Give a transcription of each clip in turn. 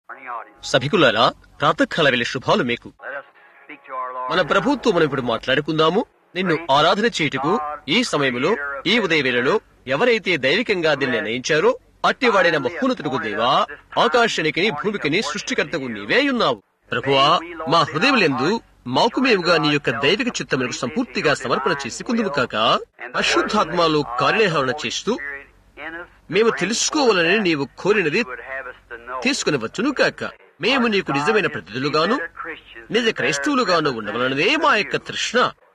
సభికులారా ప్రాతకాల వెళ్లి శుభాలు మీకు మన ప్రభుత్వం మనం ఇప్పుడు మాట్లాడుకుందాము నిన్ను ఆరాధన చేయుటకు ఈ సమయంలో ఈ ఉదయ వేళలో ఎవరైతే దైవికంగా దీన్ని నిర్ణయించారో అట్టివాడైన మహోన్నతుడుకు దేవా ఆకాశానికి భూమికిని సృష్టికర్తకు నీవే ఉన్నావు ప్రభువా మా హృదయములందు మాకు మేముగా నీ యొక్క దైవిక చిత్తములకు సంపూర్తిగా సమర్పణ చేసి కుందుము కాక అశుద్ధాత్మలో కార్యనిర్వహణ చేస్తూ మేము తెలుసుకోవాలని నీవు కోరినది తీసుకుని వచ్చును కాక మేము నీకు నిజమైన ప్రతినిధులుగాను నిజ క్రైస్తవులుగాను ఉండవలనదే మా యొక్క తృష్ణ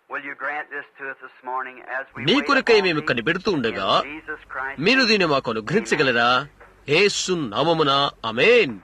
నీ కొరకై మేము కనిపెడుతూ ఉండగా మీరు దీన్ని మాకు అనుగ్రహించగలరా ఏసు నామమున అమేన్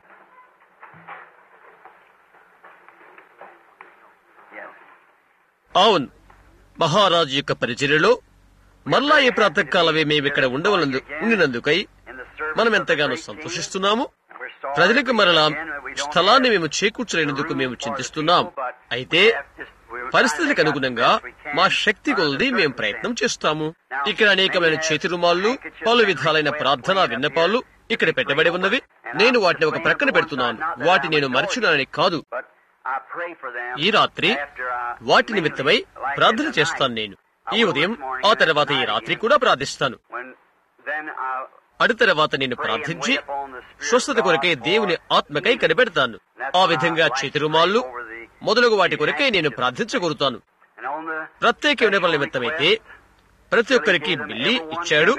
అవును మహారాజు యొక్క పరిచర్యలో మరలా ఈ ప్రాతకాలమే మేము ఇక్కడ ఉండవలందు ఉండినందుకై మనం ఎంతగానో సంతోషిస్తున్నాము ప్రజలకు మరలా స్థలాన్ని మేము చేకూర్చలేనందుకు మేము చింతిస్తున్నాం అయితే పరిస్థితులకు అనుగుణంగా మా శక్తి కొలది మేము ప్రయత్నం చేస్తాము ఇక్కడ అనేకమైన చేతి రుమాళ్ళు పలు విధాలైన ప్రార్థనా విన్నపాలు ఇక్కడ పెట్టబడి ఉన్నవి నేను వాటిని ఒక ప్రక్కన పెడుతున్నాను వాటి నేను మరచున్నానని కాదు ఈ రాత్రి వాటి నిమిత్తమై ప్రార్థన చేస్తాను నేను ఈ ఉదయం ఆ తర్వాత ఈ రాత్రి కూడా ప్రార్థిస్తాను అడు తర్వాత నేను ప్రార్థించి స్వస్థత కొరకై దేవుని ఆత్మకై కనిపెడతాను ఆ విధంగా చేతిరుమాళ్ళు మొదలగు వాటి కొరకై నేను ప్రార్థించగలుగుతాను ప్రత్యేక వినపల నిమిత్తమైతే ప్రతి ఒక్కరికి బిల్లి ఇచ్చాడు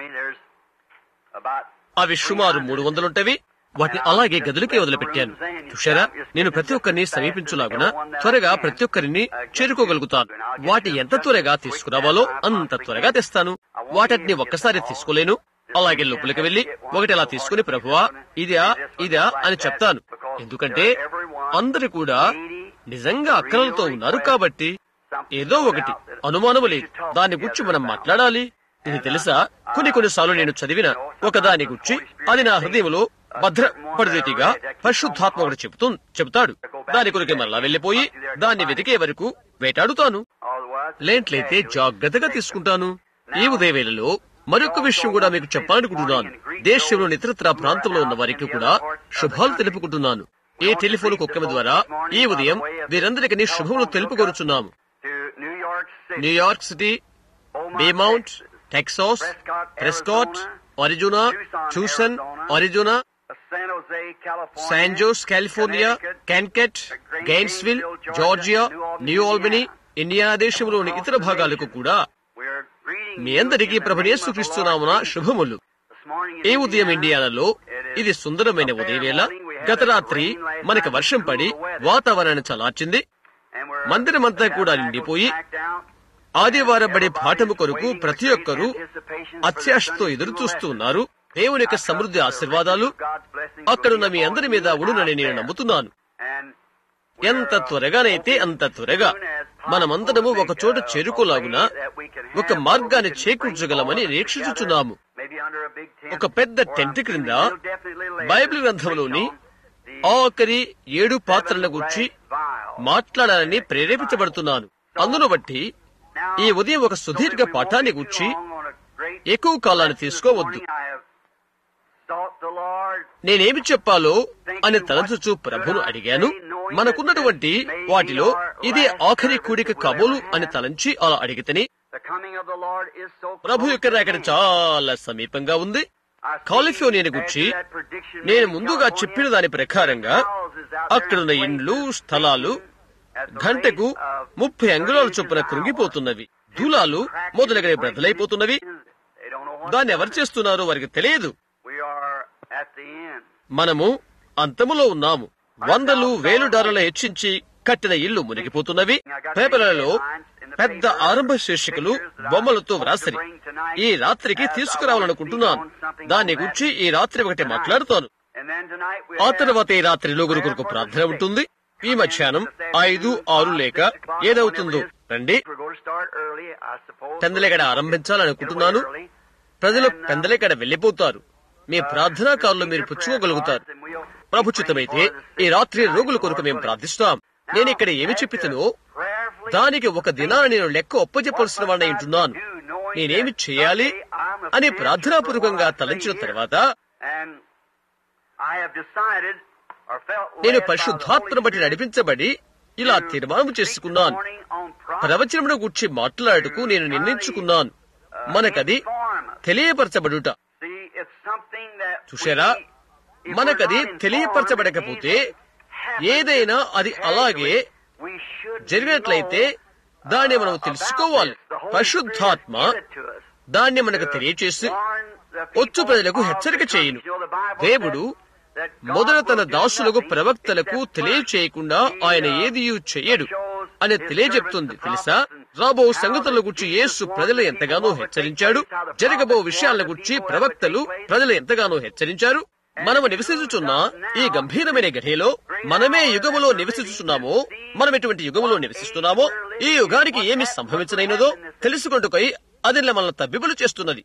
అవి సుమారు మూడు వందలుంటవి వాటిని అలాగే గదులకే వదిలిపెట్టాను చూశారా నేను ప్రతి ఒక్కరిని సమీపించులాగున త్వరగా ప్రతి ఒక్కరిని చేరుకోగలుగుతాను వాటి ఎంత త్వరగా తీసుకురావాలో అంత త్వరగా తెస్తాను వాటిని ఒక్కసారి తీసుకోలేను అలాగే లోపలికి వెళ్లి ఒకటి అలా తీసుకుని ప్రభువా ఇదా ఇదా అని చెప్తాను ఎందుకంటే అందరు కూడా నిజంగా అక్కలతో ఉన్నారు కాబట్టి ఏదో ఒకటి అనుమానము లేదు దాని గురించి మనం మాట్లాడాలి ఇది తెలుసా కొన్ని కొన్నిసార్లు నేను చదివిన ఒక దాని గురించి అది నా హృదయంలో భద్రపడిదిగా పరిశుద్ధాత్మ ఒకటి చెబుతూ చెబుతాడు దాని కొరకు మరలా వెళ్లిపోయి దాన్ని వెతికే వరకు వేటాడుతాను లేంట్లయితే జాగ్రత్తగా తీసుకుంటాను ఈ ఉదయవేళలో మరొక విషయం కూడా మీకు చెప్పాలనుకుంటున్నాను దేశంలోని ఇతరత్ర ప్రాంతంలో ఉన్న వారికి కూడా శుభాలు తెలుపుకుంటున్నాను ఈ టెలిఫోన్ కుక్కమ ద్వారా ఈ ఉదయం వీరందరికీ శుభములు తెలుపుకొరుచున్నాము New York City Beaumont Texas Prescott Arizona Tucson Arizona San Jose California కాన్కెట్ Gainesville Georgia New Albany Indiana దేశంలోని ఇతర భాగాలకు కూడా మీ అందరికీ ప్రభునేసుక్రీస్తున్నామున శుభములు ఈ ఉదయం ఇండియానాలో ఇది సుందరమైన ఉదయవేళ గత రాత్రి మనకి వర్షం పడి వాతావరణాన్ని చలార్చింది మందిరమంతా కూడా నిండిపోయి ఆదివారం బడి పాఠము కొరకు ప్రతి ఒక్కరూ అత్యాశతో ఎదురు చూస్తూ ఉన్నారు దేవుని యొక్క సమృద్ధి ఆశీర్వాదాలు అక్కడున్న మీ అందరి మీద ఉండునని నేను నమ్ముతున్నాను ఎంత త్వరగానైతే అంత త్వరగా మనమందరము ఒక చోట చేరుకోలాగున ఒక మార్గాన్ని చేకూర్చగలమని నిరీక్షించుచున్నాము ఒక పెద్ద టెంట్ క్రింద బైబిల్ గ్రంథంలోని ఆఖరి ఏడు పాత్రల గురించి మాట్లాడాలని ప్రేరేపించబడుతున్నాను అందును బట్టి ఈ ఉదయం ఒక సుదీర్ఘ పాఠాన్ని గుర్చి ఎక్కువ కాలాన్ని తీసుకోవద్దు నేనేమి చెప్పాలో అని తలచుచు ప్రభును అడిగాను మనకున్నటువంటి వాటిలో ఇదే ఆఖరి కూడిక కబోలు అని తలంచి అలా అడిగితేనే ప్రభు యొక్క రాకడ చాలా సమీపంగా ఉంది కాలిఫోర్నియా గురించి నేను ముందుగా చెప్పిన దాని ప్రకారంగా అక్కడున్న ఇండ్లు స్థలాలు గంటకు ముప్పై అంగుళాల చొప్పున కృంగిపోతున్నవి దూలాలు మొదలగనే బ్రదలైపోతున్నవి దాన్ని ఎవరు చేస్తున్నారో వారికి తెలియదు మనము అంతములో ఉన్నాము వందలు వేలు డాలర్ల హెచ్చించి కట్టిన ఇల్లు మునిగిపోతున్నవి పేపర్లలో పెద్ద ఆరంభ శీర్షికలు బొమ్మలతో వ్రాసరి ఈ రాత్రికి తీసుకురావాలనుకుంటున్నాను దాని గురించి ఈ రాత్రి ఒకటి మాట్లాడుతాను ఆ తర్వాత ఈ రాత్రి లోగురు కొరకు ప్రార్థన ఉంటుంది ఈ మధ్యాహ్నం ఐదు ఆరు లేక ఏదవుతుందో రండి పెందలెగడ ఆరంభించాలనుకుంటున్నాను ప్రజలు పెందలెగడ వెళ్లిపోతారు మీ ప్రార్థనా కాలంలో మీరు పుచ్చుకోగలుగుతారు ప్రభుచితమైతే ఈ రాత్రి రోగుల కొరకు మేము ప్రార్థిస్తాం నేను ఇక్కడ ఏమి చెప్పితనో దానికి ఒక దినాన నేను లెక్క ఒప్పజెప్పాల్సిన వాడిని ఉంటున్నాను నేనేమి చేయాలి అని ప్రార్థనాపూర్వకంగా తలంచిన తర్వాత నేను పరిశుద్ధాత్మను బట్టి నడిపించబడి ఇలా తీర్మానం చేసుకున్నాను ప్రవచనమును గుర్చి మాట్లాడుటకు నేను నిర్ణయించుకున్నాను మనకది తెలియపరచబడుట చూశారా మనకది తెలియపరచబడకపోతే ఏదైనా అది అలాగే జరిగినట్లయితే దాన్ని మనం తెలుసుకోవాలి పరిశుద్ధాత్మ దాన్ని మనకు తెలియచేసి వచ్చు ప్రజలకు హెచ్చరిక చేయును దేవుడు మొదట తన దాసులకు ప్రవక్తలకు తెలియచేయకుండా ఆయన ఏది చెయ్యడు అని తెలియజెప్తుంది తెలుసా రాబో సంగతుల గురించి యేసు ప్రజలు ఎంతగానో హెచ్చరించాడు జరగబో విషయాల గురించి ప్రవక్తలు ప్రజలు ఎంతగానో హెచ్చరించారు మనము నివసించుచున్న ఈ గంభీరమైన గడియలో మనమే యుగములో నివసించుచున్నామో మనం ఎటువంటి యుగములో నివసిస్తున్నామో ఈ యుగానికి ఏమి సంభవించనైనదో తెలుసుకుంటుకై అది మనల్ని తబ్బిబులు చేస్తున్నది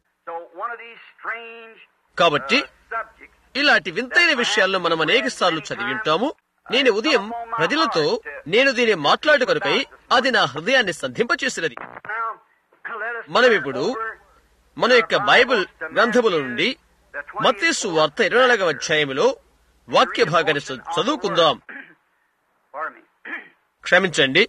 కాబట్టి ఇలాంటి వింతైన విషయాలను మనం అనేక సార్లు చదివి ఉంటాము నేను ఉదయం ప్రజలతో నేను దీన్ని మాట్లాడు కొరకై అది నా హృదయాన్ని సంధింపచేసినది మనం ఇప్పుడు మన యొక్క బైబిల్ గ్రంథముల నుండి మత్తేసు వార్త ఇరవై నాలుగవ అధ్యాయములో వాక్య భాగాన్ని చదువుకుందాం క్షమించండి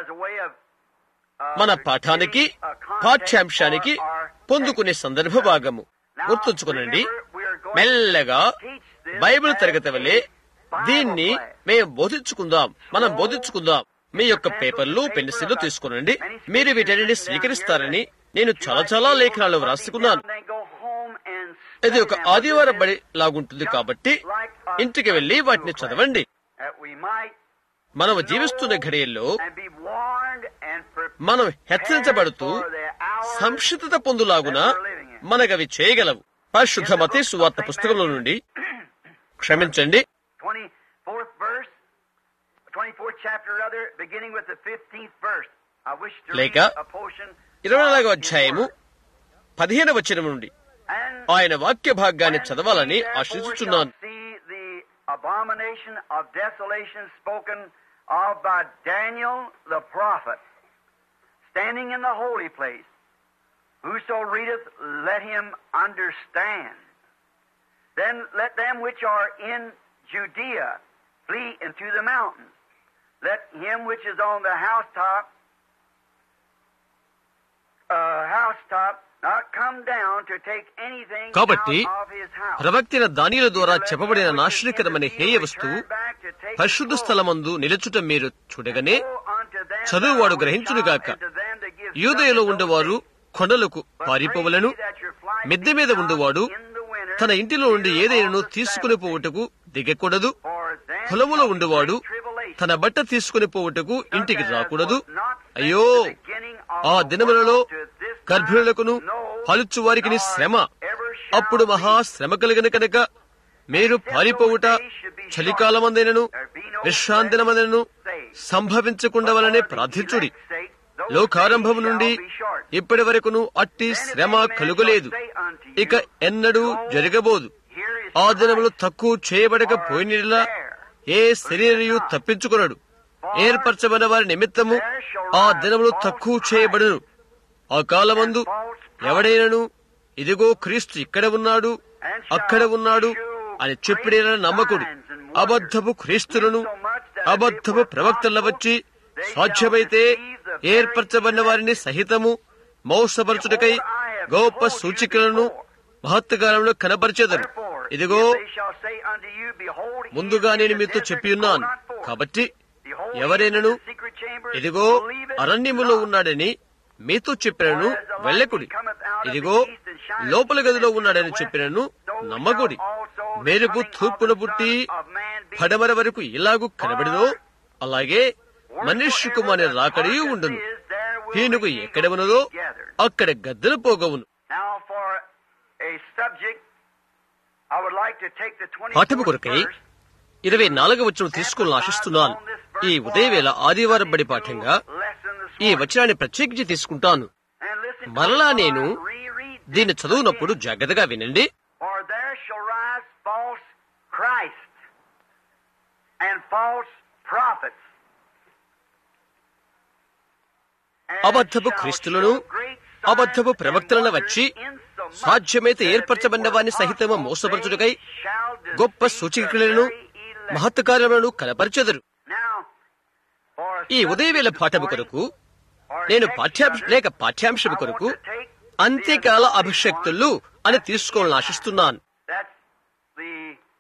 మన పాఠానికి పాఠ్యాంశానికి పొందుకునే సందర్భ భాగము గుర్తుంచుకునండి మెల్లగా బైబిల్ తరగతి వల్లే దీన్ని మేము బోధించుకుందాం మనం బోధించుకుందాం మీ యొక్క పేపర్లు పెన్సిల్లు తీసుకునండి మీరు వీటన్నిటిని స్వీకరిస్తారని నేను చాలా చాలా లేఖనాలు వ్రాసుకున్నాను ఇది ఒక ఆదివారం బడి లాగుంటుంది కాబట్టి ఇంటికి వెళ్లి వాటిని చదవండి మనం జీవిస్తున్న ఘడియల్లో మనం హెచ్చరించబడుతూ సంక్షిప్తత పొందులాగున మనకవి చేయగలవు పరిశుద్ధ మతే సువార్త పుస్తకంలో నుండి క్షమించండి లేక ఇరవై నాలుగవ అధ్యాయము పదిహేను వచనం నుండి ఆయన వాక్య భాగాన్ని చదవాలని ఆశించుచున్నాను abomination of desolation spoken of by Daniel the prophet, standing in the holy place. Whoso readeth, let him understand. Then let them which are in Judea flee into the mountains. Let him which is on the housetop, uh, housetop, not come down to take anything కాబట్టి out of his house. ప్రవక్తిన దానిల ద్వారా చెప్పబడిన నాశనకరమైన హేయ వస్తువు పరిశుద్ధ స్థలమందు నిలుచుట మీరు చూడగానే చదువువాడు గ్రహించునుగాక యూదయలో ఉండేవారు కొండలకు పారిపోవలను మిద్దె మీద ఉండేవాడు తన ఇంటిలో నుండి ఏదైనాను తీసుకుని పోవుటకు దిగకూడదు పొలములో ఉండేవాడు తన బట్ట తీసుకుని పోవుటకు ఇంటికి రాకూడదు అయ్యో ఆ దినములలో గర్భిణులకును పలుచు వారికి శ్రమ అప్పుడు మహా శ్రమ కలిగిన కనుక మీరు పారిపోవుట చలికాలమందైనను విశ్రాంతినమందైనను సంభవించకుండా వలనే ప్రార్థించుడి లోకారంభం నుండి ఇప్పటి వరకును అట్టి శ్రమ కలుగలేదు ఇక ఎన్నడూ జరగబోదు ఆ దినములు తక్కువ చేయబడకపోయినలా ఏ శరీరయు తప్పించుకున్నాడు ఏర్పరచబడిన వారి నిమిత్తము ఆ దినములు తక్కువ చేయబడును ఆ కాలమందు ఎవడైనను ఇదిగో క్రీస్తు ఇక్కడ ఉన్నాడు అక్కడ ఉన్నాడు అని చెప్పిన నమ్మకుడు అబద్ధపు క్రీస్తులను అబద్ధపు ప్రవక్తల వచ్చి సాధ్యమైతే ఏర్పరచబడిన వారిని సహితము మోసపరచుటకై గొప్ప సూచికలను మహత్కాలంలో కనపరిచేదరు ఇదిగో ముందుగా నేను మీతో చెప్పి ఉన్నాను కాబట్టి ఎవరైనను ఇదిగో అరణ్యములో ఉన్నాడని మీతో చెప్పినను వెళ్ళకుడి ఇదిగో లోపల గదిలో ఉన్నాడని చెప్పినను నమ్మకుడి మెరుపు తూర్పున పుట్టి పడమర వరకు ఇలాగూ కనబడినో అలాగే మనుష్య కుమారి రాకడి ఉండును హీనుకు ఎక్కడ ఉన్నదో అక్కడ గద్దెలు పోగవును Now for a subject, I would like to take the పాఠము 24th కొరకై verse ఇరవై నాలుగవ వచనం తీసుకోవాలని ఆశిస్తున్నాను ఈ ఉదయవేళ ఆదివారం బడి పాఠంగా lesson this ఈ morning. వచనాన్ని ప్రత్యేకించి తీసుకుంటాను And listen to మరలా it నేను while I reread this దీన్ని చదువునప్పుడు again. జాగ్రత్తగా వినండి For there shall rise false Christ and false prophets. And అబద్ధపు shall క్రీస్తులను, show great signs అబద్ధపు and ప్రవక్తలను wonders వచ్చి insomuch సాధ్యమైతే that if it ఏర్పరచబడిన were వారిని సహితము possible, మోసపరచుటకై they shall గొప్ప deceive the సూచికలను very elect మహత్ కార్యములను కనపరిచెదరు Now, for ఈ ఉదయవేళ పాఠము కొరకు నేను పాఠ్యాంశ లేక పాఠ్యాంశం కొరకు అంత్యకాల అభిషక్తులు అని తీసుకోవాలని ఆశిస్తున్నాను That's the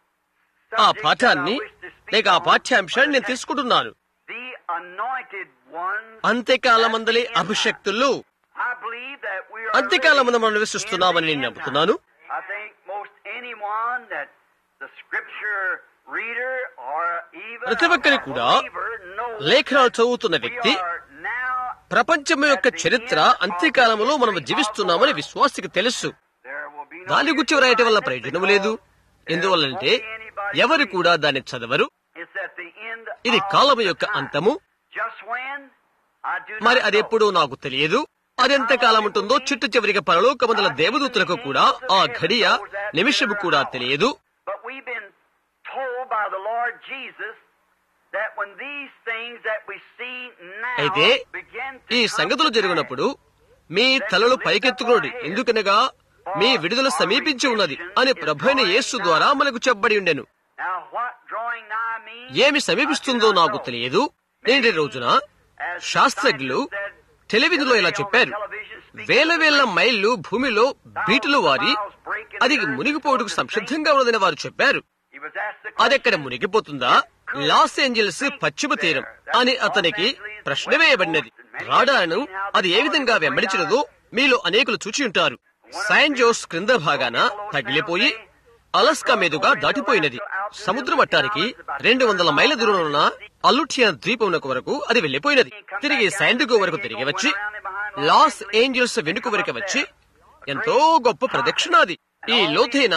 ఆ subject పాఠాన్ని that I wish to speak లేక ఆ on. పాఠ్యాంశాన్ని నేను తీసుకుంటున్నాను The anointed ones. అంత్యకాలమందలి అభిషక్తులు I believe that we are అంత్యకాలమందు living మనం నివసిస్తున్నామని in నేను the end నమ్ముతున్నాను time. I think most anyone that the scripture reader or even ప్రతి ఒక్కరి a కూడా believer knows లేఖనాలు చదువుతున్న we వ్యక్తి are now ప్రపంచం యొక్క చరిత్ర అంత్యకాలంలో మనం జీవిస్తున్నామని విశ్వాసికి తెలుసు there will be no దాని గురించి వ్రాయటం వల్ల ప్రయోజనం లేదు ఎందువల్లంటే ఎవరు కూడా దాన్ని చదవరు It's at the end ఇది of కాలము the యొక్క time. అంతము Just when? I do మరి not అది know. ఎప్పుడో నాకు తెలియదు అది ఎంత కాలం ఉంటుందో చిట్టు చివరికి పరలోకమందల దేవదూతలకు కూడా ఆ ఘడియ నిమిషము కూడా తెలియదు But we've been told by the Lord Jesus that when these things that we see now అయితే begin to ఈ come సంగతులు to జరిగినప్పుడు మీ తలలు పైకెత్తుకోండి ఎందుకనగా మీ విడుదల సమీపించి ఉన్నది అని ప్రభైన యేసు ద్వారా మనకు చెప్పబడి ఉండెను pass. Now what drawing nigh means? ఏమి సమీపిస్తుందో నాకు తెలియదు నేటి రోజున శాస్త్రజ్ఞులు టెలివిజన్లో ఇలా చెప్పారు వేల వేల మైళ్ళు భూమిలో బీటులు వారి అది మునిగిపోవడానికి సంసిద్ధంగా ఉన్నదని వారు చెప్పారు He was asked the అది ఎక్కడ మునిగిపోతుందా లాస్ ఏంజల్స్ పశ్చిమ తీరం అని అతనికి ప్రశ్న వేయబడినది రాడాను అది ఏ విధంగా వెంబడించినదో మీలో అనేకులు చూచి ఉంటారు సైన్ జోస్ క్రింద భాగాన తగిలిపోయి అలస్కా మీదుగా దాటిపోయినది సముద్ర మట్టానికి రెండు వందల మైళ్ళ దూరంలో ఉన్న అల్లుటియన్ ద్వీపమునకు వరకు అది వెళ్లిపోయినది తిరిగి సైండిగో వరకు తిరిగి వచ్చి లాస్ ఏంజల్స్ వెనుక వరకు వచ్చి ఎంతో గొప్ప ప్రదక్షిణాది ఈ లోతైన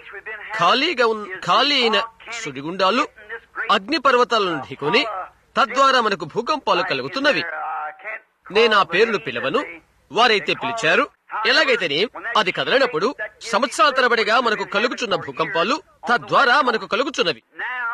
ఖాళీగా ఉన్ ఖాళీ అయిన సుడిగుండాలు అగ్ని పర్వతాలను ఢీకొని తద్వారా మనకు భూకంపాలు కలుగుతున్నవి నేను ఆ పేరును పిలవను వారైతే పిలిచారు ఎలాగైతేనే అది కదలనప్పుడు సంవత్సరాల తరబడిగా మనకు కలుగుచున్న భూకంపాలు తద్వారా మనకు కలుగుచున్నవి Now,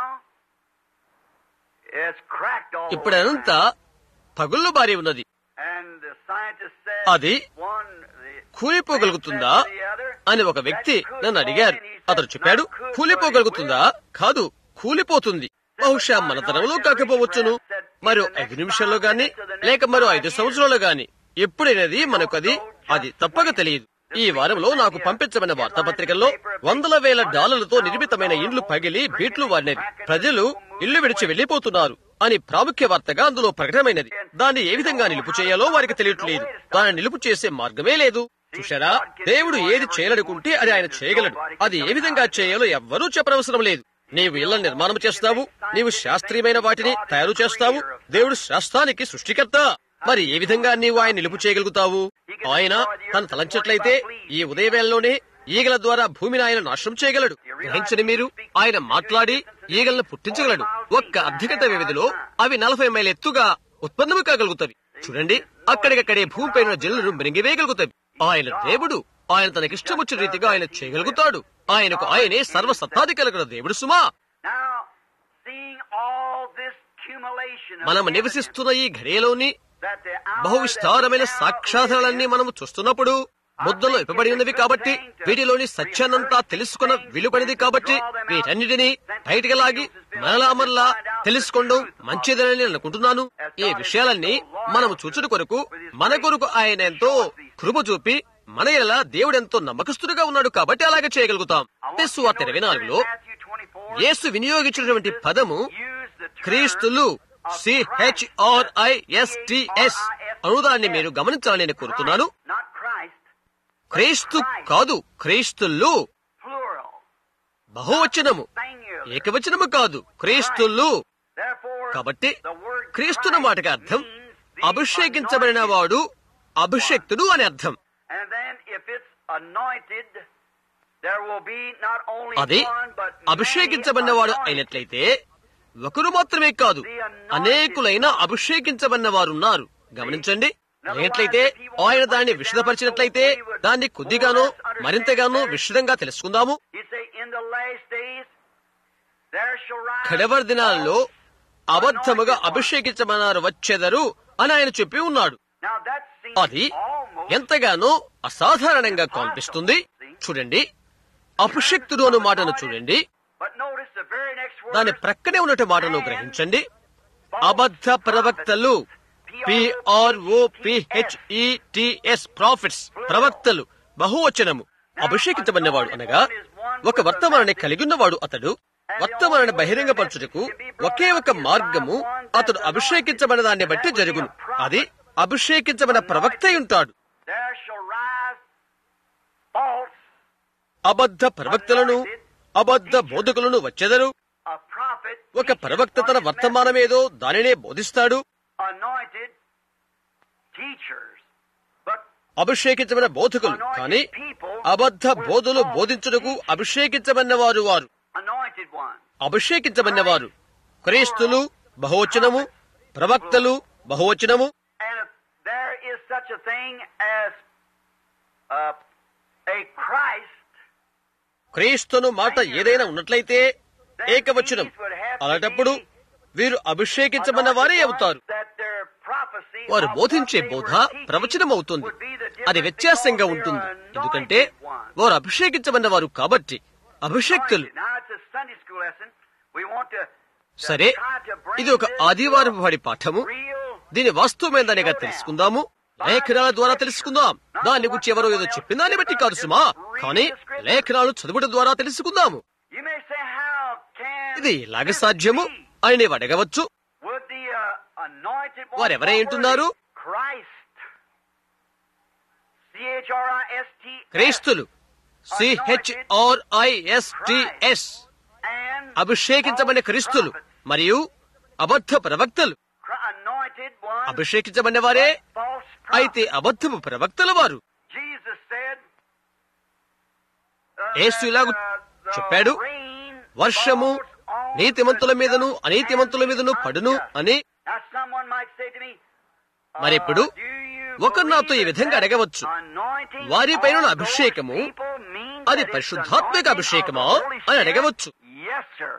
it's cracked all ఇప్పుడు అనంతా పగుళ్ళు బారి ఉన్నది And the scientist said అది one, the, కూలిపోగలుగుతుందా అని ఒక వ్యక్తి నన్ను అడిగారు అతను చెప్పాడు కూలిపోగలుగుతుందా కాదు కూలిపోతుంది బహుశా మన తరంలో కాకపోవచ్చును మరో ఐదు నిమిషాల్లో గాని లేక మరో ఐదు సంవత్సరాలు గాని ఎప్పుడైనది మనకు అది అది తప్పక తెలియదు ఈ వారంలో నాకు పంపించబడిన వార్తాపత్రికల్లో వందల వేల డాలర్లతో నిర్మితమైన ఇండ్లు పగిలి బీట్లు వారినవి ప్రజలు ఇల్లు విడిచి వెళ్లిపోతున్నారు అని ప్రాముఖ్య వార్తగా అందులో ప్రకటమైనది దాన్ని ఏ విధంగా నిలుపు చేయాలో వారికి తెలియట్లేదు దాన్ని నిలుపు చేసే మార్గమే లేదు చూశారా దేవుడు ఏది చేయాలనుకుంటే అది ఆయన చేయగలడు అది ఏ విధంగా చేయాలో ఎవ్వరూ చెప్పనవసరం లేదు నీవు ఇళ్ల నిర్మాణం చేస్తావు నీవు శాస్త్రీయమైన వాటిని తయారు చేస్తావు దేవుడు శాస్త్రానికి సృష్టికర్త మరి ఏ విధంగా నీవు ఆయన నిలుపు చేయగలుగుతావు ఆయన తన తలంచట్లయితే ఈ ఉదయవేళలోనే ఈగల ద్వారా భూమిని ఆయన నాశనం చేయగలడు గ్రహించని మీరు ఆయన మాట్లాడి ఈగలను పుట్టించగలడు ఒక్క అర్ధగంట వ్యవధిలో అవి నలభై మైల ఎత్తుగా ఉత్పన్నము కాగలుగుతాయి చూడండి అక్కడికక్కడే భూమిపై ఉన్న జల్లును మెరిగివేయగలుగుతాయి ఆయన దేవుడు ఆయన తనకిష్టం వచ్చిన రీతిగా ఆయన చేయగలుగుతాడు ఆయనకు ఆయనే సర్వసత్తాది కలిగిన దేవుడు సుమా Now, seeing all this accumulation of మనం evidence నివసిస్తున్న ఈ ఘడియలోని that the hour బహు that విస్తారమైన we now సాక్ష్యాధారాలన్నీ live మనము చూస్తున్నప్పుడు ముద్దలో ఇవ్వబడి ఉన్నవి కాబట్టి వీటిలోని సత్యాన్నంతా తెలుసుకున్న విలువైనది కాబట్టి వీటన్నిటినీ బయటికి లాగి మరలా మరలా తెలుసుకోవడం మంచిదని నేను అనుకుంటున్నాను ఈ విషయాలన్నీ మనము చూచుట కొరకు మన కొరకు ఆయన ఎంతో కృప చూపి మన ఎలా దేవుడెంతో నమ్మకస్తుడుగా ఉన్నాడు కాబట్టి అలాగే చేయగలుగుతాం తెస్సు ఇరవై నాలుగులో Matthew 24 యేసు వినియోగించినటువంటి పదము use the term క్రీస్తులు సిహెచ్ఆర్ఐఎస్టిఎస్ అనుదాన్ని మీరు గమనించాలని నేను కోరుతున్నాను not Christ, క్రీస్తు కాదు క్రీస్తులు plural, బహువచనము singular. ఏకవచనము కాదు క్రీస్తులు Therefore, కాబట్టి the word క్రీస్తున్న Christ మాటకి అర్థం means the అభిషేకించబడిన anointed. వాడు అభిషేక్తుడు అని అర్థం And then if it's anointed, there will be not only అది one, but అభిషేకించబడిన వాడు many anointed. అయినట్లయితే ఒకరు మాత్రమే కాదు అనేకులైన అభిషేకించబడిన వారు ఉన్నారు గమనించండి ఎట్లయితే ఆయన దాన్ని విషదపరిచినట్లయితే దాన్ని కొద్దిగానో మరింతగానో విషదంగా తెలుసుకుందాము You say, in the last days, there shall rise కడవరి దినాల్లో అబద్ధముగా అభిషేకించమన్నారు వచ్చెదరు అని ఆయన చెప్పి ఉన్నాడు Now that seems అది almost ఎంతగానో అసాధారణంగా కనిపిస్తుంది చూడండి అభిషక్తుడు అను మాటను చూడండి But notice the very next word. దాని ప్రక్కనే ఉన్నట్టు మాటను గ్రహించండి అబద్ధ ప్రవక్తలు పిఆర్ఓపిహెచ్ఈటిఎస్ ప్రాఫిట్స్ ప్రవక్తలు బహువచనము అభిషేకించబడినవాడు అనగా ఒక వర్తమానాన్ని కలిగి ఉన్నవాడు అతడు వర్తమానాన్ని బహిరంగపరచుటకు ఒకే ఒక మార్గము అతడు అభిషేకించబడిన దాన్ని బట్టి జరుగును అది అభిషేకించబడిన ప్రవక్త అయి ఉంటాడు There shall rise false అబద్ధ ప్రవక్తలను అబద్ధ బోధకులను వచ్చెదరు a prophet, ఒక ప్రవక్త తన వర్తమానమేదో దానినే బోధిస్తాడు anointed teachers. But అభిషేకించబడిన బోధకులు కానీ అబద్ధ బోధలు బోధించుటకు అభిషేకించబడిన వారు వారు anointed one. అభిషేకించబడిన వారు క్రీస్తులు బహువచనము ప్రవక్తలు బహువచనము And if there is such a thing as uh, a Christ, క్రీస్తును మాట ఏదైనా ఉన్నట్లయితే ఏకవచనం అలాంటప్పుడు వీరు అభిషేకించబడిన వారే అవుతారు that their prophecy వారు of బోధించే what they బోధ were teaching ప్రవచనం అవుతుంది would be the అది difference వ్యత్యాసంగా because ఉంటుంది they are ఎందుకంటే anointed ones. వారు అభిషేకించబడిన వారు కాబట్టి అభిషక్తులు Now it's a Sunday school lesson. We want to, to సరే try to bring ఇది ఒక this ఆదివారం వాడి పాఠము real దీని వాస్తవమైనదిగా తెలుసుకుందాము లేఖనాల ద్వారా తెలుసుకుందాం దాని గురించి ఎవరో ఏదో చెప్పిన దాన్ని బట్టి కాదు సుమా కానీ లేఖనాలు చదువుట ద్వారా తెలుసుకుందాము You may say, how can ఇది ఎలాగ this సాధ్యము be? అని నీవు అడగవచ్చు Would the uh, anointed one వారు ఎవరై ఉంటున్నారు? Christ. C-H-R-I-S-T. క్రైస్తులు సిహెచ్ఆర్ఐఎస్టిఎస్ And అభిషేకించబడిన క్రీస్తులు మరియు అబద్ధ ప్రవక్తలు Cr- anointed one. అభిషేకించబడిన వారే false అయితే prophet. అబద్ధపు ప్రవక్తల వారు Jesus said, uh, యేసు ఇలాగు that, uh, the చెప్పాడు, rain వర్షము falls on నీతిమంతుల the మీదను just అనీతిమంతుల మీదను and పడును unjust. అని Now someone might say to me, uh, మరిప్పుడు do you ఒకరు నాతో ఈ believe విధంగా that అడగవచ్చు. anointing వారిపైన on those అభిషేకము people means అది that it's పరిశుద్ధాత్మిక anointing అభిషేకమా of the Holy అని Spirit? అడగవచ్చు Yes, sir.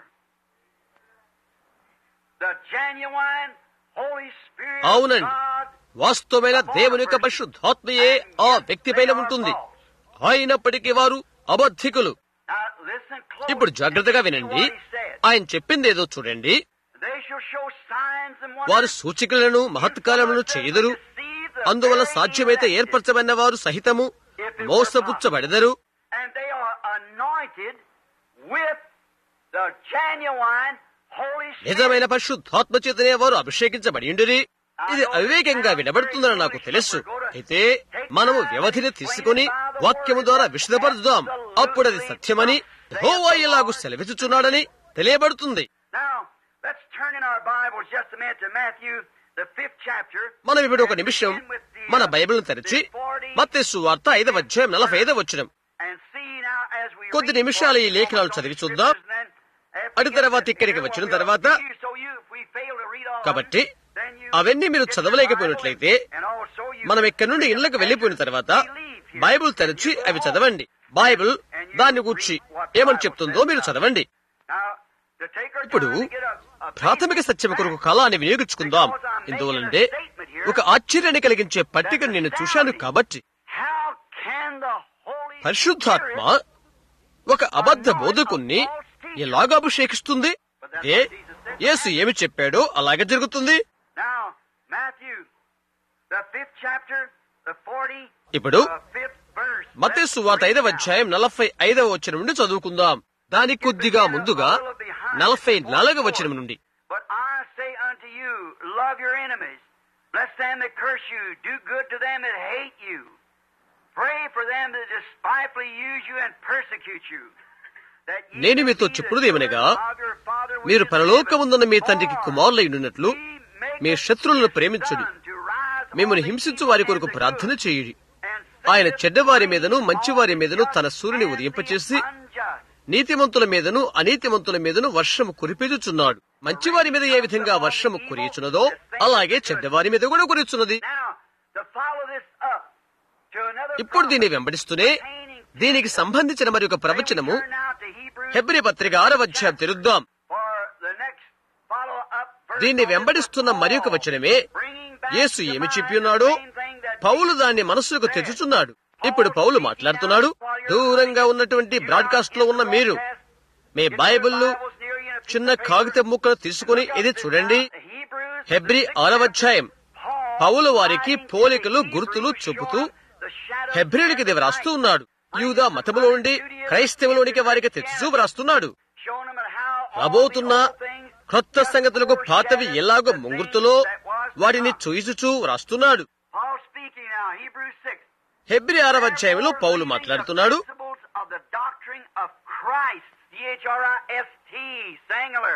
The genuine Holy Spirit of అవునండి. God వాస్తవమైన దేవుని యొక్క పరిశుద్ధాత్మయే ఆ వ్యక్తి పైన ఉంటుంది అయినప్పటికీ వారు అబద్ధికులు Now, listen close ఇప్పుడు జాగ్రత్తగా and listen to వినండి what he said. ఆయన చెప్పిందేదో చూడండి They shall show signs and వారు wonders. సూచికలను మహత్కారములను చేయుదురు అందువల్ల సాధ్యమైతే ఏర్పరచబడిన వారు సహితము మోసపుచ్చబడెదరు And they are anointed with the genuine Holy Spirit. నిజమైన పరిశుద్ధాత్మ చేతనే వారు అభిషేకించబడి ఉండిరి ఇది అవివేకంగా వినబడుతుందని నాకు తెలుసు అయితే మనము వ్యవధిని తీసుకుని వాక్యము ద్వారా విశదపరచుదాం అప్పుడు అది సత్యమని యెహోవా ఇలాగు సెలవిచ్చుచున్నాడని తెలియబడుతుంది Now, let's turn in our Bibles just a minute to Matthew, the fifth chapter. మనం ఇప్పుడు ఒక నిమిషం మన బైబిల్ను తెరిచి మత్తేసు వార్త ఐదవ అధ్యాయం నలభై ఐదవ వచ్చినం And see now as we కొద్ది read నిమిషాలు ఈ for- లేఖనాలు చదివి చూద్దాం. scriptures and then after అటు we తర్వాత get ఇక్కడికి here, వచ్చిన what we'll తర్వాత do, so you- if we fail to read all of కాబట్టి them, then you అవన్నీ మీరు get your చదవలేకపోయినట్లయితే Bible and also you- మనం ఇక్కడి నుండి ఇళ్లకు వెళ్లిపోయిన తర్వాత బైబిల్ తెరిచి అవి చదవండి బైబిల్ దాన్ని గూర్చి ఏమని చెప్తుందో మీరు చదవండి Now, to take our ఇప్పుడు time to get a- a ప్రాథమిక సత్యం కొరకు కాలాన్ని వినియోగించుకుందాం ఎందువలంటే ఒక ఆశ్చర్యాన్ని కలిగించే పట్టికను నేను చూశాను కాబట్టి How can the Holy పరిశుద్ధాత్మ Spirit- ఒక అబద్ధ బోధకుణ్ణి ఎలాగా అభిషేకిస్తుంది ఏ యేసు ఏమి చెప్పాడో అలాగే జరుగుతుంది Now, Matthew, the fifth chapter, the 40, ఇప్పుడు uh, fifth verse. మతేసు వార్త ఐదవ అధ్యాయం నలభై ఐదవ వచనం నుండి చదువుకుందాం దాని కొద్దిగా ముందుగా నలభై నాలుగవ వచనం నుండి But I say unto you, love your enemies, bless them that curse you, do good to them that hate you, pray for them that despitefully use you and persecute you. that ye నేను may మీతో be the చెప్పుడుదేమనగా, children of your Father which మీరు is in పరలోకముందున్న me heaven. తండ్రికి For కుమారులై ఉండినట్లు he maketh మీ శత్రువులను his ప్రేమించుడి sun to rise మిమ్మల్ని on the హింసించు evil వారి and కొరకు the ప్రార్థన good, చేయుడి and ఆయన sendeth చెడ్డవారి మీదను rain మంచివారి on మీదను the తన just సూర్యుని and ఉదయింపచేసి the unjust. నీతిమంతుల మీదను అనీతిమంతుల మీదను వర్షము కురిపించుచున్నాడు మంచివారి మీద ఏ విధంగా వర్షము కురియుచున్నదో అలాగే చెడ్డవారి మీద కూడా కురియుచున్నది Now, to follow this up to another ఇప్పుడు దీన్ని prophet వెంబడిస్తూనే pertaining to దీనికి సంబంధించిన మరి ఒక ప్రవచనము Turn now to Hebrews హెబ్రి పత్రిక ఆరవ అధ్యాయం తెరుద్దాం for the next follow-up verse దీన్ని on this వెంబడిస్తున్న of మరి ఒక Paul, వచనమే bringing back Yesu to ఏమి mind చెప్పి the ఉన్నాడో same thing that Paul Jesus దాన్ని మనస్సుకు said. తెచ్చుచున్నాడు ఇప్పుడు పౌలు మాట్లాడుతున్నాడు దూరంగా ఉన్నటువంటి బ్రాడ్కాస్ట్ లో ఉన్న మీరు మీ బైబిళ్ళు చిన్న కాగితం ముక్కలు తీసుకుని ఇది చూడండి హెబ్రి ఆరవ అధ్యాయం పౌలు వారికి పోలికలు గుర్తులు చూపుతూ హెబ్రిలకి ఇది వ్రాస్తూ ఉన్నాడు యూదా మతములో నుండి క్రైస్తవులోనికి వారికి తెచ్చుచూ వ్రాస్తున్నాడు రాబోతున్న క్రొత్త సంగతులకు పాతవి ఎలాగో ముంగుర్తులో వాటిని చూయిచుచూ వ్రాస్తున్నాడు Paul speaking now, Hebrews 6. హెబ్రి ఆరవ అధ్యాయంలో పౌలు మాట్లాడుతున్నాడు Principles of the doctrine of Christ, C-H-R-I-S-T, singular.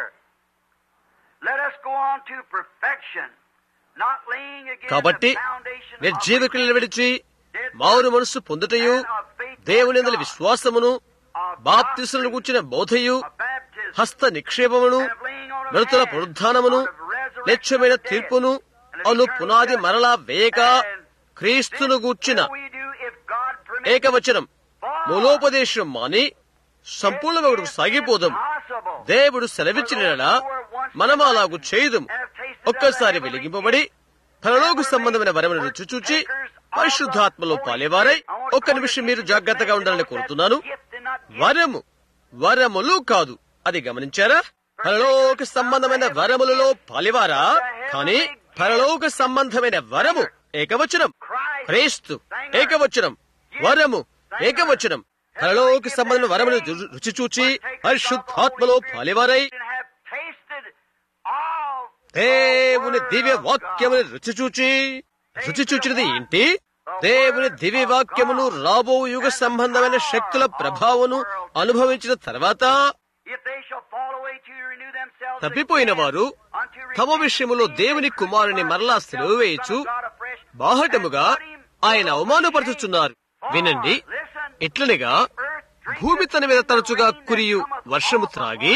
Let us go on to perfection, not laying again కాబట్టి the foundation of నిర్జీవికులను విడిచి మారు మనస్సు పొందుటయు దేవుని యందలి విశ్వాసమును బాప్తిసులను కూర్చిన బోధయు of baptism, హస్త నిక్షేపమును and of laying on of మృతుల hands, పునరుద్ధానమును of resurrection లక్ష్యమైన of the dead, తీర్పును and of అను eternal పునాది judgment. మరలా వేయక And క్రీస్తును this గూర్చిన will we do if God permits. ఏకవచనం For మూలోపదేశం మాని సంపూర్ణ ఒకడు సాగిపోదాం impossible. దేవుడు సెలవిచ్చినలా మనం అలాగు చేయుదుము ఒక్కసారి వెలిగింపబడి పరలోక సంబంధమైన వరమును రుచి చూచి పరిశుద్ధాత్మలో పాలేవారై ఒక్క నిమిషం మీరు జాగ్రత్తగా ఉండాలని కోరుతున్నాను వరము వరములు కాదు అది గమనించారా పరలోక సంబంధమైన వరములలో పాలివారా కానీ పరలోక సంబంధమైన వరము ఏకవచనం క్రీస్తు ఏకవచనం వరము ఏకవచనం పరలోక సంబంధమైన వరమును రు- రుచి చూచి పరిశుద్ధాత్మలో పాలివారై have tasted all దేవుని దివ్య వాక్యముని రుచి చూచి రుచి చూచినది ఏంటి దేవుని దివ్య వాక్యమును రాబో యుగ సంబంధమైన శక్తుల ప్రభావమును అనుభవించిన తర్వాత if they shall fall away to renew themselves తప్పిపోయిన వారు unto తమ విషయములో దేవుని కుమారుని మరలా సెలవు వేయచ్చు బాహటముగా ఆయన అవమానపరచుచున్నారు వినండి ఇట్లనిగా భూమి తన మీద తరచుగా కురియు వర్షము త్రాగి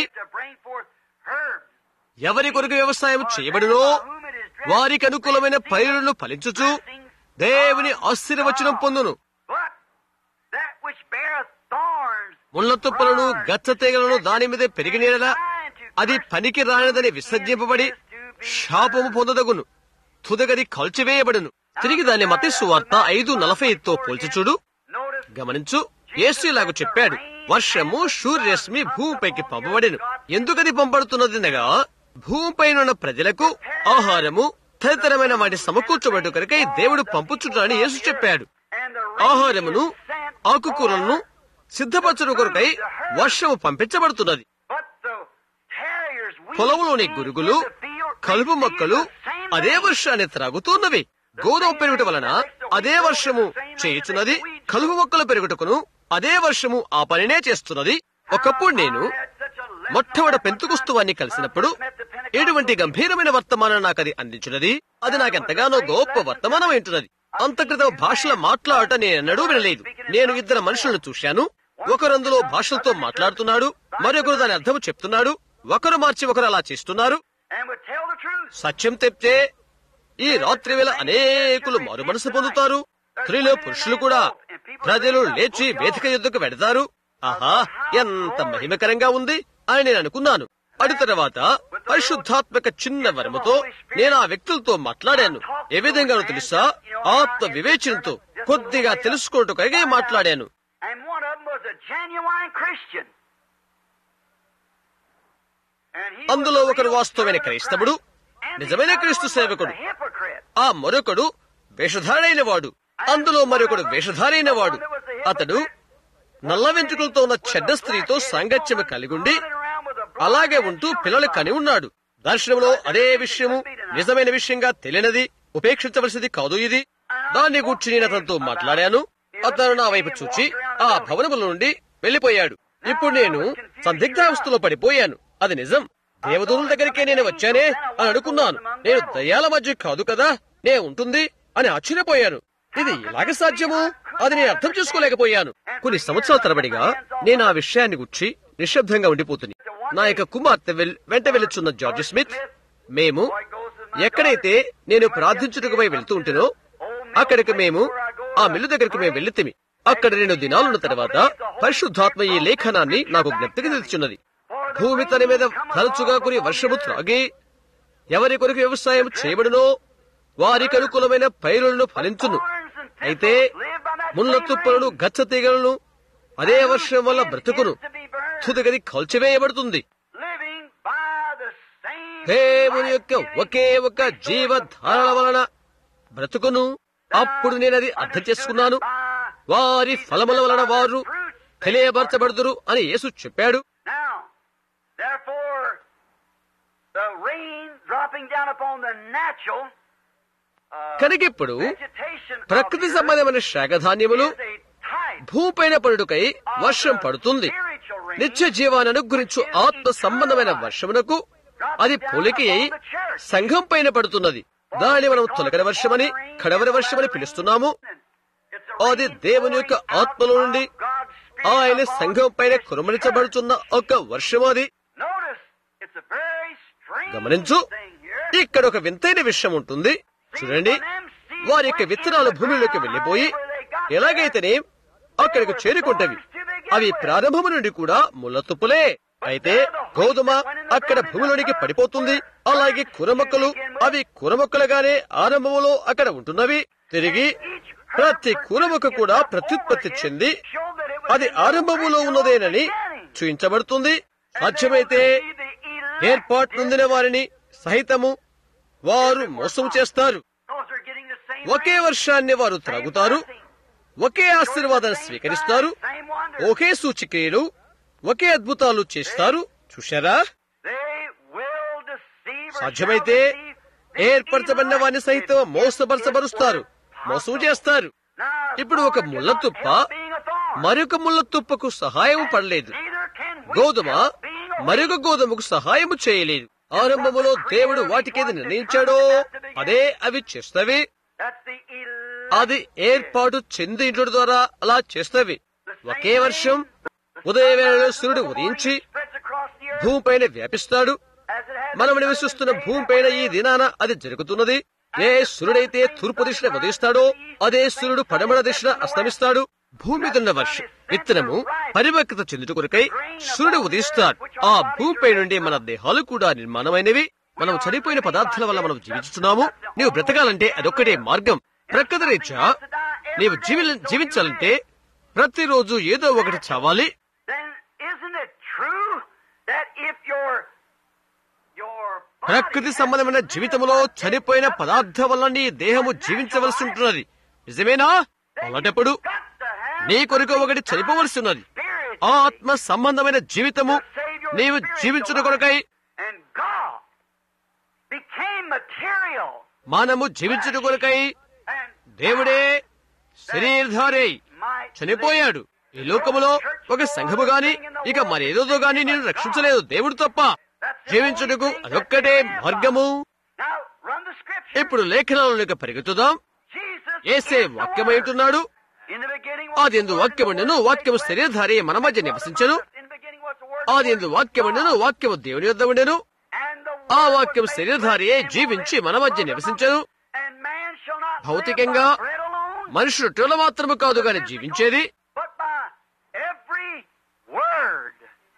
ఎవరి కొరకు వ్యవసాయం చేయబడినో వారికి అనుకూలమైన పైరులను ఫలించుచు దేవుని ఆశీర్వచనం పొందును ముళ్ళ తుప్పలను గచ్చ తీగలను దాని మీద పెరిగినేలా అది పనికి రానిదని విసర్జింపబడి శాపము పొందదగును తుదగది కాల్చివేయబడును తిరిగి దాని మతి సువార్త ఐదు నలభై తో పోల్చి చూడు గమనించు యేసు ఇలాగ చెప్పాడు వర్షము సూర్యరశ్మి భూమిపైకి పంపబడెను ఎందుకది పంపడుతున్నదినగా భూమిపైనున్న ప్రజలకు ఆహారము తదితరమైన వాటి సమకూర్చబడు కనుకై దేవుడు పంపుచుటాని యేసు చెప్పాడు ఆహారమును ఆకుకూరలను సిద్ధపరచడం కొరకై వర్షము పంపించబడుతున్నది పొలంలోని గురుగులు కలుపు మొక్కలు అదే వర్షాన్ని త్రాగుతున్నవి గోధుమ పెరుగుట వలన అదే వర్షము చేయుచున్నది కలుపు మొక్కలు పెరుగుటకును అదే వర్షము ఆ పనినే చేస్తున్నది ఒకప్పుడు నేను మొట్టమొదటి పెంతుకుస్తువాన్ని కలిసినప్పుడు ఎటువంటి గంభీరమైన వర్తమానం నాకు అది అందించినది అది నాకెంతగానో గొప్ప వర్తమానం ఏంటున్నది అంతక్రితం భాషల మాట్లాడట నేనెన్నడూ వినలేదు నేను ఇద్దరు మనుషులను చూశాను ఒకరు అందులో భాషలతో మాట్లాడుతున్నాడు మరొకరు దాని అర్థం చెప్తున్నాడు ఒకరు మార్చి ఒకరు అలా చేస్తున్నారు సత్యం తెప్తే ఈ రాత్రి వేళ అనేకులు మారు మనసు పొందుతారు స్త్రీలు పురుషులు కూడా ప్రజలు లేచి వేదిక యుద్ధకు వెడతారు ఆహా ఎంత మహిమకరంగా ఉంది అని నేను అనుకున్నాను అడి తర్వాత పరిశుద్ధాత్మక చిన్న వరముతో నేను ఆ వ్యక్తులతో మాట్లాడాను ఏ విధంగానో తెలుసా ఆత్మ వివేచనతో కొద్దిగా తెలుసుకోవటం కలిగే మాట్లాడాను And one of them was a genuine Christian. And he అందులో was a ఒకరు real వాస్తవమైన servant of క్రైస్తవుడు Christ. And the నిజమైన other క్రీస్తు one was సేవకుడు a hypocrite. ఆ మరొకడు వేషధారైన వాడు అందులో మరొకడు వేషధారైన వాడు అతడు నల్ల వెంట్రుకలతో ఉన్న చెడ్డ స్త్రీతో సాంగత్యము కలిగి ఉండి అలాగే ఉంటూ పిల్లలు కని ఉన్నాడు దర్శనంలో అదే విషయము నిజమైన విషయంగా తెలియనిది ఉపేక్షించవలసింది కాదు ఇది దాన్ని గూర్చి నేను అతనితో మాట్లాడాను అతను నా వైపు చూచి ఆ భవనముల నుండి వెళ్లిపోయాడు ఇప్పుడు నేను సందిగ్ధావస్థలో పడిపోయాను అది నిజం దేవదూరుల దగ్గరికే నేను వచ్చానే అని అనుకున్నాను నేను దయ్యాల మధ్య కాదు కదా నే ఉంటుంది అని ఆశ్చర్యపోయాను ఇది ఎలాగ సాధ్యము అది నేను అర్థం చేసుకోలేకపోయాను కొన్ని సంవత్సరాల తరబడిగా నేను ఆ విషయాన్ని గుర్చి నిశ్శబ్దంగా ఉండిపోతుంది నా యొక్క కుమార్తె వెల్- వెంట వెళ్ళుచున్న జార్జ్ స్మిత్ మేము ఎక్కడైతే నేను ప్రార్థించుటకు పోయి వెళ్తూ ఉంటేనో అక్కడికి మేము ఆ మిల్లు దగ్గరికి మేము వెళ్ళితిమి అక్కడ రెండు దినాలున్న తర్వాత పరిశుద్ధాత్మ ఈ లేఖనాన్ని నాకు జ్ఞప్తికి తెచ్చున్నది భూమి తన మీద తరచుగా కురి వర్షము త్రాగి ఎవరి కొరకు వ్యవసాయం చేయబడునో వారికి అనుకూలమైన పైరులను ఫలించును అయితే ముళ్ళ తుప్పలను గచ్చ తీగలను అదే వర్షం వల్ల బ్రతుకును ప్రస్తుత గది కాల్చివేయబడుతుంది living by the same దేవుని యొక్క life-giving ఒకే ఒక జీవధారల వలన బ్రతుకును అప్పుడు నేను అది అర్థం చేసుకున్నాను వారి ఫలముల వలన వారు తెలియబరచబడుదురు అని యేసు చెప్పాడు Now, therefore, the rain dropping down upon the natural uh, కనుక ఇప్పుడు vegetation of ప్రకృతి the earth సంబంధమైన శాఖధాన్యములు is a type భూపైన పడుటకై వర్షం పడుతుంది spiritual rain నిత్య జీవాన్ని అనుగ్రహించు ఆత్మ సంబంధమైన వర్షమునకు అది పొలికి అయి సంఘం పైన పడుతున్నది దాన్ని మనం తొలకరి వర్షమని కడవరి వర్షమని పిలుస్తున్నాము It's a అది rain దేవుని యొక్క pouring ఆత్మలో out నుండి of God's Spirit ఆయన upon సంఘం పైన His కురమరించబడుతున్న ఒక వర్షం అది Notice, it's a very strange గమనించు thing here. ఇక్కడ ఒక వింతైన విషయం ఉంటుంది చూడండి వారి యొక్క విత్తనాలు భూమిలోకి వెళ్లిపోయి ఎలాగైతేనే అక్కడికి చేరుకుంటవి అవి ప్రారంభము నుండి కూడా ముళ్ళ తుప్పులే అయితే గోధుమ అక్కడ భూమిలోనికి పడిపోతుంది అలాగే కూరమొక్కలు అవి కూరమొక్కలుగానే ఆరంభములో అక్కడ ఉంటున్నవి తిరిగి ప్రతి కూరమొక్క కూడా ప్రత్యుత్పత్తి చెంది అది ఆరంభములో ఉన్నదేనని చూపించబడుతుంది సాధ్యమైతే ఏర్పాటు నొందిన వారిని సహితము వారు మోసం చేస్తారు ఒకే వర్షాన్ని వారు త్రాగుతారు ఒకే ఆశీర్వాదాన్ని స్వీకరిస్తారు ఒకే సూచిక్రియలు ఒకే అద్భుతాలు చేస్తారు చూశారా సాధ్యమైతే ఏర్పరచబడిన వారిని సైతం మోసపరచబరుస్తారు మోసం చేస్తారు ఇప్పుడు ఒక ముళ్ళ తుప్ప మరొక ముళ్ళ తుప్పకు సహాయం పడలేదు గోధుమ మరొక గోధుమకు సహాయము చేయలేదు ఆరంభములో దేవుడు వాటికేది నిర్ణయించాడో అదే అవి చేస్తవి అది ఏర్పాటు చెందించడం ద్వారా అలా చేస్తవి ఒకే వర్షం ఉదయవేళలో సూర్యుడు ఉదయించి భూమిపైన వ్యాపిస్తాడు మనం నివసిస్తున్న భూమిపైన ఈ దినాన అది జరుగుతున్నది ఏ సూర్యుడైతే తూర్పు దిశన ఉదయిస్తాడో అదే సూర్యుడు పడమర దిశన అస్తమిస్తాడు భూమి మీద ఉన్న వర్షం విత్తనము పరిపక్వత చెందుట కొరకై సూర్యుడు ఉదయిస్తాడు ఆ భూమిపై నుండి మన దేహాలు కూడా నిర్మాణమైనవి మనం చనిపోయిన పదార్థాల వల్ల మనం జీవిస్తున్నాము నీవు బ్రతకాలంటే అదొక్కటే మార్గం ప్రకృతి రీత్యా నీవు జీవి జీవించాలంటే ప్రతిరోజు ఏదో ఒకటి చావాలి then isn't it true that if your your ప్రకృతి సంబంధమైన జీవితంలో చనిపోయిన పదార్థం వల్ల నీ దేహము జీవించవలసి ఉంటున్నది నిజమేనా అలాంటప్పుడు నీ కొరకు ఒకటి చనిపోవలసి ఉన్నది ఆ ఆత్మ సంబంధమైన జీవితము నీవు జీవించుట కొరకై and God became material మనము జీవించుట కొరకై and దేవుడే శరీరధారై might చనిపోయాడు ఈ లోకములో ఒక సంఘము గాని ఇక మరేదో గాని నేను రక్షించలేదు దేవుడు తప్ప జీవించుటకు అదొక్కటే మార్గము now run the scripture ఇప్పుడు లేఖనాలకు పరిగెత్తుదాం Jesus ఏసే is the వాక్యమై Word. ఉంటున్నాడు In the beginning ఆది ఎందు వాక్యముండెను వాక్యము శరీరధారి మన మధ్య నివసించెను In the beginning was the Word. ఆది ఎందు వాక్యముండెను వాక్యము దేవుని వద్ద ఉండెను And the ఆ Word వాక్యం was made శరీరధారి flesh అయి and జీవించి lived మన మధ్య among us. నివసించెను And man shall not live భౌతికంగా by bread alone, మనుషులు రొట్టెల మాత్రము కాదు గాని జీవించేది but by every word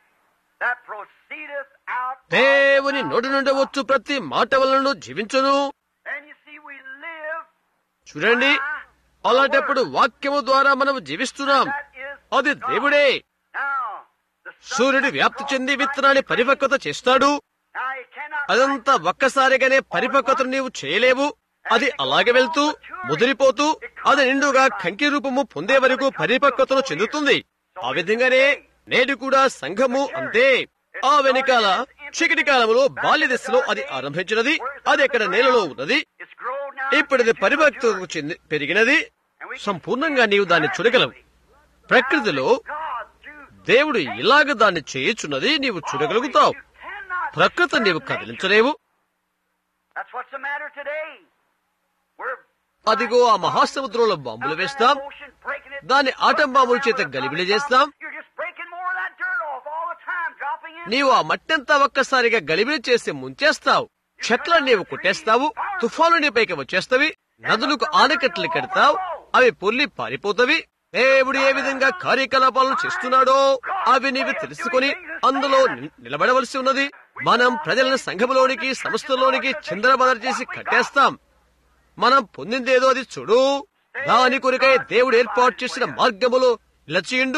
that proceedeth out of దేవుని the నోటి mouth నుండి of God. వచ్చు ప్రతి మాట వలన జీవించును And you see, we live చూడండి అలాంటప్పుడు వాక్యము ద్వారా మనము జీవిస్తున్నాం that is అది God. దేవుడే Now, the sun సూర్యుడు that వ్యాప్తి goes చెంది right విత్తనాన్ని పరిపక్వత చేస్తాడు Now, you cannot అదంతా ఒక్కసారిగానే పరిపక్వతను నీవు చేయలేవు అది అలాగే వెళ్తూ ముదిరిపోతూ అది నిండుగా కంకి రూపము పొందే వరకు పరిపక్వతను చెందుతుంది ఆ విధంగానే నేడు కూడా సంఘము అంతే ఆ వెనకాల చీకటి కాలంలో బాల్య దశలో అది ఆరంభించినది అది అక్కడ నేలలో ఉన్నది It's grown now. ఇప్పుడు అది పరిపక్వతకు చెంది పెరిగినది సంపూర్ణంగా నీవు దాన్ని చూడగలవు ప్రకృతిలో God through దేవుడు ఇలాగ దాన్ని చేయుచున్నది నీవు చూడగలుగుతావు You cannot ప్రకృతి నీవు disturb nature. కదిలించలేవు That's what's the matter today. We're అదిగో ఆ మహాసముద్రంలో బాంబులు వేస్తాం ocean breaking it. దాన్ని ఆటం బాంబుల చేత గలిబిలి చేస్తాం You're just breaking more of that dirt off all the time, dropping in. నీవు ఆ మట్టంతా ఒక్కసారిగా గలిబిలి చేసి ముంచేస్తావు చెట్లను నీవు కొట్టేస్తావు తుఫాను నీ పైకి వచ్చేస్తవి నదులకు ఆనకట్లు కడతావు అవి పొల్లి పారిపోతవి దేవుడు ఏ విధంగా కార్యకలాపాలను చేస్తున్నాడో అవి నీవు తెలుసుకొని అందులో ని- నిలబడవలసి ఉన్నది మనం ప్రజలను సంఘములోనికి సంస్థలోనికి చిందరబదర చేసి కట్టేస్తాం మనం పొందిందేదో అది చూడు దాని కొరకై దేవుడు ఏర్పాటు చేసిన మార్గములో నిలచియుండు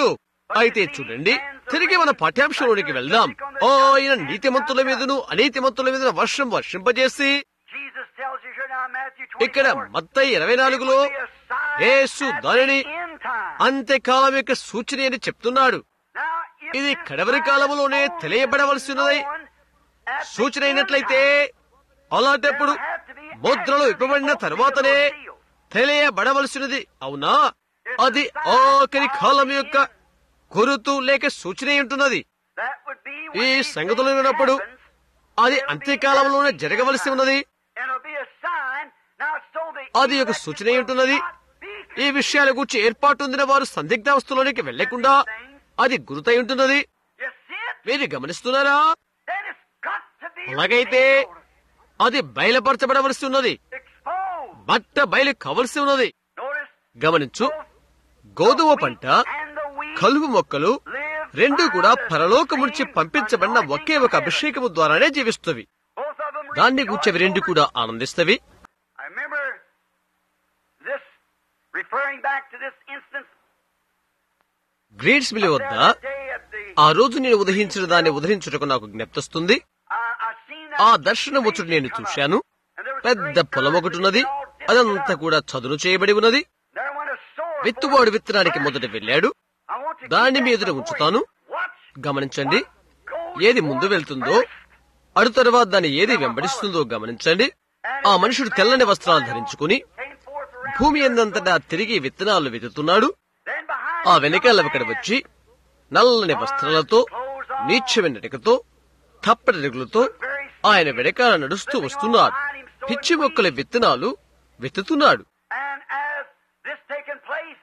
అయితే చూడండి తిరిగి మన పాఠ్యాంశంలోనికి వెళ్దాం ఆయన నీతిమంతుల మీదను అనీతిమంతుల మీదను వర్షం వర్షింపజేసి Jesus tells you here now in Matthew 24, ఇక్కడ మత్తయి ఇరవై నాలుగులో it will be a sign Yesu at the దానిని end time. అంత్యకాలం యొక్క సూచన అని చెప్తున్నాడు Now, if ఇది this కడవరి sign కాలములోనే is తెలియబడవలసినది known at the సూచన end అయినట్లయితే time, అలాంటప్పుడు there have to be ముద్రలు after విప్పబడిన the తర్వాతనే seal. తెలియబడవలసినది అవునా అది ఆఖరి కాలం యొక్క గురుతు లేక సూచన అయి ఉంటున్నది That would be ఈ when these సంగతులు things విన్నప్పుడు happens, అది అంత్యకాలంలోనే జరగవలసి ఉన్నది and it'll be a sign. Now, so the అది ఒక elect సూచన అయి will ఉంటున్నది not be ఈ విషయాల గురించి ఏర్పాటు పొందిన వారు సందిగ్ధావస్థలోనికి వెళ్లకుండా అది గురుతై ఉంటున్నది You see it? మీరు గమనిస్తున్నారా Then it's got to be అలాగైతే revealed, అది బయలుపరచబడవలసి ఉన్నది exposed. బట్ట బయలు కావలసి ఉన్నది Notice గమనించు గోధుమ పంట and the wheat కలుపు మొక్కలు live రెండు కూడా by the పరలోకం నుంచి same పంపించబడిన anointing ఒకే ఒక from heaven. అభిషేకము ద్వారానే జీవిస్తవి Both of them దాన్ని rejoice గూర్చి అవి రెండు over కూడా ఆనందిస్తవి I remember this, referring back to this instance greeds mill there వద్ద that day at the, ఆ రోజు నేను ఉదహించిన దాన్ని ఉదహించుటకు నాకు జ్ఞప్తిస్తుంది I, I seen ఆ that దర్శనం వచ్చుడు నేను come up. చూశాను And there was a పెద్ద great పొలం earth ఒకటి that ఉన్నది was all dipped అదంతా up. కూడా చదును చేయబడి ఉన్నది There went a sword విత్తువాడు forth విత్తనానికి first. మొదట వెళ్ళాడు I want to దాన్ని keep మీ that ఎదుట before ఉంచుతాను. you. Watch గమనించండి what goes ఏది ముందు forth వెళ్తుందో first. అడు తర్వాత దాన్ని ఏది వెంబడిస్తుందో గమనించండి ఆ మనుషుడు తెల్లని వస్త్రాలు ధరించుకుని Came forth around భూమి the ఎందంతటా తిరిగి విత్తనాలు వెతుకుతున్నాడు Then behind ఆ him వెనకాల come a అక్కడ man. వచ్చి నల్లని వస్త్రాలతో నీచమైన రెక్కతో తప్పటి రెగులతో ఆయన వెనకాల నడుస్తూ వస్తున్నాడు పిచ్చి మొక్కల విత్తనాలు వెతుకుతున్నాడు And as this taken place,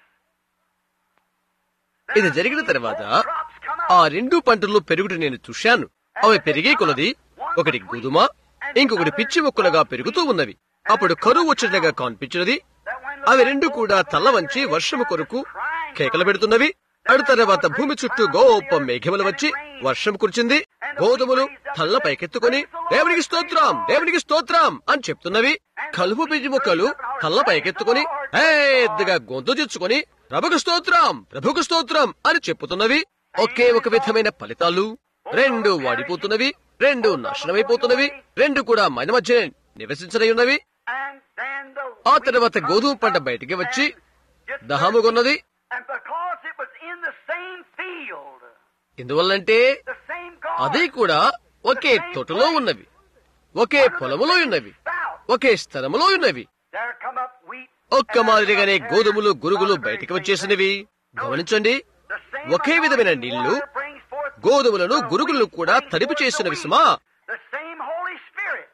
ఇది జరిగిన తర్వాత ఆ రెండు పంటలు పెరుగుట నేను చూశాను అవి పెరిగే కొలది ఒకటి గోధుమ ఇంకొకటి పిచ్చి మొక్కలుగా పెరుగుతూ ఉన్నవి అప్పుడు కరువు వచ్చినట్టుగా కనిపించినది అవి రెండు కూడా తల్ల వంచి వర్షము కొరకు కేకలు పెడుతున్నవి అడు తర్వాత భూమి చుట్టూ గోప మేఘములు వచ్చి వర్షం కురిచింది గోధుమలు తల్ల పైకెత్తుకొని దేవునికి స్తోత్రం దేవునికి స్తోత్రం అని చెప్తున్నవి కలుపు పిచ్చి మొక్కలు తల్ల పైకెత్తుకొని పెద్దగా గొంతు తెచ్చుకొని ప్రభుకు స్తోత్రం ప్రభుకు స్తోత్రం అని చెప్పుతున్నవి ఒకే ఒక విధమైన ఫలితాలు రెండు వాడిపోతున్నవి రెండు నాశనమైపోతున్నవి రెండు కూడా మన మధ్య నివసించనై ఉన్నవి and then the ఆ తర్వాత గోధుమ పంట బయటికి వచ్చి దహముగొన్నది And because it was in the same field, ఎందువల్లంటే the same garden, అది కూడా ఒకే తోటలో ఉన్నవి ఒకే పొలములో ఉన్నవి ఒకే స్థలములో ఉన్నవి there come up wheat. ఒక్క మాదిరిగానే గోధుమలు గురుగులు బయటికి వచ్చేసినవి గమనించండి The same ఒకే విధమైన anointing నీళ్లు water brings forth గోధుమలను గురుగులను కూడా తడిపి చేసినవి సుమా the same Holy Spirit.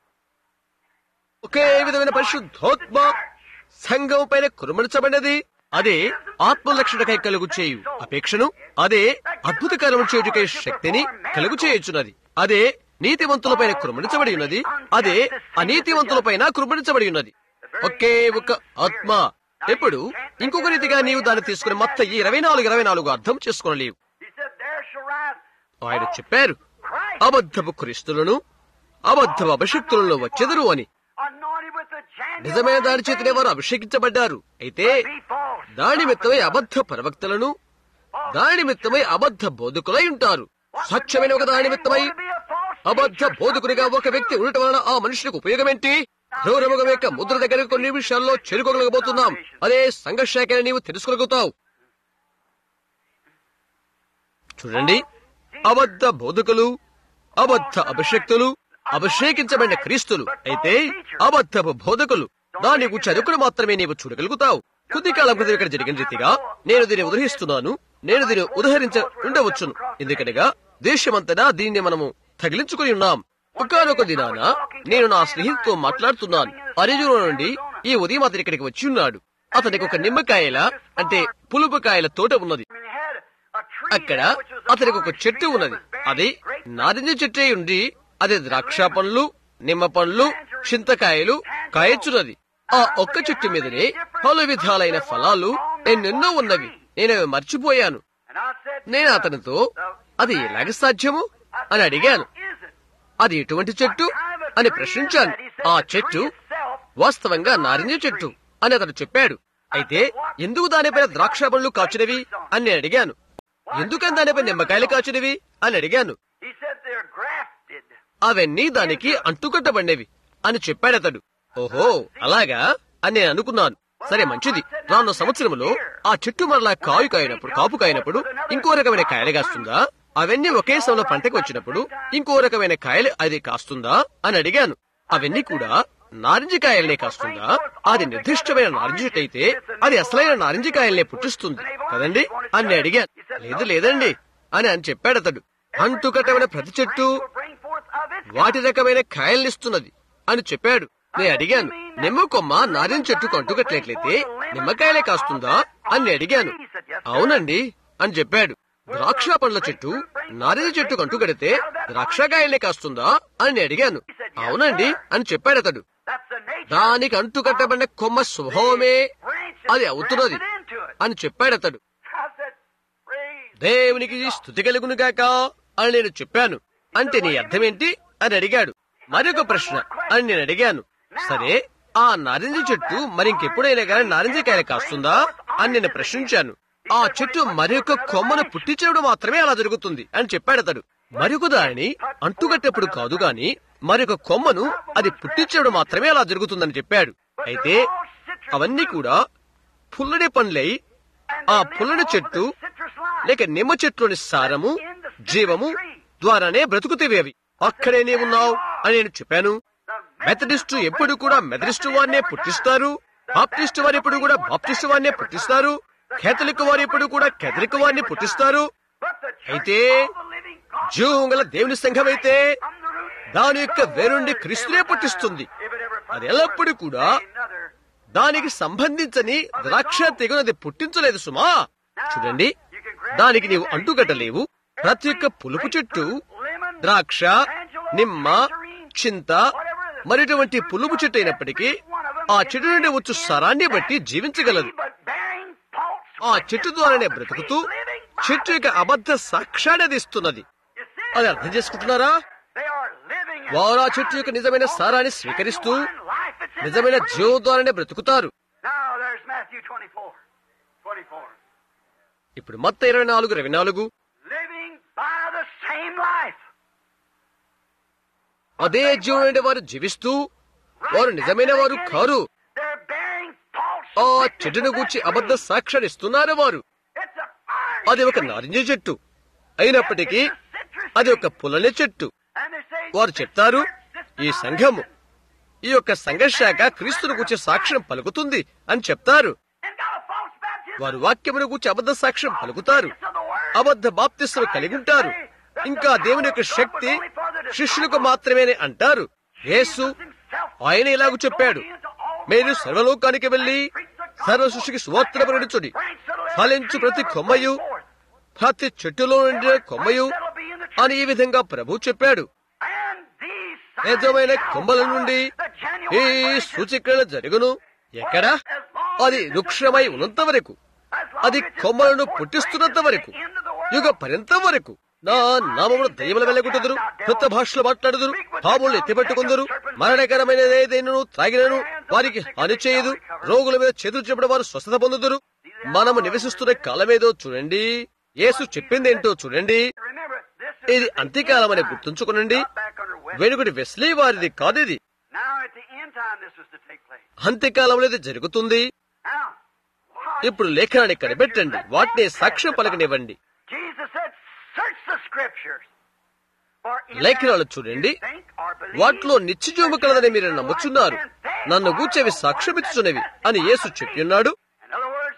ఒకే విధమైన పరిశుద్ధాత్మ సంఘం పైన కురుమరించబడినది అదే ఆత్మలక్షణకై కలుగు చేయు అపేక్షను అదే అద్భుతకరము చేయుటకై శక్తిని కలుగు చేయుచున్నది అదే నీతివంతులపైన కురుమరించబడి ఉన్నది అదే అనీతివంతులపైన కురుమరించబడి ఉన్నది ఒకే ఒక ఆత్మ ఎప్పుడు ఇంకొక రీతిగా నీవు దాన్ని తీసుకుని మొత్తం ఈ ఇరవై నాలుగు ఇరవై నాలుగు అర్థం చేసుకోలేవు He said, There shall rise ఆయన చెప్పారు Christ అబద్ధపు క్రీస్తులను అబద్ధపు అభిషక్తులను వచ్చెదరు అని anointed with the genuine నిజమైన దాని చేతనే faith. వారు అభిషేకించబడ్డారు అయితే Be false. దాని నిమిత్తమై అబద్ధ ప్రవక్తలను దాని నిమిత్తమై అబద్ధ బోధకులై ఉంటారు సత్యమైన ఒక దాని నిమిత్తమై అబద్ధ బోధకుడిగా ఒక వ్యక్తి ఉండటం వలన ఆ మనుషులకు ఉపయోగమేంటి క్రూరముఖం యొక్క ముద్ర దగ్గర కొన్ని నిమిషాల్లో చేరుకోగలగబోతున్నాం అదే సంఘర్షాకని నీవు తెలుసుకోగలుగుతావు చూడండి అబద్ధ బోధకులు అబద్ధ అభిషక్తులు అభిషేకించబడిన క్రీస్తులు అయితే అబద్ధపు బోధకులు దాని గురించి అదొకడు మాత్రమే నీవు చూడగలుగుతావు కొద్ది కాలం క్రితం ఇక్కడ జరిగిన రీతిగా నేను దీన్ని ఉదహరిస్తున్నాను నేను దీన్ని ఉదహరించ ఉండవచ్చును ఎందుకనగా దేశమంతటా దీన్ని మనము తగిలించుకుని ఉన్నాం ఒకనొక దినాన నేను నా స్నేహితుతో మాట్లాడుతున్నాను అరిజులో నుండి ఈ ఉదయం అతని ఇక్కడికి వచ్చి ఉన్నాడు అతనికి ఒక నిమ్మకాయల అంటే పులుపుకాయల తోట ఉన్నది I mean, he had a tree అక్కడ there which was a అతనికి ఒక orange చెట్టు tree ఉన్నది that was bearing అది great నారింజ చెట్టే ఉండి అది ద్రాక్ష పండ్లు నిమ్మ పండ్లు చింతకాయలు కాయచున్నది ఆ ఒక్క చెట్టు మీదనే పలు విధాలైన ఫలాలు ఎన్నెన్నో ఉన్నవి నేను అవి మర్చిపోయాను And I said, నేను అతనితో అది ఎలాగ సాధ్యము అని అడిగాను Is it? అది ఎటువంటి చెట్టు అని ప్రశ్నించాను ఆ చెట్టు వాస్తవంగా నారింజ చెట్టు అని అతను చెప్పాడు అయితే ఎందుకు దానిపైన ద్రాక్ష పండ్లు కాచినవి అని నేను అడిగాను ఎందుకని దానిపై నిమ్మకాయలు కాచినవి అని అడిగాను He said they're grafted. అవన్నీ దానికి అంటుకట్టబడినవి అని చెప్పాడతడు ఓహో అలాగా అని నేను అనుకున్నాను సరే మంచిది రానున్న సంవత్సరంలో ఆ చెట్టు మరలా కాయు కాయినప్పుడు కాపు కాయినప్పుడు ఇంకో రకమైన కాయలు కాస్తుందా అవన్నీ ఒకే సమయంలో పంటకు వచ్చినప్పుడు ఇంకో రకమైన కాయలు అది కాస్తుందా అని అడిగాను అవన్నీ కూడా నారింజ కాయలనే కాస్తుందా అది నిర్దిష్టమైన నారింజ చెట్టు అయితే అది అసలైన నారింజ కాయలనే పుట్టిస్తుంది కదండి అని నేను అడిగాను లేదు లేదండి అని అని చెప్పాడతడు అంటుకట్టమైన ప్రతి చెట్టు Bring forth of its వాటి రకమైన కాయలనిస్తున్నది అని చెప్పాడు నేను అడిగాను నిమ్మ కొమ్మ నారింజ చెట్టుకు అంటుకట్లేట్లయితే నిమ్మకాయలే కాస్తుందా అని నేను అడిగాను అవునండి అని చెప్పాడు ద్రాక్ష పండ్ల చెట్టు నారింజ చెట్టుకు అంటుకడితే ద్రాక్షకాయలే కాస్తుందా అని నేను అడిగాను అవునండి అని చెప్పాడు అతడు That's the nature దానికి అంటుకట్టబడిన కొమ్మ స్వభావమే branch అది that's అవుతున్నది grafted into it. అని చెప్పాడు అతడు I said, praise దేవునికి స్థుతి కలుగును గాక అని నేను చెప్పాను అంటే నీ అర్థమేంటి అని అడిగాడు మరొక ప్రశ్న అని నేను అడిగాను సరే ఆ నారింజ చెట్టు మరి ఇంకెప్పుడైనా కానీ నారింజ కాయలు కాస్తుందా అని నేను ప్రశ్నించాను ఆ చెట్టు మరొక కొమ్మను పుట్టించడం మాత్రమే అలా జరుగుతుంది అని చెప్పాడు అతడు మరొక దానిని అంటుగట్టేప్పుడు కాదు గాని మరొక కొమ్మను అది పుట్టించడం మాత్రమే అలా జరుగుతుందని చెప్పాడు అయితే అవన్నీ కూడా పుల్లడి పండ్లై ఆ పుల్లడి చెట్టు citrus line. లేక నిమ్మ చెట్లోని సారము జీవము ద్వారానే బ్రతుకుతేవి అవి అక్కడే నీ ఉన్నావు అని నేను చెప్పాను మెథడిస్టు ఎప్పుడు కూడా మెథడిస్టు వారినే పుట్టిస్తారు బాప్టిస్టు వారు ఎప్పుడు కూడా బాప్టిస్టు వారినే పుట్టిస్తారు కేథలిక్ వారు ఎప్పుడు కూడా కేథలిక్ వారిని పుట్టిస్తారు But the church అయితే of the living God జీవంగల దేవుని సంఘం అయితే from the root దాని యొక్క వేరుండి క్రీస్తునే పుట్టిస్తుంది if it ever అది ఎల్లప్పుడూ కూడా another దానికి సంబంధించని ద్రాక్ష తెగునది పుట్టించలేదు సుమా చూడండి దానికి నీవు అంటుకట్టలేవు ప్రతి ఒక్క పులుపు చెట్టు ద్రాక్ష నిమ్మ చింత మరిటువంటి పులుపు చెట్టు అయినప్పటికీ ఆ చెట్టు నుండి వచ్చు సరాన్ని బట్టి జీవించగలదు but bearing false ఆ చెట్టు ద్వారానే బ్రతుకుతూ చెట్టు యొక్క అబద్ధ సాక్ష్యాన్ని ఇస్తున్నది You see, అది అర్థం చేసుకుంటున్నారా they are living in వారు ఆ చెట్టు యొక్క నిజమైన సారాన్ని స్వీకరిస్తూ genuine life. It's in నిజమైన their fruit. జీవ ద్వారానే బ్రతుకుతారు Now there's Matthew 24. 24. ఇప్పుడు మొత్తం ఇరవై నాలుగు ఇరవై నాలుగు Living by the same life. అదే జీవం నుండి వారు జీవిస్తూ వారు నిజమైన వారు కారు They're bearing false ఆ witness చెట్టును to గూర్చి that అబద్ధ fruit. సాక్ష్యాన్ని ఇస్తున్నారు వారు It's a iron అది ఒక tree. నారింజ చెట్టు అయినప్పటికీ It's a citrus అది tree. ఒక పుల్లనే చెట్టు And they say, వారు చెప్తారు "This ఈ denomination సంఘము ఈ యొక్క సంఘర్షాక క్రీస్తును గూర్చి సాక్ష్యం పలుకుతుంది అని చెప్తారు and got a false baptism. వారు వాక్యమును గూర్చి అబద్ధ సాక్ష్యం పలుకుతారు Witness of the word. అబద్ధ బాప్తిస్టులు కలిగి ఉంటారు ఇంకా దేవుని యొక్క శక్తి శిష్యులకు మాత్రమే అంటారు యేసు ఆయన ఇలాగ చెప్పాడు మీరు సర్వలోకానికి వెళ్లి సర్వ సృష్టికి సువార్తను ప్రకటించుడి ఫలించు ప్రతి కొమ్మయు ప్రతి చెట్టులో నుండి కొమ్మయు అని ఈ విధంగా ప్రభు చెప్పాడు నిజమైన కొమ్మల నుండి ఈ సూచికలు జరుగును ఎక్కడ అది వృక్షమై ఉన్నంత వరకు అది కొమ్మలను పుట్టిస్తున్నంత వరకు యుగ పర్యంతం వరకు నా నామమును దయ్యముల వెళ్ళగొట్టుదురు కొత్త భాషలో మాట్లాడుదురు పాములు ఎత్తిపెట్టుకుందరు మరణకరమైన ఏదైనా త్రాగినను వారికి హాని చేయదు రోగుల మీద చేతులు చెప్పడం వారు స్వస్థత పొందుదురు మనము నివసిస్తున్న కాలమేదో చూడండి యేసు చెప్పిందేంటో చూడండి ఇది అంత్యకాలం అని గుర్తుంచుకునండి వెనుకటి వెస్లీ వారిది కాదు ఇది Now at the end time this was to take place. అంత్యకాలంలో ఇది జరుగుతుంది Now, why- ఇప్పుడు లేఖనాన్ని కనిపెట్టండి వాటిని సాక్ష్యం పలకనివ్వండి Jesus said, search the scriptures. For in లేఖనాలు them చూడండి you think or believe వాటిలో నిత్యజీవము కలదని మీరు నమ్ముచున్నారు నన్ను గూర్చేవి సాక్ష్యమిచ్చుచున్నవి అని యేసు చెప్పియున్నాడు In other words,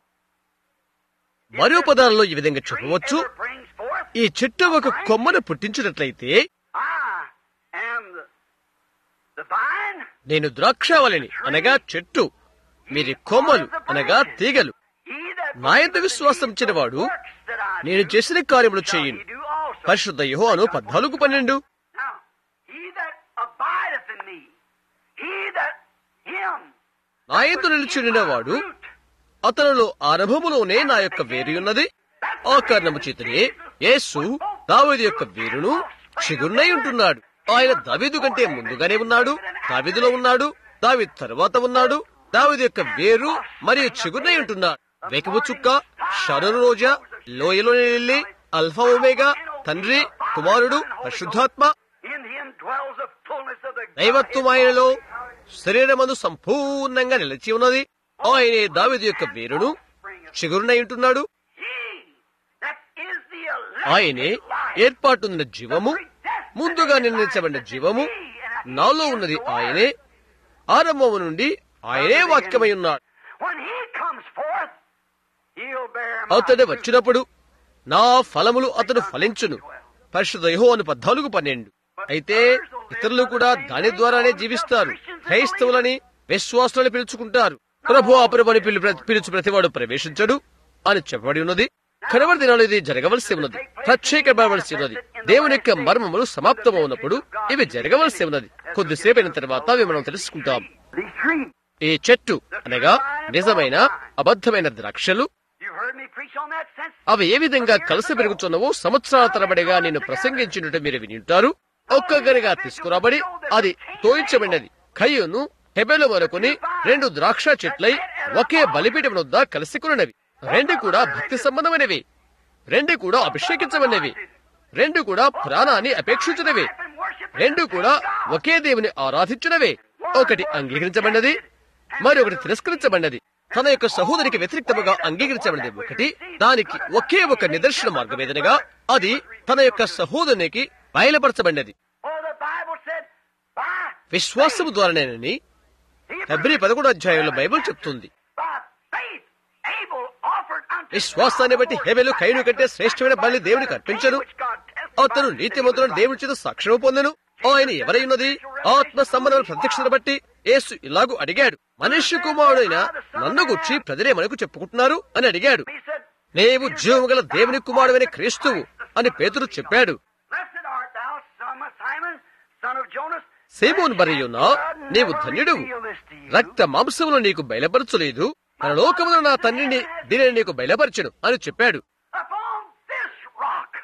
మరో పదాలలో ఈ విధంగా చెప్పవచ్చు ever brings forth, ఈ చెట్టు ఒక కొమ్మను పుట్టించినట్లయితే I am the, the vine, నేను ద్రాక్షావళిని అనగా చెట్టు మీరు కొమ్మలు అనగా తీగలు he that నా యందు విశ్వాసం ఇచ్చినవాడు works that I నేను do, చేసిన కార్యములు shall చేయును he do also. పరిశుద్ధ యోహాను పద్నాలుగు పన్నెండు Now, he that abideth in me, he that him నా యందు నిలిచినవాడు అతనిలో ఆరంభములోనే నా యొక్క వేరు ఉన్నది ఆ కారణము చేతనే యేసు దావీదు యొక్క వేరును చిగురునై ఉంటున్నాడు ఆయన దావీదు కంటే ముందుగానే ఉన్నాడు దావీదులో ఉన్నాడు దావి తర్వాత ఉన్నాడు దావీదు యొక్క వేరు మరియు చిగురునై ఉంటున్నాడు వేకపు చుక్క షరరు రోజా లోయలోని వెళ్ళి అల్ఫా ఒమేగా తండ్రి కుమారుడు పరిశుద్ధాత్మ In him dwells the fullness of the దైవత్వం ఆయనలో శరీరమందు సంపూర్ణంగా నిలిచి ఉన్నది ఆయనే దావిది యొక్క వేరును చిగురునై ఉంటున్నాడు He that is the ఆయనే elected life. ఏర్పాటున్న జీవము ముందుగా నిర్ణయించబడిన జీవము నాలో ఉన్నది ఆయనే ఆరంభము నుండి ఆయనే వాక్యమై ఉన్నాడు When he comes forth, he'll bear my అతడు fruit. వచ్చినప్పుడు నా ఫలములు అతడు ఫలించును పరిశుద్ధ యెహోవాను పద్నాలుగు పన్నెండు అయితే ఇతరులు కూడా దాని ద్వారానే జీవిస్తారు క్రైస్తవులని విశ్వాసులని పిలుచుకుంటారు ప్రభు అపరమని పిలు పిలుచు ప్రతివాడు ప్రవేశించడు అని చెప్పబడి ఉన్నది కడవరి దినాలు ఇది జరగవలసి ఉన్నది ప్రత్యేకపడవలసి ఉన్నది దేవుని యొక్క మర్మములు సమాప్తమవునప్పుడు ఇవి జరగవలసి ఉన్నది కొద్దిసేపు అయిన తర్వాత అవి మనం తెలుసుకుంటాం These trees. ఈ చెట్టు అనగా నిజమైన అబద్ధమైన ద్రాక్షలు You heard me preach on that since అవి ఏ విధంగా కలిసి పెరుగుతున్నవో సంవత్సరాల తరబడిగా నేను ప్రసంగించినట్టు మీరు వినింటారు ఒక్కొక్కరిగా తీసుకురాబడి అది తోయించబడినది కయ్యూను హెబెలు వరకుని రెండు ద్రాక్ష చెట్లై ఒకే బలిపీఠం వద్ద కలిసి కొనినవి రెండు కూడా భక్తి సంబంధమైనవి రెండు కూడా అభిషేకించబడినవి రెండు కూడా ప్రాణాన్ని అపేక్షించినవి రెండు కూడా ఒకే దేవుని ఆరాధించినవే ఒకటి అంగీకరించబడినది మరొకటి తిరస్కరించబడినది తన యొక్క సహోదరికి వ్యతిరేక్తముగా అంగీకరించబడినది ఒకటి దానికి ఒకే ఒక నిదర్శన మార్గం ఏదనగా అది తన యొక్క సహోదరునికి బయలుపరచబడినది Oh, the Bible said, by విశ్వాసము ద్వారానేనని ఫిబ్రి పదకొండు అధ్యాయంలో బైబిల్ చెప్తుంది by faith, Abel offered unto విశ్వాసాన్ని బట్టి హెబెలు కైను కంటే శ్రేష్టమైన బలి దేవునికి అర్పించను అతను నీతిమంతులను దేవుని చేత సాక్ష్యం పొందెను ఆయన ఎవరై ఉన్నది ఆత్మ సంబంధమైన ప్రత్యక్షతను బట్టి యేసు ఇలాగూ అడిగాడు మనుష్య కుమారుడైన నన్ను గుర్చి ప్రజలే మనకు చెప్పుకుంటున్నారు అని అడిగాడు He said, నీవు జీవము గల దేవుని కుమారుడైన క్రీస్తువు అని పేతురు చెప్పాడు Blessed art thou, son of Simon, son of Jonas. సేమోన్ బరియునా నీవు ధన్యుడు రక్త మాంసములు నీకు బయలుపరచలేదు మన లోకములో నా తండ్రిని దీనిని నీకు బయలుపరచను అని చెప్పాడు Upon this rock,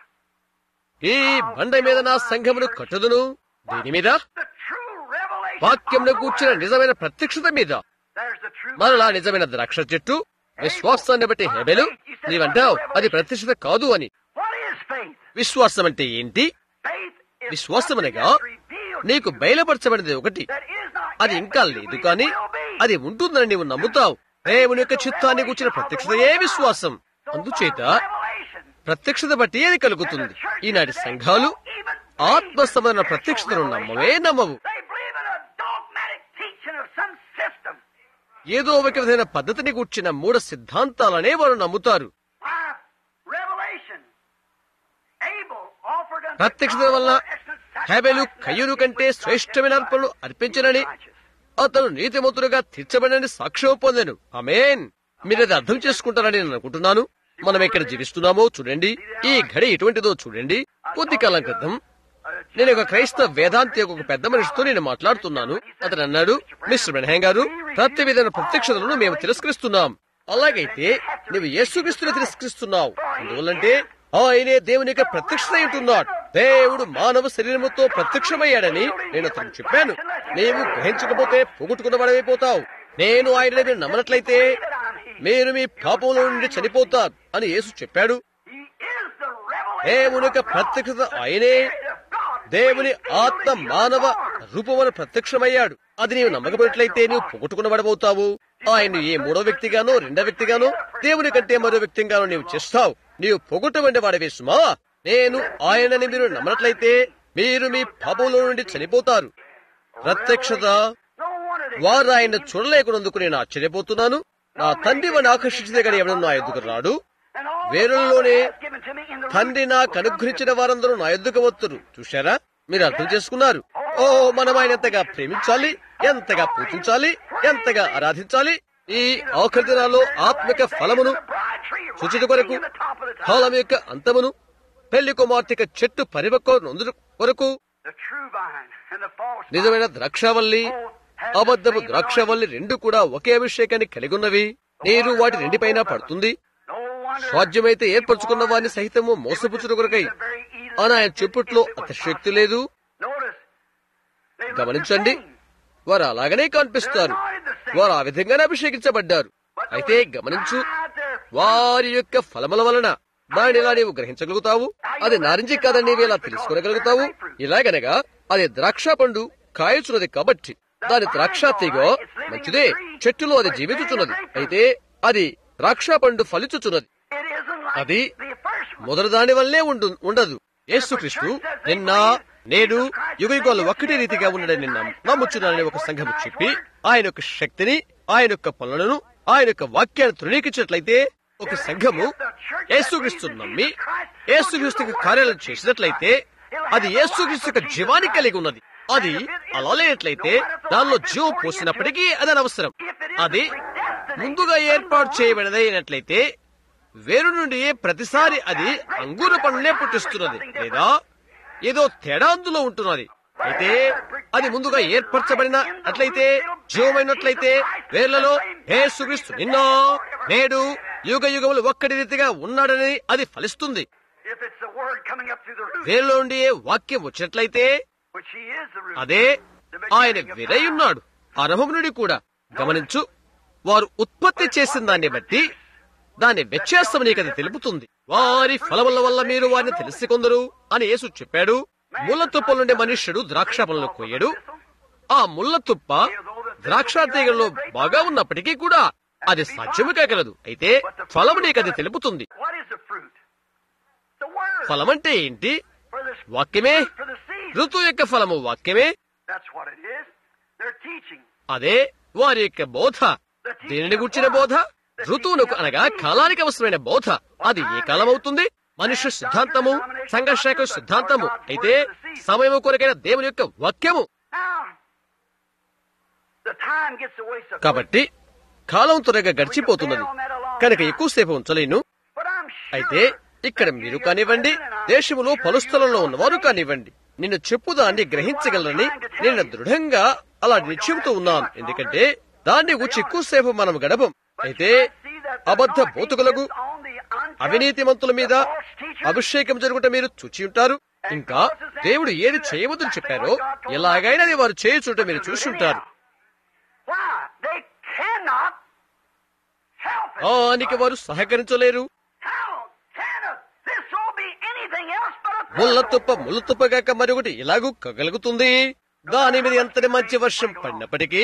ఈ బండ మీద నా సంఘమును కట్టుదును దీని మీద the true revelation. వాక్యంలో of the కూర్చున్న word. నిజమైన ప్రత్యక్షత మీద There's the true మరలా నిజమైన ద్రాక్ష చెట్టు విశ్వాసాన్ని బట్టి హెబెలు నీవంటావు అది ప్రత్యక్షత కాదు అని What is faith? విశ్వాసం అంటే ఏంటి Faith is విశ్వాసమనగా something that's revealed నీకు బయలుపరచబడినది ఒకటి that is not అది yet, ఇంకా but లేదు believe కానీ will be. అది ఉంటుందని నీవు నమ్ముతావు దేవుని యొక్క చిత్తాన్ని కూర్చిన ప్రత్యక్షతయే విశ్వాసం So అందుచేత by revelation, ప్రత్యక్షత బట్టి ఏది కలుగుతుంది ఈనాటి సంఘాలు ఆత్మ సంబంధ ప్రత్యక్షతను నమ్మవే నమ్మవు they believe in a dogmatic teaching of some system. ఏదో ఒక విధమైన పద్ధతిని కూర్చిన మూఢ సిద్ధాంతాలనే వారు నమ్ముతారు By revelation, Abel offered unto ప్రత్యక్షత God వల్ల more excellent హేబెలు sacrifice Kayyur than కంటే he which శ్రేష్టమైన God అర్పణలు has అర్పించనని righteous. అతను నీతిమంతుడుగా తీర్చబడని సాక్ష్యం పొందాను అమేన్ మీరు అది అర్థం చేసుకుంటారని నేను అనుకుంటున్నాను మనం ఎక్కడ జీవిస్తున్నామో చూడండి ఈ ఘడి ఎటువంటిదో చూడండి కొద్ది కాలం క్రితం నేను ఒక క్రైస్తవ వేదాంతి ఒక పెద్ద మనిషితో నేను మాట్లాడుతున్నాను అతను అన్నాడు మిస్టర్ బెన్హాంగ్ గారు ప్రతి విధమైన ప్రత్యక్షతలను మేము తిరస్కరిస్తున్నాం అలాగైతే నువ్వు యేసుక్రీస్తుని తిరస్కరిస్తున్నావు అందువల్లంటే ఆయనే దేవుని యొక్క ప్రత్యక్షత ఉంటున్నాడు దేవుడు మానవ శరీరముతో ప్రత్యక్షమయ్యాడని నేను అతనికి చెప్పాను నీవు గ్రహించకపోతే పోగొట్టుకున్నవాడైపోతావు నేను ఆయన మీరు నమ్మనట్లయితే మీరు మీ పాపంలో నుండి చనిపోతారు అని యేసు చెప్పాడు He is the revelation దేవుని యొక్క of God, ప్రత్యక్షత ఆయనే of God. దేవుని ఆత్మ మానవ రూపమున ప్రత్యక్షమయ్యాడు అది నీవు నమ్మకపోయినట్లయితే నీవు పోగొట్టుకున్నవాడబోతావు ఆయన ఏ మూడో వ్యక్తిగానో రెండో వ్యక్తిగానో దేవుని కంటే మరో వ్యక్తిగానో నీవు చేస్తావు నీవు పొగొట్టబడిన వాడివే సుమా నేను ఆయనని మీరు నమ్మనట్లయితే మీరు మీ పాపంలో నుండి చనిపోతారు ప్రత్యక్షత No wonder they వారు ఆయన చూడలేకున్నందుకు నేను ఆశ్చర్యపోతున్నాను నా తండ్రి వాడిని ఆకర్షించదే కానీ ఎవడన్నా నా ఎద్దుకు రాడు and all the వేరుల్లోనే Father has given to me in the తండ్రి root నాకు will come అనుగ్రహించిన వారందరూ నా ఎద్దుకు వస్తురు చూశారా మీరు అర్థం చేసుకున్నారు ఓ మనం ఆయన ఎంతగా ప్రేమించాలి ఎంతగా పూజించాలి ఎంతగా ఆరాధించాలి ఈ ఆఖరి దినాల్లో ఆత్మిక ఫలమును the bride tree right సూచిత కొరకు in the top of the tower. కాలం యొక్క అంతమును పెళ్లి కుమార్తెక చెట్టు పరిపక్వ నొందు కొరకు The true vine and the false vine. నిజమైన ద్రాక్షవల్లి అబద్ధపు ద్రాక్షవల్లి రెండు కూడా ఒకే అభిషేకాన్ని కలిగి ఉన్నవి నీరు వాటి రెండిపైన పడుతుంది No wonder సాధ్యమైతే ఏర్పరచుకున్న వారిని సహితము మోసపుచ్చుట కొరకై అని ఆయన చెప్పుట్లో అతిశక్తి లేదు Notice. They look the గమనించండి same. వారు అలాగనే కనిపిస్తారు వారు ఆ విధంగానే అభిషేకించబడ్డారు అయితే గమనించు By their వారి యొక్క ఫలముల వలన దానిని ఎలా నీవు గ్రహించగలుగుతావు అది నారింజ కాదని నీవు ఎలా తెలుసుకోగలుగుతావు ఇలాగనగా అది ద్రాక్ష పండు కాయచున్నది కాబట్టి దాని ద్రాక్ష తీగ మంచిదే చెట్టులో అది జీవించుచున్నది అయితే అది ద్రాక్ష పండు ఫలించుచున్నది It isn't like అది the first one. మొదటి దాని వల్లే ఉండు ఉండదు యేసుక్రీస్తు నిన్న నేడు యుగయుగాలు ఒక్కటే రీతిగా ఉండడని నిన్న నమ్ముచున్నానని ఒక సంఘము చెప్పి ఆయన యొక్క శక్తిని ఆయన యొక్క పనులను ఆయన యొక్క వాక్యాన్ని తృణీకరించినట్లయితే ఒక సంఘము యేసుక్రీస్తు నమ్మి యేసుక్రీస్తు యొక్క కార్యాలను చేసినట్లయితే అది యేసుక్రీస్తు యొక్క జీవాన్ని కలిగి ఉన్నది అది అలా లేనట్లయితే దానిలో జీవం పోసినప్పటికీ అది అనవసరం అది ముందుగా ఏర్పాటు చేయబడినదైనట్లయితే వేరు నుండి ప్రతిసారి అది అంగూర పండునే పుట్టిస్తున్నది లేదా ఏదో తేడా అందులో ఉంటున్నది అయితే అది ముందుగా ఏర్పరచబడిన అట్లయితే జీవమైనట్లయితే వేర్లలో యేసుక్రీస్తు నిన్న నేడు యుగ యుగములు ఒక్కటి రీతిగా ఉన్నాడని అది ఫలిస్తుంది If it's the word coming up through the root, వేరులో నుండి వాక్యం వచ్చినట్లయితే which he is the root. అదే ఆయన విరై ఉన్నాడు ఆరంభం నుండి కూడా గమనించు వారు ఉత్పత్తి చేసిన దాన్ని బట్టి దాని వ్యత్యాసం నీకు అది తెలుపుతుంది వారి ఫలముల వల్ల మీరు వారిని తెలుసుకొందరు అని యేసు చెప్పాడు ముళ్ళ తుప్పల నుండి మనుష్యుడు ద్రాక్ష పనులు కొయ్యడు ఆ ముళ్ళ తుప్ప ద్రాక్ష తీగల్లో బాగా ఉన్నప్పటికీ కూడా అది సాధ్యము కాగలదు అయితే ఫలము నీకు అది తెలుపుతుంది What is the fruit? The word. ఫలమంటే ఏంటి For the వాక్యమే for the seed. ఋతు యొక్క ఫలము వాక్యమే That's what it is. They're teaching. అదే వారి యొక్క బోధ దేనిని గుర్చిన బోధ ఋతువునకు అనగా కాలానికి అవసరమైన బోధ అది ఏ కాలం అవుతుంది మనుష్య సిద్ధాంతము సంఘర్షక సిద్ధాంతము అయితే సమయము కొరకైన దేవుని యొక్క వాక్యము Now, the time gets away so quick. కాబట్టి కాలం త్వరగా గడిచిపోతున్నది కనుక ఎక్కువసేపు ఉంచలేను But I'm sure అయితే ఇక్కడ మీరు కానివ్వండి దేశములో పలు స్థలంలో ఉన్నవారు కానివ్వండి నిన్ను చెప్పుదాన్ని గ్రహించగలరని నేను దృఢంగా అలా చెబుతూ ఉన్నాను ఎందుకంటే దాన్ని గురించి ఎక్కువసేపు మనం గడపం అయితే అబద్ధ బోతుకులకు అవినీతిమంతుల మీద అభిషేకం జరుగుట మీరు చూచి ఉంటారు ఇంకా దేవుడు ఏది చేయవద్దని చెప్పారో ఎలాగైనా వారు చేయుచుంటే మీరు చూసి ఉంటారు Why? They cannot help it. దానికి వారు సహకరించలేరు How can a thistle be anything else but a ముళ్ళ thistle? తుప్ప ముళ్ళు తుప్పగాక మరొకటి ఎలాగూ కగలుగుతుంది దాని మీద ఎంతటి మంచి వర్షం పడినప్పటికీ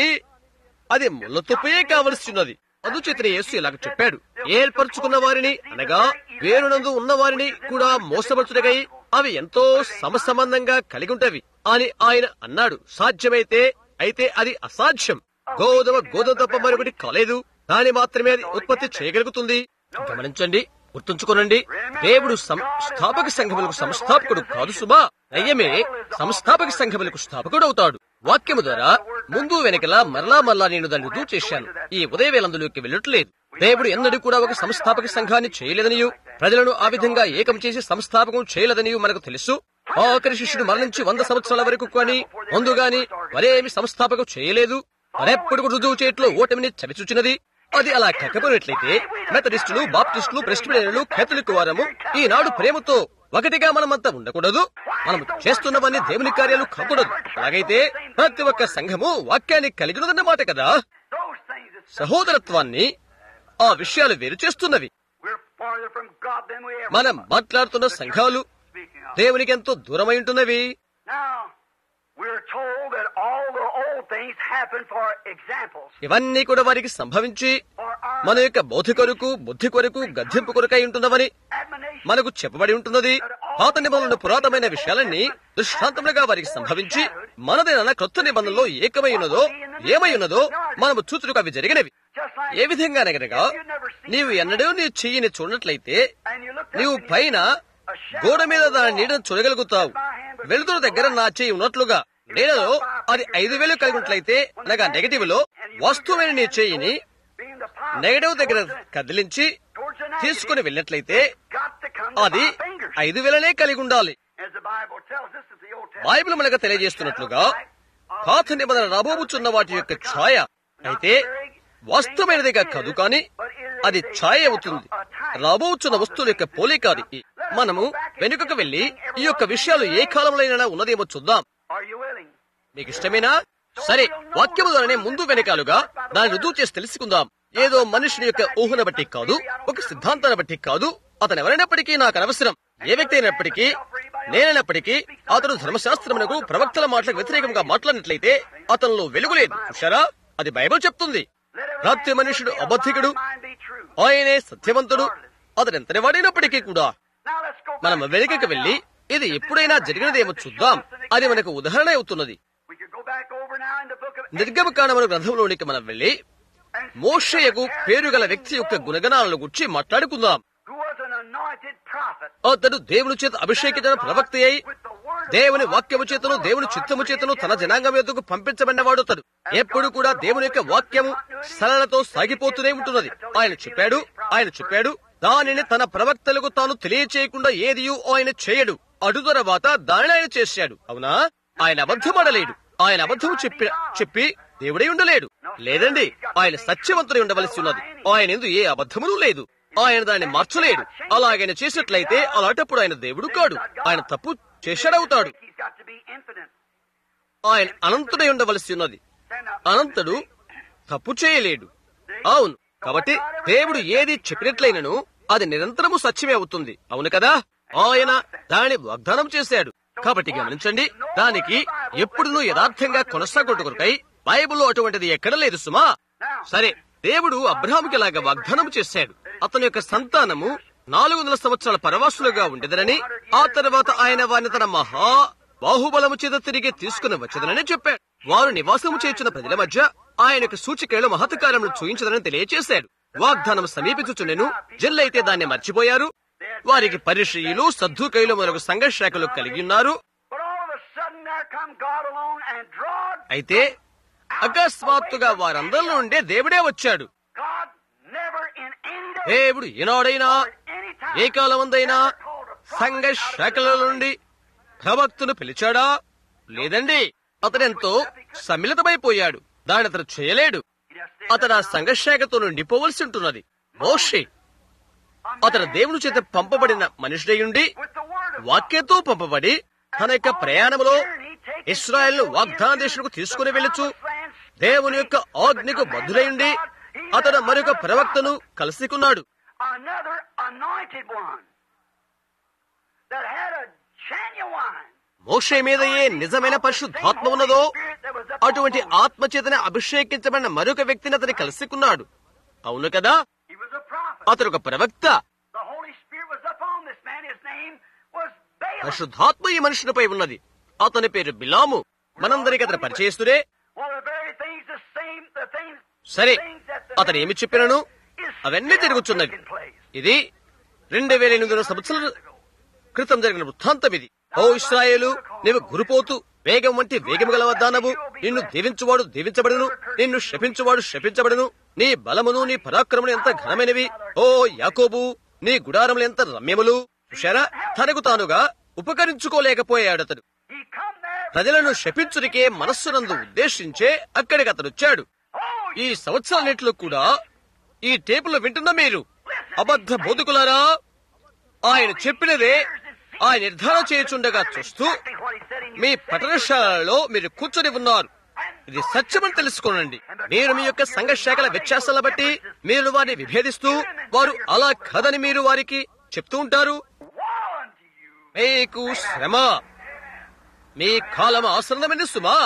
అది ముళ్ళ తుప్పయే కావలసినది అందుచేతనే యేసు ఇలాగ చెప్పాడు ఏర్పరచుకున్న వారిని అనగా వేరునందు ఉన్న వారిని కూడా మోసపరచుటకై అవి ఎంతో సమసంబంధంగా కలిగి ఉంటవి అని ఆయన అన్నాడు సాధ్యమైతే అయితే అది అసాధ్యం గోధుమ గోధుమ తప్ప మరొకటి కాలేదు దాని మాత్రమే అది ఉత్పత్తి చేయగలుగుతుంది గమనించండి గుర్తుంచుకోనండి దేవుడు సం- స్థాపక సంఘములకు సంస్థాపకుడు కాదు సుమా దయ్యమే సంస్థాపక సంఘములకు స్థాపకుడు అవుతాడు వాక్యము ద్వారా ముందు వెనకలా మరలా మరలా నేను దాన్ని రుజువు చేశాను ఈ ఉదయ వేలందులోకి వెళ్ళట్లేదు దేవుడు ఎన్నడూ కూడా ఒక సంస్థాపక సంఘాన్ని చేయలేదనియు ప్రజలను ఆ విధంగా ఏకం చేసి సంస్థాపకం చేయలేదనియు మనకు తెలుసు ఆఖరి శిష్యుడు మరణించి వంద సంవత్సరాల వరకు కానీ ముందుగాని మరేమి సంస్థాపకం చేయలేదు మరెప్పుడు రుజువు చేయట్లో ఓటమిని చవిచూచినది అది అలా కాకపోయినట్లయితే మెథడిస్టులు బాప్టిస్టులు ప్రెస్టిబిలియన్లు కేథలిక్ వారము ఈనాడు ప్రేమతో ఒకటిగా మనమంతా ఉండకూడదు మనం చేస్తున్నవన్నీ దేవుని కార్యాలు కాకూడదు అలాగైతే ప్రతి ఒక్క సంఘము వాక్యాన్ని కలిగి ఉన్నదన్నమాట కదా Those things that సహోదరత్వాన్ని ఆ విషయాలు వేరు చేస్తున్నవి we're farther from God than we ever మనం మాట్లాడుతున్న సంఘాలు speaking of. దేవునికి ఎంతో దూరమై ఉంటున్నవి Now, we're told that all the old things happen for examples. ఇవన్నీ కూడా వారికి సంభవించి For our మన యొక్క బోధి కొరకు బుద్ధి కొరకు గద్దెంపు కొరకై ఉంటున్నవని admonition. మనకు చెప్పబడి ఉంటున్నది పాత నిబంధనల పురాతనమైన విషయాలన్నీ దృష్టాంతములుగా వారికి సంభవించి మనదైన క్రొత్త నిబంధనలో ఏకమై ఉన్నదో ఏమై ఉన్నదో మనము చూచుటకు అవి జరిగినవి Just like ఏ విధంగా అనగనగా నీవు ఎన్నడూ నీ చెయ్యిని చూడనట్లయితే and you look నీవు పైన గోడ మీద దాని నీడను చూడగలుగుతావు వెలుతురు దగ్గర నా చెయ్యి ఉన్నట్లుగా నీడలో అది ఐదు వేలు కలిగి ఉన్నట్లయితే అనగా నెగటివ్ లో వస్తువైన నీ చెయ్యిని being the positive నెగటివ్ దగ్గర కదిలించి towards the తీసుకుని negative, వెళ్ళినట్లయితే got to come to అది my fingers. ఐదు వేలనే కలిగి ఉండాలి As the Bible tells us that the Old Testament Bible మనకు తెలియజేస్తున్నట్లుగా పాత నిబంధన రాబోబుచున్న వాటి యొక్క ఛాయ అయితే వాస్తవమైనదిగా కాదు కానీ అది ఛాయ అవుతుంది రాబోచున్న వస్తువుల యొక్క పోలిక అది మనము వెనుకకు వెళ్లి ఈ యొక్క విషయాలు ఏ కాలంలో ఉన్నదేమో చూద్దాం Are you willing? మీకు ఇష్టమేనా సరే వాక్యము ద్వారానే ముందు వెనకాలుగా దాన్ని రుజువు చేసి తెలుసుకుందాం ఏదో మనుషుని యొక్క ఊహను బట్టి కాదు ఒక సిద్ధాంతాన్ని బట్టి కాదు అతను ఎవరైనప్పటికీ నాకు అనవసరం ఏ వ్యక్తి అయినప్పటికీ నేనైనప్పటికీ అతడు ధర్మశాస్త్రమునకు ప్రవక్తల మాటలకు వ్యతిరేకంగా మాట్లాడినట్లయితే అతనిలో వెలుగు లేదు చూశారా అది బైబిల్ చెప్తుంది ప్రతి మనుషుడు అబద్ధికుడు ఆయనే సత్యవంతుడు అతడు ఎంతటి వాడైనప్పటికీ కూడా మనం వెనుకకి వెళ్లి ఇది ఎప్పుడైనా జరిగినదేమో చూద్దాం అది మనకు ఉదాహరణ అవుతున్నది నిర్గమకాండముల గ్రంథంలోనికి మనం వెళ్లి మోషయకు పేరు గల వ్యక్తి యొక్క గుణగణాలను గురించి మాట్లాడుకుందాం అతడు దేవుని చేత అభిషేకించిన ప్రవక్త అయి దేవుని వాక్యము చేతను దేవుని చిత్తము చేతను తన జనాంగం ఎద్దుకు పంపించబడినవాడు అతడు ఎప్పుడు కూడా దేవుని యొక్క వాక్యము సరళతో సాగిపోతూనే ఉంటున్నది ఆయన చెప్పాడు ఆయన చెప్పాడు దానిని తన ప్రవక్తలకు తాను తెలియచేయకుండా ఏది ఆయన చేయడు అటు తర్వాత దానిని ఆయన చేశాడు అవునా ఆయన అబద్ధమడలేడు ఆయన అబద్ధము చెప్పి చెప్పి దేవుడై ఉండలేడు లేదండి ఆయన సత్యవంతుడై ఉండవలసి ఉన్నది ఆయన ఎందు ఏ అబద్ధమును లేదు ఆయన దాన్ని మార్చలేడు అలాగైనా చేసినట్లయితే అలాంటప్పుడు ఆయన దేవుడు కాడు ఆయన తప్పు చేశాడవుతాడు ఆయన అనంతుడై ఉండవలసి ఉన్నది అనంతుడు తప్పు చేయలేడు అవును కాబట్టి దేవుడు ఏది చెప్పినట్లయినను అది నిరంతరము సత్యమే అవుతుంది అవును కదా ఆయన దానిని వాగ్దానం చేశాడు కాబట్టి గమనించండి దానికి ఎప్పుడునూ యథార్థంగా కొనసాగొట్టుకొరకై బైబిల్లో అటువంటిది ఎక్కడ లేదు సుమా సరే దేవుడు అబ్రహాముకి లాగా వాగ్దానం చేశాడు అతని యొక్క సంతానము నాలుగు వందల సంవత్సరాల పరవాసులుగా ఉండేదనని ఆ తర్వాత ఆయన వారిని తన మహా బాహుబలము చేత తిరిగి తీసుకుని వచ్చేదనని చెప్పాడు వారు నివాసము చేర్చిన ప్రజల మధ్య ఆయన యొక్క సూచికలు మహత్కారములు చూయించదని తెలియచేశాడు వాగ్దానం సమీపించుచుండెను జల్లైతే దాన్ని మర్చిపోయారు వారికి పరిశ్రయులు సద్దుకైలు మొదలగు సంఘర్షాఖలు కలిగి ఉన్నారు అయితే అకస్మాత్తుగా వారందరిలో నుండే దేవుడే వచ్చాడు దేవుడు ఈనాడైనా ఏ కాలమందైనా సంఘ శాఖల నుండి ప్రవక్తను పిలిచాడా లేదండి అతడెంతో సమ్మిళితమైపోయాడు దాని అతను చేయలేడు అతడు ఆ సంఘశాఖతో నిండిపోవలసి ఉంటున్నది మోషే అతడు దేవుని చేత పంపబడిన మనుషుడయుండి వాక్యతో పంపబడి తన యొక్క ప్రయాణములో ఇస్రాయల్ వాగ్దాన దేశంకు తీసుకుని వెళ్ళచ్చు దేవుని యొక్క ఆజ్ఞకు బద్దులయుండి అతడు మరొక ప్రవక్తను కలుసుకున్నాడు another anointed one that had a genuine మోషే మీద ఏ నిజమైన పరిశుద్ధాత్మ ఉన్నదో అటువంటి ఆత్మచేతనే అభిషేకించబడిన మరొక వ్యక్తిని అతని కలుసుకున్నాడు అవును కదా He was a prophet. అతడు ఒక ప్రవక్త The Holy Spirit was upon this man. His name was Balaam. పరిశుద్ధాత్మ ఈ మనుషునిపై ఉన్నది అతని పేరు బిలాము మనందరికి అతను పరిచయిస్తుడే Well, the very things, the same, the things, సరే things that the అతను ఏమి చెప్పినను is అవన్నీ still జరుగుతున్నవి taking place. ఇది రెండు వేల ఎనిమిది వందల సంవత్సరాల క్రితం జరిగిన వృత్తాంతం ఇది ఓ ఇస్రాయేలు నీవు గురిపోతూ వేగం వంటి వేగం గల దానవు నిన్ను దీవించువాడు దీవించబడును నిన్ను శపించువాడు శపించబడును నీ బలమును నీ పరాక్రములు ఎంత ఘనమైనవి ఓ యాకోబు నీ గుడారములు ఎంత రమ్యములు చూశారా తనకు తానుగా ఉపకరించుకోలేకపోయాడతడు He come there. ప్రజలను శపించుడికే మనస్సునందు ఉద్దేశించే అక్కడికి అతడు వచ్చాడు Oh, ఈ సంవత్సరాలన్నింటిలో కూడా ఈ టేపులో వింటున్న మీరు అబద్ధ బోధకులారా ఆయన చెప్పినదే ఆయన నిర్ధారణ చేయుచుండగా చూస్తూ exactly what he said in మీ పఠనశాలలో మీరు కూర్చొని ఉన్నారు ఇది సత్యమని తెలుసుకోనండి మీరు మీ యొక్క సంఘ శాఖల వ్యత్యాసాల బట్టి మీరు వారిని విభేదిస్తూ వారు అలా కదని మీరు వారికి చెప్తూ ఉంటారు Woe unto you. మీకు శ్రమ మీ కాలం ఆసన్నమైన సుమా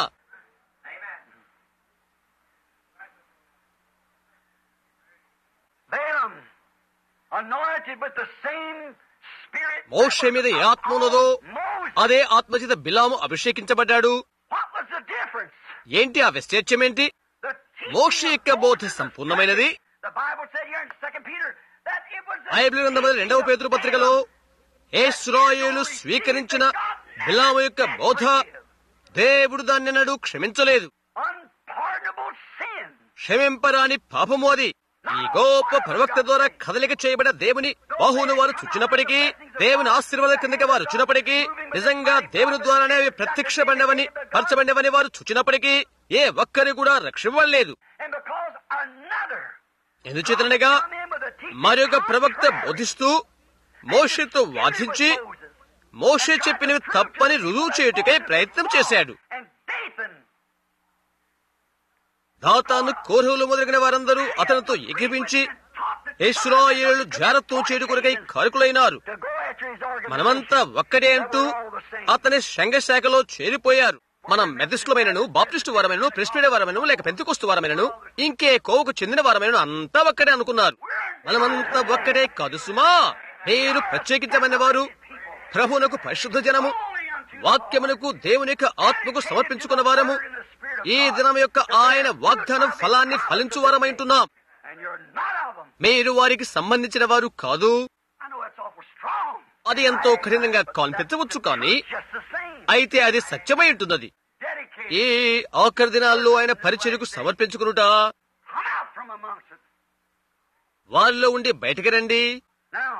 Balaam, anointed with the same spirit. మోషే మీద ఏ ఆత్మ ఉన్నదో Moses. అదే ఆత్మచేత బిలాము అభిషేకించబడ్డాడు What was the difference? ఏంటి ఆ వ్యత్యాసం ఏంటి The teaching మోషే of యొక్క బోధ Moses సంపూర్ణమైనది The Bible said here in Second Peter that it was the Bible గ్రంథం రెండవ పేతురు పత్రికలో ఏశ్రాయేలు స్వీకరించిన బిలాము యొక్క బోధ దేవుడు దాన్ని నడు క్షమించలేదు unpardonable sin. క్షమింపరాని పాపము అది ఈ గొప్ప ప్రవక్త ద్వారా కదలిక చేయబడిన దేవుని బాహువును వారు చుచ్చినప్పటికీ దేవుని ఆశీర్వాద కిందకి వారు వచ్చినప్పటికీ నిజంగా దేవుని ద్వారానే అవి ప్రత్యక్షపడినవని పరచబడినవని వారు చుచ్చినప్పటికీ ఏ ఒక్కరి కూడా రక్షివ్వలేదు And because another ఎందుచేతనగా come in with a teaching మరొక ప్రవక్త contrary బోధిస్తూ మోషతో వాదించి with Moses. మోషే చెప్పినవి తప్పని రుజువు చేయుటకై ప్రయత్నం చేశాడు And Dathan దాతాను కోరహులు మొదలగిన వారందరూ అతనితో ఎగిపించి ఇస్రాయేలు జారత్వం చేయడు కొరకై కారుకులైనారు to go after his organization. మనమంతా ఒక్కడే అంటూ అతని సంఘశాఖలో చేరిపోయారు మనం మెథిస్టులమైనను బాప్టిస్టు వారమైనను ప్రెస్పిడే వారమైనను లేక పెంతుకొస్తు వారమైనను ఇంకే కోవకు చెందిన వారమైనను అంతా ఒక్కడే అనుకున్నారు మనమంతా ఒక్కడే కాదు సుమా మీరు ప్రత్యేకించమైన వారు ప్రభునకు పరిశుద్ధ జనము వాక్యమునకు దేవుని యొక్క ఆత్మకు సమర్పించుకున్న వారము ఈ దినం యొక్క ఆయన వాగ్దానం ఫలాన్ని ఫలించు వారమైంటున్నాం And you're not of them. మీరు వారికి సంబంధించిన వారు కాదు I know that's awful strong. అది ఎంతో కఠినంగా కనిపించవచ్చు కానీ Just the same. అయితే అది సత్యమై ఉంటున్నది Dedicated. ఈ ఆఖరి దినాల్లో ఆయన పరిచర్యకు సమర్పించుకునుట Come out from amongst it. వారిలో ఉండి బయటికి రండి Now,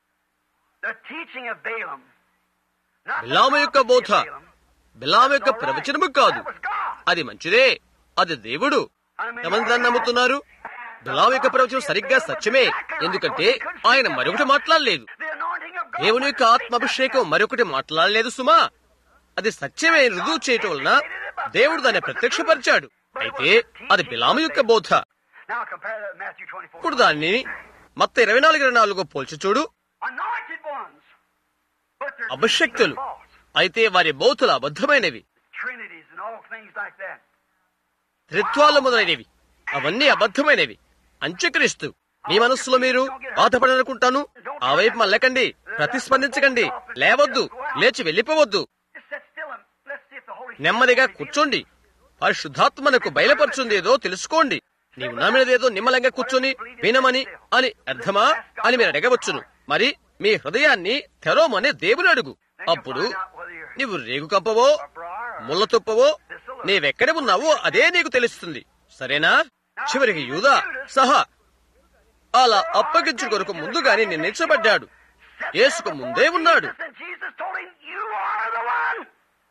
the teaching of Balaam. Not the బిలాము యొక్క prophecy బోధ of Balaam. బిలాము యొక్క All right. ప్రవచనము కాదు That was God. అది మంచిదే అది దేవుడు ఎంతమంది నమ్ముతున్నారు బిలాము యొక్క ప్రవచనం సరిగ్గా సత్యమే ఎందుకంటే ఆయన మరొకటి మాట్లాడలేదు The anointing of God. దేవుని యొక్క ఆత్మాభిషేకం మరొకటి మాట్లాడలేదు సుమా అది సత్యమే రుజువు చేయటం వలన దేవుడు దాన్ని ప్రత్యక్షపరిచాడు అయితే అది బిలాము యొక్క బోధ Now compare that with Matthew 24. ఇప్పుడు దాన్ని మొత్త ఇరవై నాలుగు ఇరవై నాలుగు పోల్చి చూడు Anointed ones. But they're అభిషక్తులు false. అయితే వారి బోధులు అబద్ధమైనవి Trinities and all things like that. త్రిత్వాలు మొదలైనవి అవన్నీ అబద్ధమైనవి అంత్యక్రీస్తు మీ మనస్సులో మీరు బాధపడాలనుకుంటాను ఆ వైపు మళ్ళకండి ప్రతిస్పందించకండి లేవద్దు లేచి వెళ్ళిపోవద్దు Just sit still and let's see if the Holy Spirit నెమ్మదిగా will reveal కూర్చోండి పరిశుద్ధాత్మనకు బయలుపరుచుంది ఏదో తెలుసుకోండి నీవు నా మీద ఏదో నిమ్మలంగా కూర్చొని వినమని అని అర్థమా అని మీరు అడగవచ్చును మరి మీ హృదయాన్ని తెరవమని దేవుని అడుగు అప్పుడు నీవు రేగు కంపవో ముళ్ళ తుప్పవో నీవెక్కడ ఉన్నావో అదే నీకు తెలుస్తుంది సరేనా చివరికి యూదా సహా అలా అప్పగించు కొరకు ముందుగానే నిర్ణయించబడ్డాడు యేసుకు ముందే ఉన్నాడు And Jesus told him, You are the one.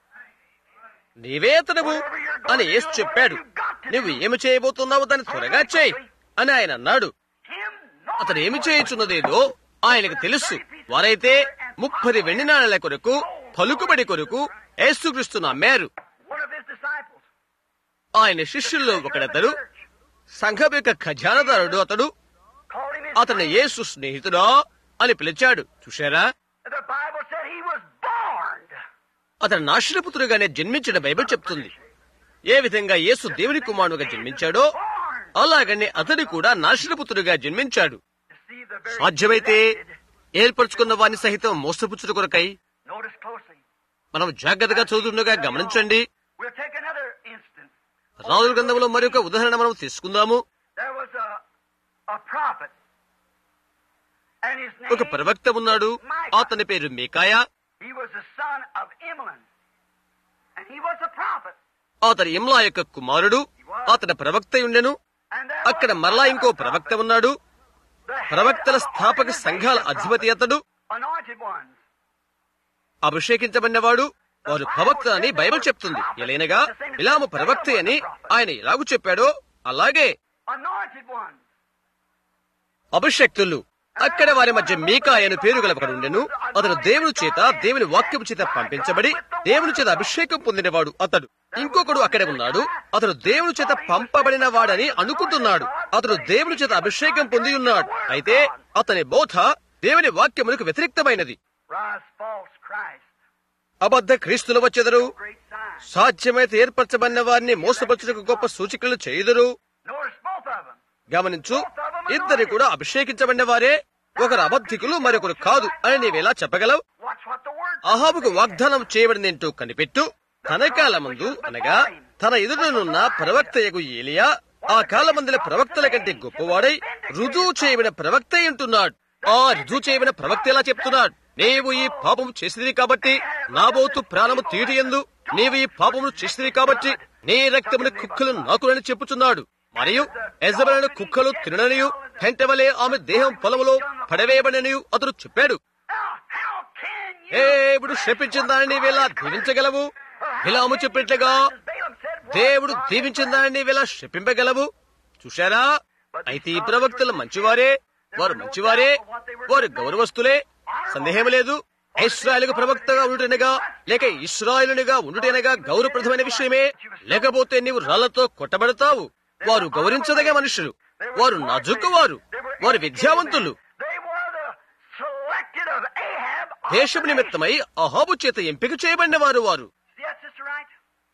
నీవే అతనువు అని యేసు చెప్పాడు నువ్వు ఏమి చేయబోతున్నావు దాన్ని త్వరగా చేయి అని ఆయన అన్నాడు Him not. అతను ఏమి చేయుచున్నదేదో ఆయనకు తెలుసు వారైతే ముప్పది వెండి నాణెల కొరకు పలుకుబడి కొరకు యేసుక్రీస్తు నమ్మారు One of his disciples. ఆయన శిష్యుల్లో ఒకడతడు సంఘం యొక్క ఖజానదారుడు అతడు Called him his అతను యేసు స్నేహితుడా అని పిలిచాడు చూశారా The Bible said he was born. అతను నాశనపుత్రుగానే జన్మించిన బైబిల్ చెప్తుంది ఏ విధంగా యేసు దేవుని కుమారుడుగా జన్మించాడో అలాగనే అతడు కూడా నాశనపుత్రుడిగా జన్మించాడు Deceive the very సాధ్యమైతే elected. ఏర్పరచుకున్న వారిని సహితం మోసపుచ్చుట కొరకై Notice closely. మనం జాగ్రత్తగా చదువుతుండగా గమనించండి We'll take another instance. రాజుల గ్రంథంలో మరొక ఉదాహరణ మనం తీసుకుందాము There was a, a prophet. And his ఒక name, ప్రవక్త ఉన్నాడు అతని పేరు మీకాయా he was the son of Imlan. And he was a prophet. అతని ఇమ్లా యొక్క కుమారుడు అతని ప్రవక్త ఉండెను And there అక్కడ was మరలా ఇంకో another ప్రవక్త prophet, ఉన్నాడు the head ప్రవక్తల of the స్థాపక సంఘాల organization అధిపతి అతడు prophet, Anointed ones. అభిషేకించబడినవాడు వారు ప్రవక్త అని బైబిల్ చెప్తుంది ఎలైనగా ఇలాము ప్రవక్త అని ఆయన ఎలాగూ చెప్పాడో అలాగే Anointed ones. అభిషక్తులు అక్కడ వారి మధ్య మీకా అనే పేరు గలపకడు ఉండెను అతను దేవుని చేత దేవుని వాక్యము చేత పంపించబడి దేవుని చేత అభిషేకం పొందినవాడు అతడు ఇంకొకడు అక్కడే ఉన్నాడు అతడు దేవుని చేత పంపబడిన వాడని అనుకుంటున్నాడు అతడు దేవుని చేత అభిషేకం పొంది ఉన్నాడు అయితే అతని బోధ దేవుని వాక్యములకు వ్యతిరేక్తమైనది Rise false Christ. అబద్ధ క్రీస్తులు వచ్చెదరు Great sign. సాధ్యమైతే ఏర్పరచబడిన వారిని మోసపరచుటకు గొప్ప సూచికలు చేయుదురు Notice both of them. గమనించు ఇద్దరు కూడా అభిషేకించబడిన వారే ఒకరు అబద్ధికులు మరొకరు కాదు అని నీవెలా చెప్పగలవు Watch what the word అహాబుకు వాగ్దానం చేయబడిందేంటో కనిపెట్టు తన కాలమందు అనగా తన ఎదుటనున్న ప్రవక్తయగు ఏలియా ఆ కాలమందుల ప్రవక్తల కంటే గొప్పవాడై రుజువు చేయబడిన ప్రవక్త అంటున్నాడు ఆ రుజువు చేయబడిన ప్రవక్త ఎలా చెప్తున్నాడు నీవు ఈ పాపము చేసినవి కాబట్టి నాబోతు ప్రాణము తీటి ఎందు నీవు ఈ పాపమును చేసినవి కాబట్టి నీ రక్తముని కుక్కలు నాకునని చెప్పుచున్నాడు మరియు ఎజబెలను కుక్కలు తినననియు పెంటవలే ఆమె దేహం పొలములో పడవేయబడనియు అతడు చెప్పాడు How, how can you? దేవుడు శపించిన దానిని నీవెలా దీవించగలవు బిలాము చెప్పినట్లుగా Balaam said, "What దేవుడు God దీవించిన దానిని నీవెలా శపింపగలవు చూశారా అయితే ఈ ప్రవక్తలు మంచివారే వారు మంచివారే వారు గౌరవస్తులే సందేహం లేదు ఇస్రాయలుగా ప్రవక్తగా ఉండుటనగా లేక ఇస్రాయలునిగా ఉండుటనగా గౌరవప్రదమైన విషయమే లేకపోతే నీవు రాళ్లతో కొట్టబడతావు వారు గౌరవించదగా మనుషులు వారు నజుక్కువారు వారు విద్యావంతులు They were the selected of Ahab. దేశం నిమిత్తమై అహాబు చేత ఎంపిక చేయబడిన వారు వారు Yes, Sister Wright?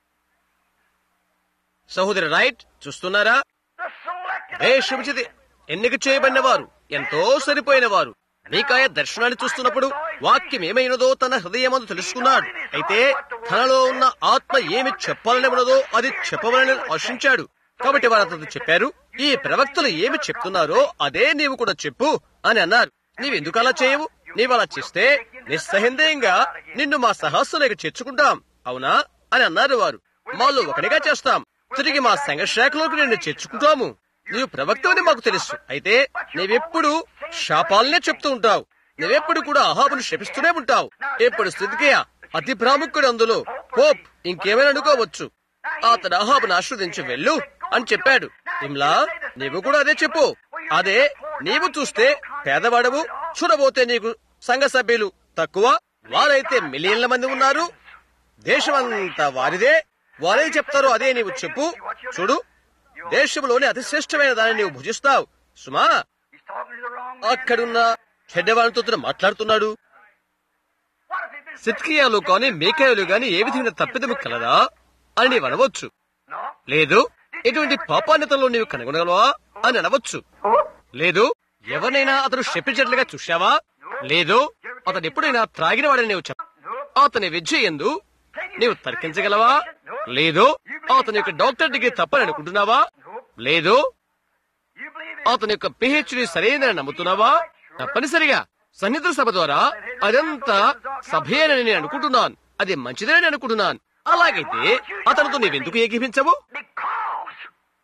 సహోదరి రైట్ చూస్తున్నారా The selected of దేశం the చేత nation. ఎన్నిక చేయబడిన వారు ఎంతో సరిపోయిన వారు మీకాయ దర్శనాన్ని చూస్తున్నప్పుడు వాక్యం ఏమైనదో తన హృదయమందు తెలుసుకున్నాడు అయితే తనలో ఉన్న ఆత్మ ఏమి చెప్పాలని ఉన్నదో అది చెప్పవాలని ఆశించాడు కాబట్టి వారు అతను చెప్పారు ఈ ప్రవక్తలు ఏమి చెప్తున్నారో అదే నీవు కూడా చెప్పు అని అన్నారు నీవెందుకు అలా చేయవు నీవు అలా చేస్తే నిస్సందేహంగా నిన్ను మా సహస్సులోకి చేర్చుకుంటాం అవునా అని అన్నారు వారు మాలో ఒకటిగా చేస్తాం తిరిగి మా సంఘ శాఖలోకి నిన్ను చేర్చుకుంటాము నీవు ప్రవక్తవని మాకు తెలుసు అయితే నీవెప్పుడు శాపాలనే చెప్తూ ఉంటావు నువ్వెప్పుడు కూడా అహాబును శపిస్తూనే ఉంటావు ఎప్పుడు స్థితికేయ అతి ప్రాముఖ్యుడు అందులో పోప్ ఇంకేమైనా అనుకోవచ్చు అతడు అహాబును ఆశ్రదించి వెళ్ళు అని చెప్పాడు ఇమ్లా నీవు కూడా అదే చెప్పు అదే నీవు చూస్తే పేదవాడవు చూడబోతే నీకు సంఘ సభ్యులు తక్కువ వారైతే మిలియన్ల మంది ఉన్నారు దేశమంతా వారిదే వారే చెప్తారో అదే నీవు చెప్పు చూడు దేశంలోని అతి శ్రేష్టమైన దాన్ని నీవు భుజిస్తావు సుమా He's talking to the wrong man. అక్కడున్న చెడ్డవాళ్ళతో అతను మాట్లాడుతున్నాడు What if he'd been సిత్కియాలు కాని మేకాయలు గాని ఏ విధమైన తప్పిదము కలదా అని నీవు అనవచ్చు No. లేదు ఎటువంటి పాపాన్యతలో నీవు కనుగొనగలవా అని అనవచ్చు లేదు ఎవరినైనా అతను శపించినట్లుగా చూశావా లేదు అతను ఎప్పుడైనా త్రాగిన వాడని నీవు చెప్ప అతని విద్య ఎందు నీవు తర్కించగలవా లేదు అతని యొక్క డాక్టర్ డిగ్రీ తప్పని అనుకుంటున్నావా లేదు You believe it? అతని యొక్క పిహెచ్డి సరైనదని నమ్ముతున్నావా తప్పనిసరిగా సన్నిధుల సభ ద్వారా అదంతా సభేనని నేను అనుకుంటున్నాను అది మంచిదని అనుకుంటున్నాను అలాగైతే అతనితో నీవెందుకు ఏకీపించవు Because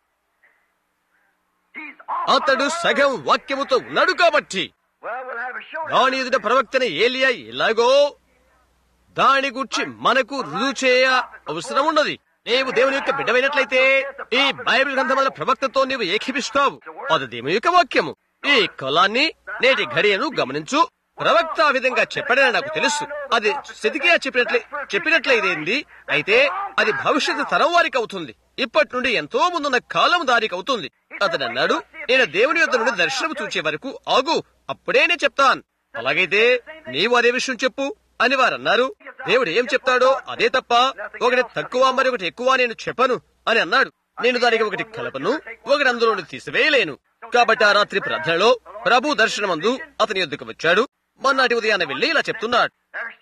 he's on అతడు సగం వాక్యముతో ఉన్నాడు కాబట్టి Well, we'll have a show. దాని ఎదుట ప్రవక్తన ఏలియా ఎలాగో దాని గురించి మనకు రుజువు చేయ అవసరం ఉన్నది నీవు దేవుని యొక్క బిడ్డమైనట్లయితే ఈ బైబిల్ గ్రంథముల ప్రవక్తతో నీవు ఏకీపిస్తావు అది దేవుని యొక్క వాక్యము ఈ కులాన్ని నేటి ఘడియను గమనించు ప్రవక్త ఆ విధంగా చెప్పాడని నాకు తెలుసు అది స్థితికియా చెప్పినట్లే చెప్పినట్లయితేంది అయితే అది భవిష్యత్తు తరం వారికి అవుతుంది ఇప్పటి నుండి ఎంతో ముందున్న కాలం దారికి అవుతుంది అతడు అన్నాడు నేను దేవుని యొద్ద నుండి దర్శనం చూచే వరకు ఆగు అప్పుడే నేను చెప్తాను అలాగైతే నీవు అదే విషయం చెప్పు అని వారు అన్నారు దేవుడు ఏం చెప్తాడో అదే తప్ప ఒకటి తక్కువ మరి ఒకటి ఎక్కువ నేను చెప్పను అని అన్నాడు నేను దానికి ఒకటి కలపను ఒకటి అందులో నుండి తీసివేయలేను కాబట్టి ఆ రాత్రి ప్రార్థనలో ప్రభు దర్శనమందు అతని యొద్దకు వచ్చాడు మొన్నటి ఉదయాన్నే వెళ్లి ఇలా చెప్తున్నాడు There's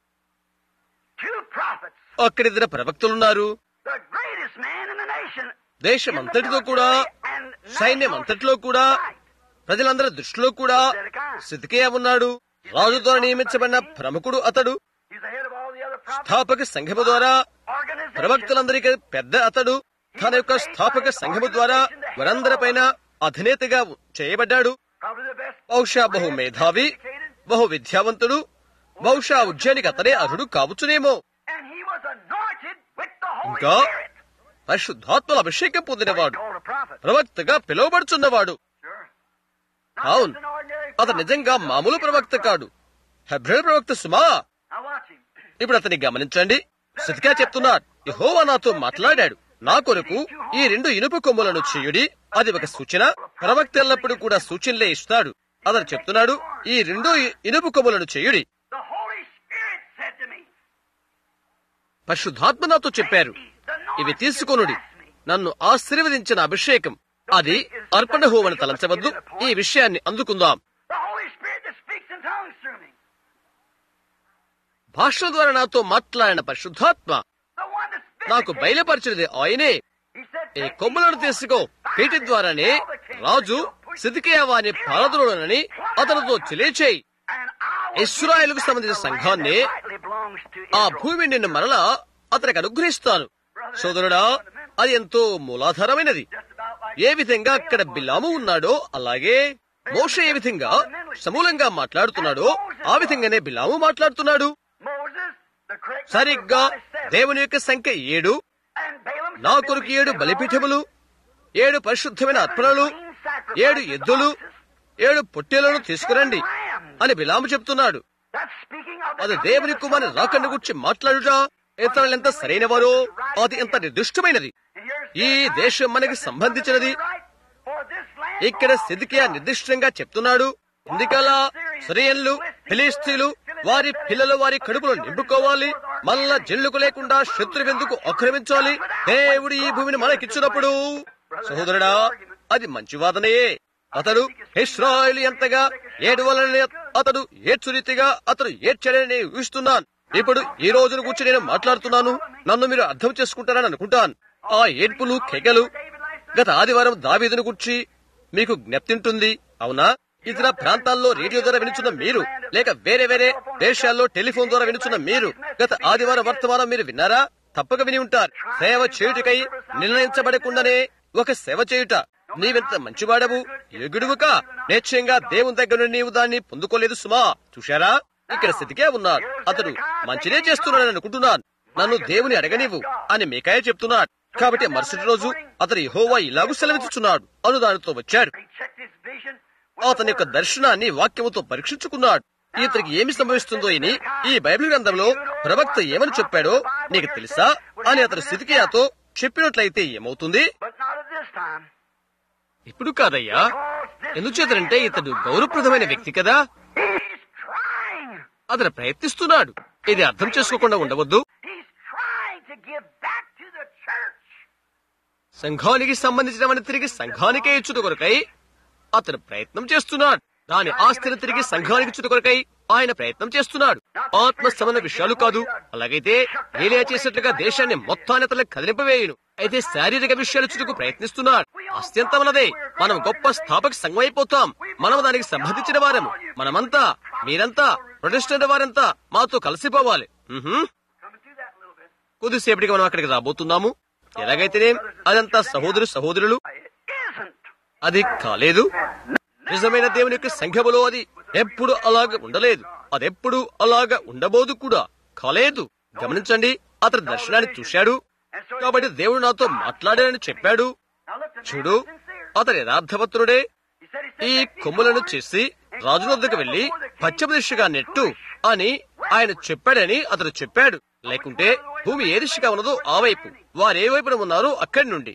two prophets, అక్కడిద్దరు ప్రవక్తలున్నారు the greatest man in the nation. దేశం అంతటితో కూడా And సైన్యం అంతటిలో కూడా ప్రజలందరి దృష్టిలో కూడా సిద్ధికే ఉన్నాడు రాజు ద్వారా నియమించబడిన ప్రముఖుడు అతడు He's the head of all the other prophets. స్థాపక సంఘము ద్వారా Organization. ప్రవక్తలందరికీ పెద్ద అతడు తన యొక్క స్థాపక సంఘము ద్వారా వారందరిపైన అధినేతగా చేయబడ్డాడు Probably the best. బహుశా బహు మేధావి బహు విద్యావంతుడు బహుశా ఉజ్జయానికి అతనే అర్హుడు కావచ్చునేమో And he was anointed with the Holy ఇంకా Spirit. పరిశుద్ధాత్మల అభిషేకం పొందినవాడు Called a prophet. ప్రవక్తగా పిలువబడుచున్నవాడు Sure. అవును Just an ordinary అతను నిజంగా మామూలు ప్రవక్త కాడు హెబ్రిల్ ప్రవక్త సుమా Now watch him. ఇప్పుడు అతన్ని గమనించండి సిద్ధిగా చెప్తున్నాడు యెహోవా నాతో మాట్లాడాడు నా కొరకు ఈ రెండు ఇనుప కొమ్ములను చేయుడి అది ఒక సూచన ప్రవక్త ఎల్లప్పుడూ కూడా సూచనలే ఇస్తాడు అతను చెప్తున్నాడు ఈ రెండు ఇనుప కొమ్ములను చేయుడి The Holy Spirit said to me, పరిశుద్ధాత్మ నాతో చెప్పారు ఇవి తీసుకొనుడి నన్ను ఆశీర్వదించిన అభిషేకం అది అర్పణ హోమని తలంచవద్దు ఈ విషయాన్ని అందుకుందాం The Holy Spirit that speaks in tongues through me. భాషల ద్వారా నాతో మాట్లాడిన పరిశుద్ధాత్మ The one that's నాకు బయలుపరిచినది ఆయనే He said, ఈ "Take కొమ్ములను these తీసుకో వీటి ద్వారానే రాజు సిదికేయవాని పాలదులోనని అతనితో తెలియచేయి and I will ఇస్రాయేలుకు give you సంబంధించిన back the land సంఘాన్ని that rightly belongs to ఆ Israel." భూమి నిన్ను మరలా అతనికి అనుగ్రహిస్తాను సోదరుడా అది ఎంతో మూలాధారమైనది Just about like ఏ విధంగా అక్కడ బిలాము ఉన్నాడో అలాగే మోష ఏ విధంగా సమూలంగా మాట్లాడుతున్నాడో ఆ విధంగానే బిలాము మాట్లాడుతున్నాడు Moses, the correct number of సరిగ్గా God is seven. దేవుని యొక్క సంఖ్య ఏడు And Balaam నా said, కొరకు "There ఏడు will be seven బలిపీఠములు ఏడు పరిశుద్ధమైన altars, అర్పణలు clean sacrifices, ఏడు ఎద్దులు oxes." ఏడు పొట్టేలను తీసుకురండి అని బిలాము చెప్తున్నాడు That's speaking of the అది coming దేవుని of the కుమారుని Son of రాకను God. గురించి మాట్లాడుట ఇతరులు ఎంత సరైనవారో అది ఎంత నిర్దిష్టమైనది And here's ఈ the దేశం మనకి time. సంబంధించినది Right. For this land ఇక్కడ సిద్కియా నిర్దిష్టంగా చెప్తున్నాడు ఎందుకలా సిరియన్లు ఫిలిస్తీన్లు వారి పిల్లలు వారి కడుపులో నింపుకోవాలి మళ్ళా జల్లుకు లేకుండా శత్రువెందుకు ఆక్రమించాలి దేవుడు ఈ భూమిని మనకిచ్చినప్పుడు సహోదరుడా అది మంచి వాదనయే అతడు ఇస్రాయల్ ఎంతగా ఏడవలని అతడు ఏడ్చురీతిగా అతడు ఏడ్చడని ఊహిస్తున్నాను ఇప్పుడు ఈ రోజును గురించి నేను మాట్లాడుతున్నాను నన్ను మీరు అర్థం చేసుకుంటారని అనుకుంటాను ఆ ఏడ్పులు కెగలు గత ఆదివారం దావీదును గురించి మీకు జ్ఞప్తింటుంది అవునా ఇతర ప్రాంతాల్లో రేడియో ద్వారా వినుచున్న మీరు లేక వేరే వేరే దేశాల్లో టెలిఫోన్ ద్వారా వినుచున్న మీరు గత ఆదివారం వర్తమానం మీరు విన్నారా తప్పక విని ఉంటారు సేవ చేయుటకై నిర్ణయించబడకుండానే ఒక సేవ చేయుట నీవెంత మంచివాడవు ఎగుడువుక నిశ్చయంగా దేవుని దగ్గర నుండి నీవు దాన్ని పొందుకోలేదు సుమా చూశారా ఇక్కడ స్థితికే ఉన్నాడు అతడు మంచిదే చేస్తున్నాడని అనుకుంటున్నాను నన్ను దేవుని అడగనివ్వు అని మీకాయ చెప్తున్నాడు కాబట్టి మరుసటి రోజు అతడు యెహోవా ఇలాగూ సెలవిస్తున్నాడు అను దానితో వచ్చాడు అతని యొక్క దర్శనాన్ని వాక్యముతో పరీక్షించుకున్నాడు ఇతనికి ఏమి సంభవిస్తుందో అని ఈ బైబిల్ గ్రంథంలో ప్రవక్త ఏమని చెప్పాడో నీకు తెలుసా అని అతడు సితికియాతో చెప్పినట్లయితే ఏమవుతుంది ఇప్పుడు కాదయ్యా ఎందుచేతనంటే ఇతడు గౌరవప్రదమైన వ్యక్తి కదా అతను ప్రయత్నిస్తున్నాడు ఇది అర్థం చేసుకోకుండా ఉండవద్దు సంఘానికి సంబంధించినవని తిరిగి సంఘానికే ఇచ్చుట కొరకై అతను ప్రయత్నం చేస్తున్నాడు దాని ఆస్తిని తిరిగి సంఘానికి ఇచ్చుట కొరకై ఆయన ప్రయత్నం చేస్తున్నాడు ఆత్మ సంబంధ విషయాలు కాదు అలాగైతే ఏలియా చేసినట్లుగా దేశాన్ని మొత్తాన్ని అతను కదిలింపవేయును అయితే శారీరక విషయాలు చుట్టుకు ప్రయత్నిస్తున్నాడు ఆస్తి అంతా మనదే మనం గొప్ప స్థాపక సంఘం అయిపోతాం మనం దానికి సంబంధించిన వారము మనమంతా మీరంతా ప్రొటెస్టెంట్ వారంతా మాతో కలిసిపోవాలి ఉహుం. కొద్దిసేపటికి మనం అక్కడికి రాబోతున్నాము ఎలాగైతేనే అదంతా సహోదరు సహోదరులు అది కాలేదు నిజమైన దేవుని యొక్క సంఘములో అది ఎప్పుడు అలాగ ఉండలేదు అదెప్పుడు అలాగ ఉండబోదు కూడా కాలేదు గమనించండి అతని దర్శనాన్ని చూశాడు కాబట్టి దేవుడు నాతో మాట్లాడాడని చెప్పాడు చూడు అతని యథార్థవంతుడే ఈ కొమ్ములను చేసి రాజు వద్దకు వెళ్లి పశ్చిమ దిశగా నెట్టు అని ఆయన చెప్పాడని అతను చెప్పాడు లేకుంటే భూమి ఏ దిశగా ఉన్నదో ఆ వైపు వారు ఏ వైపున ఉన్నారో అక్కడి నుండి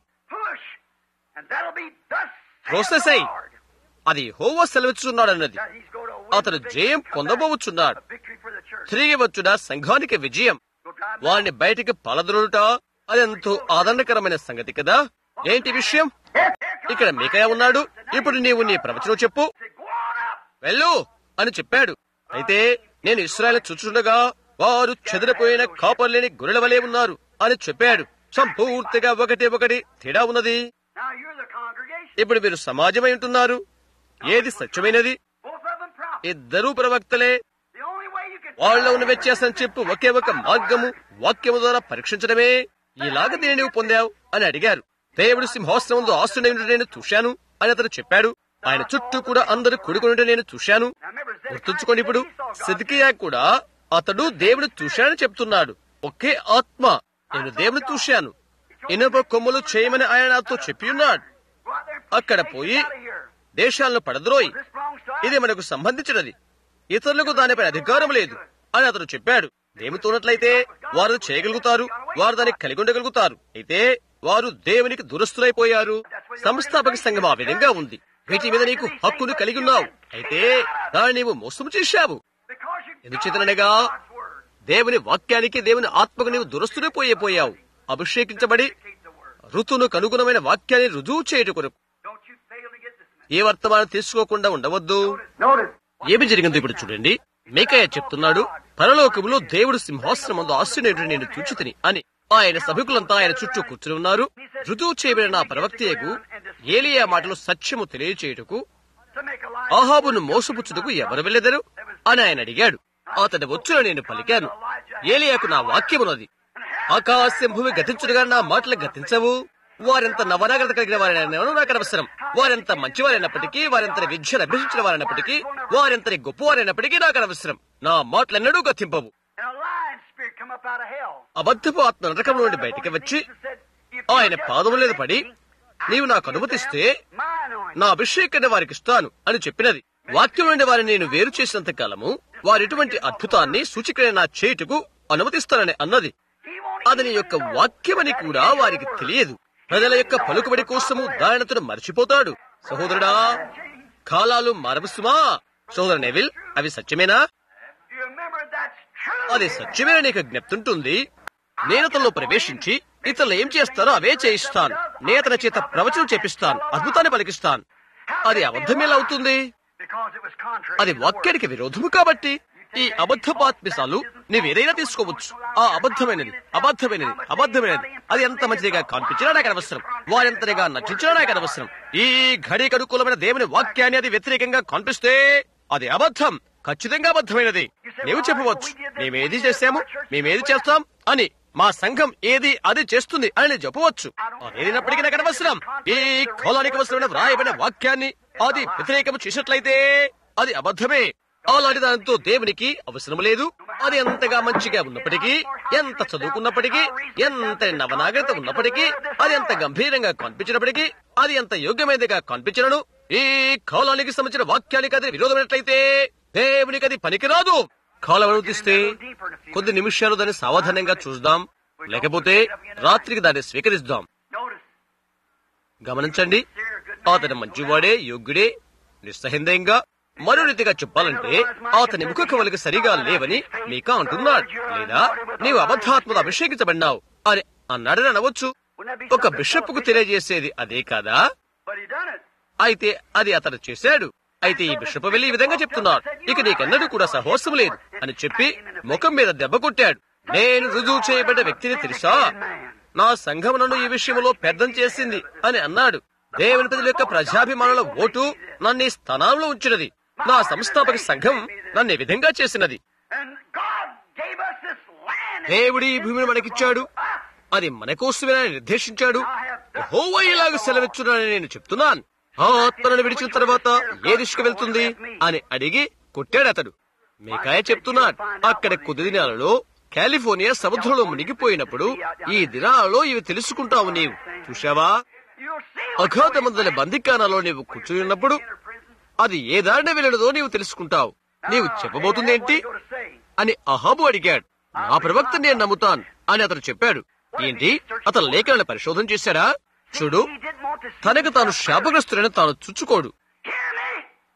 ప్రోసెస్ అయి అది హోవా సెలవిస్తున్నాడన్నది అతడు జయం పొందబోచున్నాడు తిరిగి వచ్చుట సంఘానికి విజయం వారిని బయటికి పలదొరుట అదెంతో ఆదరణకరమైన సంగతి కదా ఏంటి విషయం ఇక్కడ మీకయ ఉన్నాడు ఇప్పుడు నీవు నీ ప్రవచనం చెప్పు వెళ్ళు అని చెప్పాడు అయితే నేను ఇస్రాయల్ చూచుండగా వారు చెదిరిపోయిన కాపర్లేని గొర్రెల వలె ఉన్నారు అని చెప్పాడు సంపూర్తిగా ఒకటి ఒకటి తేడా ఉన్నది ఇప్పుడు మీరు సమాజమై ఉంటున్నారు ఏది సత్యమైనది ఇద్దరూ ప్రవక్తలే వాళ్ళ ఉన్న వ్యత్యాసం చెప్పు ఒకే ఒక మార్గము వాక్యము ద్వారా పరీక్షించడమే ఇలాగ దీన్ని నువ్వు పొందావు అని అడిగారు దేవుడు సింహాసనం ముందు ఆస్తుని నేను చూశాను అని అతను చెప్పాడు ఆయన చుట్టూ కూడా అందరూ కూడుకుని నేను చూశాను గుర్తుంచుకోండి ఇప్పుడు సిద్కియా కూడా అతడు దేవుడు చూశాడని చెప్తున్నాడు ఒకే ఆత్మ నేను దేవుడు చూశాను ఇనుప కొమ్ములు చేయమని ఆయన నాతో చెప్పి ఉన్నాడు అక్కడ పోయి దేశాలను పడద్రోయి ఇది మనకు సంబంధించినది ఇతరులకు దానిపై అధికారం లేదు అని అతను చెప్పాడు దేవునితో ఉన్నట్లయితే వారు చేయగలుగుతారు వారు దాన్ని కలిగి ఉండగలుగుతారు అయితే వారు దేవునికి దురస్తులైపోయారు సంస్థాపక సంఘం ఆ విధంగా ఉంది వీటి మీద నీకు హక్కును కలిగి ఉన్నావు అయితే దాన్ని నీవు మోసం చేశావు ఎందుచేతనగా దేవుని వాక్యానికి దేవుని ఆత్మకు నీవు దురస్తులైపోయిపోయావు అభిషేకించబడి ఋతును కనుగుణమైన వాక్యాన్ని రుజువు చేయుట కొరకు ఏ వర్తమానం తీసుకోకుండా ఉండవద్దు ఏమి జరిగిందో ఇప్పుడు చూడండి మేకయ్య చెప్తున్నాడు పరలోకములో దేవుడు సింహాసనం ముందు ఆశ్చర్యుడు నేను చూచుతిని అని ఆయన సభికులంతా ఆయన చుట్టూ కూర్చుని ఉన్నారు రుజువు చేయబడిన ఆ ప్రవక్తయకు ఏలియా మాటలు సత్యము తెలియచేయుటకు ఆహాబును మోసపుచ్చుటకు ఎవరు వెళ్ళెదరు అని ఆయన అడిగాడు అతని వచ్చున నేను పలికాను ఏలియాకు నా వాక్యమున్నది ఆకాశం భూమి గతించుడుగా నా మాటలు గతించవు వారెంత నవనాగరత కలిగిన వారైనా నాకు అవసరం వారెంత మంచివారైనప్పటికీ వారెంత విద్యను అభ్యసించిన వారైనప్పటికీ వారెంతటి గొప్పవారైనప్పటికీ నాకు అనవసరం నా మాటలెన్నడూ గతింపవు అబద్ధపు ఆత్మ నరకం నుండి బయటికి వచ్చి ఆయన పాదము మీద పడి నీవు నాకు అనుమతిస్తే నా అభిషేకాన్ని వారికి ఇస్తాను అని చెప్పినది వాక్యం నుండి వారిని నేను వేరు చేసినంత కాలము వారు ఎటువంటి అద్భుతాన్ని సూచికైన నా చేయుటకు అనుమతిస్తానని అన్నది అది నీ యొక్క వాక్యమని కూడా వారికి తెలియదు ప్రజల యొక్క పలుకుబడి కోసము దానితను మర్చిపోతాడు సహోదరుడా కాలాలు మారవుసుమా సోదరు నెవిల్ అవి సత్యమేనా You remember that's true. అది సత్యమే నీకు జ్ఞప్తుంటుంది నేను అతనిలో ప్రవేశించి ఇతరులు ఏం చేస్తారో అవే చేయిస్తాను నేను అతని చేత ప్రవచనం చేపిస్తాను అద్భుతాన్ని పలికిస్తాను అది అబద్ధమేలా అవుతుంది Because it was contrary అది to the word. వాక్యానికి విరోధము కాబట్టి ఈ అబద్ధపాత్మిసాలు నీవేదైనా తీసుకోవచ్చు ఆ అబద్ధమైనది అబద్ధమైనది అబద్ధమైనది అది ఎంత మంచిదిగా కనిపించినా నాకు అనవసరం వారెంతగా నటించినా నాకు అనవసరం ఈ ఘడికి అనుకూలమైన దేవుని వాక్యాన్ని అది వ్యతిరేకంగా కనిపిస్తే అది అబద్ధం ఖచ్చితంగా అబద్ధమైనది నీవు చెప్పవచ్చు మేమేది చేశాము మేమేది చేస్తాం అని మా సంఘం ఏది అది చేస్తుంది అని నేను చెప్పవచ్చు అదేనప్పటికీ నాకు అనవసరం ఈ కోలానికి అవసరమైన వ్రాయబడిన వాక్యాన్ని అది వ్యతిరేకం చేసినట్లయితే అది అబద్ధమే అలాంటి దాంతో దేవునికి అవసరం లేదు అది ఎంతగా మంచిగా ఉన్నప్పటికీ ఎంత చదువుకున్నప్పటికీ ఎంత నవనాగరికత ఉన్నప్పటికీ అది ఎంత గంభీరంగా కనిపించినప్పటికీ అది ఎంత యోగ్యమైనదిగా కనిపించినను ఈ కాలానికి సంబంధించిన వాక్యానికి అది విరోధమైనట్లయితే దేవునికి అది పనికిరాదు కాలం అనుమతిస్తే కొద్ది నిమిషాలు దాన్ని సావధానంగా చూద్దాం లేకపోతే రాత్రికి దాన్ని స్వీకరిద్దాం Notice. గమనించండి అతను మంచివాడే యోగ్యుడే నిస్సహిందంగా మరో రీతిగా చెప్పాలంటే అతని ముఖ కవలిక సరిగా లేవని మీకా అంటున్నాడు లేదా నీవు అబద్ధాత్మత అభిషేకించబడినావు అని అన్నాడని అనవచ్చు Wouldn't that be ఒక something బిషప్ కు self-defeating? తెలియజేసేది అదే కాదా But he done it. అయితే అది అతను చేశాడు అయితే ఈ బిషప్ వెళ్లి ఈ విధంగా చెప్తున్నాడు ఇక నీకెన్నడూ కూడా సహోసం లేదు అని చెప్పి ముఖం మీద దెబ్బ కొట్టాడు నేను రుజువు చేయబడ్డ వ్యక్తిని తెలుసా నా సంఘం నన్ను ఈ విషయంలో పెద్దం చేసింది అని అన్నాడు దేవుని ప్రజల యొక్క ప్రజాభిమానుల ఓటు నన్ను ఈ స్థానంలో ఉంచినది నా సంస్థాపక సంఘం నన్ను ఈ విధంగా చేసినది And God gave us this land. దేవుడి ఈ భూమిని మనకిచ్చాడు అది మన కోసమే నిర్దేశించాడు హోవా ఇలాగ సెలవిచ్చునని నేను చెప్తున్నాను ఆ ఆత్మను విడిచిన తర్వాత ఏ దిశకు వెళ్తుంది అని అడిగి కొట్టాడు అతడు మీకాయ చెప్తున్నాడు అక్కడ కొద్ది దినాలలో కాలిఫోర్నియా సముద్రంలో మునిగిపోయినప్పుడు ఈ దినాలలో ఇవి తెలుసుకుంటావు నీవు చూశావా You'll see అఘాత మందుల బందికానాలో నీవు కూర్చుని ఉన్నప్పుడు అది ఏ దారిన వెళ్ళడదో నీవు తెలుసుకుంటావు నీవు చెప్పబోతుంది ఏంటి Go to say. అని అహాబు అడిగాడు నా ప్రవక్త నేను నమ్ముతాను అని అతను చెప్పాడు ఏంటి అతను లేఖలను పరిశోధన చేశాడా చూడు He didn't want to see తనకు తాను himself శాపగ్రస్తుడని తాను చుచ్చుకోడు Hear me.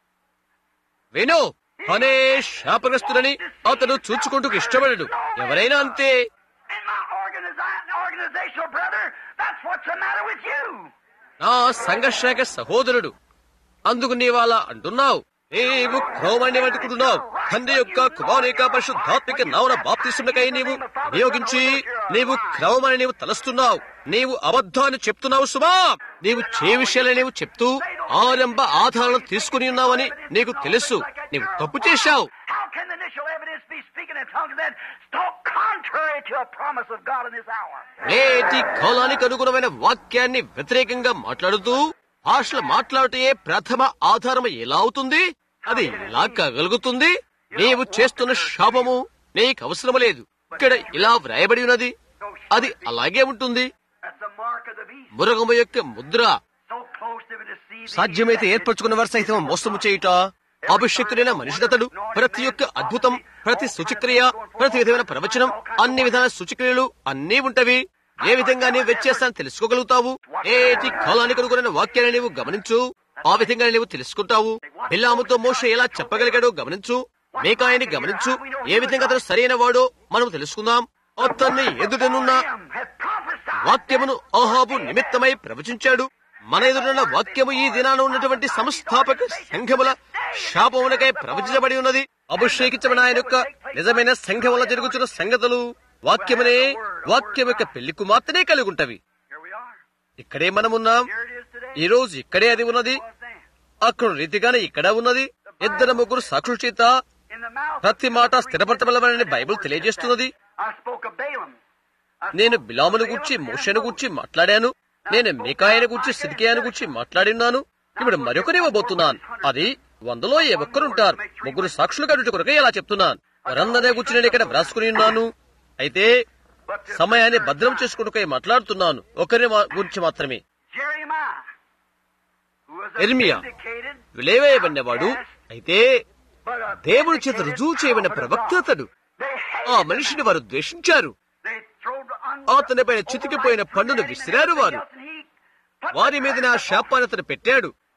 విను అనే శాపగ్రస్తుడని అతను చూచుకుంటూ ఇష్టపడడు ఎవరైనా అంతే And my organiza- organizational brother, that's what's the matter with you. నా సంఘర్షక సహోదరుడు అందుకు నీవు అలా అంటున్నావు నీవు క్రోమాన్ని పట్టుకుంటున్నావు తండ్రి యొక్క కుమారు యొక్క పరిశుద్ధాత్మిక నావన బాప్తిస్తున్నకై నీవు నియోగించి నీవు క్రమమని నీవు తలస్తున్నావు నీవు అబద్ధాన్ని చెప్తున్నావు సుమా నీవు చే విషయాలే నీవు చెప్తూ ఆరంభ ఆధారాలను తీసుకుని ఉన్నావని నీకు తెలుసు నీవు తప్పు చేశావు How can the initial evidence be speaking in tongues and then talk contrary to a promise of God in this hour? నేటి కాలానికి అనుగుణమైన వాక్యాన్ని వ్యతిరేకంగా మాట్లాడుతూ భాషలు మాట్లాడుటే ప్రథమ ఆధారం ఎలా అవుతుంది అది ఎలా కాగలుగుతుంది నీవు చేస్తున్న శాపము నీకు అవసరం లేదు ఇక్కడ ఇలా వ్రాయబడి ఉన్నది అది అలాగే ఉంటుంది That's the mark of the beast. మురగము యొక్క ముద్ర So close to deceive. సాధ్యమైతే ఏర్పరచుకున్న వారు సైతం మోసము చేయుట అభిషక్తుడైన మనిషిదతడు ప్రతి ఒక్క అద్భుతం ప్రతి సూచక్రియ ప్రతి విధమైన ప్రవచనం అన్ని విధాల సూచక్రియలు అన్నీ ఉంటవి ఏ విధంగా నీవు వ్యత్యాసాన్ని తెలుసుకోగలుగుతావు ఏటి కాలానికి అనుగుణ వాక్యాన్ని నీవు గమనించు ఆ విధంగా నీవు తెలుసుకుంటావు బిల్లాముతో మోష ఎలా చెప్పగలిగాడో గమనించు మేకాయని గమనించు ఏ విధంగా అతను సరైన వాడో మనం తెలుసుకుందాం అతన్ని ఎదుటనున్న Him had prophesied. వాక్యమును ఆహాబు నిమిత్తమై ప్రవచించాడు మన ఎదురున్న వాక్యము ఈ దినాన ఉన్నటువంటి సంస్థాపక సంఘముల శాపములకై ప్రవచించబడి ఉన్నది అభిషేకించబడిన ఆయన యొక్క నిజమైన సంఘముల జరుగుతున్న సంగతులు వాక్యమునే వాక్యం యొక్క పెళ్లి కుమార్తెనే కలిగి ఉంటవి Here we are. ఇక్కడే మనమున్నాం Here it is today. ఈ రోజు ఇక్కడే అది ఉన్నది Was then. అక్కడ రీతిగానే ఇక్కడ ఉన్నది ఇద్దరు ముగ్గురు సాక్షుల చేత In the mouth ప్రతి మాట స్థిరపరచబడమని బైబిల్ తెలియజేస్తున్నది I spoke of Balaam. I నేను spoke బిలామును of గురించి Balaam and మోషను Moses. గురించి మాట్లాడాను నేను మికాయను గురించి సిద్కియాను గురించి మాట్లాడినాను ఇప్పుడు మరొకరి ఇవ్వబోతున్నాను అది వందలో ఏ ఒక్కరుంటారు ముగ్గురు సాక్షులు కడుట కొరకే ఇలా చెప్తున్నాను వారందరినీ గురించి నేను ఇక్కడ వ్రాసుకుని ఉన్నాను అయితే సమయాన్ని భద్రం చేసుకుంటూ మాట్లాడుతున్నాను ఒకరి మా- గురించి మాత్రమే Jeremiah, who was a Jeremiah. vindicated, విలేవేయబడినవాడు అయితే but a దేవుని చేత vindicated రుజువు చేయబడిన prophet of ప్రవక్త God. అతడు They ఆ hated మనిషిని him. వారు ద్వేషించారు They throwed the un- అతనిపైన చితికిపోయిన overripe పండును fruit at him and విసిరారు వారు. everything else, and he put వారి the మీద curse నా upon him. శాపాన్ని అతను పెట్టాడు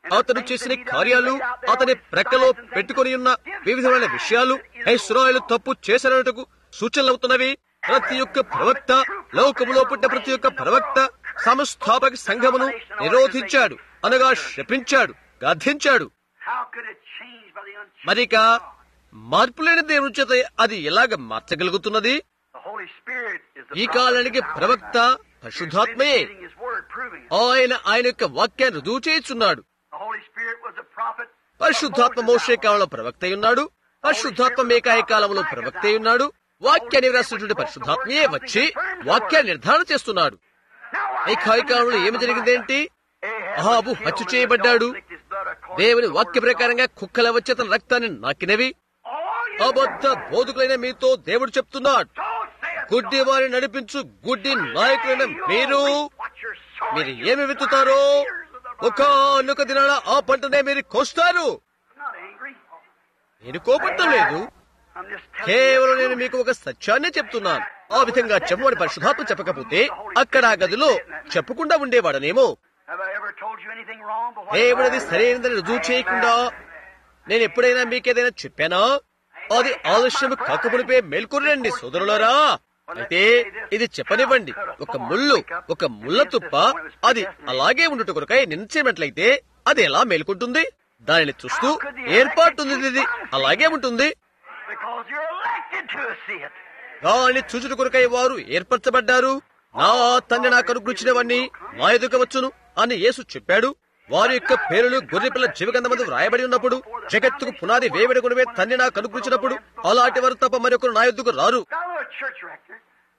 అతను చేసిన కార్యాలు అతని ప్రక్కలో పెట్టుకొని ఉన్న వివిధమైన విషయాలు ఇస్రాయలు తప్పు చేసినట్టుకు సూచనలవుతున్నవి ప్రతి ఒక్క ప్రవక్త లోకములో పుట్టిన ప్రతి ఒక్క ప్రవక్త సంస్థాపక సంఘమును నిరోధించాడు అనగా శపించాడు గద్దించాడు How could it change by the unchanged మరిక మార్పులేని దేవుని చేత అది ఎలాగ మార్చగలుగుతున్నది The Holy Spirit is the ఈ prophet కాలానికి of God. ప్రవక్త పరిశుద్ధాత్మయే Vindicating His word, proving it. ఆయన ఆయన యొక్క వాక్యాన్ని రుజువు చేయుచున్నాడు The Holy Spirit was a prophet. of పరిశుద్ధాత్మ Moses' మోషే hour. కాలంలో ప్రవక్త అయి ఉన్నాడు పరిశుద్ధాత్మ మేకాయ కాలంలో ప్రవక్త అయి ఉన్నాడు వాక్యాన్ని వ్రాసినటువంటి పరిశుద్ధాత్మయే వచ్చి వాక్యాన్ని నిర్ధారణ చేస్తున్నాడు Now, what మేకాయ happened కాలంలో in ఏమి the జరిగిందేంటి Ahab అహాబు was హత్య killed చేయబడ్డాడు and the dog licked his blood according దేవుని to the వాక్య word of God. ప్రకారంగా కుక్కల వచ్చి అతని రక్తాన్ని నాకినవి All you అబద్ధ బోధకులైన మీతో దేవుడు చెప్తున్నాడు don't say it. గుడ్డి వారిని నడిపించు గుడ్డి నాయకులైన మీరు What you're sowing, మీరు you ఏమి విత్తుతారో ears of the ఒక అనుక దినాల ఆ పంటనే మీరు కోస్తారు I'm not angry. నేను కోపట్టం లేదు I'm just telling కేవలం you. నేను మీకు ఒక సత్యాన్ని చెప్తున్నాను ఆ విధంగా చెప్పమని పరిశుధాత్మ చెప్పకపోతే అక్కడ ఆ గదిలో చెప్పకుండా ఉండేవాడనేమో Have I ever told you anything wrong? But what దేవుడిది సరైనదని రుజువు చేయకుండా నేను ఎప్పుడైనా మీకేదైనా చెప్పానా అది ఆలస్యం కాకమునిపే మేల్కొనండి సోదరులారా అయితే ఇది చెప్పనివ్వండి ఒక ముళ్ళు ఒక ముళ్ళ తుప్ప అది అలాగే ఉండుట కొరకై నిలిచేటట్లయితే అది ఎలా మేల్కొంటుంది దానిని చూస్తూ ఏర్పాటుంది ఇది అలాగే ఉంటుంది Because you're elected to see it. దాని చూచుట కొరకై వారు ఏర్పరచబడ్డారు నా తండ్రి నాకు అనుగ్రహించినవన్నీ నా ఎదుక వచ్చును అని యేసు చెప్పాడు వారి యొక్క పేరులు గొర్రెపిల్ల జీవగంధమందు వ్రాయబడి ఉన్నప్పుడు జగత్తుకు పునాది వేయబడి కొనివే తండ్రి నాకు అనుగ్రహించినప్పుడు అలాంటి వారు తప్ప మరొకరు నా ఎద్దుకు రారు Got a little church rector.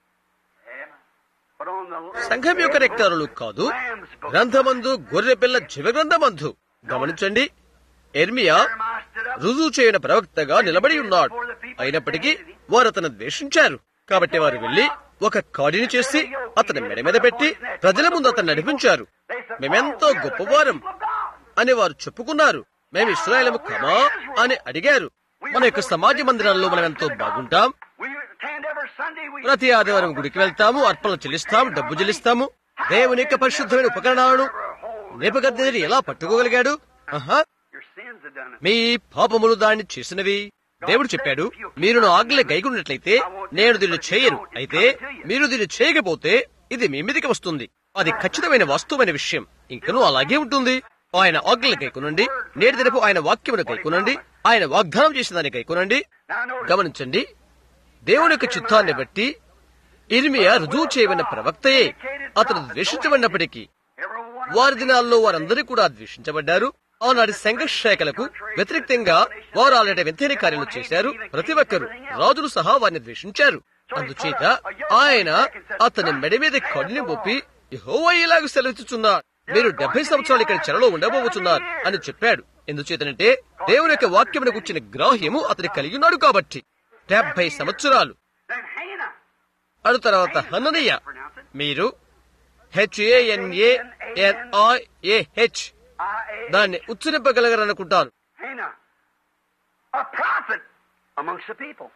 But on the సంఘం యొక్క రెక్టారులు కాదు గ్రంథమందు గొర్రెపిల్ల జీవగ్రంథమందు గమనించండి ఎర్మియా Jeremiah stood up. రుజువు చేయని ప్రవక్తగా నిలబడి ఉన్నాడు అయినప్పటికీ వారు అతను ద్వేషించారు కాబట్టి వారు వెళ్లి ఒక కాడిని చేసి అతని మెడ మీద పెట్టి ప్రజల ముందు అతను నడిపించారు They said, మేమెంతో "Oh, we are the గొప్పవారం people of God." అని వారు చెప్పుకున్నారు మేము ఇస్రాయలము కమా అని అడిగారు మన యొక్క సమాజ మందిరాల్లో మనం ఎంతో బాగుంటాం We attend every Sunday. We ప్రతి ఆదివారం గుడికి వెళ్తాము అర్పణలు చెల్లిస్తాము డబ్బు చెల్లిస్తాము దేవుని యొక్క పరిశుద్ధమైన ఉపకరణాలను నేపథ్యాన్ని ఎలా పట్టుకోగలిగాడు ఆహా Your sins have done it. మీ పాపములు దాన్ని చేసినవి దేవుడు చెప్పాడు మీరు నా ఆజ్ఞ గైకున్నట్లయితే నేను దీన్ని చేయను అయితే మీరు దీన్ని చేయకపోతే ఇది మీ మీదకి వస్తుంది అది ఖచ్చితమైన వాస్తవమైన విషయం ఇంకనూ అలాగే ఉంటుంది ఆయన ఆజ్ఞలు గైకునండి నేటి దినపు ఆయన వాక్యమును గైకునండి ఆయన వాగ్దానం చేసిన దాన్ని గైకునండి Now notice. గమనించండి దేవుని యొక్క చిత్తాన్ని బట్టి ఇర్మియా రుజువు చేయబడిన ప్రవక్తయే అతను ద్వేషించబడినప్పటికీ Everyone వారి దినాల్లో వారందరూ కూడా ద్వేషించబడ్డారు ఆనాటి సంఘర్షాయకులకు వ్యతిరేక్తంగా వారు అలాంటి వింతైన కార్యాలు చేశారు ప్రతి ఒక్కరు రాజులు సహా వారిని ద్వేషించారు అందుచేత ఆయన అతని మెడ మీద కడుని మొప్పి యెహోవా ఇలాగ సెలవిస్తున్నాడు మీరు డెబ్బై సంవత్సరాలు ఇక్కడ చెరలో ఉండబోతున్నారు అని చెప్పాడు ఎందుచేతనంటే దేవుని యొక్క వాక్యమును కూర్చిన గ్రాహ్యము అతని కలిగి ఉన్నాడు కాబట్టి డెబ్బై సంవత్సరాలు Then Hannah. అడు తర్వాత హననీయ మీరు హెచ్ఏఎన్ఏఎన్ఐఏహెచ్ I, దాన్ని ఉచ్చరింపగలగరనుకుంటాను Hannah. A prophet amongst the people.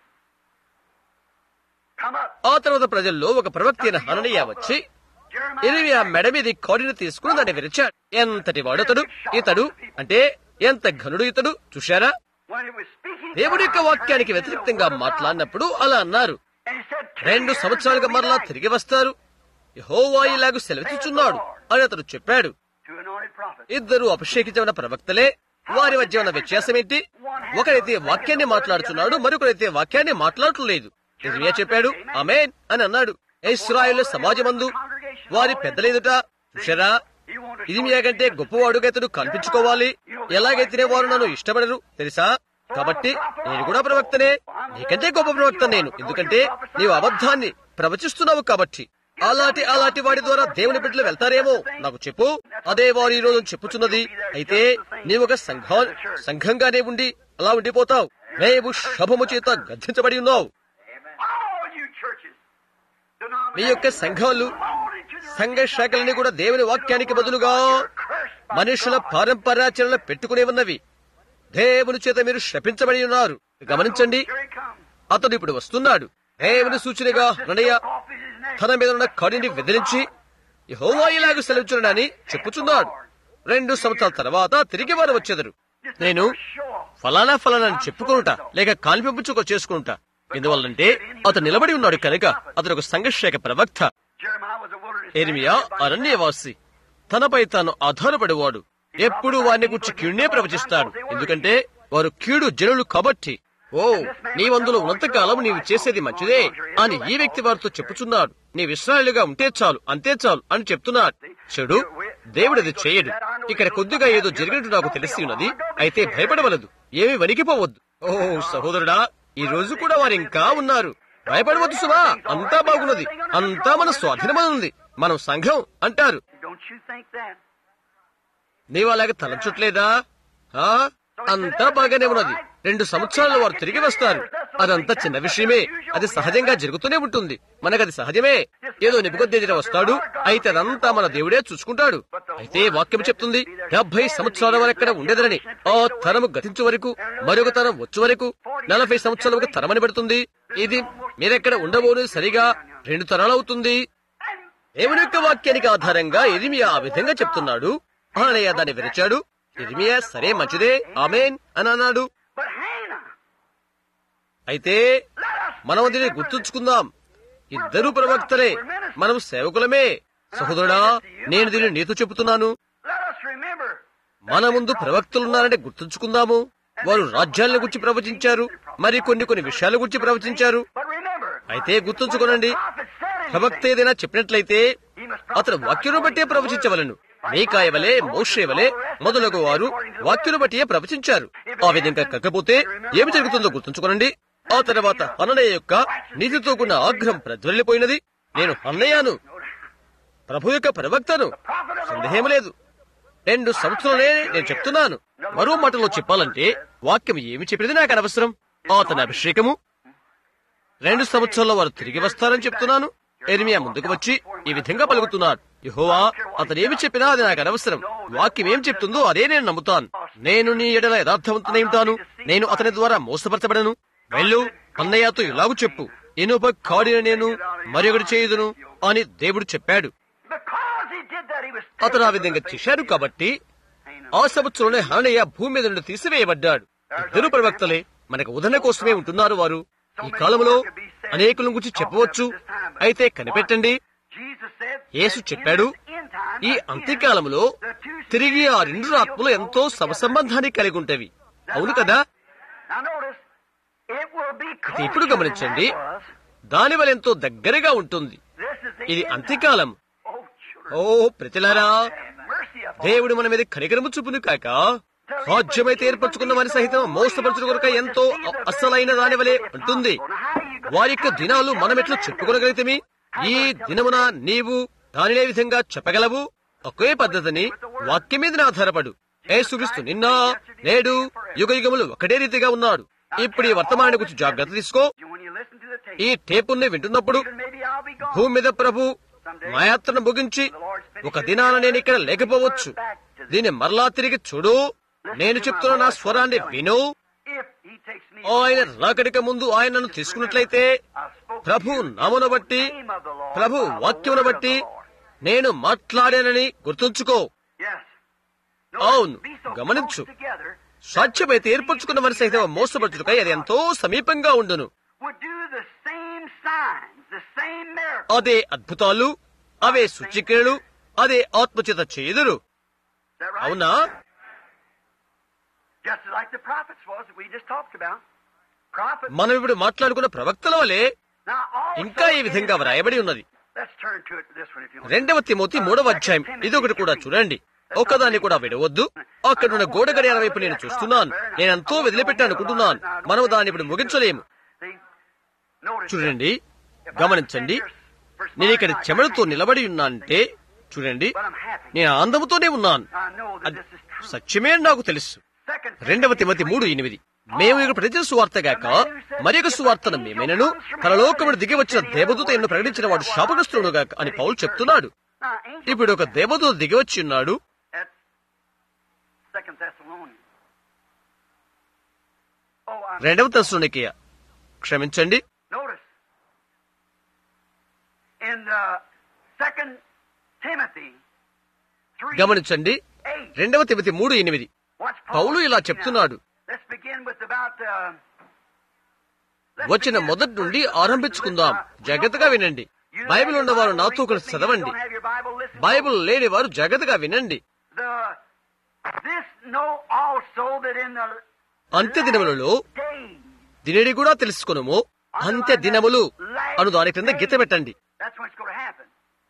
Come up. ఆ తర్వాత ప్రజల్లో ఒక ప్రవక్త అయిన హననీయ వచ్చి Jeremiah. ఇరిమియా మెడ మీద కాడిని తీసుకుని దాన్ని విరిచాడు ఎంతటి వాడతడు ఇతడు అంటే ఎంత ఘనుడు ఇతడు చూశారా When he was speaking, దేవుడి యొక్క వాక్యానికి వ్యతిరేక్తంగా మాట్లాడినప్పుడు అలా అన్నారు and he said, "Two రెండు years సంవత్సరాలుగా will be మరలా night." తిరిగి వస్తారు యెహోవా ఇలాగు సెలవిచ్చుచున్నాడు అని అతడు చెప్పాడు Two anointed prophets. ఇద్దరు అభిషేకించిన ప్రవక్తలే వారి మధ్య ఉన్న వ్యత్యాసం ఏంటి ఒకడైతే వాక్యాన్ని మాట్లాడుతున్నాడు మరొకడైతే వాక్యాన్ని మాట్లాడట్లేదు ఇర్మియా చెప్పాడు అమేన్ అని అన్నాడు ఇస్రాయేల్ సమాజమందు వారి పెద్దలేదుట చూశారా ఇర్మియా కంటే గొప్పవాడుగా ఇతడు కనిపించుకోవాలి ఎలాగైతేనే వారు నన్ను ఇష్టపడరు తెలుసా కాబట్టి నేను కూడా ప్రవక్తనే నీకంటే గొప్ప ప్రవక్త నేను ఎందుకంటే నీవు అబద్ధాన్ని ప్రవచిస్తున్నావు కాబట్టి అలాంటి అలాంటి వాడి ద్వారా దేవుని బిడ్డలు వెళ్తారేమో నాకు చెప్పు అదే వారు ఈ రోజు చెప్పుచున్నది అయితే నీవు ఒక సంఘం సంఘంగానే ఉండి అలా ఉండిపోతావు రేపు శభము చేత గద్దించబడి ఉన్నావు All you churches, మీ యొక్క సంఘాలు సంఘ శాఖలని కూడా దేవుని వాక్యానికి బదులుగా మనుషుల పారంపర్యాచరణ పెట్టుకునే ఉన్నవి దేవుని చేత మీరు శపించబడి ఉన్నారు గమనించండి Here he comes. అతడు ఇప్పుడు వస్తున్నాడు దేవుని సూచనగా రణయ్య Off is his neck. తన మీద ఉన్న కడిని వెదిరించి యెహోవా ఇలాగ సెలవుచున్నాడని చెప్పుచున్నాడు రెండు సంవత్సరాల తర్వాత తిరిగి వారు వచ్చేదరు నేను ఫలానా ఫలానా అని చెప్పుకుంటా లేక కాల్పింపుచుకో చేసుకుంటా ఎందువల్లంటే అతను నిలబడి ఉన్నాడు కనుక అతను ఒక సంఘర్షేక ప్రవక్త Jeremiah was a wilderness ఎర్మియా అరణ్యవాసి తనపై తాను ఆధారపడేవాడు ఎప్పుడు వారిని గురించి కీడునే ప్రవచిస్తాడు ఎందుకంటే వారు కీడు జనులు కాబట్టి ఓ నీవందులో ఉన్నంతకాలం నీవు చేసేది మంచిదే అని ఈ వ్యక్తి వారితో చెప్పుచున్నాడు నీ విశ్రాలుగా ఉంటే చాలు అంతే చాలు అని చెప్తున్నాడు చెడు దేవుడిది చేయడు ఇక్కడ కొద్దిగా ఏదో జరిగినట్టు నాకు తెలిసి ఉన్నది అయితే భయపడవలదు ఏమి వణికిపోవద్దు ఓ సహోదరుడా ఈ రోజు కూడా వారు ఇంకా ఉన్నారు భయపడవద్దు సుమా అంతా బాగున్నది అంతా మన స్వాధీనమనుంది మనం సంఘం అంటారు Don't you think that? నీవు అలాగే తలంచుట్లేదా ఆ? అంతా బాగానే ఉన్నది రెండు సంవత్సరాల్లో వారు తిరిగి వస్తారు అదంతా చిన్న విషయమే అది సహజంగా జరుగుతూనే ఉంటుంది మనకది సహజమే ఏదో నిబుకొద్దేదిన వస్తాడు అయితే అదంతా మన దేవుడే చూసుకుంటాడు అయితే వాక్యం చెప్తుంది డెబ్బై సంవత్సరాల వరక్కడ ఉండేదనని ఆ తరము గతించు వరకు మరొక తరం వచ్చు వరకు నలభై సంవత్సరాల వరకు తరమని పెడుతుంది ఇది మీరెక్కడ ఉండబోను సరిగా రెండు తరాలు అవుతుంది దేవుని యొక్క వాక్యానికి ఆధారంగా ఇరిమియా ఆ విధంగా చెప్తున్నాడు అనయ్య దాన్ని విరిచాడు ఇరిమియా సరే మంచిదే ఆమెన్ అని అన్నాడు But Hannah, అయితే మనం దీన్ని గుర్తుంచుకుందాం ఇద్దరు ప్రవక్తలే మనం సేవకులమే సహోదరుడా నేను దీన్ని నీతో చెబుతున్నాను let us remember. మన ముందు ప్రవక్తలున్నారంటే గుర్తుంచుకుందాము వారు రాజ్యాలను గురించి ప్రవచించారు మరి కొన్ని కొన్ని విషయాల గురించి ప్రవచించారు But remember, అయితే గుర్తుంచుకోనండి prophet said ప్రవక్త anything. ఏదైనా చెప్పినట్లయితే He must అతను prophesy వాక్యును బట్టే ప్రవచించవలను మీకాయ వలె మోషే వలె మొదలగు వారు వాక్యును బట్టియే ప్రవచించారు ఆ విధంగా కాకపోతే ఏమి జరుగుతుందో గుర్తుంచుకోనండి ఆ తర్వాత హన్నయ్య యొక్క నీతితో కూడిన ఆగ్రహం ప్రజ్వలిపోయినది నేను హన్నయ్యను ప్రభు యొక్క ప్రవక్తను సందేహం లేదు రెండు సంవత్సరాలే నేను చెప్తున్నాను మరో మాటలో చెప్పాలంటే వాక్యం ఏమి చెప్పినది నాకు అనవసరం అతని అభిషేకము రెండు సంవత్సరాల్లో వారు తిరిగి వస్తారని చెప్తున్నాను ఎర్మియా ముందుకు వచ్చి ఈ విధంగా పలుకుతున్నాడు యహోవా అతను ఏమి చెప్పినా అది నాకు అనవసరం వాక్యం ఏం చెప్తుందో అదే నేను నమ్ముతాను నేను నీ ఎడల యథార్థవంతునై ఉంటాను నేను అతని ద్వారా మోసపరచబడను వెళ్ళు అన్నయ్యతో ఇలాగు చెప్పు ఇనుప కాడిన నేను మరొకటి చేయుదును అని దేవుడు చెప్పాడు Because he did that, he was అతను ఆ విధంగా చేశాడు కాబట్టి ఆ సంవత్సరంలో హననయ్య భూమి మీద నుండి తీసివేయబడ్డాడు ఇద్దరు ప్రవక్తలే మనకు ఉదహరణ కోసమే ఉంటున్నారు వారు ఈ కాలంలో అనేకుల గురించి చెప్పవచ్చు అయితే కనిపెట్టండి Jesus said Yesu that in చెప్పాడు this end time, ఈ again, అంత్యకాలములో the two తిరిగి ఆ spirits రెండు shall ఆత్మలు go ఎంతో together. సమసంబంధాన్ని కలిగి ఉంటవి అవును కదా Now notice, it will be అయితే ఇప్పుడు closer than గమనించండి that was. దాని వల్ల ఎంతో దగ్గరగా ఉంటుంది This is the ఇది end time. అంత్యకాలం Oh, children. Oh ప్రతిలారా Have mercy upon దేవుడు మన మీద కనికరము చూపును కాక సాధ్యమైతే ఏర్పరచుకున్న వారి సహితం మోసపరచుడు కొరక ఎంతో అ- అస్సలైన దాని వలె ఉంటుంది వారి యొక్క దినాలు మనం ఎట్లా చెప్పుకోగలిగితే ఈ దినమున నీవు దానినే విధంగా చెప్పగలవు ఒకే పద్ధతిని వాక్యం మీద ఆధారపడు ఏసుక్రీస్తు నిన్న నేడు యుగ యుగములు ఒకటే రీతిగా ఉన్నాడు ఇప్పుడు ఈ వర్తమానాన్ని గురించి జాగ్రత్త తీసుకో When you listen to the tape, ఈ టేపుల్ని వింటున్నప్పుడు even maybe I'll be gone. భూమి మీద ప్రభు మా యాత్రను ముగించి ఒక దినాన నేను ఇక్కడ లేకపోవచ్చు దీన్ని మరలా తిరిగి చూడు నేను చెప్తున్న నా స్వరాన్ని విను If he takes me ఆయన రాకడిక ముందు ఆయన నన్ను తీసుకున్నట్లయితే I've spoken ప్రభు నామును బట్టి ప్రభు వాక్యమును బట్టి నేను మాట్లాడానని గుర్తుంచుకో Yes. అవును, Be so గమనించు. close together సాధ్యమైతే ఏర్పరచుకున్న వారి సైతం మోసపరచుటకై అది ఎంతో సమీపంగా ఉండును would do the same signs, the same miracles. అదే అద్భుతాలు అవే సూచిక్రియలు అదే ఆత్మచేత చేయుదురు Is that right? అవునా Just like the prophets was that we just talked about. Prophets. మనం ఇప్పుడు మాట్లాడుకున్న ప్రవక్తల వలె Now also ఇంకా ఈ విధంగా వ్రాయబడి ఉన్నది Let's turn to it this one if you want. రెండవ తిమోతి మూడవ అధ్యాయం ఇదొకటి కూడా చూడండి ఒక్కదాన్ని కూడా విడవద్దు అక్కడ ఉన్న గోడ గడియార వైపు నేను చూస్తున్నాను నేను ఎంతో వదిలిపెట్టాను అనుకుంటున్నాను మనం దాన్ని ఇప్పుడు ముగించలేము See? Notice చూడండి this. If I గమనించండి stand here for నేను ఇక్కడ smart చెమటతో night, నిలబడి ఉన్నానంటే చూడండి but I'm happy. నేను ఆనందముతోనే ఉన్నాను I know that అది this is true. సత్యమే అని నాకు తెలుసు Second రెండవ తిమతి మూడు ఎనిమిది మేము ఇక్కడ ప్రజల సువార్తగాక మరి ఒక సువార్తను మేమైనను పరలోకముడు దిగి వచ్చిన దేవదూత ఎన్ను ప్రకటించిన వాడు శాపగ్రస్తుడుగాక అని పౌలు చెప్తున్నాడు Now, angel ఇప్పుడు ఒక దేవదూత దిగి వచ్చి ఉన్నాడు That's Second Thessalonians. Oh, I'm, రెండవ తెస్సలోనికయ క్షమించండి notice in uh, Second Timothy three. గమనించండి రెండవ తిమితి మూడు ఎనిమిది What's Paul పౌలు ఇలా saying now? చెప్తున్నాడు Let's begin with about, uh, let's వచ్చిన begin మొదటి with నుండి verse ఆరంభించుకుందాం one. జాగ్రత్తగా వినండి You don't Bible have your ఉన్నవారు Bible, నాతో read కలిసి with me. You చదవండి don't have your Bible, listen. Bible లేని వారు జాగ్రత్తగా వినండి The, this know also that in the అంత్య దినములలో days, దినిడి కూడా తెలుసుకునము అంత్య దినములు అను దాని క్రింద గీత పెట్టండి that's what's going to happen.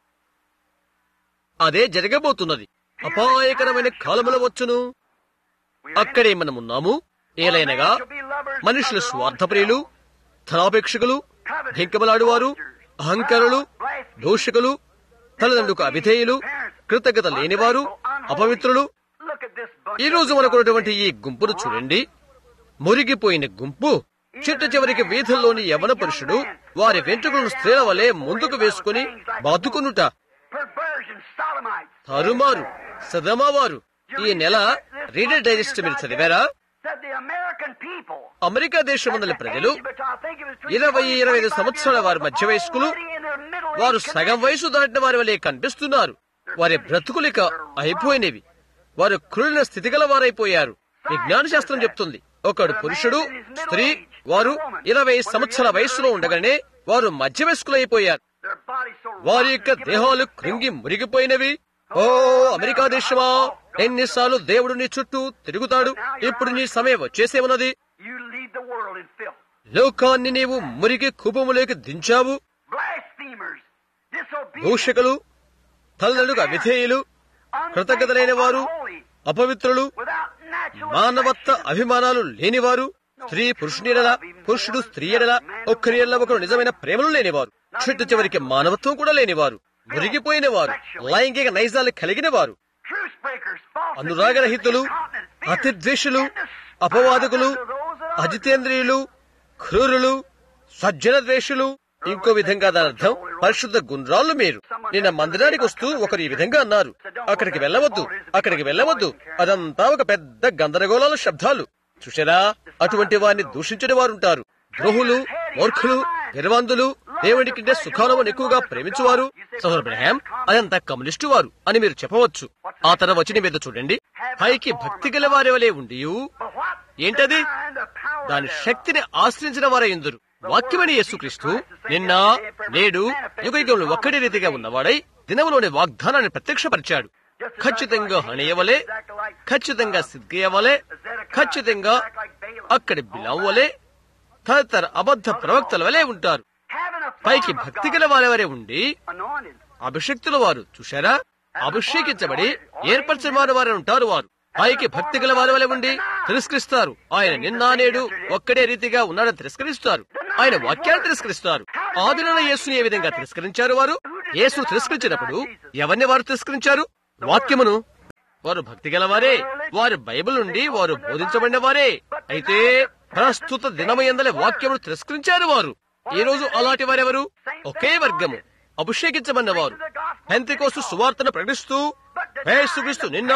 అదే జరగబోతున్నది అపాయకరమైన కాలముల వచ్చును We're in అక్కడే మనమున్నాము ఏలైనగా మనుషుల స్వార్థప్రియులు ధనాపేక్షకులు భింకమలాడువారు అహంకారులు దోషకులు తల్లిదండ్రులకు అవిధేయులు కృతజ్ఞత లేనివారు అపవిత్రులు Look at this bunch ఈ రోజు మనకున్నటువంటి ఈ గుంపును చూడండి మురిగిపోయిన గుంపు చిట్ట చివరికి వీధుల్లోని యవన పురుషుడు వారి వెంట్రుకలను స్త్రీల వలె ముందుకు వేసుకుని బాదుకునుట perversion, sodomites. తరుమారు సదమావారు ఈ నెల రీడర్ డైజెస్ట్ మీరు చదివారా Said the American people. America దేశమందలి ప్రజలు But I think it was between ఇరవై 20 ఇరవై ఐదు 25 సంవత్సరాల years వారి old, మధ్య వయస్కులు already in their middle వారు age సగం వయసు దాటిన వారి వలె కనిపిస్తున్నారు వారి బ్రతుకులిక అయిపోయినవి వారు క్రూలిన స్థితిగల వారైపోయారు విజ్ఞాన శాస్త్రం చెప్తుంది ఒకడు పురుషుడు స్త్రీ వారు ఇరవై సంవత్సరాల వయస్సులో ఉండగానే వారు మధ్య వయస్కులైపోయారు Their bodies so వారి rotten, యొక్క given దేహాలు up to కృంగి మురిగిపోయినవి ఓ అమెరికా దేశమా ఎన్నిసార్లు దేవుడు నీ చుట్టూ తిరుగుతాడు ఇప్పుడు నీ సమయం వచ్చేసే ఉన్నది You lead the world in filth. లోకాన్ని నీవు మురిగి కుపములోకి దించావు Blasphemers, disobedient, దూషకులు తల్లిదండ్రులకు అవిధేయులు కృతజ్ఞత లేని వారు unholy, అపవిత్రులు without natural మానవత్వ affection. అభిమానాలు లేనివారు స్త్రీ పురుషుని ఎడల పురుషుడు స్త్రీ ఎడల ఒక్కరి ఎడల ఒకరు నిజమైన ప్రేమలు లేనివారు చిట్ట చివరికి మానవత్వం కూడా లేనివారు మురిగిపోయిన వారు లైంగిక నైజాలు కలిగిన వారు Truce breakers, false అనురాగరహితులు incontinent, fierce, అతిద్వేషులు and the అపవాదకులు spouses of those that are అజితేంద్రియులు క్రూరులు సజ్జన ద్వేషులు ఇంకో విధంగా దాని అర్థం పరిశుద్ధ గుండ్రాళ్ళు మీరు నిన్న మందిరానికి వస్తూ ఒకరు ఈ విధంగా అన్నారు అక్కడికి వెళ్ళవద్దు అక్కడికి వెళ్ళవద్దు అదంతా ఒక పెద్ద గందరగోళాల శబ్దాలు చూశారా అటువంటి వారిని దూషించని వారుంటారు ద్రోహులు మూర్ఖులు నిర్వందులు దేవుడి కంటే సుఖానుభవం ఎక్కువగా ప్రేమించువారు సహోదరు అబ్రహాం అదంతా కమ్యూనిస్టు వారు అని మీరు చెప్పవచ్చు ఆ తన వచ్చిన మీద చూడండి పైకి భక్తి గల వారి వలె ఉండి But what? ఏంటది Denying the power దాని thereof. శక్తిని ఆశ్రయించిన వారే ఇందురు వాక్యమని యేసుక్రీస్తు నిన్న నేడు యుగయుగంలో ఒక్కడి రీతిగా ఉన్నవాడై దినములోని వాగ్దానాన్ని ప్రత్యక్షపరిచాడు ఖచ్చితంగా హణయవలే ఖచ్చితంగా సిద్ధియవలే ఖచ్చితంగా అక్కడి బిలవలే తదితర అబద్ధ ప్రవక్తల వలె ఉంటారు Having a పైకి form of భక్తి God, గల వారి వరే ఉండి anointed. అభిషక్తుల వారు చూశారా అభిషేకించబడి ఏర్పరచిన వారి వారే ఉంటారు వారు పైకి భక్తి గల వారి వలె ఉండి తిరస్కరిస్తారు ఆయన నిన్న నేడు ఒక్కడే రీతిగా ఉన్నాడని తిరస్కరిస్తారు ఆయన వాక్యాన్ని తిరస్కరిస్తారు ఆదిన యేసుని ఏ విధంగా తిరస్కరించారు వారు యేసు తిరస్కరించినప్పుడు ఎవరిని వారు తిరస్కరించారు వాక్యమును వారు భక్తి గలవారే వారు బైబిల్ నుండి వారు బోధించబడిన వారే అయితే ప్రస్తుత దినమయందలే వాక్యమును తిరస్కరించారు వారు ఈ రోజు అలాంటి వారెవరు ఒకే వర్గము అభిషేకించబడిన వారు పెంతికోసు సువార్తను ప్రకటిస్తూ యేసుక్రీస్తు నిన్న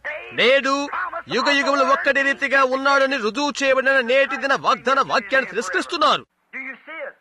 నేడు యుగ యుగములు ఒక్కటి రీతిగా ఉన్నాడని రుజువు చేయబడిన నేటి దిన వాగ్దాన వాక్యాన్ని తిరస్కరిస్తున్నారు Do you see it?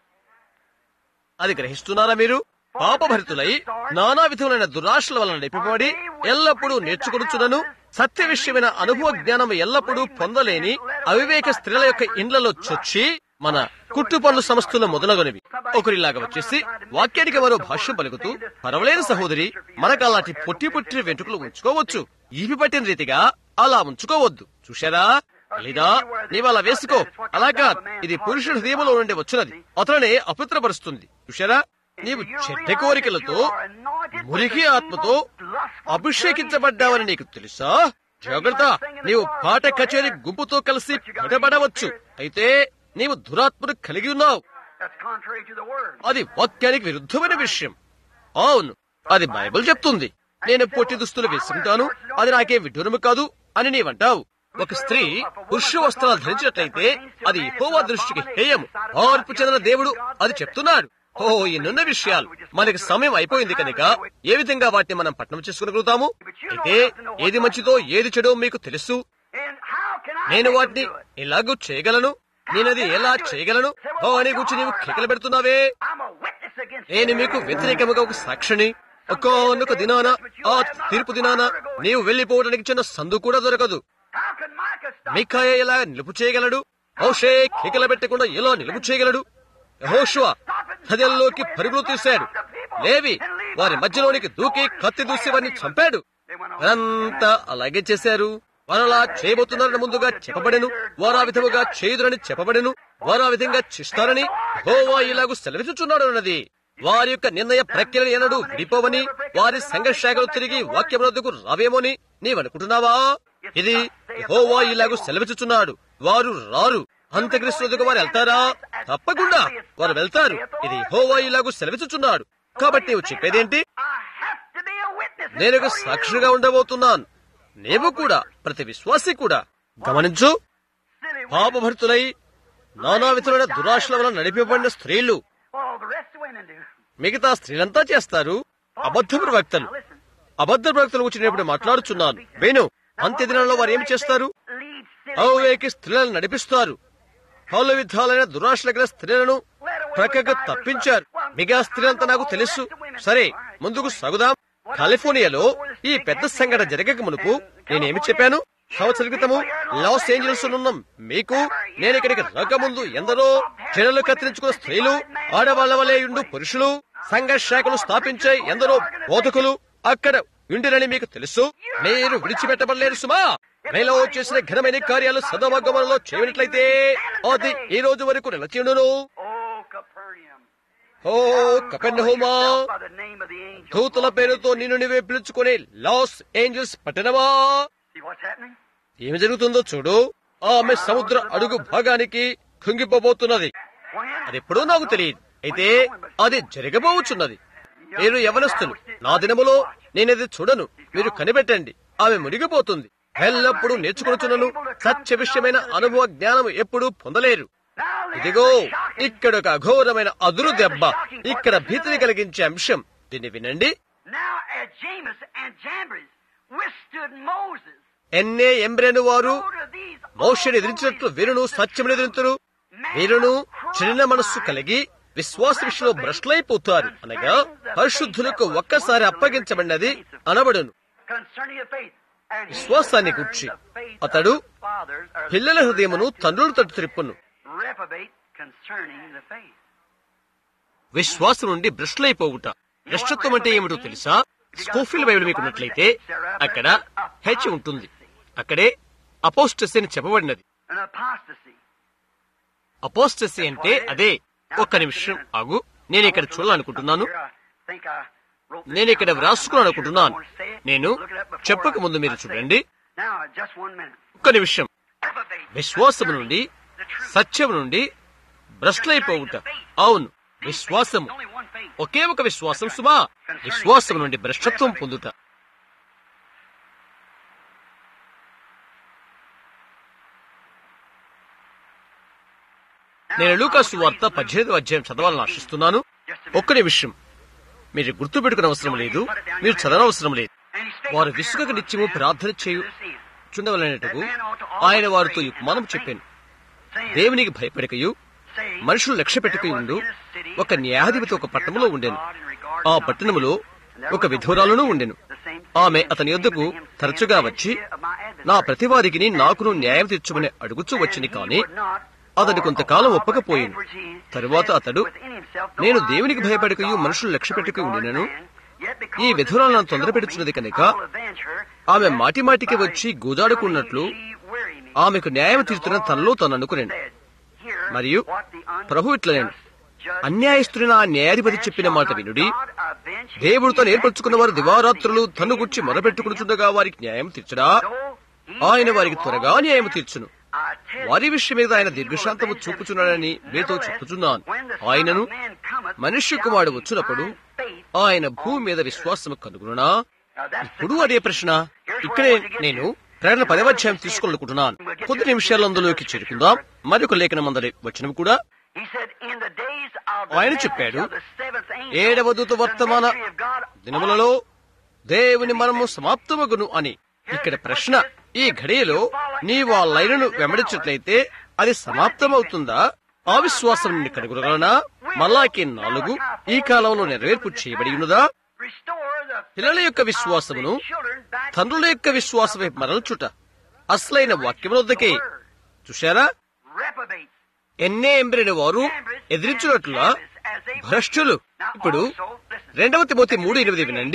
అది గ్రహిస్తున్నారా మీరు పాపభరితులై నానా విధములైన దురాశల వలన నింపబడి ఎల్లప్పుడూ నేర్చుకొనుచునను సత్య విషయమైన అనుభవ జ్ఞానం ఎల్లప్పుడూ పొందలేని అవివేక స్త్రీల యొక్క ఇండ్లలో చొచ్చి మన కుట్టు పనుల సంస్థలు మొదలగునవి ఒకరిలాగా వచ్చేసి వాక్యానికి మరో భాష్యం పలుకుతూ పర్వాలేదు సహోదరి మనకు అలాంటి పొట్టి పొట్టి వెంట్రుకలు ఉంచుకోవచ్చు ఈపి పట్టిన రీతిగా అలా ఉంచుకోవద్దు చూశారా లేదా నీవు అలా వేసుకో అలాగా ఇది పురుషుడి హృదయంలో నుండి వచ్చినది అతనే అపవిత్రపరుస్తుంది చూశారా నీవు చెడ్డ కోరికలతో మురికి ఆత్మతో అభిషేకించబడ్డావని నీకు తెలుసా జాగ్రత్త నీవు పాట కచేరి గుంపుతో కలిసి పడబడవచ్చు అయితే నీవు దురాత్మను కలిగి ఉన్నావు That's contrary to the word. అది వాక్యానికి విరుద్ధమైన విషయం అవును అది బైబిల్ చెప్తుంది నేను పొట్టి దుస్తులు వేసుకుంటాను అది నాకే విడ్డూరము కాదు అని నీవంటావు ఒక స్త్రీ పురుష వస్త్రాలు ధరించినట్లయితే అది హోవా దృష్టికి హేయము ఆర్పు చెందిన దేవుడు అది చెప్తున్నాడు ఓ ఎన్నున్న విషయాలు మనకి సమయం అయిపోయింది కనుక ఏ విధంగా వాటిని మనం పట్టణం చేసుకోగలుగుతాము అయితే ఏది మంచిదో ఏది చెడో మీకు తెలుసు And how can I నేను make them వాటిని do it? ఎలాగూ చేయగలను నేనది ఎలా చేయగలను ఓ అని గురించి నీవు కేకలు పెడుతున్నావే I'm a witness against నేను మీకు వ్యతిరేకముగా ఒక సాక్షిని ఒక్కొక్క దినాన ఆ తీర్పు దినాన నీవు వెళ్లిపోవడానికి చిన్న సందు కూడా దొరకదు How could Micah stop? మిఖాయ ఎలా నిలుపు చేయగలడు హోషే కేకల పెట్టకుండా ఎలా నిలుపు చేయగలడు యెహోషువ హృదయంలోకి పరుగులు తీశాడు లేవి వారి మధ్యలోనికి దూకి కత్తి దూసి వారిని చంపాడు They went on. వారంతా అలాగే చేశారు వారు అలా చేయబోతున్నారని ముందుగా చెప్పబడెను వారు ఆ విధముగా చేయుదురని చెప్పబడెను వారు ఆ విధంగా చేస్తారని హోవా ఇలాగూ సెలవిచుచున్నాడు అన్నది వారి యొక్క నిర్ణయ ప్రక్రియలు ఎన్నడూ విడిపోవని వారి సంఘర్షాలు తిరిగి వాక్యమునకు రావేమోని నీవనుకుంటున్నావా ఇది హోవా ఇలాగూ సెలవిచుచున్నాడు వారు రారు అంత్యక్రిస్తుకు వారు వెళ్తారా తప్పకుండా వారు వెళ్తారు ఇది హోవా ఇలాగూ సెలవిచుచున్నాడు కాబట్టి నీవు చెప్పేదేంటి I have to be a witness. నేను ఒక సాక్షిగా ఉండబోతున్నాను నీవు కూడా ప్రతి విశ్వాసి కూడా గమనించు Silly women. పాపభర్తులై నానా విధులైన దురాశల వలన నడిపబడిన స్త్రీలు All the rest of women do. మిగతా స్త్రీలంతా చేస్తారు అబద్ధ ప్రవక్తలు Now listen. అబద్ధ ప్రవక్తలు వచ్చినప్పుడు మాట్లాడుచున్నాను వేణు అంత్య దినాల్లో వారు ఏం చేస్తారు Lead silly women. అవేకి స్త్రీలను నడిపిస్తారు పలు విధాలైన దురాశల గల స్త్రీలను ప్రక్కకు తప్పించారు మిగతా స్త్రీలంతా నాకు తెలుసు సరే ముందుకు సాగుదాం కాలిఫోర్నియాలో ఈ పెద్ద సంఘటన జరగక మునుపు నేనేమి చెప్పాను సంవత్సర క్రితము లాస్ ఏంజల్స్ ఉన్నాం మీకు నేను ఇక్కడికి రాకముందు ఎందరో జనలు కత్తిరించుకున్న స్త్రీలు ఆడవాళ్ల వలె ఉండు పురుషులు సంఘ శాఖలు స్థాపించే ఎందరో బోధకులు అక్కడ ఉండిరని మీకు తెలుసు మీరు విడిచిపెట్టబడలేరు సుమా మీలో చేసిన ఘనమైన కార్యాలు సదవగమనంలో చేయనట్లయితే అది ఈ రోజు వరకు నిలచియుండును Oh, Capernaum. Oh కపెర్నహూమా By the name of the angel. దూతల పేరుతో నిన్ను నీవే పిలుచుకునే లాస్ ఏంజల్స్ పట్టణమా See what's happening? ఏమి జరుగుతుందో చూడు ఆమె సముద్ర అడుగు భాగానికి కుంగిపోబోతున్నది When? అది ఎప్పుడో నాకు తెలియదు అయితే అది జరగబోచున్నది మీరు యవనస్తులు నా దినములో నేనది చూడను మీరు కనిపెట్టండి ఆమె మునిగిపోతుంది ఎల్లప్పుడూ నేర్చుకొనుచున్నను సత్య విషయమైన అనుభవ జ్ఞానం ఎప్పుడూ పొందలేరు Now there's ఇదిగో the shocking- ఇక్కడ ఒక అఘోరమైన అదురు దెబ్బ ఇక్కడ భీతిని కలిగించే అంశం దీన్ని వినండి Now as James and Jambres withstood Moses, ఎన్నే ఎంబ్రేను వారు so do these మోషని ఎదిరించినట్లు వీరును సత్యమును ఎదిరింతురు వీరును చిన్న మనస్సు కలిగి విశ్వాస విషయంలో భ్రష్లైపోతారు అనగా పరిశుద్ధులకు ఒక్కసారి అప్పగించబడినది అనబడును concerning the faith. And he విశ్వాసాన్ని turned గూర్చి the faith అతడు of the fathers, or పిల్లల హృదయమును తండ్రులు తట్టు త్రిప్పును reprobate concerning the faith. విశ్వాసం నుండి భ్రష్లైపోవుట భ్రష్టత్వం అంటే ఏమిటో తెలుసా స్కోఫిల్ బైబిల్ మీకు ఉన్నట్లయితే అక్కడ హెచ్ ఉంటుంది అక్కడే అపోస్టసీ అని చెప్పబడినది An apostasy. అపోస్టసీ అంటే అదే ఒక్క నిమిషం ఆగు నేను ఇక్కడ చూడాలనుకుంటున్నాను Here, I think I wrote this నేను ఇక్కడ down. వ్రాసుకున్నాను అనుకుంటున్నాను I want to say it. నేను Look it up before చెప్పక I- ముందు మీరు I say చూడండి it. Now, just one minute. ఒక్క నిమిషం Reprobate విశ్వాసము నుండి concerning the truth. సత్యం నుండి భ్రష్లైపోవుట అవును విశ్వాసము Only one faith. ఒకే ఒక విశ్వాసం సుమా విశ్వాసం నుండి భ్రష్టత్వం పొందుట నేను లూకాసు వార్త పద్దెనిమిది అధ్యాయం చదవాలని ఆశిస్తున్నాను ఒక్క నిమిషం మీరు గుర్తు పెట్టుకునే అవసరం లేదు మీరు చదవనవసరం లేదు And he spake వారు a విసుగక parable నిత్యము unto ప్రార్థన చేయు the seer, చుండవలనేటకు ఆయన వారితో ఈ ఉపమానం చెప్పాను saying, దేవునికి భయపడకయు saying, మనుషులు లక్ష్య పెట్టుకుని ఉండు ఒక న్యాయాధిపతి ఒక పట్టణంలో ఉండెను ఆ పట్టణములో ఒక విధురాలను ఉండెను ఆమె అతని యొద్దకు తరచుగా వచ్చి నా ప్రతివాదికిని నాకును న్యాయం తీర్చుమని అడుగుచూ వచ్చింది కాని అతడు కొంతకాలం ఒప్పకపోయింది తరువాత అతడు నేను దేవునికి భయపడకయు మనుషులు లక్ష్య పెట్టుకుని ఉండినను ఈ విధురాలను నన్ను తొందర పెడుచున్నది కనుక ఆమె మాటి మాటికి వచ్చి గోజాడుకున్నట్లు ఆమెకు న్యాయం తీర్చున్న తనలో తను అనుకునేను మరియు ప్రభు ఇట్లా నేను అన్యాయస్తుడైన ఆ న్యాయాధిపతి చెప్పిన మాట వినుడి దేవుడు తను ఏర్పరచుకున్న వారు దివారాత్రులు తను గుర్చి మొరపెట్టుకునిచుండగా వారికి న్యాయం తీర్చడా ఆయన వారికి త్వరగా న్యాయం తీర్చును వారి విషయం మీద ఆయన దీర్ఘశాంతము చూపుచున్నాడని మీతో చెప్పుచున్నాను ఆయనను మనుష్య కుమారుడు వచ్చినప్పుడు ఆయన భూమి మీద విశ్వాసము కనుగొనునా ఇప్పుడు అదే ప్రశ్న ఇక్కడే నేను ప్రకటన పదవాధ్యాయం తీసుకోవాలనుకుంటున్నాను కొద్ది నిమిషాలు అందులోకి చేరుకుందాం మరొక లేఖనం అందరి వచనం కూడా ఆయన చెప్పాడు ఏడవ దూత వర్తమాన దినములలో దేవుని మనము సమాప్తమగును అని ఇక్కడ ప్రశ్న ఈ ఘడియలో నీవు ఆ లైనును వెంబడించినట్లయితే అది సమాప్తమవుతుందా ఆ విశ్వాసం నిన్ను కనుగొనగలనా మల్లాకి నాలుగు ఈ కాలంలో నెరవేర్పు చేయబడి ఉన్నదా పిల్లల యొక్క విశ్వాసమును తండ్రుల యొక్క విశ్వాసమై మరల్చుట అసలైన వాక్యముల వద్దకే చూశారా ఎన్నే ఎంబరిన వారు ఎదిరించినట్లుగా భ్రష్టులు ఇప్పుడు రెండవ తిమోతి మూడు ఎనిమిది వినండి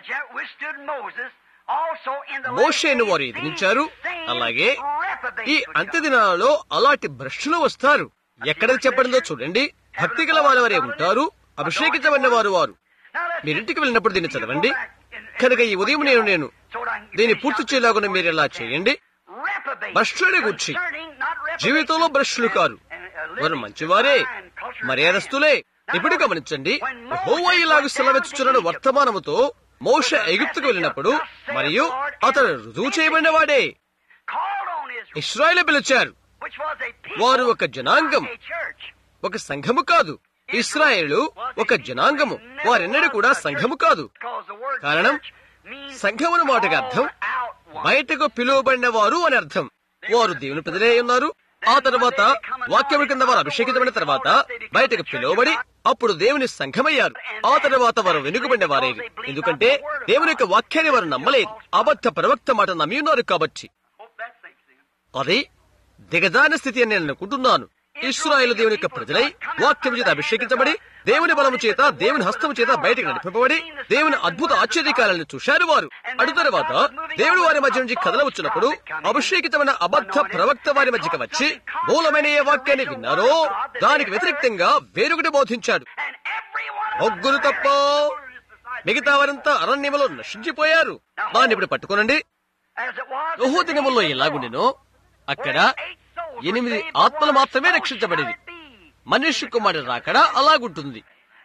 మోషేను వారు ఎదిరించారు అలాగే ఈ అంత్య దినాలలో అలాంటి భ్రష్టులు వస్తారు ఎక్కడ చెప్పడిందో చూడండి భక్తి గల వారి వారే ఉంటారు అభిషేకించబడిన వారు వారు మీరింటికి వెళ్ళినప్పుడు దీన్ని చదవండి కనుక ఈ ఉదయం నేను నేను దీన్ని పూర్తి చేయలాగున మీరు ఇలా చేయండి భ్రష్టులని గుర్చి జీవితంలో భ్రష్టులు కారు వారు మంచివారే మర్యాదస్తులే ఇప్పుడు గమనించండి హోవా ఇలాగ సెలవెచ్చుచున్న వర్తమానముతో మోష ఎగుప్తుకు వెళ్ళినప్పుడు మరియు అతడు రుజువు చేయబడిన వాడే ఇస్రాయల్ పిలిచారు వారు ఒక జనాంగం ఒక సంఘము కాదు ఇస్రాయేలు ఒక జనాంగము వారెన్నడూ కూడా సంఘము కాదు కారణం సంఘమున మాటకి అర్థం బయటకు పిలువబడిన వారు అని అర్థం వారు దేవుని ప్రజలే ఉన్నారు ఆ తర్వాత వాక్యం కింద వారు అభిషేకితమైన తర్వాత బయటకు పిలువబడి అప్పుడు దేవుని సంఘమయ్యారు ఆ తర్వాత వారు వెనుకబడిన వారే ఎందుకంటే దేవుని యొక్క వాక్యాన్ని వారు నమ్మలేదు అబద్ధ ప్రవక్త మాట నమ్మి ఉన్నారు కాబట్టి అది దిగజాన స్థితి అని నేను అనుకుంటున్నాను ఇస్రాయేల్ దేవుని యొక్క ప్రజలై వాక్యం చేత అభిషేకించబడి దేవుని బలము చేత దేవుని హస్తము చేత బయటకు నడిపబడి దేవుని అద్భుత ఆశ్చర్యకాలను చూశారు వారు అటు తర్వాత దేవుడు వారి మధ్య నుంచి కథలు వచ్చినప్పుడు అభిషేకితమైన అబద్ధ ప్రవక్త వారి మధ్యకి వచ్చి మూలమైన ఏ వాక్యాన్ని విన్నారో దానికి వ్యతిరేక్తంగా వేరొకటి బోధించాడు ముగ్గురు తప్ప మిగతా వారంతా అరణ్యములో నశించిపోయారు దాన్ని ఇప్పుడు పట్టుకోనండి ఓహో దినముల్లో ఎలాగుండెనో అక్కడ ఎనిమిది ఆత్మలు మాత్రమే రక్షించబడేవి మనుష్య కుమారుడు రాకడ అలాగుంటుంది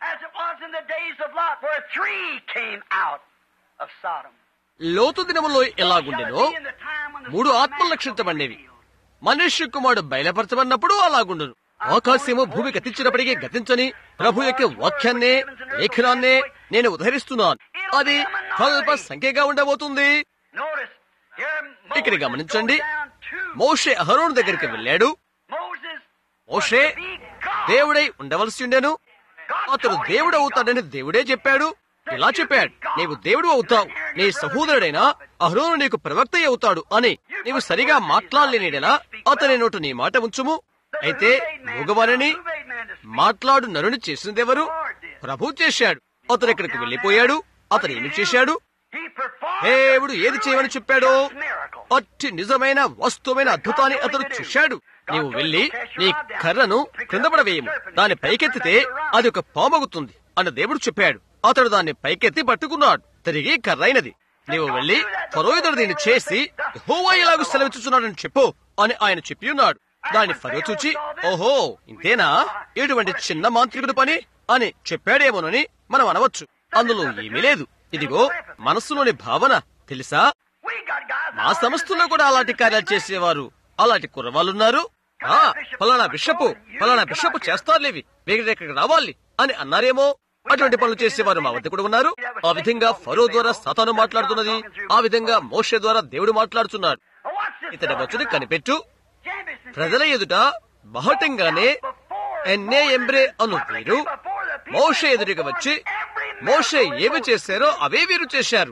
లోతు దినములో ఎలాగుండెనో మూడు ఆత్మలు రక్షించబడేవి మనుష్య కుమారుడు బయలుపరచబడినప్పుడు అలాగుండును ఆకాశము భూమి గతించినప్పటికీ గతించని ప్రభు యొక్క వాక్యాన్నే లేఖనాన్నే నేను ఉదహరిస్తున్నాను అది స్వల్ప సంఖ్యగా ఉండబోతుంది ఇక్కడ గమనించండి మోషే అహరోన్ దగ్గరికి వెళ్ళాడు మోషే దేవుడై ఉండవలసి ఉండెను అతడు దేవుడు అవుతాడని దేవుడే చెప్పాడు ఇలా చెప్పాడు నీవు దేవుడు అవుతావు నీ సహోదరుడైన అహరోను నీకు ప్రవక్త అవుతాడు అని నీవు సరిగా మాట్లాడలేనిడలా అతని నోటు నీ మాట ఉంచుము అయితే మూగవారిని మాట్లాడు నరుని చేసినదెవరు ప్రభు చేశాడు అతను ఇక్కడికి వెళ్లిపోయాడు అతను ఏమి చేశాడు దేవుడు ఏది చేయమని చెప్పాడో అట్టి నిజమైన వస్తువైన అద్భుతాన్ని అతడు చూశాడు నీవు వెళ్లి నీ కర్రను క్రింద పడవేయము దాన్ని పైకెత్తితే అది ఒక పామగుతుంది అని దేవుడు చెప్పాడు అతడు దాన్ని పైకెత్తి పట్టుకున్నాడు తిరిగి కర్రైనది నీవు వెళ్లి ఫరోయిదుడు దీన్ని చేసి హోవా ఇలాగూ సెలవిచ్చుచున్నాడని చెప్పు అని ఆయన చెప్పి ఉన్నాడు దాన్ని ఫరో చూచి ఓహో ఇంతేనా ఇటువంటి చిన్న మాంత్రికుడి పని అని చెప్పాడేమోనని మనం అనవచ్చు అందులో ఏమీ లేదు ఇదిగో మనస్సులోని భావన తెలుసా మా సంస్థలో కూడా అలాంటి కార్యాలు చేసేవారు అలాంటి కుర్రవాళ్ళున్నారు ఆ ఫలానా బిషపు ఫలానా బిషపు చేస్తారులేవి వేరే ఇక్కడికి రావాలి అని అన్నారేమో అటువంటి పనులు చేసేవారు మా వద్ద కూడా ఉన్నారు ఆ విధంగా ఫరో ద్వారా సతాను మాట్లాడుతున్నది ఆ విధంగా మోషే ద్వారా దేవుడు మాట్లాడుతున్నాడు ఇతడి వచ్చుని కనిపెట్టు ప్రజల ఎదుట బహటంగానే ఎన్నే ఎంబ్రే అను వీరు మోషే ఎదురుగా వచ్చి మోషే ఏమి చేశారో అవే వీరు చేశారు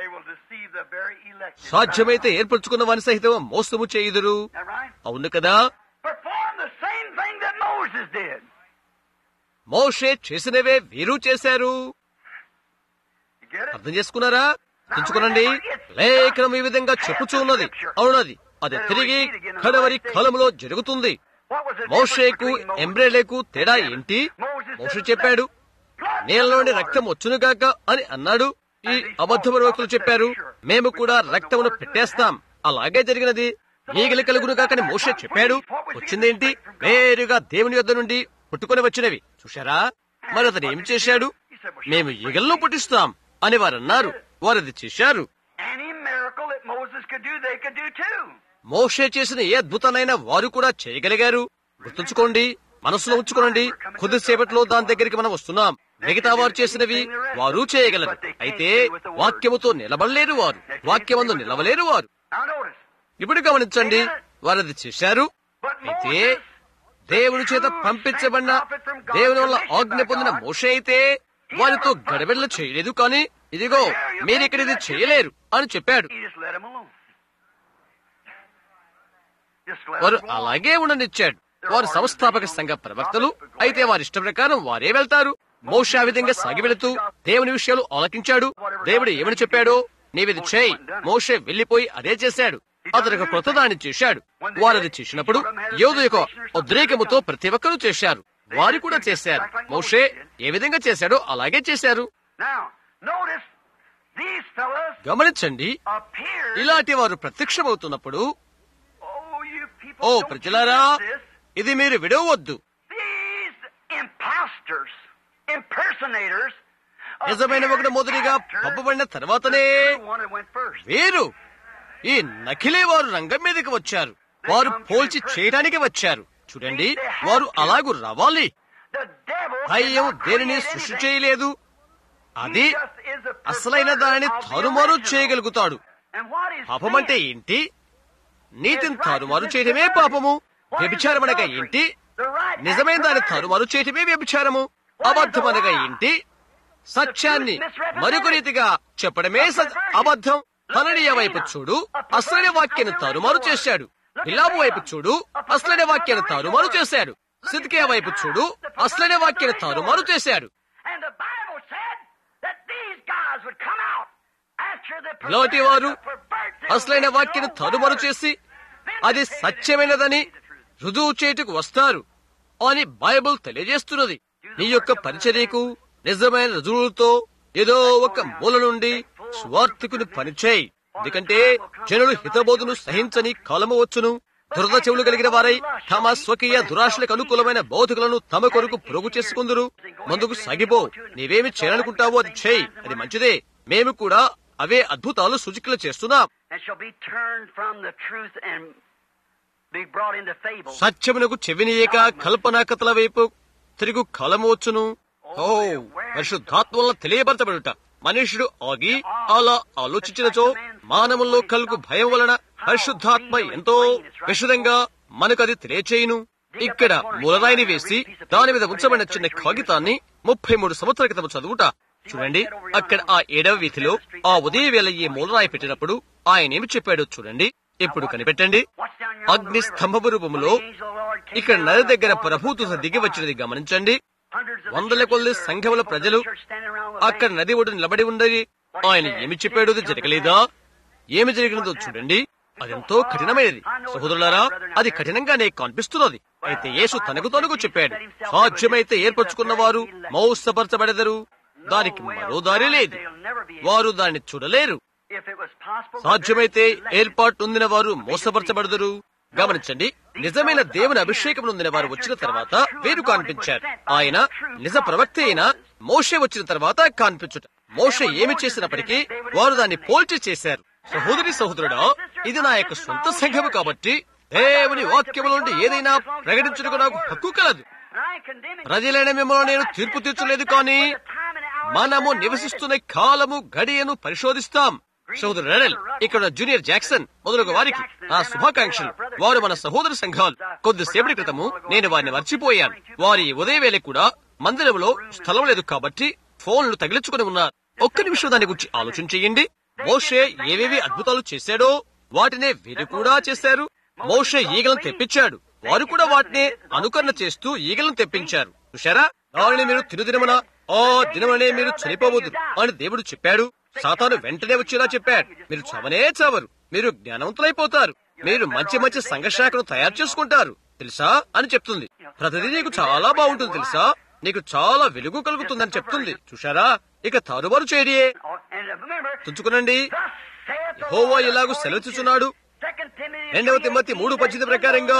సాధ్యమైతే ఏర్పరచుకున్న వాని సహితం మోసము చేయుదురు అవును కదా మోషే చేసినవే వీరు చేశారు అర్థం చేసుకున్నారా తెంచుకునండి లేఖనం ఈ విధంగా చెప్పుచున్నది అవునది అది తిరిగి కడవరి కాలంలో జరుగుతుంది మోషేకు ఎంబ్రేలేకు తేడా ఏంటి మోషే చెప్పాడు నీళ్ళలోని రక్తం వచ్చునుగాక అని అన్నాడు ఈ అబద్ధ ప్రవక్తలు చెప్పారు మేము కూడా రక్తమును పెట్టేస్తాం అలాగే జరిగినది ఈగలు కలుగును కాకని మోషే చెప్పాడు వచ్చిందేంటి వేరుగా దేవుని యొద్ద నుండి పుట్టుకొని వచ్చినవి చూశారా మరి అతను ఏం చేశాడు మేము ఈగలను పుట్టిస్తాం అని వారు అన్నారు వారు అది చేశారు మోషే చేసిన ఏ అద్భుతానైనా వారు కూడా చేయగలిగారు గుర్తుంచుకోండి మనసులో ఉంచుకోనండి కొద్దిసేపట్లో దాని దగ్గరికి మనం వస్తున్నాం మిగతా వారు చేసినవి వారు చేయగలరు అయితే వాక్యముతో నిలబడలేరు వారు వాక్యమందు నిలవలేరు వారు ఇప్పుడు గమనించండి వారు అది చేశారు అయితే దేవుని చేత పంపించబడిన దేవుని వల్ల ఆజ్ఞ పొందిన మోష అయితే వారితో గడబిడలు చేయలేదు కానీ ఇదిగో మీరు ఇక్కడ ఇది చేయలేరు అని చెప్పాడు He just let him alone. Just let వారు him go on. అలాగే ఉండనిచ్చాడు వారు సంస్థాపక సంఘ ప్రవక్తలు అయితే వారి ఇష్ట ప్రకారం వారే వెళ్తారు మోష ఆ విధంగా సాగి వెళుతూ దేవుని విషయాలు ఆలకించాడు దేవుడు ఏమని చెప్పాడో నీవిది చేయి మోషే వెళ్లిపోయి అదే చేశాడు అతను ఒక క్రొత్త దాన్ని చేశాడు వారు అది చేసినప్పుడు యోధ యొక్క ఉద్రేకముతో ప్రతి ఒక్కరూ చేశారు వారు కూడా చేశారు మోషే ఏ విధంగా చేశాడో అలాగే చేశారు Now, notice these fellows గమనించండి appeared. ఇలాంటి వారు ప్రత్యక్షమవుతున్నప్పుడు Oh, you people oh don't ప్రజలారా miss this. ఇది మీరు విడవద్దు These imposters, impersonators, నిజమైన ఒకటి మొదటిగా పంపబడిన తర్వాతనే one that went first. వీరు ఈ నకిలీ వారు రంగం మీదకి వచ్చారు వారు పోల్చి చేయడానికి వచ్చారు చూడండి వారు అలాగు రావాలి The devil దయ్యం cannot దేనిని create సృష్టి anything. చేయలేదు అది He just is a అసలైన perverter దానిని of the తారుమారు original. చేయగలుగుతాడు And what is పాపం అంటే sin? ఏంటి నీతిని తారుమారు చేయటమే పాపము వ్యభిచారం అనగా ఏంటి The right నిజమైన act దాన్ని perverted. తారుమారు చేయటమే వ్యభిచారము అబద్ధం అనగా ఏంటి సత్యాన్ని మరొక రీతిగా చెప్పడమే స- అబద్ధం తననీయ వైపు చూడు అసలైన వాక్యాన్ని తారుమారు చేశాడు బిలాబు వైపు చూడు అసలైన వాక్యాన్ని తారుమారు చేశాడు సిద్కియా వైపు చూడు అసలైన వాక్యాన్ని తారుమారు చేశాడు And the Bible said that these guys would come out after the ఇలాంటి వారు perverted, pervert అసలైన వాక్యాన్ని తారుమారు చేసి అది సత్యమైనదని రుజువు చేయుటకు వస్తారు అని బైబిల్ తెలియజేస్తున్నది నీ యొక్క పరిచర్యకు నిజమైన రుజువులతో ఏదో ఒక మూల నుండి స్వార్థకుని పనిచేయి ఎందుకంటే జనులు హితబోధును సహించని కాలము వచ్చును దురద చెవులు కలిగిన వారై తమ స్వకీయ దురాశలకు అనుకూలమైన బౌద్ధికులను తమ కొరకు పొరుగు చేసుకుందరు ముందుకు సాగిపో నీవేమి చేయాలనుకుంటావో అది చేయి అది మంచిదే మేము కూడా అవే అద్భుతాలు సూచికలు చేస్తున్నాం and shall be turned from the truth and be brought into fable. సత్యమునకు చెవినీయక కల్పనా కథల వైపు తిరుగు కాలము వచ్చును ఓ పరిశుద్ధాత్మ వలన తెలియబరచబడుట మనుషుడు ఆగి అలా ఆలోచించినచో మానవుల్లో కలుగు భయం వలన పరిశుద్ధాత్మ ఎంతో విషదంగా మనకు అది తెలియచేయును ఇక్కడ మూలరాయిని వేసి దాని మీద ఉంచబడిన చిన్న కాగితాన్ని ముప్పై మూడు సంవత్సరాల క్రితం చదువుట చూడండి అక్కడ ఆ ఏడవ వీధిలో ఆ ఉదయ వేళ ఈ మూలరాయి పెట్టినప్పుడు ఆయన ఏమి చెప్పాడో చూడండి ఇప్పుడు కనిపెట్టండి Watch down here on the అగ్ని river. స్తంభపు రూపములో The angel of the Lord came ఇక్కడ down నది out of దగ్గర the ప్రభుత్వ దిగి వచ్చినది గమనించండి Hundreds of the వందల churches కొద్ది are సంఘముల people ప్రజలు from the church standing around the అక్కడ bank. నది ఒడ్డు నిలబడి ఉన్నది ఆయన ఏమి చెప్పాడో అది జరగలేదా ఏమి జరిగినదో చూడండి అదెంతో కఠినమైనది సహోదరులారా అది కఠినంగానే కనిపిస్తున్నది అయితే యేసు తనకు తనకు చెప్పాడు సాధ్యమైతే ఏర్పరచుకున్న వారు మౌసపరచబడెదరు దానికి మరో దారి లేదు వారు దాన్ని చూడలేరు If it was possible, సాధ్యమైతే ఏర్పాటు నొందిన వారు మోసపరచబడదురు గమనించండి నిజమైన దేవుని అభిషేకం నొందిన వారు వచ్చిన తర్వాత వీరు కనిపించారు ఆయన నిజ ప్రవక్త అయిన మోషే వచ్చిన తర్వాత కనిపించుట మోషే ఏమి చేసినప్పటికీ వారు దాన్ని పోల్చి చేశారు సహోదరి సహోదరుడా ఇది నా యొక్క సొంత సంఘము కాబట్టి దేవుని వాక్యము నుండి ఏదైనా ప్రకటించుటకు నాకు హక్కు కలదు and I ain't condemning ప్రజలైన మిమ్మల్ని నేను తీర్పు తీర్చలేదు కానీ మనము నివసిస్తున్న కాలము గడియను పరిశోధిస్తాం సోదరు రెడల్ ఇక్కడ జూనియర్ జాక్సన్ మొదలగు వారికి నా శుభాకాంక్షలు వారు మన సహోదర సంఘాలు కొద్దిసేపటి క్రితము నేను వారిని మర్చిపోయాను వారి ఉదయం వేళ కూడా మందిరంలో స్థలం లేదు కాబట్టి ఫోన్లు తగిలించుకుని ఉన్నారు ఒక్క నిమిషం దాని గురించి ఆలోచన చెయ్యండి మోషే ఏవేవి అద్భుతాలు చేశాడో వాటినే వీరు కూడా చేశారు మోషే ఈగలను తెప్పించాడు వారు కూడా వాటిని అనుకరణ చేస్తూ ఈగలను తెప్పించారు చూశారా దానిని మీరు తిరుదినమున ఆ దినమనే మీరు చనిపోవద్దు అని దేవుడు చెప్పాడు సాతాను వెంటనే వచ్చేలా చెప్పాడు మీరు చవనే చావరు మీరు జ్ఞానవంతులైపోతారు మీరు మంచి మంచి సంఘశాఖను తయారు చేసుకుంటారు తెలుసా అని చెప్తుంది ప్రతిదీ నీకు చాలా బాగుంటుంది తెలుసా నీకు చాలా వెలుగు కలుగుతుందని చెప్తుంది చూశారా ఇక తారుమారు చేయడియే And remember, తుంచుకునండి thus saith the యెహోవా Lord, ఇలాగు according సెలవుచుచున్నాడు to 2 Timothy రెండవ తిమ్మతి మూడు పద్దెనిమిది ప్రకారంగా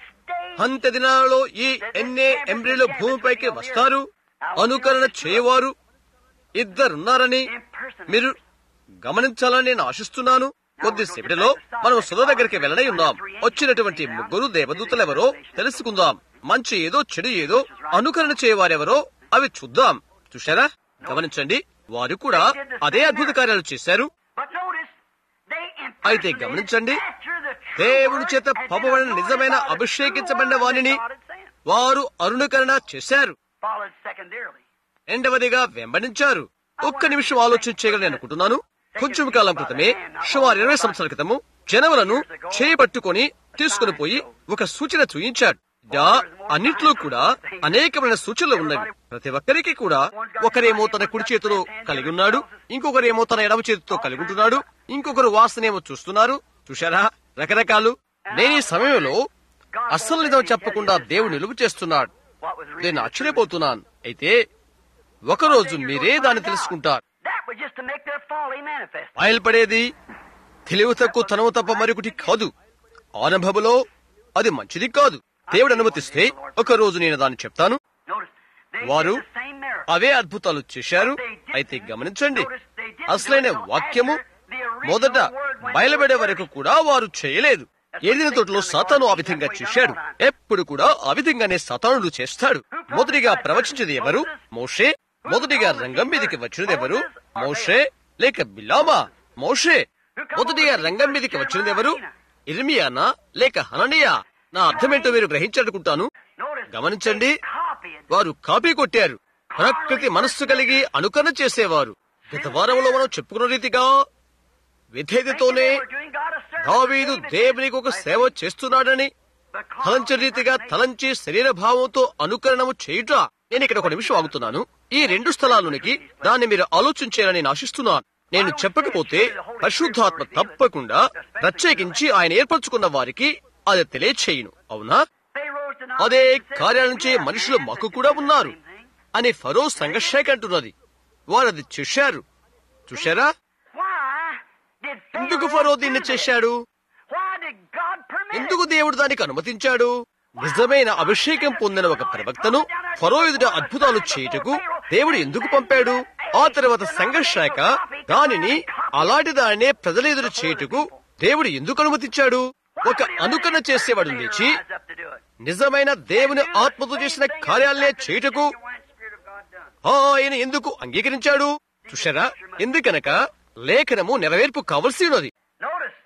అంత్య దినాలలో ఈ ఎన్నే ఎంబ్రిలు భూమిపైకి వస్తారు అనుకరణ చేయవారు ఇద్దరున్నారని మీరు గమనించాలని నేను ఆశిస్తున్నాను కొద్దిసేపటిలో మనం సుధ దగ్గరికి వెళ్ళనై ఉన్నాం వచ్చినటువంటి ముగ్గురు దేవదూతలెవరో తెలుసుకుందాం మంచి ఏదో చెడు ఏదో అనుకరణ చేయవారెవరో అవి చూద్దాం చూశారా గమనించండి వారు కూడా అదే అద్భుత కార్యాలు చేశారు But notice, they అయితే impersonated గమనించండి after the true దేవుని word చేత had been పంపబడిన anointed నిజమైన by the true అభిషేకించబడిన word వానిని that God had sent. వారు అనుకరణ చేశారు Followed secondarily. రెండవదిగా వెంబడించారు ఒక్క నిమిషం ఆలోచన చేయగలని అనుకుంటున్నాను కొంచెం కాలం క్రితమే సుమారు ఇరవై సంవత్సరాల క్రితము జనములను చేయబట్టుకొని తీసుకుని పోయి ఒక సూచన చూయించాడు ఇలా అన్నిట్లో కూడా అనేకమైన సూచనలు ఉన్నవి ప్రతి ఒక్కరికి కూడా ఒకరేమో తన కుడి చేతిలో కలిగి ఉన్నాడు ఇంకొకరేమో తన ఎడమ చేతితో కలిగి ఉంటున్నాడు ఇంకొకరు వాసనేమో చూస్తున్నారు చూశారా రకరకాలు నేను ఈ సమయంలో అస్సలు నిజం చెప్పకుండా దేవుడు నిలుపు చేస్తున్నాడు నేను ఆశ్చర్యపోతున్నాను అయితే ఒకరోజు మీరే దాన్ని తెలుసుకుంటారు That was just to make their folly manifest. బయల్పడేది తెలివి తక్కువ తనము తప్ప మరొకటి కాదు ఆరంభములో అది మంచిది కాదు దేవుడు అనుమతిస్తే ఒక రోజు నేను దాన్ని చెప్తాను Notice, they వారు did the same miracle. అవే అద్భుతాలు చేశారు అయితే గమనించండి అసలైన వాక్యము మొదట బయలుపడే వరకు కూడా వారు చేయలేదు ఏదిన తోటలో సాతాను ఆ విధంగా చేశాడు ఎప్పుడు కూడా ఆ విధంగానే సాతానుడు చేస్తాడు మొదటిగా ప్రవచించేది ఎవరు మోషే మొదటిగా రంగం మీదకి వచ్చినది ఎవరు మోషే లేక బిలామా మోషే మొదటిగా రంగం మీదకి వచ్చినది ఎవరు ఇర్మియానా లేక హననియా నా అర్థమేంటో మీరు గ్రహించాలనుకుంటాను Notice, గమనించండి copied. వారు కాపీ కొట్టారు ప్రకృతి మనస్సు కలిగి అనుకరణ చేసేవారు గత వారంలో మనం చెప్పుకున్న రీతిగా విధేయతతోనే They were doing God a service. దావీదు దేవునికి ఒక సేవ చేస్తున్నాడని తలంచే రీతిగా తలంచి శరీర భావంతో అనుకరణము చేయుట నేను ఇక్కడ ఒక నిమిషం ఆగుతున్నాను ఈ రెండు స్థలాల్లోనికి దాన్ని మీరు ఆలోచించారని నేను ఆశిస్తున్నాను నేను చెప్పకపోతే పరిశుద్ధాత్మ తప్పకుండా ప్రత్యేకించి ఆయన ఏర్పరచుకున్న వారికి అది తెలియచేయును అవునా Pharaoh's denied అదే and said, కార్యాల నుంచి "Yeah, మనుషులు we మాకు did కూడా the ఉన్నారు same thing." అని ఫరో సంఘర్షేక అంటున్నది వారు అది చేశారు చూశారా Why did ఎందుకు Pharaoh ఫరో do దీన్ని this? చేశాడు Why did God permit it? ఎందుకు దేవుడు దానికి అనుమతించాడు నిజమైన అభిషేకం పొందిన ఒక ప్రవక్తను ఫరో ఎదుట అద్భుతాలు చేయుటకు దేవుడు ఎందుకు పంపాడు ఆ తర్వాత సంఘర్షాక దానిని అలాంటి దానినే ప్రజల ఎదుట చేయుటకు దేవుడు ఎందుకు అనుమతించాడు ఒక అనుకరణ చేసేవాడు లేచి Rise up to do it. నిజమైన దేవుని ఆత్మతో చేసిన కార్యాలనే చేయుటకు Genuine Spirit of God done. ఆయన ఎందుకు అంగీకరించాడు చూశారా ఎందుకనక లేఖనము నెరవేర్పు కావలసి ఉన్నది Notice.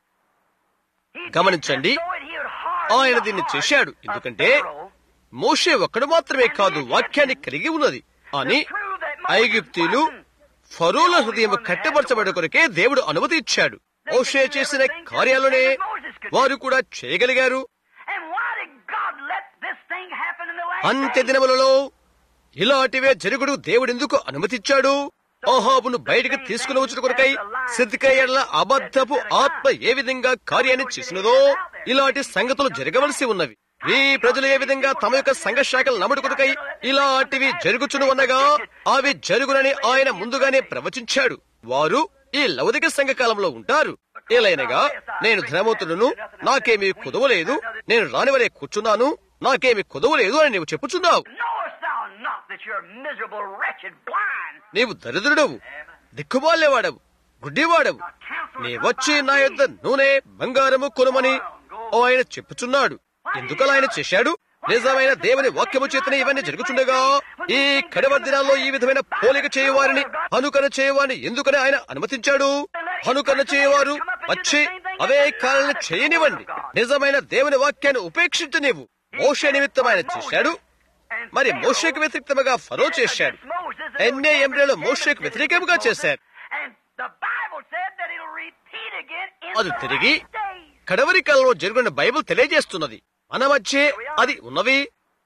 He did గమనించండి. this so that he would harden ఆయన the దీన్ని heart చేశాడు of ఎందుకంటే Pharaoh మోషే ఒక్కడు మాత్రమే కాదు వాక్యాన్ని కలిగి ఉన్నది అని to prove that Moses ఐగుప్తీలు wasn't ఫరోల హృదయం కట్టబరచబడే కొరకే దేవుడు అనుమతి ఇచ్చాడు మోషే చేసిన కార్యాలనే వారు కూడా చేయగలిగారు And why did God let this thing happen in the last అంత్య days? దినములలో ఇలాంటివే జరుగుడు దేవుడు ఎందుకు అనుమతిచ్చాడు ఆహాబును బయటికి తీసుకుని వచ్చిన కొరకై సిద్ధికయ్యల అబద్ధపు ఆత్మ ఏ విధంగా కార్యాన్ని చేసినదో ఇలాంటి సంగతులు జరగవలసి ఉన్నవి ఈ ప్రజలు ఏ విధంగా తమ యొక్క సంఘ శాఖలు నమ్ముడు కొరకై ఇలాంటివి జరుగుచును అనగా అవి జరుగునని ఆయన ముందుగానే ప్రవచించాడు వారు ఈ లౌదిక సంఘ కాలంలో ఉంటారు ఏలైనగా నేను ధనవంతుడును నాకేమీ కుదవలేదు నేను రానివరే కూర్చున్నాను నాకేమి కుదవలేదు అని నీవు చెప్పుచున్నావు Knowest thou not that you're miserable, wretched, blind? నీవు దరిద్రుడవు దిక్కుమాలేవాడవు గుడ్డివాడవు నీ వచ్చి నా యొద్ద నూనె బంగారము కొనుమని ఆయన చెప్పుచున్నాడు ఎందుకలా ఆయన చేశాడు నిజమైన దేవుని వాక్యము చేతనే ఇవన్నీ జరుగుతుండగా ఈ కడవ దినాల్లో ఈ విధమైన పోలిక చేయవారిని అనుకరణ చేయవారిని ఎందుకని ఆయన అనుమతించాడు అనుకరణ చేయవారు వచ్చి అవే కాలను చేయనివ్వండి నిజమైన దేవుని వాక్యాన్ని ఉపేక్షించు నీవు మోషే నిమిత్తం ఆయన చేశాడు And మరి Pharaoh మోషేకు వ్యతిరేక్తముగా ఫరో చేశాడు Moses, ఎన్నే ఎంబ్రేలో మోషేకు వ్యతిరేకంగా చేశారు And the Bible said that it'll repeat again in అది the తిరిగి last days. కడవరి కాలంలో జరుగున్న బైబిల్ తెలియజేస్తున్నది మన మధ్య అది ఉన్నవి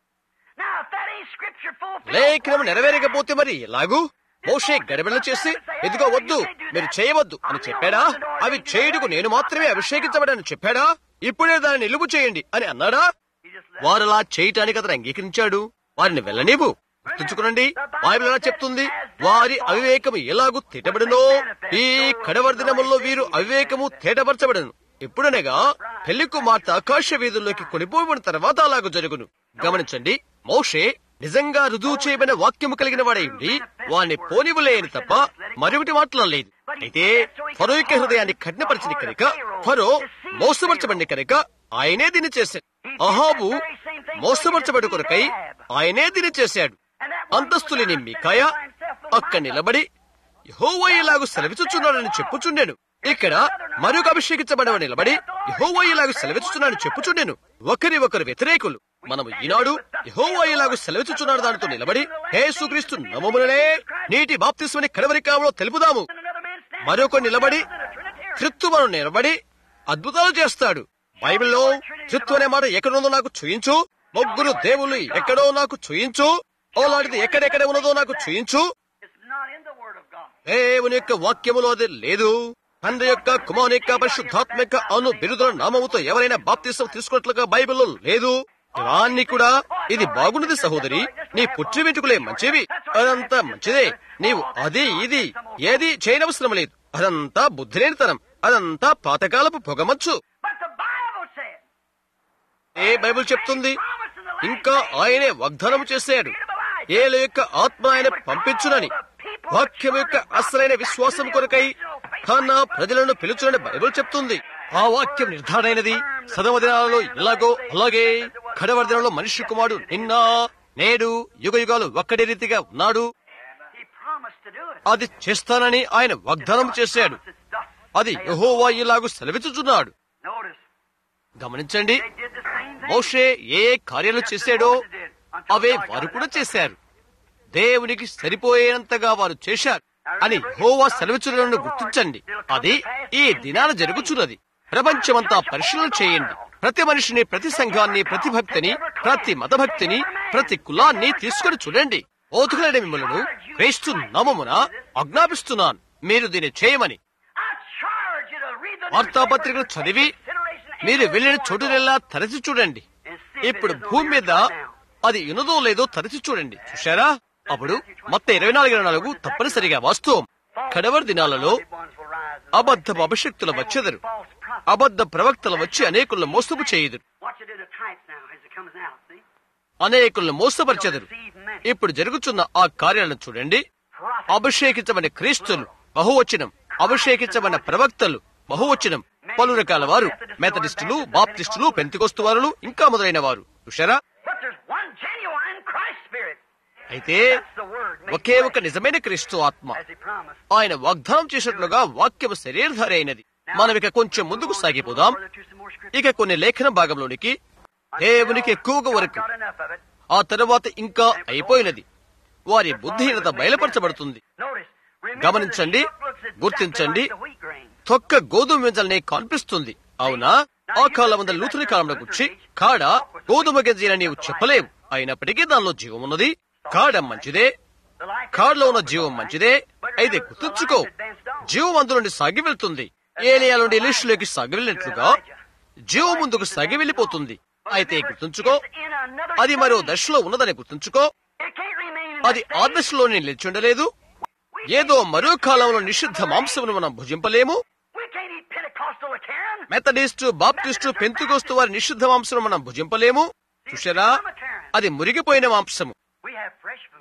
Now, if that ain't scripture fulfilled, లేఖనం నెరవేరకపోతే మరి ఎలాగూ మోషే గడబిడలు చేసి ఎదుగో వద్దు మీరు చేయవద్దు అని చెప్పాడా అవి చేయుటకు నేను మాత్రమే అభిషేకించబడని చెప్పాడా ఇప్పుడే దాన్ని నిలుపు చేయండి అని అన్నాడా he just left. వారలా చేయటానికి అతను అంగీకరించాడు వారిని వెళ్ళనివ్వు గుర్తుంచుకునండి బైబిల్ ఎలా చెప్తుంది వారి అవివేకము ఎలాగూ తీటబడినో ఈ కడవర్దినముల్లో వీరు అవివేకము తేటపరచబడను ఎప్పుడనగా పెళ్లి కుమార్తె ఆకాశ వీధుల్లోకి కొనిపోయిన తర్వాత అలాగూ జరుగును గమనించండి మోషే నిజంగా రుజువు చేయబడిన వాక్యము కలిగిన వాడై ఉండి వారిని పోనివ్వలేని తప్ప మరొకటి మాట్లాడలేదు అయితే ఫరో యొక్క హృదయాన్ని కఠినపరిచింది కనుక ఫరో మోసపరచబడింది కనుక ఆయనే దీన్ని చేశాడు అహాబు మోసపరచబడి కొరకై ఆయనే దీన్ని చేశాడు అంతస్తులేని మికాయ అక్కడ నిలబడి యహోవా ఇలాగు సెలవిచుచున్నాడని చెప్పుచుండెను ఇక్కడ మరొక అభిషేకించబడవ నిలబడి యహోవా ఇలాగు సెలవిచుచున్నాడని చెప్పుచుండెను ఒకరి ఒకరు వ్యతిరేకులు మనము ఈనాడు యహోవా ఇలాగు సెలవిచుచున్నాడు దానితో నిలబడి హేసుక్రీస్తు నమముననే నీటి బాప్తిస్మని కడవరి కాలంలో తెలుపుదాము మరొక నిలబడి త్రిత్వను నిలబడి అద్భుతాలు చేస్తాడు బైబిల్లో త్రిత్వం అనే మాట ఎక్కడుందో నాకు చూయించు ముగ్గురు దేవుళ్ళు ఎక్కడో నాకు చూయించు ఓలాంటిది ఎక్కడెక్కడ ఉన్నదో నాకు చూయించు It's not in the Word of God. దేవుని యొక్క వాక్యములో అది లేదు తండ్రి యొక్క కుమారుని యొక్క పరిశుద్ధాత్మ యొక్క అను బిరుదుల నామముతో ఎవరైనా బాప్తిసం తీసుకున్నట్లుగా బైబిల్లో లేదు ఇవన్నీ కూడా ఇది బాగున్నది సహోదరి నీ పుట్టి వెంట్రుకలే మంచివి అదంతా మంచిదే నీవు అది ఇది ఏది చేయనవసరం లేదు అదంతా బుద్ధిలేనితనం అదంతా పాతకాలపు పొగమచ్చు But the Bible said, ఏ బైబిల్ చెప్తుంది ఇంకా ఆయనే వాగ్దానం చేశాడు ఏల యొక్క ఆత్మ ఆయన పంపించునని వాక్యం యొక్క అసలైన విశ్వాసం కొరకై తన ప్రజలను పిలుచునని బైబిల్ చెప్తుంది ఆ వాక్యం నిర్ధారణైనది సదవ దినాలలో ఎలాగో అలాగే కడవ దినంలో మనిషి కుమారుడు నిన్న నేడు యుగ యుగాలు ఒక్కడే రీతిగా ఉన్నాడు He promised to do it. అది చేస్తానని ఆయన వాగ్దానం చేశాడు It's thus. అది యహోవా ఇలాగు సెలవిచ్చుచున్నాడు Notice, గమనించండి they did the same thing. మోషే ఏ ఏ కార్యాలు చేశాడో అవే వారు కూడా చేశారు దేవునికి సరిపోయేంతగా వారు చేశారు అని హోవా సెలవుచులను గుర్తించండి అది ఈ దినాన జరుగుచున్నది ప్రపంచమంతా పరిశీలన చేయండి ప్రతి మనిషిని ప్రతి సంఘాన్ని ప్రతి భక్తిని ప్రతి మతభక్తిని ప్రతి కులాన్ని తీసుకొని చూడండి ఓతుకులైన మిమ్మల్ని క్రీస్తు నామమున ఆజ్ఞాపిస్తున్నాను మీరు దీన్ని చేయమని I charge you to read the వార్తాపత్రికలు చదివి మీరు వెళ్ళిన చోటునెల్లా తరచి చూడండి ఇప్పుడు భూమి మీద అది ఉన్నదో లేదో తరచి చూడండి చూశారా అప్పుడు మొత్తం ఇరవై నాలుగు ఇరవై నాలుగు తప్పనిసరిగా వాస్తవం కడవరి దినాలలో అబద్ధ అభిషక్తుల వచ్చెదరు అబద్ధ ప్రవక్తలు వచ్చి అనేకులను మోసపు చేయుదురు Watch it in the types now as it comes out. See? అనేకులను మోసపరిచెదరు ఇప్పుడు జరుగుతున్న ఆ కార్యాలను చూడండి అభిషేకించబడిన క్రీస్తులు బహువచనం అభిషేకించబడిన ప్రవక్తలు బహువచనం పలు రకాల వారు మెథడిస్టులు బాప్టిస్టులు పెంతికొస్తు వారులు ఇంకా మొదలైన వారు చూశారా But there's one genuine Christ Spirit. అయితే That's the word. made okay flesh, ఒక నిజమైన క్రీస్తు ఆత్మ As he promised. ఆయన వాగ్దానం చేసినట్లుగా వాక్యము శరీరధారి అయినది మనం ఇక కొంచెం ముందుకు సాగిపోదాం Further to some more scripture. ఇక కొన్ని లేఖన భాగంలోనికి దేవునికి ఎక్కువగా వరకు Got enough of it. ఆ తరువాత ఇంకా అయిపోయినది వారి బుద్ధిహీనత బయలుపరచబడుతుంది Notice. Remember గమనించండి, the shook looks exactly గుర్తించండి. like the wheat grain. తొక్క గోధుమ గింజల్ని కనిపిస్తుంది అవునా ఆ కాలమంద లూతుని కాలంలో గుచ్చి కాడ గోధుమ గింజని నీవు చెప్పలేవు అయినప్పటికీ దానిలో జీవం ఉన్నది కాడ మంచిదే The life కాడలో ఉన్న జీవం మంచిదే అయితే గుర్తుంచుకో జీవం అందులోని సాగి వెళ్తుంది ఏలియా నుండి ఎలీషులోకి సాగి వెళ్ళినట్లుగా జీవం ముందుకు సాగి వెళ్ళిపోతుంది అయితే గుర్తుంచుకో in another అది మరో stage. దశలో ఉన్నదని గుర్తుంచుకో It can't remain in అది that ఆ stage. దశలోనే నిలిచి ఉండలేదు ఏదో మరో కాలంలో నిషిద్ధ మాంసమును మనం భుజింపలేము We can't eat Pentecostal or Karen. Methodist Baptist Pentecost వారి నిషిద్ధ మాంసం మనం భుజింపలేము చూశారా అది మురిగిపోయిన మాంసము We have fresh food.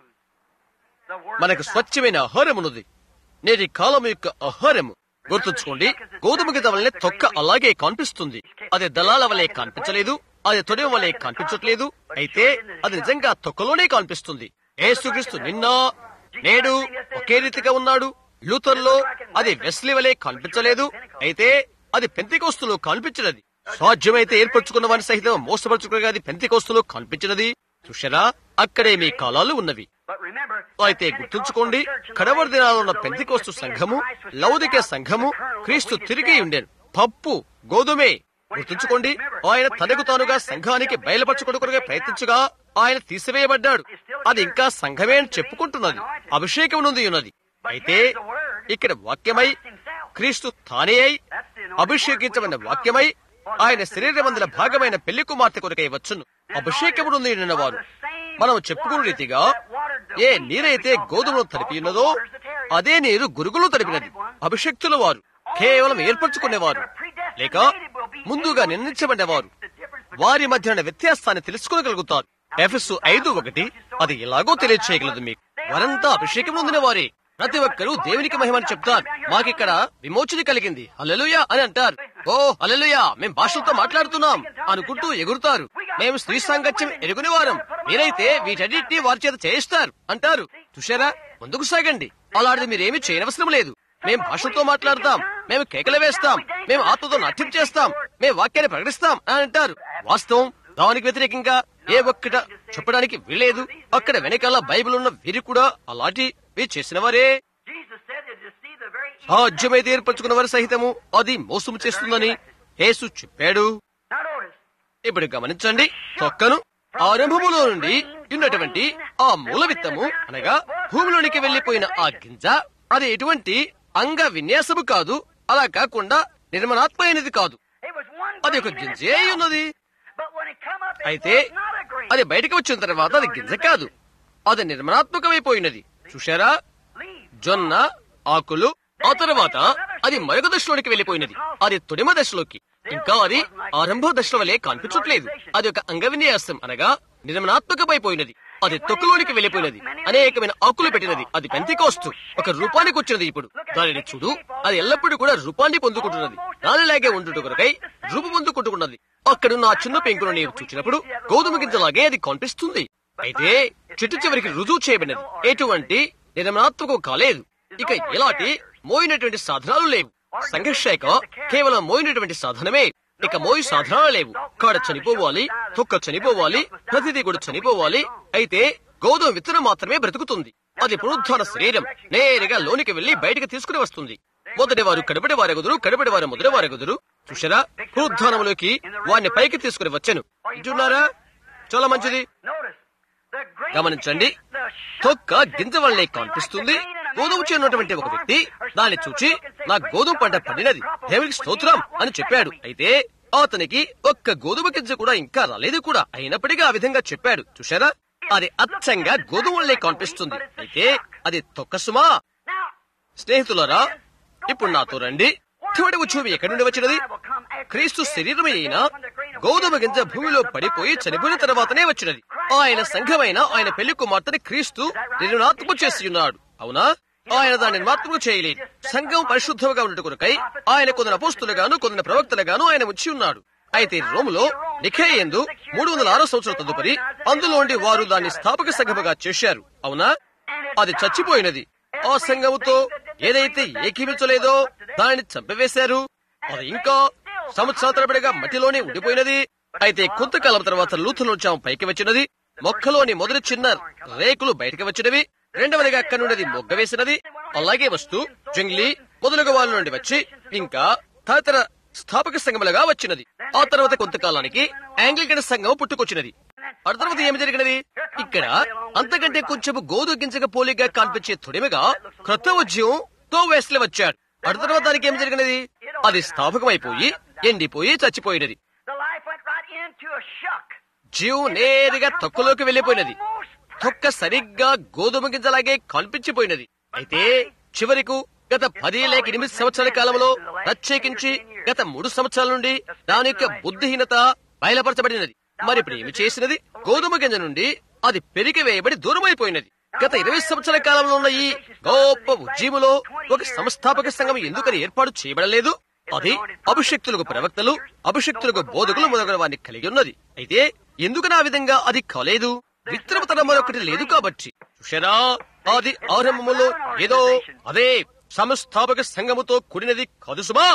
The word మనకు is out. స్వచ్ఛమైన ఆహారమున్నది నేటి కాలం యొక్క ఆహారము గుర్తుంచుకోండి గోధుమ గింజ వల్లనే తొక్క అలాగే కనిపిస్తుంది అది దళాల వలె కనిపించలేదు అది తొడెం వలె కనిపించట్లేదు అయితే అది నిజంగా తొక్కలోనే కనిపిస్తుంది ఏసుక్రీస్తు నిన్న నేడు ఒకే రీతిగా ఉన్నాడు లూథర్లో అది వెస్లీ వలె కనిపించలేదు అయితే అది పెంతికోస్తులో కనిపించినది సాధ్యమైతే ఏర్పరచుకున్న వారిని సహితం మోసపరచుకునే అది పెంతికోస్తులో కనిపించినది చూశారా అక్కడే మీ కాలాలు ఉన్నవి But remember, అయితే గుర్తుంచుకోండి కడవరి దినాల్లో ఉన్న పెంతికోస్తు సంఘము లౌదిక సంఘము క్రీస్తు తిరిగి ఉండేను పప్పు గోధుమే గుర్తుంచుకోండి ఆయన తనకు తానుగా సంఘానికి బయలుపరచుకొడుకుగా ప్రయత్నించగా ఆయన తీసివేయబడ్డాడు అది ఇంకా సంఘమే అని చెప్పుకుంటున్నది అభిషేకం నుండి ఉన్నది అయితే ఇక్కడ వాక్యమై క్రీస్తు తానే అయి అభిషేకించబడిన వాక్యమై ఆయన శరీరమందుల భాగమైన పెళ్లి కుమార్తె కొరకై వచ్చును అభిషేకము నుండి నిన్నవారు మనం చెప్పుకున్న రీతిగా ఏ నీరైతే గోధుమలు తడిపి ఉన్నదో అదే నీరు గురుగులు తడిపినది అభిషక్తుల వారు కేవలం ఏర్పరచుకునేవారు లేక ముందుగా నిర్ణయించబడినవారు వారి మధ్య ఉన్న వ్యత్యాసాన్ని తెలుసుకోగలుగుతారు ఎఫ్ఎస్ ఐదు ఒకటి అది ఎలాగో తెలియచేయగలదు మీకు వారంతా అభిషేకం పొందిన వారే ప్రతి ఒక్కరూ దేవునికి మహిమని చెప్తారు మాకిక్కడ విమోచన కలిగింది హల్లెలూయా అని అంటారు ఓ హల్లెలూయా మేం భాషలతో మాట్లాడుతున్నాం అనుకుంటూ ఎగురుతారు మేము స్త్రీ సాంగత్యం ఎరుగుని వారం మీరైతే వీటన్నిటిని వారి చేత చేయిస్తారు అంటారు చూశారా ముందుకు సాగండి అలాంటిది మీరేమీ చేయనవసరం లేదు మేం భాషలతో మాట్లాడతాం మేము కేకలు వేస్తాం మేము ఆత్మతో నాట్యం చేస్తాం మేము వాక్యాన్ని ప్రకటిస్తాం అని అంటారు వాస్తవం దానికి వ్యతిరేకంగా ఏ ఒక్కట చెప్పడానికి వీలేదు అక్కడ వెనకాల బైబిల్ ఉన్న వీరు కూడా అలాంటివి చేసిన వారే Jesus said that to see the very సాధ్యమైతే ఏర్పరచుకున్న వారి సహితము అది మోసము చేస్తుందని యేసు చెప్పాడు Now notice. ఇప్పుడు గమనించండి తొక్కను ఆరంభములో నుండి ఉన్నటువంటి ఆ మూల విత్తము అనగా భూమిలోనికి వెళ్లిపోయిన ఆ గింజ అది ఎటువంటి అంగ విన్యాసము కాదు అలా కాకుండా నిర్మలాత్మైనది కాదు It was one అది ఒక grain in గింజే అయి itself. ఉన్నది But when it come up, it అయితే was not a grain. అది బయటకు వచ్చిన తర్వాత అది గింజ కాదు అది నిర్మలాత్మకమైపోయినది చూశారా Leaves. జొన్న ఆకులు ఆ తర్వాత అది మరొక దశలోనికి వెళ్లిపోయినది అది తొడిమ దశలోకి ఇంకా అది ఆరంభ దశల వలె కనిపించట్లేదు అది ఒక అంగవిన్యాసం అనగా నిర్మలాత్మకమైపోయినది అది తొక్కులోనికి వెళ్లిపోయినది అనేకమైన ఆకులు పెట్టినది అది పెంతికోస్తు ఒక రూపానికి వచ్చినది ఇప్పుడు దానిని చూడు అది ఎల్లప్పుడూ కూడా రూపాన్ని పొందుకుంటున్నది దానిలాగే ఉండుట కొరకై రూపు పొందుకుంటున్నది అక్కడున్న ఆ చిన్న పెంకును నీవు చూచినప్పుడు గోధుమ గింజలాగే అది కనిపిస్తుంది అయితే చిట్టు చివరికి రుజువు చేయబడినది ఎటువంటి నిర్మాణాత్మకం కాలేదు ఇక ఇలాంటి మోయినటువంటి సాధనాలు లేవు సంఘర్షేక కేవలం మోయినటువంటి సాధనమే ఇక మోయి సాధనాలు లేవు కాడ చనిపోవాలి తొక్క చనిపోవాలి ప్రతిదీ కూడా చనిపోవాలి అయితే గోధుమ విత్తనం మాత్రమే బ్రతుకుతుంది అది పునరుద్ధాన శరీరం నేరుగా లోనికి వెళ్లి బయటకు తీసుకుని వస్తుంది మొదటి వారు కడపటి వారెగుదురు కడపటి వారు మొదటి వారెగుదురు చూసారా పునరుద్ధానంలోకి వారిని పైకి తీసుకుని వచ్చాను వింటున్నారా చాలా మంచిది Notice. The grain గమనించండి is the shock తొక్క that గింజ you వల్లే like to కనిపిస్తుంది grain in an గోధుమ apple చేయనటువంటి ఒక వ్యక్తి దాన్ని చూచి నా గోధుమ పంట పండినది దేవునికి స్తోత్రం అని చెప్పాడు అయితే అతనికి ఒక్క గోధుమ గింజ కూడా ఇంకా రాలేదు కూడా అయినప్పటికీ ఆ విధంగా చెప్పాడు చూశారా అది అచ్చంగా గోధుమ వల్లే కనిపిస్తుంది అయితే అది తొక్క సుమా Now, స్నేహితులారా ఇప్పుడు నాతో రండి చివరి ఉత్సవం ఎక్కడి నుండి వచ్చినది క్రీస్తు శరీరమే అయిన గోధుమ గింజ భూమిలో పడిపోయి చనిపోయిన తర్వాతనే వచ్చినది ఆయన సంఘమైన ఆయన పెళ్లి కుమార్తెని క్రీస్తు నిర్మాత్మ చేసి ఉన్నాడు అవునా ఆయన దాన్ని నిర్మాత్మకు చేయలేదు సంఘం పరిశుద్ధంగా ఉండట కొరకై ఆయన కొందరు అపోస్తులుగాను కొందరు ప్రవక్తలుగాను ఆయన వచ్చి ఉన్నాడు అయితే రోములో నిఖేయందు మూడు వందల ఆరో సంవత్సరం తదుపరి అందులోండి వారు దాన్ని స్థాపక సంఘముగా చేశారు అవునా అది చచ్చిపోయినది ఆ సంఘముతో ఏదైతే ఏకీవించలేదో దానిని చంపివేశారు అది ఇంకా సంవత్సరాల తరబడిగా మట్టిలోనే ఉండిపోయినది అయితే కొంతకాలం తర్వాత లూథలోచాం పైకి వచ్చినది మొక్కలోని మొదటి చిన్న రేకులు బయటకు వచ్చినవి రెండవదిగా అక్కడి నుండి అది మొగ్గ వేసినది అలాగే వస్తూ జంగ్లీ మొదలుగా వాళ్ళ నుండి వచ్చి ఇంకా తదితర స్థాపక సంఘములుగా వచ్చినది ఆ తర్వాత కొంతకాలానికి ఆంగ్లికన్ సంఘం పుట్టుకొచ్చినది ఆ తర్వాత ఏమి జరిగినది ఇక్కడ అంతకంటే కొంచెం గోధు గింజక పోలిగా కనిపించే తొడిమగా క్రొత్త ఉద్యమం తో వేస్లే వచ్చాడు ఆ తర్వాత దానికి ఏమి జరిగినది అది స్థాపకమైపోయి ఎండిపోయి చచ్చిపోయినది the life went right into a shuck. జీవం నేరుగా తొక్కలోకి వెళ్లిపోయినది తొక్క సరిగ్గా గోధుమ గింజలాగే కనిపించిపోయినది అయితే చివరకు గత పది లేక ఎనిమిది సంవత్సరాల కాలంలో ప్రత్యేకించి గత మూడు సంవత్సరాల నుండి దాని యొక్క బుద్ధిహీనత బయలుపరచబడినది మరి ఇప్పుడు ఏమి చేసినది గోధుమ గింజ నుండి అది పెరిగి వేయబడి దూరమైపోయినది గత ఇరవై సంవత్సరాల కాలంలో ఉన్న ఈ గొప్ప ఉద్యములో ఒక సంస్థాపక సంఘం ఎందుకని ఏర్పాటు చేయబడలేదు అది అభిషక్తులకు ప్రవక్తలు అభిషక్తులకు బోధకులు మొదలైన వారిని కలిగి ఉన్నది అయితే ఎందుకు ఆ విధంగా అది కాలేదు విత్తనతనం మరొకటి లేదు కాబట్టి చూశారా అది ఆరంభములో ఏదో అదే సంస్థాపక సంఘముతో కూడినది కాదు సుమా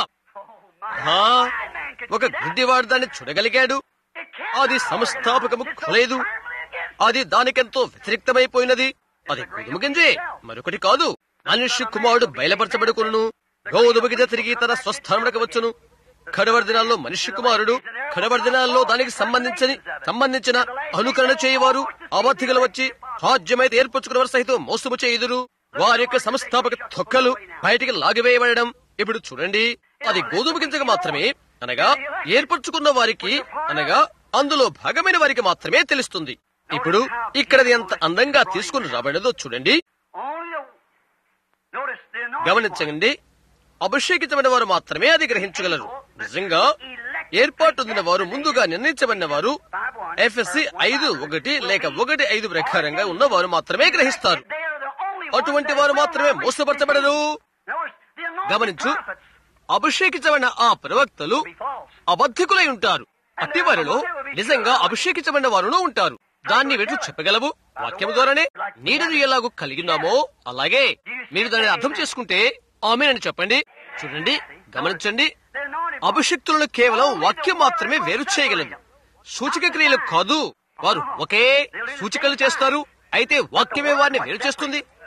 ఆ, ఒక గుడ్డివాడు దాన్ని చూడగలిగాడు అది సంస్థాపకము కాలేదు అది దానికెంతో వ్యతిరేక్తమైపోయినది అది గోధుమ గింజే మరొకటి కాదు మనుష్య కుమారుడు బయలుపరచబడుకును గోధుమ గింజ తిరిగి తన స్వస్థానములకు వచ్చును కడవరి దినాల్లో మనుష్య కుమారుడు కడవరి దినాల్లో దానికి సంబంధించని సంబంధించిన అనుకరణ చేయవారు అబద్ధిగలు వచ్చి రాజ్యమైతే ఏర్పరచుకున్నవారు సహితం మోసము చేయుదురు వారి యొక్క సంస్థాపక తొక్కలు బయటికి లాగివేయబడడం ఇప్పుడు చూడండి అది గోధుమ గింజగా మాత్రమే అనగా ఏర్పరచుకున్న వారికి అనగా అందులో భాగమైన వారికి మాత్రమే తెలుస్తుంది ఇప్పుడు ఇక్కడది ఎంత అందంగా తీసుకుని రాబడినదో చూడండి Only the, notice the anointed గమనించండి అభిషేకించబడిన వారు మాత్రమే అది గ్రహించగలరు నిజంగా ఏర్పాటు పొందిన వారు ముందుగా నిర్ణయించబడిన వారు ఎఫ్ఎస్సి ఐదు ఒకటి లేక ఒకటి ఐదు ప్రకారంగా ఉన్నవారు మాత్రమే గ్రహిస్తారు They are the only ones అటువంటి that వారు will మాత్రమే not మోసపరచబడరు Notice the anointed గమనించు prophets అభిషేకించబడిన ఆ ప్రవక్తలు be false. అబద్ధికులై ఉంటారు అట్టి వారిలో నిజంగా అభిషేకించబడిన వారును ఉంటారు దాన్ని వెట్లు చెప్పగలవు వాక్యం ద్వారానే నీడను ఎలాగూ కలిగినామో అలాగే మీరు దానిని అర్థం చేసుకుంటే ఆమె అని చెప్పండి చూడండి గమనించండి The anointed అభిషక్తులను కేవలం వాక్యం మాత్రమే వేరు చేయగలదు సూచక క్రియలు కాదు వారు ఒకే సూచికలు చేస్తారు అయితే వాక్యమే వారిని వేరు చేస్తుంది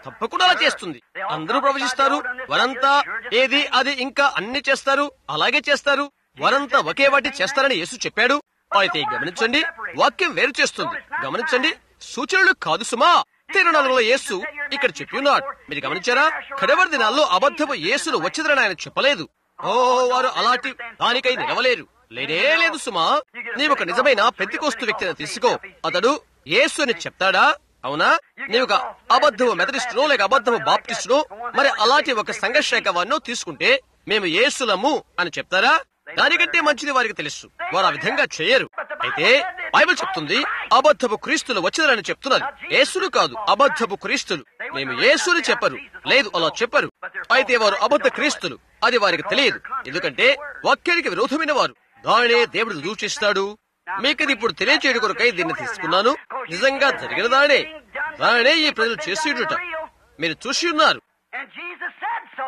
తప్పకుండా అలా చేస్తుంది అందరూ ప్రవచిస్తారు వారంతా ఏది అది ఇంకా అన్ని చేస్తారు అలాగే చేస్తారు వారంతా ఒకే వాటి చేస్తారని యేసు చెప్పాడు అయితే గమనించండి వాక్యం వేరు చేస్తుంది గమనించండి సూచనలు కాదు సుమా తిరునాళ్ళలో యేసు ఇక్కడ చెప్పి ఉన్నాడు మీరు గమనించారా కడవరి దినాల్లో అబద్ధపు యేసును వచ్చిందని ఆయన చెప్పలేదు ఓ వారు అలాంటి దానికై నిలవలేరు లేనే లేదు సుమా నీవు ఒక నిజమైన పెద్దికోస్తు వ్యక్తిని తీసుకో అతడు యేసు అని చెప్తాడా అవునా నీవు ఒక అబద్ధము మెథడిస్టును లేక అబద్ధము బాప్టిస్టును మరి అలాంటి ఒక సంఘర్షక వారినో తీసుకుంటే మేము యేసులము అని చెప్తారా దానికంటే మంచిది వారికి తెలుసు వారు ఆ విధంగా చేయరు అయితే బైబిల్ చెప్తుంది అబద్ధపు క్రీస్తులు వచ్చిందని చెప్తున్నది యేసులు కాదు అబద్ధపు క్రీస్తులు మేము యేసుని చెప్పరు లేదు అలా చెప్పరు అయితే వారు అబద్ధ క్రీస్తులు అది వారికి తెలియదు ఎందుకంటే వాక్యానికి విరోధమైన వారు దానినే దేవుడు దూషిస్తాడు మీకు ఇది ఇప్పుడు తెలియచేయడం కొరకై దీన్ని తీసుకున్నాను నిజంగా జరిగిన దానే దానినే ఈ ప్రజలు చేసేటట మీరు చూసి ఉన్నారు And Jesus said so.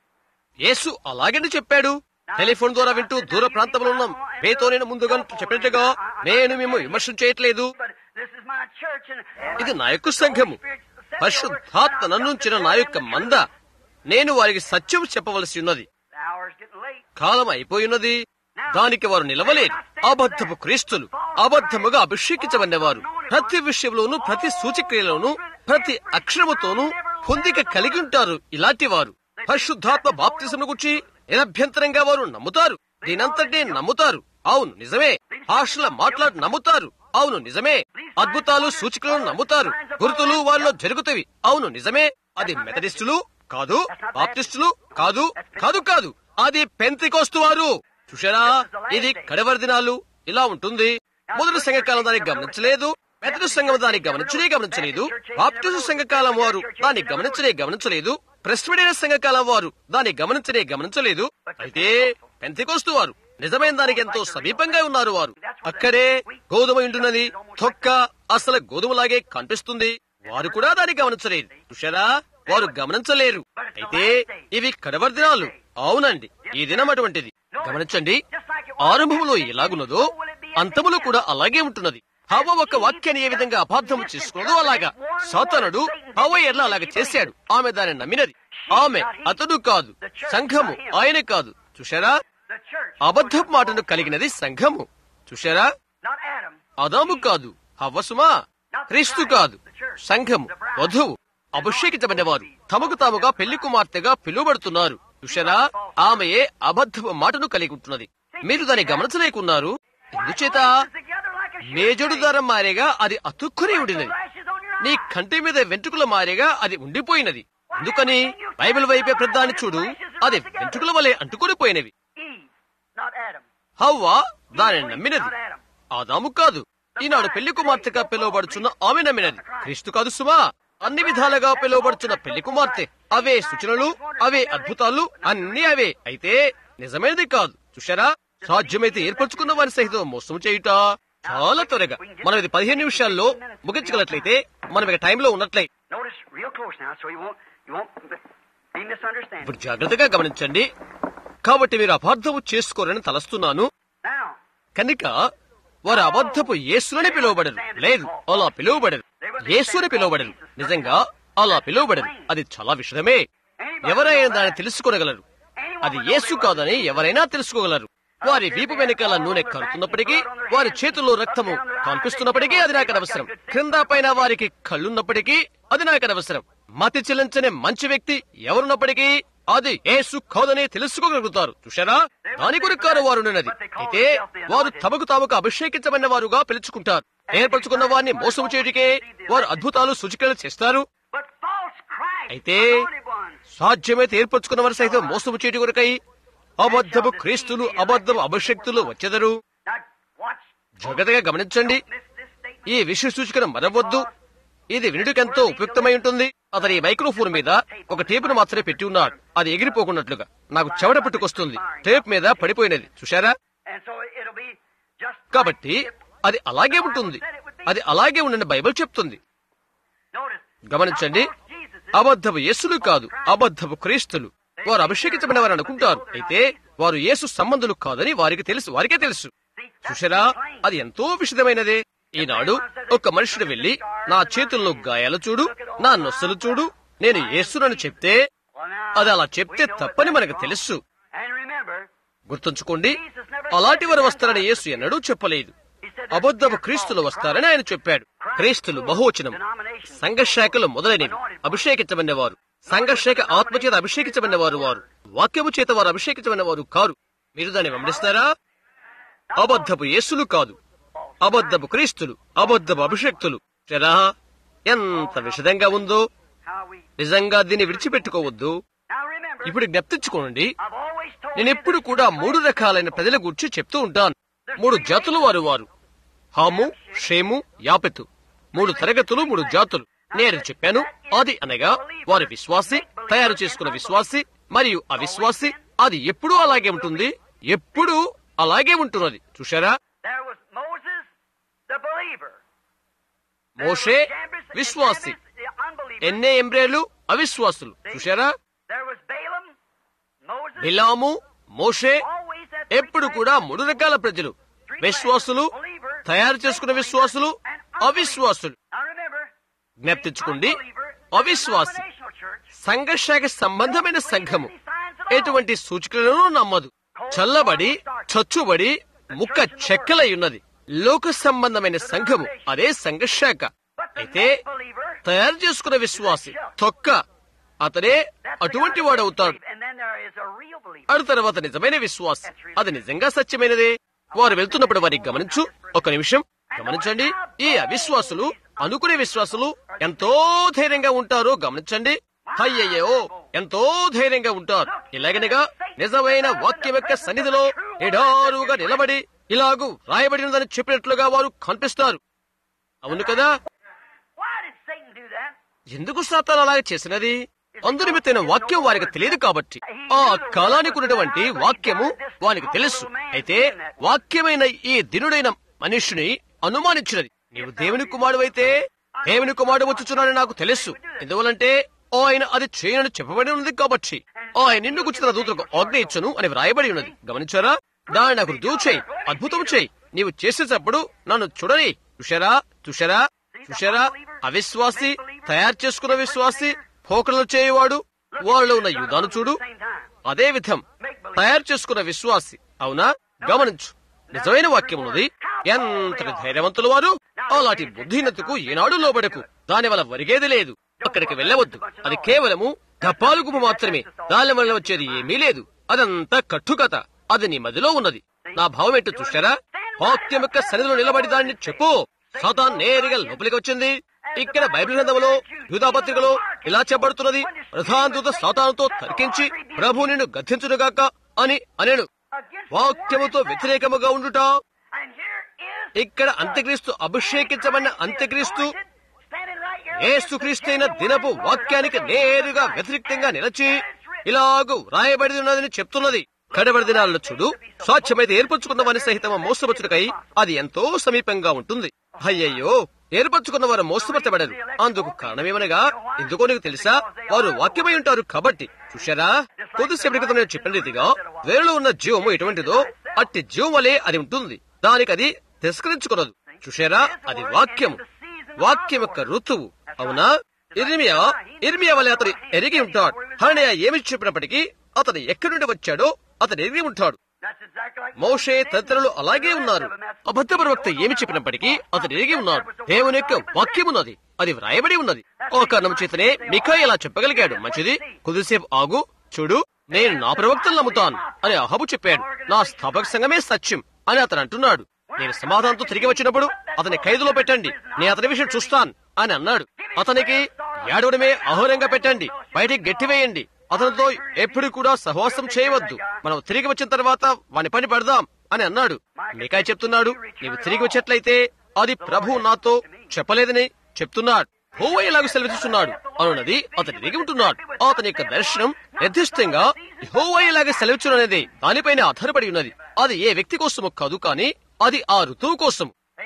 యేసు అలాగని చెప్పాడు టెలిఫోన్ ద్వారా వింటూ దూర ప్రాంతంలో ఉన్నాం మీతో నేను ముందుగా చెప్పినట్టుగా నేను మేము విమర్శన చేయట్లేదు But this is my church and ఇది నా యొక్క సంఘము పరిశుద్ధాత్మ నన్నుంచిన నా యొక్క మంద నేను వారికి సత్యం చెప్పవలసి ఉన్నది the hour's getting late. కాలం అయిపోయినది దానికి వారు నిలవలేరు అబద్ధపు క్రీస్తులు అబద్ధముగా అభిషేకించబడినవారు ప్రతి విషయంలోనూ ప్రతి సూచక్రియలోనూ ప్రతి అక్షరముతోనూ పొందిక కలిగి ఉంటారు ఇలాంటి వారు పరిశుద్ధాత్మ బాప్తిసమును గురించి నిరభ్యంతరంగా వారు నమ్ముతారు దీనంతటినీ నమ్ముతారు అవును నిజమే భాషల మాట్లాడి నమ్ముతారు అవును నిజమే అద్భుతాలు సూచికలను నమ్ముతారు గుర్తులు వాళ్ళలో జరుగుతవి అవును నిజమే అది మెథడిస్టులు కాదు బాప్టిస్టులు కాదు కాదు కాదు అది పెంతికోస్తు వారు చూశారా ఇది కడవరి దినాలు ఇలా ఉంటుంది మొదటి సంఘకాలం దానికి గమనించలేదు మెదటి సంఘం దానికి గమనించనే గమనించలేదు బాప్టిస్టు సంఘకాలం వారు దాన్ని గమనించనే గమనించలేదు ప్రెస్బిటేరియన్ సంఘకాలం వారు దాన్ని గమనించనే గమనించలేదు అయితే పెంతికోస్తు వారు నిజమైన దానికి ఎంతో సమీపంగా ఉన్నారు వారు అక్కడే గోధుమ ఉంటున్నది తొక్క అసలు గోధుమలాగే కనిపిస్తుంది వారు కూడా దాన్ని గమనించలేదు చూశారా వారు గమనించలేరు అయితే ఇవి కడవరి దినాలు అవునండి ఈ దినం అటువంటిది గమనించండి ఆరంభంలో ఎలాగున్నదో అంతములో కూడా అలాగే ఉంటున్నది హవ ఒక వాక్యాన్ని ఏ విధంగా అపార్థం చేసుకున్నదో అలాగా సాతనుడు హవ ఎట్లా అలాగ చేశాడు ఆమె దాన్ని నమ్మినది ఆమె అతడు కాదు సంఘము ఆయన కాదు చూశారా The church, అబద్ధపు మాటను కలిగినది సంఘము చూశారా not Adam. అదాము కాదు హవ్వసుమా క్రీస్తు కాదు సంఘము వధువు అభిషేకించబడినవారు తమకు తాముగా పెళ్లి కుమార్తెగా పిలువబడుతున్నారు చూశారా ఆమెయే అబద్ధపు మాటను కలిగి ఉంటున్నది మీరు దాన్ని గమనించలేకున్నారు ఎందుచేత Together like a మేజడు దారం మారేగా అది అతుక్కుని ఉండినది lashes on your నీ కంటి మీద వెంట్రుకల మారేగా అది ఉండిపోయినది ఎందుకని బైబిల్ వైపే ప్రధాని చూడు అది వెంట్రుకల వలె అంటుకొని పోయినవి Eve, not Adam. హవ్వ దానిని నమ్మినది ఆదాము కాదు ఈనాడు పెళ్లి కుమార్తెగా పిలువబడుచున్న ఆమె నమ్మినది క్రీస్తు కాదు సుమా అన్ని విధాలుగా పిలువబడుచున్న పెళ్లి కుమార్తె అవే సూచనలు అవే అద్భుతాలు అన్ని అవే అయితే నిజమైనది కాదు చూశారా సాధ్యమైతే ఏర్పరచుకున్న వారి సహితం మోసం చేయుట చాలా త్వరగా మనం ఇది పదిహేను నిమిషాల్లో ముగించగలట్లయితే మనం ఇక టైంలో ఉన్నట్లయి Notice real close now, so you won't you won't be misunderstanding. ఇప్పుడు జాగ్రత్తగా గమనించండి కాబట్టి మీరు అపార్థము చేసుకోరని తలస్తున్నాను Now, కనుక వారు అబద్ధపు యేసులని పిలువబడరు లేదు అలా పిలువబడరు యేసుని పిలువబడరు నిజంగా అలా పిలువబడరు అది చాలా విషయమే ఎవరైనా దాన్ని తెలుసుకోగలరు అది యేసు కాదని ఎవరైనా తెలుసుకోగలరు వారి వీపు వెనకాల నూనె కరుతున్నప్పటికీ వారి చేతుల్లో రక్తము కనిపిస్తున్నప్పటికీ అది నాకు అనవసరం క్రింద పైన వారికి కళ్ళున్నప్పటికీ అది నాకు అనవసరం మతి చెల్లించని మంచి వ్యక్తి ఎవరున్నప్పటికీ అది యేసు కాదని తెలుసుకోగలుగుతారు చూశారా దాని కొరకు వారు ఉన్నది అయితే వారు తమకు తాముకు అభిషేకించబడిన వారుగా పిలుచుకుంటారు ఏర్పరచుకున్న వారిని మోసం చేయటికే వారు అద్భుతాలు సూచికలు చేస్తారు but false Christ, అయితే anointed ones, సాధ్యమైతే ఏర్పరచుకున్న వారు సైతం మోసము చేయటి కొరకై అబద్ధపు క్రీస్తులు అబద్ధపు అభిషక్తులు వచ్చెదరు now watch జాగ్రత్తగా గమనించండి this this statement. ఈ విషయ సూచికను మరవద్దు ఇది వినుడికెంతో ఉపయుక్తమై ఉంటుంది అతని ఈ మైక్రోఫోన్ మీద ఒక టేపును మాత్రమే పెట్టి ఉన్నాడు అది ఎగిరిపోకున్నట్లుగా నాకు చెవడ పుట్టుకొస్తుంది టేప్ మీద పడిపోయినది చూశారా And so it'll be just కాబట్టి అది అలాగే ఉంటుంది అది అలాగే ఉండని బైబిల్ చెప్తుంది notice గమనించండి అబద్ధపు యేసులు కాదు అబద్ధపు క్రీస్తులు వారు అభిషేకించబడిన వారు అనుకుంటారు అయితే వారు యేసు సంబంధులు కాదని వారికి తెలుసు వారికే తెలుసు చూసారా అది ఎంతో విషదమైనదే ఈనాడు ఒక మనుషుడు వెళ్లి నా చేతుల్లో గాయాలు చూడు నా నొస్సలు చూడు నేను యేసునని చెప్తే అది అలా చెప్తే తప్పని మనకు తెలుసు గుర్తుంచుకోండి అలాంటి వారు వస్తారని యేసు ఎన్నడూ చెప్పలేదు అబద్ధపు క్రీస్తులు వస్తారని ఆయన చెప్పాడు క్రీస్తులు బహువచనం సంఘశాఖలు మొదలైనవి అభిషేకించబడిన వారు సంఘశాఖ ఆత్మచేత అభిషేకించబడిన వారు వారు వాక్యము చేత వారు అభిషేకించబడిన వారు కారు మీరు దాన్ని గమనిస్తారా అబద్ధపు యేసులు కాదు అబద్ధపు క్రీస్తులు అబద్ధపు అభిషేక్తులు చరా ఎంత విషదంగా ఉందో నిజంగా దీన్ని విడిచిపెట్టుకోవద్దు ఇప్పుడు జ్ఞప్తించుకోండి నేను ఎప్పుడు కూడా మూడు రకాలైన ప్రజల గురించి చెప్తూ ఉంటాను మూడు జాతులు వారు వారు హాము షేము యాపెతు మూడు తరగతులు మూడు జాతులు నేను చెప్పాను అది అనగా వారి విశ్వాసి తయారు చేసుకున్న విశ్వాసి మరియు అవిశ్వాసి అది ఎప్పుడూ అలాగే ఉంటుంది ఎప్పుడూ అలాగే ఉంటున్నది చూశారా మోషే విశ్వాసి ఎన్నే ఎంబ్రేలు అవిశ్వాసులు చూశారా బిలాము మోషే ఎప్పుడు కూడా మూడు రకాల ప్రజలు విశ్వాసులు తయారు చేసుకున్న విశ్వాసులు అవిశ్వాసులు జ్ఞప్తించుకోండి అవిశ్వాసి సంఘశాఖ సంబంధమైన సంఘము ఎటువంటి సూచికలను నమ్మదు చల్లబడి చచ్చుబడి ముక్క చెక్కలై ఉన్నది లోక సంబంధమైన సంఘము అదే సంఘశాఖ అయితే తయారు చేసుకున్న విశ్వాసి తొక్క అతనే అటువంటి వాడవుతాడు అడు తర్వాత నిజమైన విశ్వాసి అది నిజంగా సత్యమైనదే వారు వెళ్తున్నప్పుడు వారికి గమనించు ఒక నిమిషం గమనించండి ఈ అవిశ్వాసులు అనుకునే విశ్వాసులు ఎంతో ధైర్యంగా ఉంటారో గమనించండి అయ్యయ్యో ఎంతో ధైర్యంగా ఉంటారు ఇలాగనగా నిజమైన వాక్యం యొక్క సన్నిధిలో నిడారుగా నిలబడి ఇలాగూ రాయబడినదని చెప్పినట్లుగా వారు కనిపిస్తారు అవును కదా ఎందుకు సాతాను అలాగే చేసినది అందునిమిత్తైన వాక్యం వారికి తెలియదు కాబట్టి ఆ కాలానికి ఉన్నటువంటి వాక్యము వారికి తెలుసు అయితే వాక్యమైన ఈ దినుడైన మనుష్యుని అనుమానించినది నీవు దేవుని కుమారుడు అయితే దేవుని కుమారుడు వచ్చుచున్నాడని నాకు తెలుసు ఎందువలంటే ఆయన అది చేయనని చెప్పబడి ఉన్నది కాబట్టి ఆయన నిన్ను గుర్చిన దూతలకు ఆజ్ఞ ఇచ్చను అని వ్రాయబడి ఉన్నది గమనించారా దాన్ని నాకు రుజువు చేయి అద్భుతం చేయి నీవు చేసేటప్పుడు నన్ను చూడని చూశారా చూశారా చూశారా అవిశ్వాసి తయారు చేసుకున్న విశ్వాసి పోకలను చేయవాడు వాళ్ళలో ఉన్న యుధాను చూడు అదే విధం తయారు చేసుకున్న విశ్వాసి అవునా గమనించు నిజమైన వాక్యం ఉన్నది ఎంతటి ధైర్యవంతులు వారు అలాంటి బుద్ధినతకు ఈనాడు లోబడకు దాని వల్ల వరిగేది లేదు అక్కడికి వెళ్ళవద్దు అది కేవలము గప్పాలు గుమ్మ మాత్రమే దాని వల్ల వచ్చేది ఏమీ లేదు అదంతా కట్టుకథ అది నీ మదిలో ఉన్నది నా భావం ఏంటో చూశారా వాక్యం యొక్క సన్నిధిలో నిలబడి దాన్ని చెప్పు సాతాన్ నేరుగా లోపలికి వచ్చింది ఇక్కడ బైబిల్ గ్రంథంలో యూధాపత్రికలో ఇలా చెప్పబడుతున్నది ప్రధాన దూత సాతానుతో తర్కించి ప్రభు నిన్ను గద్దించునుగాక అని అనేను వాక్యముతో వ్యతిరేకముగా ఉండుట ఇక్కడ అంత్యక్రీస్తు అభిషేకించబడిన అంత్యక్రీస్తు ఏసుక్రీస్తైన దినపు వాక్యానికి నేరుగా వ్యతిరేక్తంగా నిలచి ఇలాగూ రాయబడి ఉన్నదని చెప్తున్నది కడబడి దినాల్లో చూడు స్వాచ్ఛమైతే ఏర్పరచుకున్న వారి సహితం మోసపరచుటకై అది ఎంతో సమీపంగా ఉంటుంది అయ్యయ్యో ఏర్పరచుకున్న వారు మోసపరచబడరు అందుకు కారణమేమనగా ఎందుకో నీకు తెలుసా వారు వాక్యమై ఉంటారు కాబట్టి చూశారా కొద్దిసేపటి క్రితం నేను చెప్పిన రీతిగా వేరులో ఉన్న జీవము ఎటువంటిదో అట్టి జీవం వలె అది ఉంటుంది దానికి అది తిరస్కరించుకున్నదు చూశారా అది వాక్యము వాక్యం యొక్క ఋతువు అవునా ఇర్మియా ఇర్మియా వలె అతను ఎరిగి ఉంటాడు హరణయ ఏమి చెప్పినప్పటికీ అతను ఎక్కడి నుండి వచ్చాడో అతను ఎరిగి ఉంటాడు మోషే తదితరులు అలాగే ఉన్నారు అబద్ధ ప్రవక్త ఏమి చెప్పినప్పటికీ అతను ఎరిగి ఉన్నాడు దేవుని యొక్క వాక్యం ఉన్నది అది వ్రాయబడి ఉన్నది ఓ కారణం చేతనే మికా ఇలా చెప్పగలిగాడు మంచిది కొద్దిసేపు ఆగు చూడు నేను నా ప్రవక్తలు నమ్ముతాను అని అహబు చెప్పాడు నా స్థాపక సంఘమే సత్యం అని అతను అంటున్నాడు నేను సమాధానంతో తిరిగి వచ్చినప్పుడు అతని ఖైదులో పెట్టండి నేను అతని విషయం చూస్తాను అని అన్నాడు అతనికి ఏడవడమే అహోరంగా పెట్టండి బయటికి గట్టివేయండి అతనితో ఎప్పుడు కూడా సహవాసం చేయవద్దు మనం తిరిగి వచ్చిన తర్వాత వాని పని పడదాం అని అన్నాడు మీకాయ చెప్తున్నాడు నీవు తిరిగి వచ్చేట్లయితే అది ప్రభు నాతో చెప్పలేదని చెప్తున్నాడు హోవ ఎలాగ సెలవిస్తున్నాడు అనున్నది అతని తిరిగి ఉంటున్నాడు అతని యొక్క దర్శనం నిర్దిష్టంగా హోవ ఎలాగ సెలవిచ్చుననేది దానిపైన ఆధారపడి ఉన్నది అది ఏ వ్యక్తి కోసము కాదు కానీ అది ఆ ఋతువు కోసం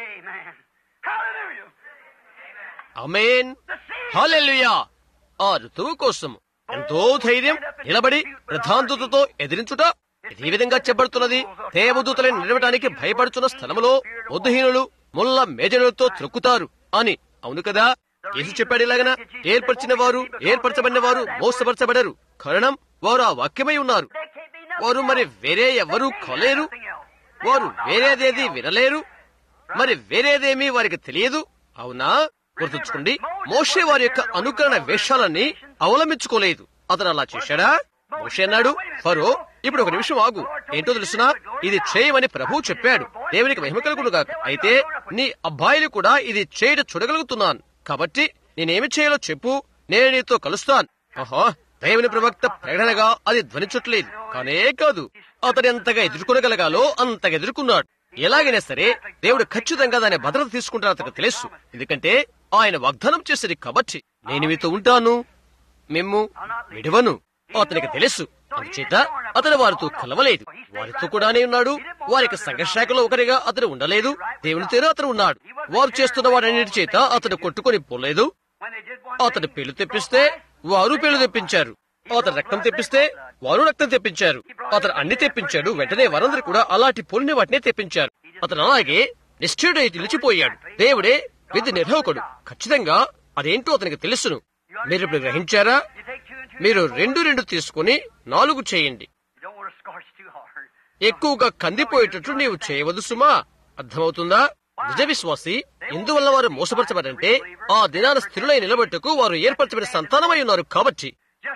అమేన్ హాలెలుయా ఆ ఋతువు కోసం ఎంతో ధైర్యం నిలబడి ప్రధానదూతతో ఎదిరించుట ఇదే విధంగా చెప్పబడుతున్నది దేవదూతలను నిలవటానికి భయపడుతున్న స్థలములో బుద్ధహీనులు ముల్ల మేజనులతో త్రొక్కుతారు అని అవును కదా యేసు చెప్పాడు ఇలాగన ఏర్పరిచిన వారు ఏర్పరచబడిన వారు మోసపరచబడరు కారణం వారు ఆ వాక్యమై ఉన్నారు వారు మరి వేరే ఎవరు కలేరు వారు వేరేదేది వినలేరు మరి వేరేదేమీ వారికి తెలియదు అవునా గుర్తుంచుకోండి మోషే వారి యొక్క అనుకరణ వేషాలన్నీ అవలంబించుకోలేదు అతను అలా చేశాడా మోషే అన్నాడు ఫరో ఇప్పుడు ఒక నిమిషం ఆగు ఏంటో తెలుసునా ఇది చేయమని ప్రభువు చెప్పాడు దేవునికి మహిమ కలుగును గాక అయితే నీ అబ్బాయిలు కూడా ఇది చేయట చూడగలుగుతున్నాను కాబట్టి నేనేమి చేయాలో చెప్పు నేను నీతో కలుస్తాను ఆహా దేవుని ప్రవక్త ప్రకటనగా అది ధ్వనించట్లేదు కానే కాదు అతడు ఎంతగా ఎదుర్కొనగలగాలో అంతగా ఎదుర్కొన్నాడు ఎలాగైనా సరే దేవుడు ఖచ్చితంగా దాని భద్రత తీసుకుంటారు అతనికి తెలుసు ఎందుకంటే ఆయన వాగ్దానం చేసేది కాబట్టి నేను మీతో ఉంటాను మేము విడవను అతనికి తెలుసు అందుచేత అతను వారితో కలవలేదు వారితో కూడానే ఉన్నాడు వారికి సంఘశాఖలో ఒకరిగా అతను ఉండలేదు దేవుని తీరు అతను ఉన్నాడు వారు చేస్తున్న వారన్నిటి చేత అతను కొట్టుకొని పోలేదు అతను పెళ్లి తెప్పిస్తే వారు పెళ్లి తెప్పించారు అతను రక్తం తెప్పిస్తే వారు రక్తం తెప్పించారు అతను అన్ని తెప్పించాడు వెంటనే వారందరూ కూడా అలాంటి పొలిని వాటినే తెప్పించారు అతను అలాగే నిశ్చయుడై నిలిచిపోయాడు దేవుడే విధి నిర్వాహకుడు ఖచ్చితంగా అదేంటో అతనికి తెలుసును మీరు ఇప్పుడు గ్రహించారా మీరు రెండు రెండు తీసుకుని నాలుగు చేయండి ఎక్కువగా కందిపోయేటట్లు నీవు చేయవద్దు సుమా అర్థమవుతుందా నిజ విశ్వాసి ఎందువల్ల వారు మోసపరచబడంటే ఆ దినాన స్థిరులై నిలబెట్టుకు వారు ఏర్పరచబడిన సంతానమై ఉన్నారు కాబట్టి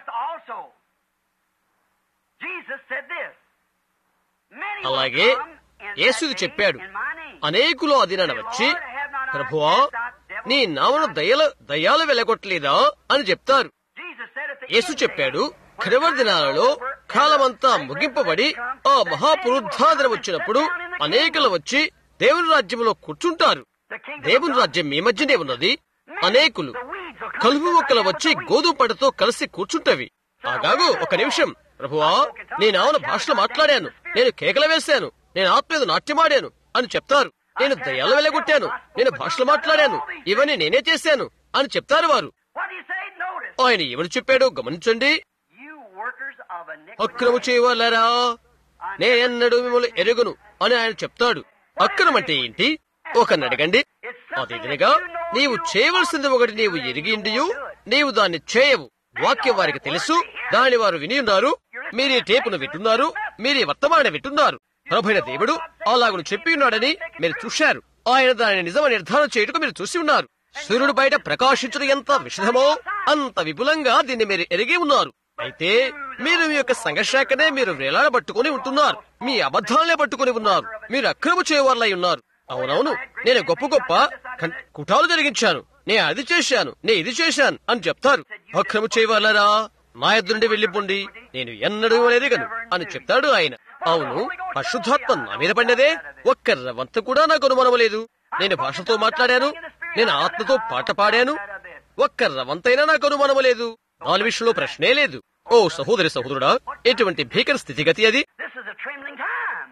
అలాగే యేసుది చెప్పాడు అనేకులు ఆ దినాన వచ్చి ప్రభువా నీ నామను దయల దయ్యాలు వెలగొట్టలేదా అని చెప్తారు యేసు చెప్పాడు కడవరి దినాలలో కాలమంతా ముగింపబడి ఆ మహాపురుద్ధాదన వచ్చినప్పుడు అనేకులు వచ్చి దేవుని రాజ్యంలో కూర్చుంటారు దేవుని రాజ్యం మీ మధ్యనే ఉన్నది అనేకులు కలుపు మొక్కలు వచ్చి గోధుమ పంటతో కలిసి కూర్చుంటవి ఆగాగు ఒక నిమిషం ప్రభువా నేను ఆవున భాషలో మాట్లాడాను నేను కేకలు వేశాను నేను ఆత్మీయ నాట్యమాడాను అని చెప్తారు నేను దయ్యాలు వెలగొట్టాను నేను భాషలో మాట్లాడాను ఇవన్నీ నేనే చేశాను అని చెప్తారు వారు ఆయన ఎవరు చెప్పాడో గమనించండి అక్రము చేయవాలరా నేనెన్నడూ మిమ్మల్ని ఎరుగును అని ఆయన చెప్తాడు అక్రమం అంటే ఏంటి ఒకరిని అడగండి అదేవిధంగా నీవు చేయవలసింది ఒకటి నీవు ఎరిగిండియు నీవు దాన్ని చేయవు వాక్యం వారికి తెలుసు దాని వారు విని ఉన్నారు మీరీ టేపును వింటున్నారు మీరీ వర్తమానం వింటున్నారు ప్రభుైన దేవుడు అలాగను చెప్పి ఉన్నాడని మీరు చూశారు ఆయన దాని నిజమని నిర్ధారణ చేయుటకు మీరు చూసి ఉన్నారు సూర్యుడు బయట ప్రకాశించడం ఎంత విషదమో అంత విపులంగా దీన్ని మీరు ఎరిగి ఉన్నారు అయితే మీరు మీ యొక్క సంఘశాఖనే మీరు వేలాడబట్టుకుని ఉంటున్నారు మీ అబద్ధాలనే పట్టుకుని ఉన్నారు మీరు అక్రమ చేయవారులై ఉన్నారు అవునవును నేను గొప్ప గొప్ప కన్- కుటాలు జరిగించాను నేను అది చేశాను నేను ఇది చేశాను అని చెప్తారు అక్రమ చేయవాలరా నా ఎద్దు నుండి వెళ్ళిపోండి నేను ఎన్నడూ ఎరగను అని చెప్తాడు ఆయన అవును పరిశుద్ధాత్మ నా మీద పడినదే ఒక్క రవంత కూడా నాకు అనుమానం లేదు నేను భాషతో మాట్లాడాను నేను ఆత్మతో పాట పాడాను ఒక్క రవంతైనా నాకు అనుమానం లేదు నాలుగు విషయంలో ప్రశ్నే లేదు ఓ సహోదరి సహోదరుడా ఎటువంటి భీకర స్థితిగతి అది This is a trembling time.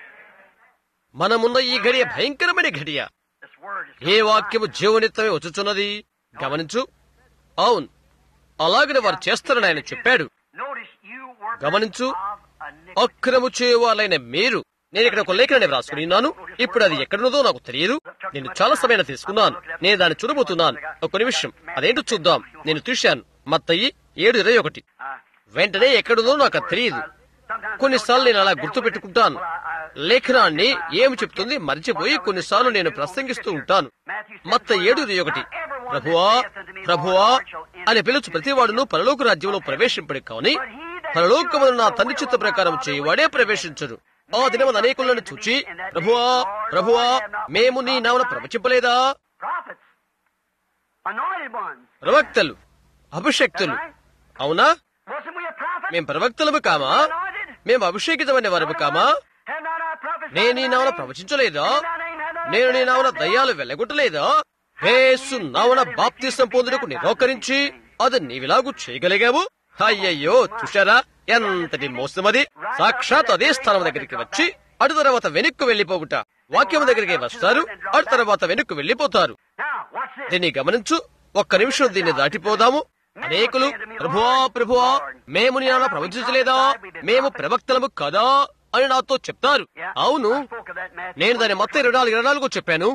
మనమున్న ఈ గడియ భయంకరమైన గడియ This word is ఏ వాక్యము జీవనిత్తమే వచ్చుచున్నది గమనించు అవును అలాగనే వారు చేస్తారని ఆయన చెప్పాడు Notice you were గమనించు of iniquity. అక్రము చేయవాలైన మీరు నేను ఇక్కడ ఒక లేఖనాన్ని వ్రాసుకుని ఉన్నాను ఇప్పుడు అది ఎక్కడున్నదో నాకు తెలియదు నేను చాలా సమయం తీసుకున్నాను నేను దాన్ని చూడబోతున్నాను ఒక నిమిషం అదేంటో చూద్దాం నేను చూశాను మత్తయి ఏడు ఇరవై ఒకటి Uh, వెంటనే ఎక్కడుందో నాకు అది తెలియదు sometimes కొన్నిసార్లు నేను అలా గుర్తు పెట్టుకుంటాను లేఖనాన్ని ఏమి చెప్తుంది మర్చిపోయి కొన్నిసార్లు నేను ప్రసంగిస్తూ ఉంటాను మత్త ఏడు ఇరవై ఒకటి ప్రభువా ప్రభువా అని పిలుచు ప్రతివాడును పరలోక రాజ్యంలో ప్రవేశింపడి కాని పరలోకమును నా తండ్రి చిత్త ప్రకారం చేయువాడే ప్రవేశించడు ఆ దినమున అనేకులను చూచి ప్రభువా ప్రభువా మేము నీ నామన ప్రవచింపలేదా prophets, anointed ones. ప్రవక్తలు అభిషక్తులు అవునా Wasn't we a prophet? మేం ప్రవక్తలము కామా Anointed? మేము అభిషేకితమైన వారము comma Have not our prophets నేను నీ done నావన thy name? ప్రవచించలేదా In thy name have not నేను నీ said నావన thy name? దయ్యాలు వెళ్ళగొట్టలేదా యేసు నావన బాప్తిసం పొందుటకు నిరాకరించి అది నీవిలాగు చేయగలిగావు అయ్యయ్యో చూశారా ఎంతటి మోసమది సాక్షాత్ అదే స్థానం దగ్గరికి వచ్చి అటు తర్వాత వెనక్కు వెళ్లిపోగుట వాక్యం దగ్గరికి వస్తారు అటు తర్వాత వెనక్కు వెళ్లిపోతారు Now, what's this? దీన్ని గమనించు ఒక్క నిమిషం దీన్ని దాటిపోదాము అనేకులు ప్రభువా ప్రభువా మేము నీ నాన్న ప్రవచించలేదా మేము ప్రవక్తలము కదా అని నాతో చెప్తారు అవును I spoke of that Matthew నేను దాని మొత్తం ఇరవై నాలుగు ఇరవై నాలుగు చెప్పాను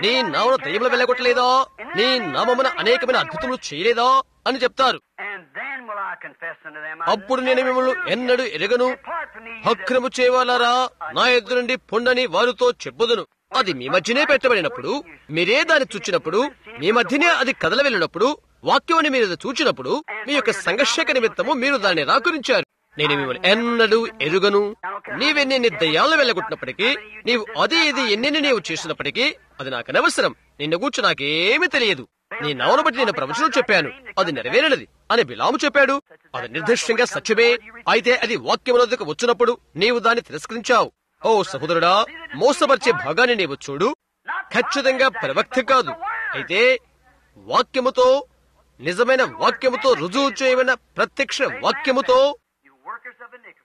నీ నామను దయ్యములు వెళ్ళగొట్టలేదా నీ నామమున అనేకమైన అద్భుతములు చేయలేదా అని చెప్తారు And then will I confess unto them, I అప్పుడు నేను మిమ్మల్ని ఎన్నడూ ఎరగను Depart from me, ye అక్రము చేయవాలారా నా ఎదురు నుండి పొండని వారితో చెప్పుదును అది మీ మధ్యనే పెట్టబడినప్పుడు మీరే దాన్ని చూచినప్పుడు మీ మధ్యనే అది కదల వెళ్ళినప్పుడు వాక్యం మీరు అది చూచినప్పుడు మీ యొక్క సంఘర్షక నిమిత్తము మీరు దాన్ని రాకురించారు నేను మిమ్మల్ని ఎన్నడూ ఎరుగను నీవెన్ని దయ్యాలను వెళ్ళగొట్టినప్పటికీ నీవు అది ఇది ఎన్నెన్ని నీవు చేసినప్పటికీ అది నాకు అనవసరం నిన్ను కూర్చు నాకేమీ తెలియదు నీ నవను బట్టి నేను ప్రవచనం చెప్పాను అది నెరవేరనది అని బిలాము చెప్పాడు అది నిర్దిష్టంగా సత్యమే అయితే అది వాక్యములకు వచ్చినప్పుడు నీవు దాన్ని తిరస్కరించావు ఓ సహోదరుడా మోసపరిచే భాగాన్ని నీవు చూడు ఖచ్చితంగా ప్రవక్త కాదు అయితే వాక్యముతో నిజమైన వాక్యముతో రుజువు చేయమైన ప్రత్యక్ష వాక్యముతో you workers of iniquity.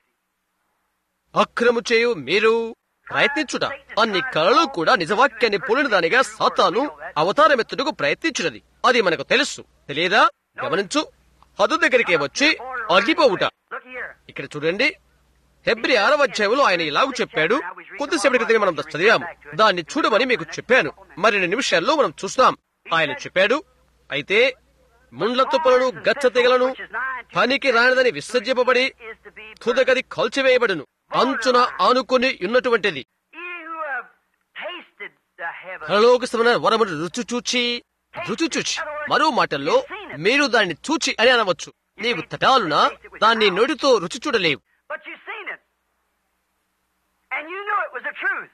అక్రము చేయు మీరు ప్రయత్నించుట అన్ని కళలు కూడా నిజవాక్యాన్ని పోలిన దానిగా సాతాను అవతారమెత్తుటకు ప్రయత్నించినది అది మనకు తెలుసు తెలియదా గమనించు హదు దగ్గరికి వచ్చి అగిపోవుట Look here. ఇక్కడ చూడండి హెబ్రి ఆరవ అధ్యాయంలో ఆయన ఇలాగ చెప్పాడు కొద్దిసేపటి క్రితం మనం చదివాము దాన్ని చూడమని మీకు చెప్పాను మరిన్ని నిమిషాల్లో మనం చూస్తాం ఆయన చెప్పాడు అయితే ముండ్ల తుప్పలను గచ్చ తెగలను పనికి రానిదని విసర్జింపబడి Is to be తుదగది కాల్చివేయబడును అంచున ఆనుకొని ఉన్నటువంటిది ye who have tasted the heaven. పరలోకమైన వరమును రుచి చూచి రుచి చూచి మరో మాటల్లో మీరు దాన్ని చూచి అని అనవచ్చు నీవు తటాలున దాన్ని నోటితో రుచి చూడలేవు But you seen it. And you knew it was the truth.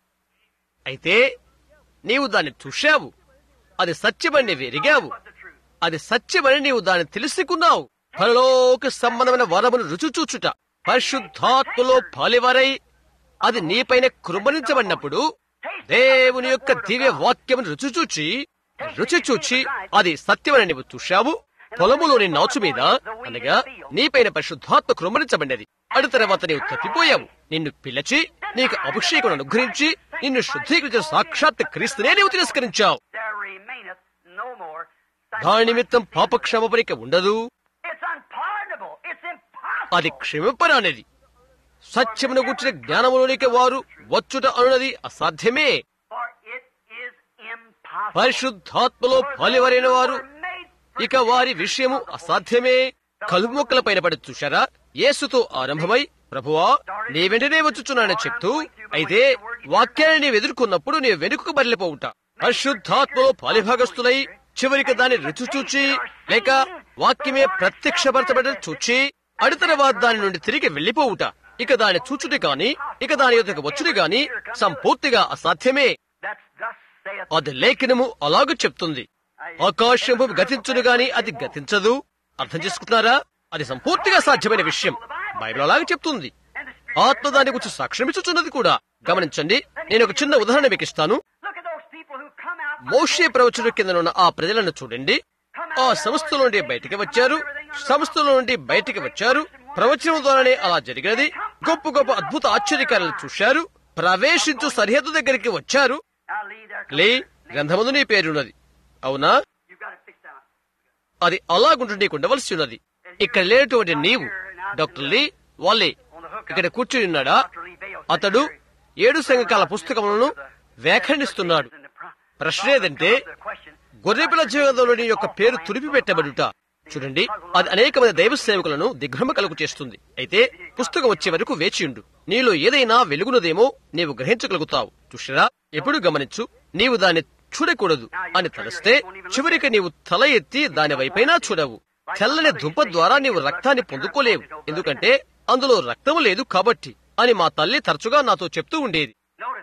అయితే నీవు దాన్ని చూశావు అది సత్యమని నీవు ఎరిగావు Was the truth. అది సత్యమని నీవు దాన్ని తెలుసుకున్నావు పరలోక సంబంధమైన వరమును రుచి చూచుట పరిశుద్ధాత్మలో పాలివారై అది నీపైన కృమరించబడినప్పుడు దేవుని యొక్క దివ్య వాక్యమును రుచి చూచి రుచి చూచి అది సత్యమని నీవు చూశావు పొలములోని నాచు మీద అనగా నీపైన పరిశుద్ధాత్మ కృమరించబడినది అటు తర్వాత నీవు తప్పిపోయావు నిన్ను పిలిచి నీకు అభిషేకం అనుగ్రహించి నిన్ను శుద్ధీకరించిన సాక్షాత్ క్రీస్తునే నీవు తిరస్కరించావు There remaineth no more. దాని నిమిత్తం పాపక్షమపరిక ఉండదు It's unpardonable. It's impossible. అది క్షమింపరానిది సత్యమును గుర్చిన జ్ఞానములోనికి వారు వచ్చుట అనున్నది అసాధ్యమే For it is impossible. పరిశుద్ధాత్మలో పాలివరైన వారు Were made ఇక వారి విషయము అసాధ్యమే కలుపు మొక్కల పైన పడి చూశారా యేసుతో ఆరంభమై ప్రభువా నీ వెంటనే వచ్చుచున్నానని చెప్తూ అయితే వాక్యాన్ని నీవు ఎదుర్కొన్నప్పుడు నీవు వెనుకకు బరిలిపోవుట పరిశుద్ధాత్మలో పాలిభాగస్తులై చివరికి దాన్ని రుచి చూచి లేక వాక్యమే ప్రత్యక్షపరచబడి చూచి అడి తర్వాత దాని నుండి తిరిగి వెళ్లిపోవుట ఇక దాని చూచుటి గాని ఇక దాని యొక్క వచ్చుటి గాని సంపూర్తిగా అసాధ్యమే That's thus saith. అది లేఖనము అలాగ చెప్తుంది ఆకాశము గతించును గాని అది గతించదు అర్థం చేసుకుంటున్నారా అది సంపూర్తిగా సాధ్యమైన విషయం బైబిల్ అలాగే చెప్తుంది ఆత్మ దాని గురించి సాక్ష్యమిచ్చుచున్నది కూడా గమనించండి నేను ఒక చిన్న ఉదాహరణ మీకు ఇస్తాను Look at those people who come out. మోషే ప్రవచన కింద ఉన్న ఆ ప్రజలను చూడండి ఆ సంస్థల నుండి బయటికి వచ్చారు సంస్థల నుండి బయటికి వచ్చారు ప్రవచనం ద్వారానే అలా జరిగినది గొప్ప గొప్ప అద్భుత ఆశ్చర్యకారాలు చూశారు ప్రవేశించు సరిహద్దు దగ్గరికి వచ్చారు Now leave there. లే గ్రంథమందు నీ పేరున్నది అవునా You've got it fixed out. అది అలాగుంటూ నీకు ఉండవలసి ఉన్నది ఇక్కడ లేనటువంటి నీవు డాక్టర్ లీ వాలే On the hook. ఇక్కడ కూర్చుని ఉన్నాడా Dr. Lee Bale అతడు ఏడు సంఘకాల పుస్తకములను వ్యాఖ్యానిస్తున్నాడు in the pro- ప్రశ్న ఏదంటే the question. గొర్రెపిల్ల జీవితంలోని యొక్క పేరు తుడిపి పెట్టబడుట చూడండి అది అనేకమైన దైవ సేవకులను దిగ్భ్రమ కలుగు చేస్తుంది అయితే పుస్తకం వచ్చే వరకు వేచియుండు నీలో ఏదైనా వెలుగునదేమో నీవు గ్రహించగలుగుతావు చూసిరా ఎప్పుడు గమనించు నీవు దాన్ని చూడకూడదు అని తలస్తే చివరికి నీవు తల ఎత్తి దాని వైపైనా చూడవు తెల్లని దుంప ద్వారా నీవు రక్తాన్ని పొందుకోలేవు ఎందుకంటే అందులో రక్తము లేదు కాబట్టి అని మా తల్లి తరచుగా నాతో చెప్తూ ఉండేది Notice.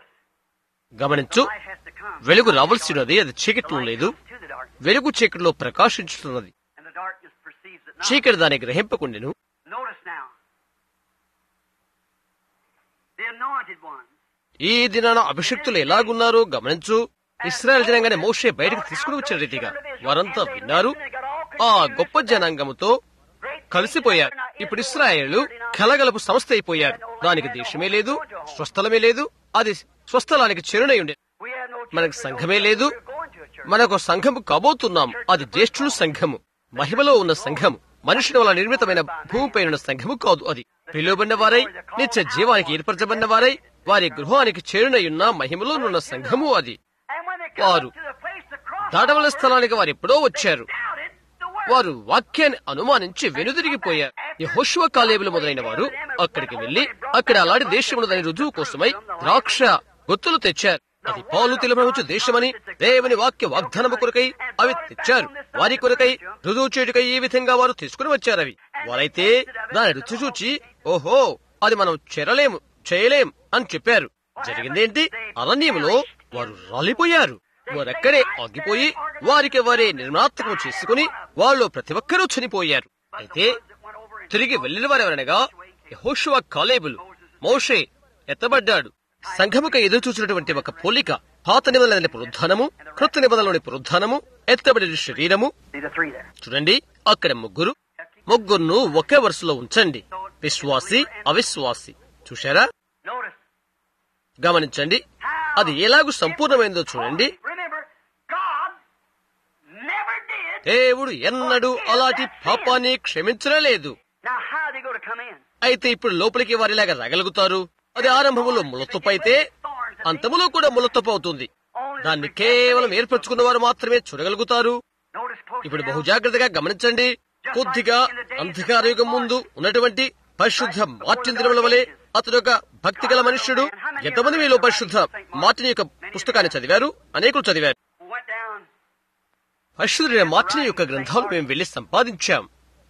గమనించు Light has to come. వెలుగు రావాల్సినది అది చీకట్లో లేదు To the dark. వెలుగు చీకటిలో ప్రకాశించుతున్నది And the darkness perceives it not. చీకటి దాన్ని గ్రహింపకుండెను Notice now. The anointed ones. ఈ దినాన అభిషక్తులు ఎలాగున్నారో గమనించు ఇస్రాయల్ జనాంగానే మోషే బయటకు తీసుకుని వచ్చిన రీతిగా వారంతా విన్నారు ఆ గొప్ప జనాంగముతో కలిసిపోయారు ఇప్పుడు ఇస్రాయేళ్లు కలగలపు సంస్థ అయిపోయారు దానికి దేశమే లేదు స్వస్థలమే లేదు అది స్వస్థలానికి చెరునై ఉండే We have no మనకు church. సంఘమే లేదు We're going to a church. మనకు సంఘము కాబోతున్నాం అది జ్యేష్ఠుల సంఘము మహిమలో ఉన్న సంఘము మనుషుల వల్ల నిర్మితమైన భూమిపై ఉన్న సంఘము కాదు అది పిలువబడిన వారై నిత్య జీవానికి ఏర్పరచబడిన వారై వారి గృహానికి చేరునయున్న మహిమలో ఉన్న సంఘము అది And when they వారు దాటవల స్థలానికి వారు ఎప్పుడో వచ్చారు వారు వాక్యాన్ని అనుమానించి వెనుదిరిగిపోయారు యెహోషువ కాలేబులు మొదలైన వారు అక్కడికి వెళ్లి అక్కడ అలాంటి దేశమున్నదని రుజువు కోసమై ద్రాక్ష గుత్తులు తెచ్చారు అది పాలు తిలమవచ్చు దేశమని దేవుని వాక్య వాగ్దానము కొరకై అవి తెచ్చారు వారి కొరకై రుజువు చేయుటకై ఈ విధంగా వారు తీసుకుని వచ్చారు అవి వారైతే దాని రుచి చూచి ఓహో అది మనం చెరలేము చేయలేం అని చెప్పారు జరిగిందేంటి అరణ్యములో వారు రాలిపోయారు వారక్కడే ఆగిపోయి వారికి వారే నిర్మాణాత్మకం చేసుకుని వాళ్ళు ప్రతి ఒక్కరూ చనిపోయారు అయితే తిరిగి వెళ్లిన వారెవరనగా యహోషువ కాలేబులు మోషే ఎత్తబడ్డాడు సంఘముక ఎదురు చూసినటువంటి ఒక పోలిక పాత నిబంధనలోని పునరుద్ధానము కృత నిబంధనలోని పునరుద్ధానము ఎత్తబడిన శరీరము See the three there. చూడండి అక్కడ ముగ్గురు ముగ్గురును ఒకే వరుసలో ఉంచండి విశ్వాసి అవిశ్వాసి చూశారా Notice. గమనించండి అది ఎలాగూ సంపూర్ణమైందో చూడండి Remember, God never did. దేవుడు ఎన్నడూ అలాంటి పాపాన్ని క్షమించలేదు Now, how are they going to come in? అయితే ఇప్పుడు లోపలికి వారిలాగా రాగలుగుతారు అది ఆరంభములో ములతొప్పైతే అంతములో కూడా ములతొప్పు అవుతుంది దాన్ని కేవలం ఏర్పరచుకున్న వారు మాత్రమే చూడగలుగుతారు Notice close ఇప్పుడు down. బహు జాగ్రత్తగా గమనించండి కొద్దిగా అంధకార యుగం ముందు ఉన్నటువంటి పరిశుద్ధ మార్టిన్ దినముల వలె అతడు ఒక భక్తి గల మనుష్యుడు ఎంతమంది మీలో పరిశుద్ధ మార్టిన్ యొక్క పుస్తకాన్ని చదివారు అనేకులు చదివారు Went down. పరిశుద్ధుడైన మార్టిన్ యొక్క గ్రంథాలు మేము వెళ్లి సంపాదించాం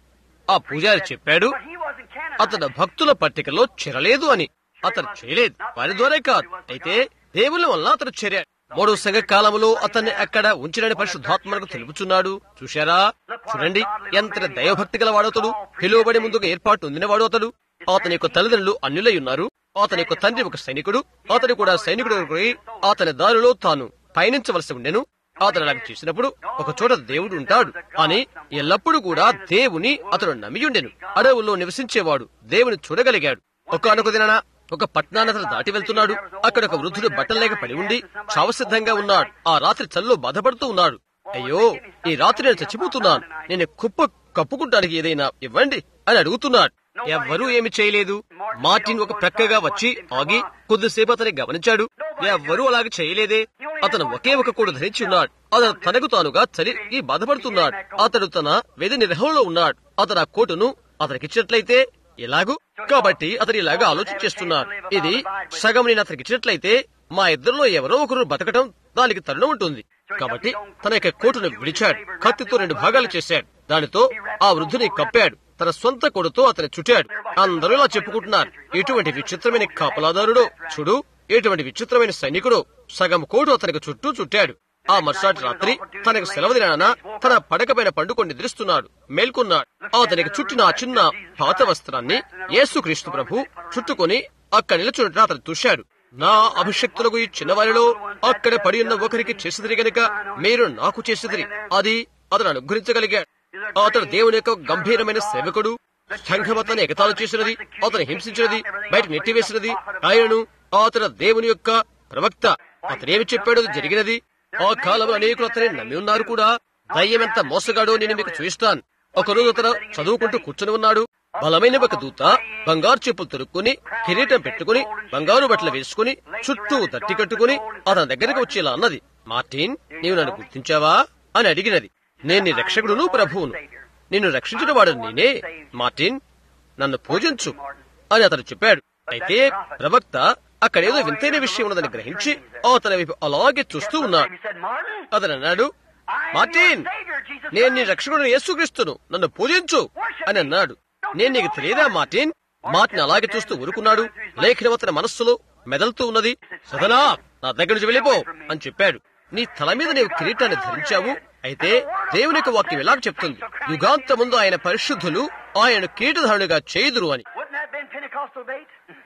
ఆ పూజారి చెప్పాడు But he wasn't canonized. అతడు భక్తుల పట్టికలో చేరలేదు అని అతను చేయలేదు వారి ద్వారా కాదు అయితే దేవుని వల్ల అతను చేరాడు మూడవ సంఘ కాలంలో అతన్ని అక్కడ ఉంచినని పరిశుద్ధాత్మకు తెలుపుచున్నాడు చూశారా చూడండి ఎంత దైవభక్తి గల వాడతడు పిలువబడి ముందుగా ఏర్పాటు ఉందినవాడు అతడు అతని యొక్క తల్లిదండ్రులు అన్యులై ఉన్నారు అతని యొక్క తండ్రి ఒక సైనికుడు అతడు కూడా సైనికుడు కొరకై అతని దారిలో తాను పయనించవలసి ఉండెను అతను అలా చేసినప్పుడు ఒక చోట దేవుడు ఉంటాడు అని ఎల్లప్పుడూ కూడా దేవుని అతడు నమ్మియుండెను అడవుల్లో నివసించేవాడు దేవుని చూడగలిగాడు ఒకనొక దినాన ఒక పట్టణాన్ని అతను దాటి వెళ్తున్నాడు అక్కడ ఒక వృద్ధుడు బట్టలేక పడి ఉండి చావసిద్ధంగా ఉన్నాడు ఆ రాత్రి చల్లో బాధపడుతూ ఉన్నాడు అయ్యో ఈ రాత్రి నేను చచ్చిపోతున్నాను నేను కుప్ప కప్పుకుంటానికి ఏదైనా ఇవ్వండి అని అడుగుతున్నాడు ఎవ్వరూ ఏమి చేయలేదు మార్టిన్ ఒక ప్రక్కగా వచ్చి ఆగి కొద్దిసేపు అతని గమనించాడు ఎవ్వరూ అలాగే చేయలేదే అతను ఒకే ఒక కోడు ధరించి ఉన్నాడు అతను తనకు తానుగా చలికి బాధపడుతున్నాడు అతడు తన వేది నిర్వహణలో ఉన్నాడు అతను ఆ కోటును అతనికిచ్చినట్లయితే ఎలాగూ కాబట్టి అతను ఇలాగా ఆలోచన చేస్తున్నాడు ఇది సగం నేను అతనికి ఇచ్చినట్లయితే మా ఇద్దరిలో ఎవరో ఒకరు బతకటం దానికి తరుణం ఉంటుంది కాబట్టి తన యొక్క కోటును విడిచాడు కత్తితో రెండు భాగాలు చేశాడు దానితో ఆ వృద్ధుని కప్పాడు తన సొంత కొడుతో అతని చుట్టాడు అందరూ ఇలా చెప్పుకుంటున్నారు ఎటువంటి విచిత్రమైన కాపలాదారుడో చూడు ఎటువంటి విచిత్రమైన సైనికుడో సగం కోటు అతనికి చుట్టూ చుట్టాడు ఆ మరుసటి రాత్రి తనకు సెలవు దినాన తన పడకపైన పండుకొని నిద్రిస్తున్నాడు మేల్కొన్నాడు అతనికి చుట్టిన ఆ చిన్న పాత వస్త్రాన్ని యేసుక్రీస్తు ప్రభు చుట్టుకొని అక్కడ నిలుచున్నట్టు అతను చూశాడు నా అభిషక్తులకు ఈ చిన్నవారిలో అక్కడ పడి ఉన్న ఒకరికి చేసిదిరి గనుక మీరు నాకు చేసిదిరి అది అతను అనుగ్రహించగలిగాడు అతడు దేవుని యొక్క గంభీరమైన సేవకుడు సంఘం అతను ఎగతాలు చేసినది అతను హింసించినది బయట నెట్టివేసినది ఆయనను అతను దేవుని యొక్క ప్రవక్త అతనేమి చెప్పాడో అది జరిగినది ఆ కాలంలో అనేకులు అతని నమ్మి ఉన్నారు కూడా దయ్యం ఎంత మోసగాడో నేను మీకు చూపిస్తాను ఒకరోజు అతను చదువుకుంటూ కూర్చుని ఉన్నాడు బలమైన ఒక దూత బంగారు చెప్పులు తొడుక్కుని కిరీటం పెట్టుకుని బంగారు బట్టలు వేసుకుని చుట్టూ తట్టి కట్టుకుని అతని దగ్గరికి వచ్చి ఇలా అన్నది మార్టిన్ నీవు నన్ను గుర్తించావా అని అడిగినది నేను నీ రక్షకుడును ప్రభువును నిన్ను రక్షించిన వాడు నేనే మార్టిన్ నన్ను పూజించు అని అతను చెప్పాడు అయితే ప్రవక్త అక్కడేదో వింతైన విషయం ఉన్నదని గ్రహించి అతని వైపు అలాగే చూస్తూ ఉన్నాడు He said, Martin, అతను అన్నాడు మార్టిన్ నేను నీ రక్షకుడు యేసుక్రీస్తును నన్ను పూజించు అని అన్నాడు నేను నీకు తెలియదా మార్టిన్ మార్టిన్ అలాగే చూస్తూ ఊరుకున్నాడు లేఖనం అతని మనస్సులో మెదలుతూ ఉన్నది సదనా నా దగ్గర నుంచి వెళ్ళిపో అని చెప్పాడు నీ తల మీద నీవు కిరీటాన్ని ధరించావు అయితే దేవుని యొక్క వాక్యం ఎలా చెప్తుంది యుగాంత ముందు ఆయన పరిశుద్ధులు ఆయన కీటధారునిగా చేయుదురు అని wouldn't that been Pentecostal bait?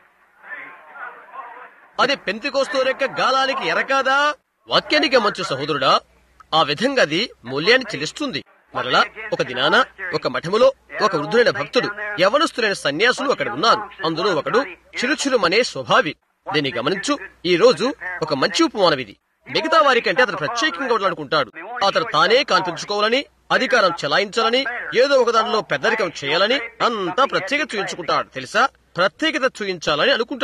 అది పెంతికోస్తు యొక్క గాలానికి ఎరకాదా వాక్యానికి మంచు సహోదరుడా ఆ విధంగా అది మూల్యాన్ని చెల్లిస్తుంది మరలా ఒక దినాన ఒక మఠములో ఒక వృద్ధుడైన భక్తుడు యవనస్తులైన సన్యాసులు అక్కడ ఉన్నారు అందులో ఒకడు చిరుచిరుమనే స్వభావి దీన్ని గమనించు ఈ రోజు ఒక మంచి ఉపమానం ఇది మిగతా వారి కంటే అతను ప్రత్యేకంగా ఉండాలనుకుంటాడు అతను తానే కాన్పించుకోవాలని అధికారం చెలాయించాలని ఏదో ఒక దానిలో పెద్దరికం చేయాలని అంతా ప్రత్యేకత చూయించుకుంటాడు తెలుసా ప్రత్యేకత చూయించాలని అనుకుంటాడు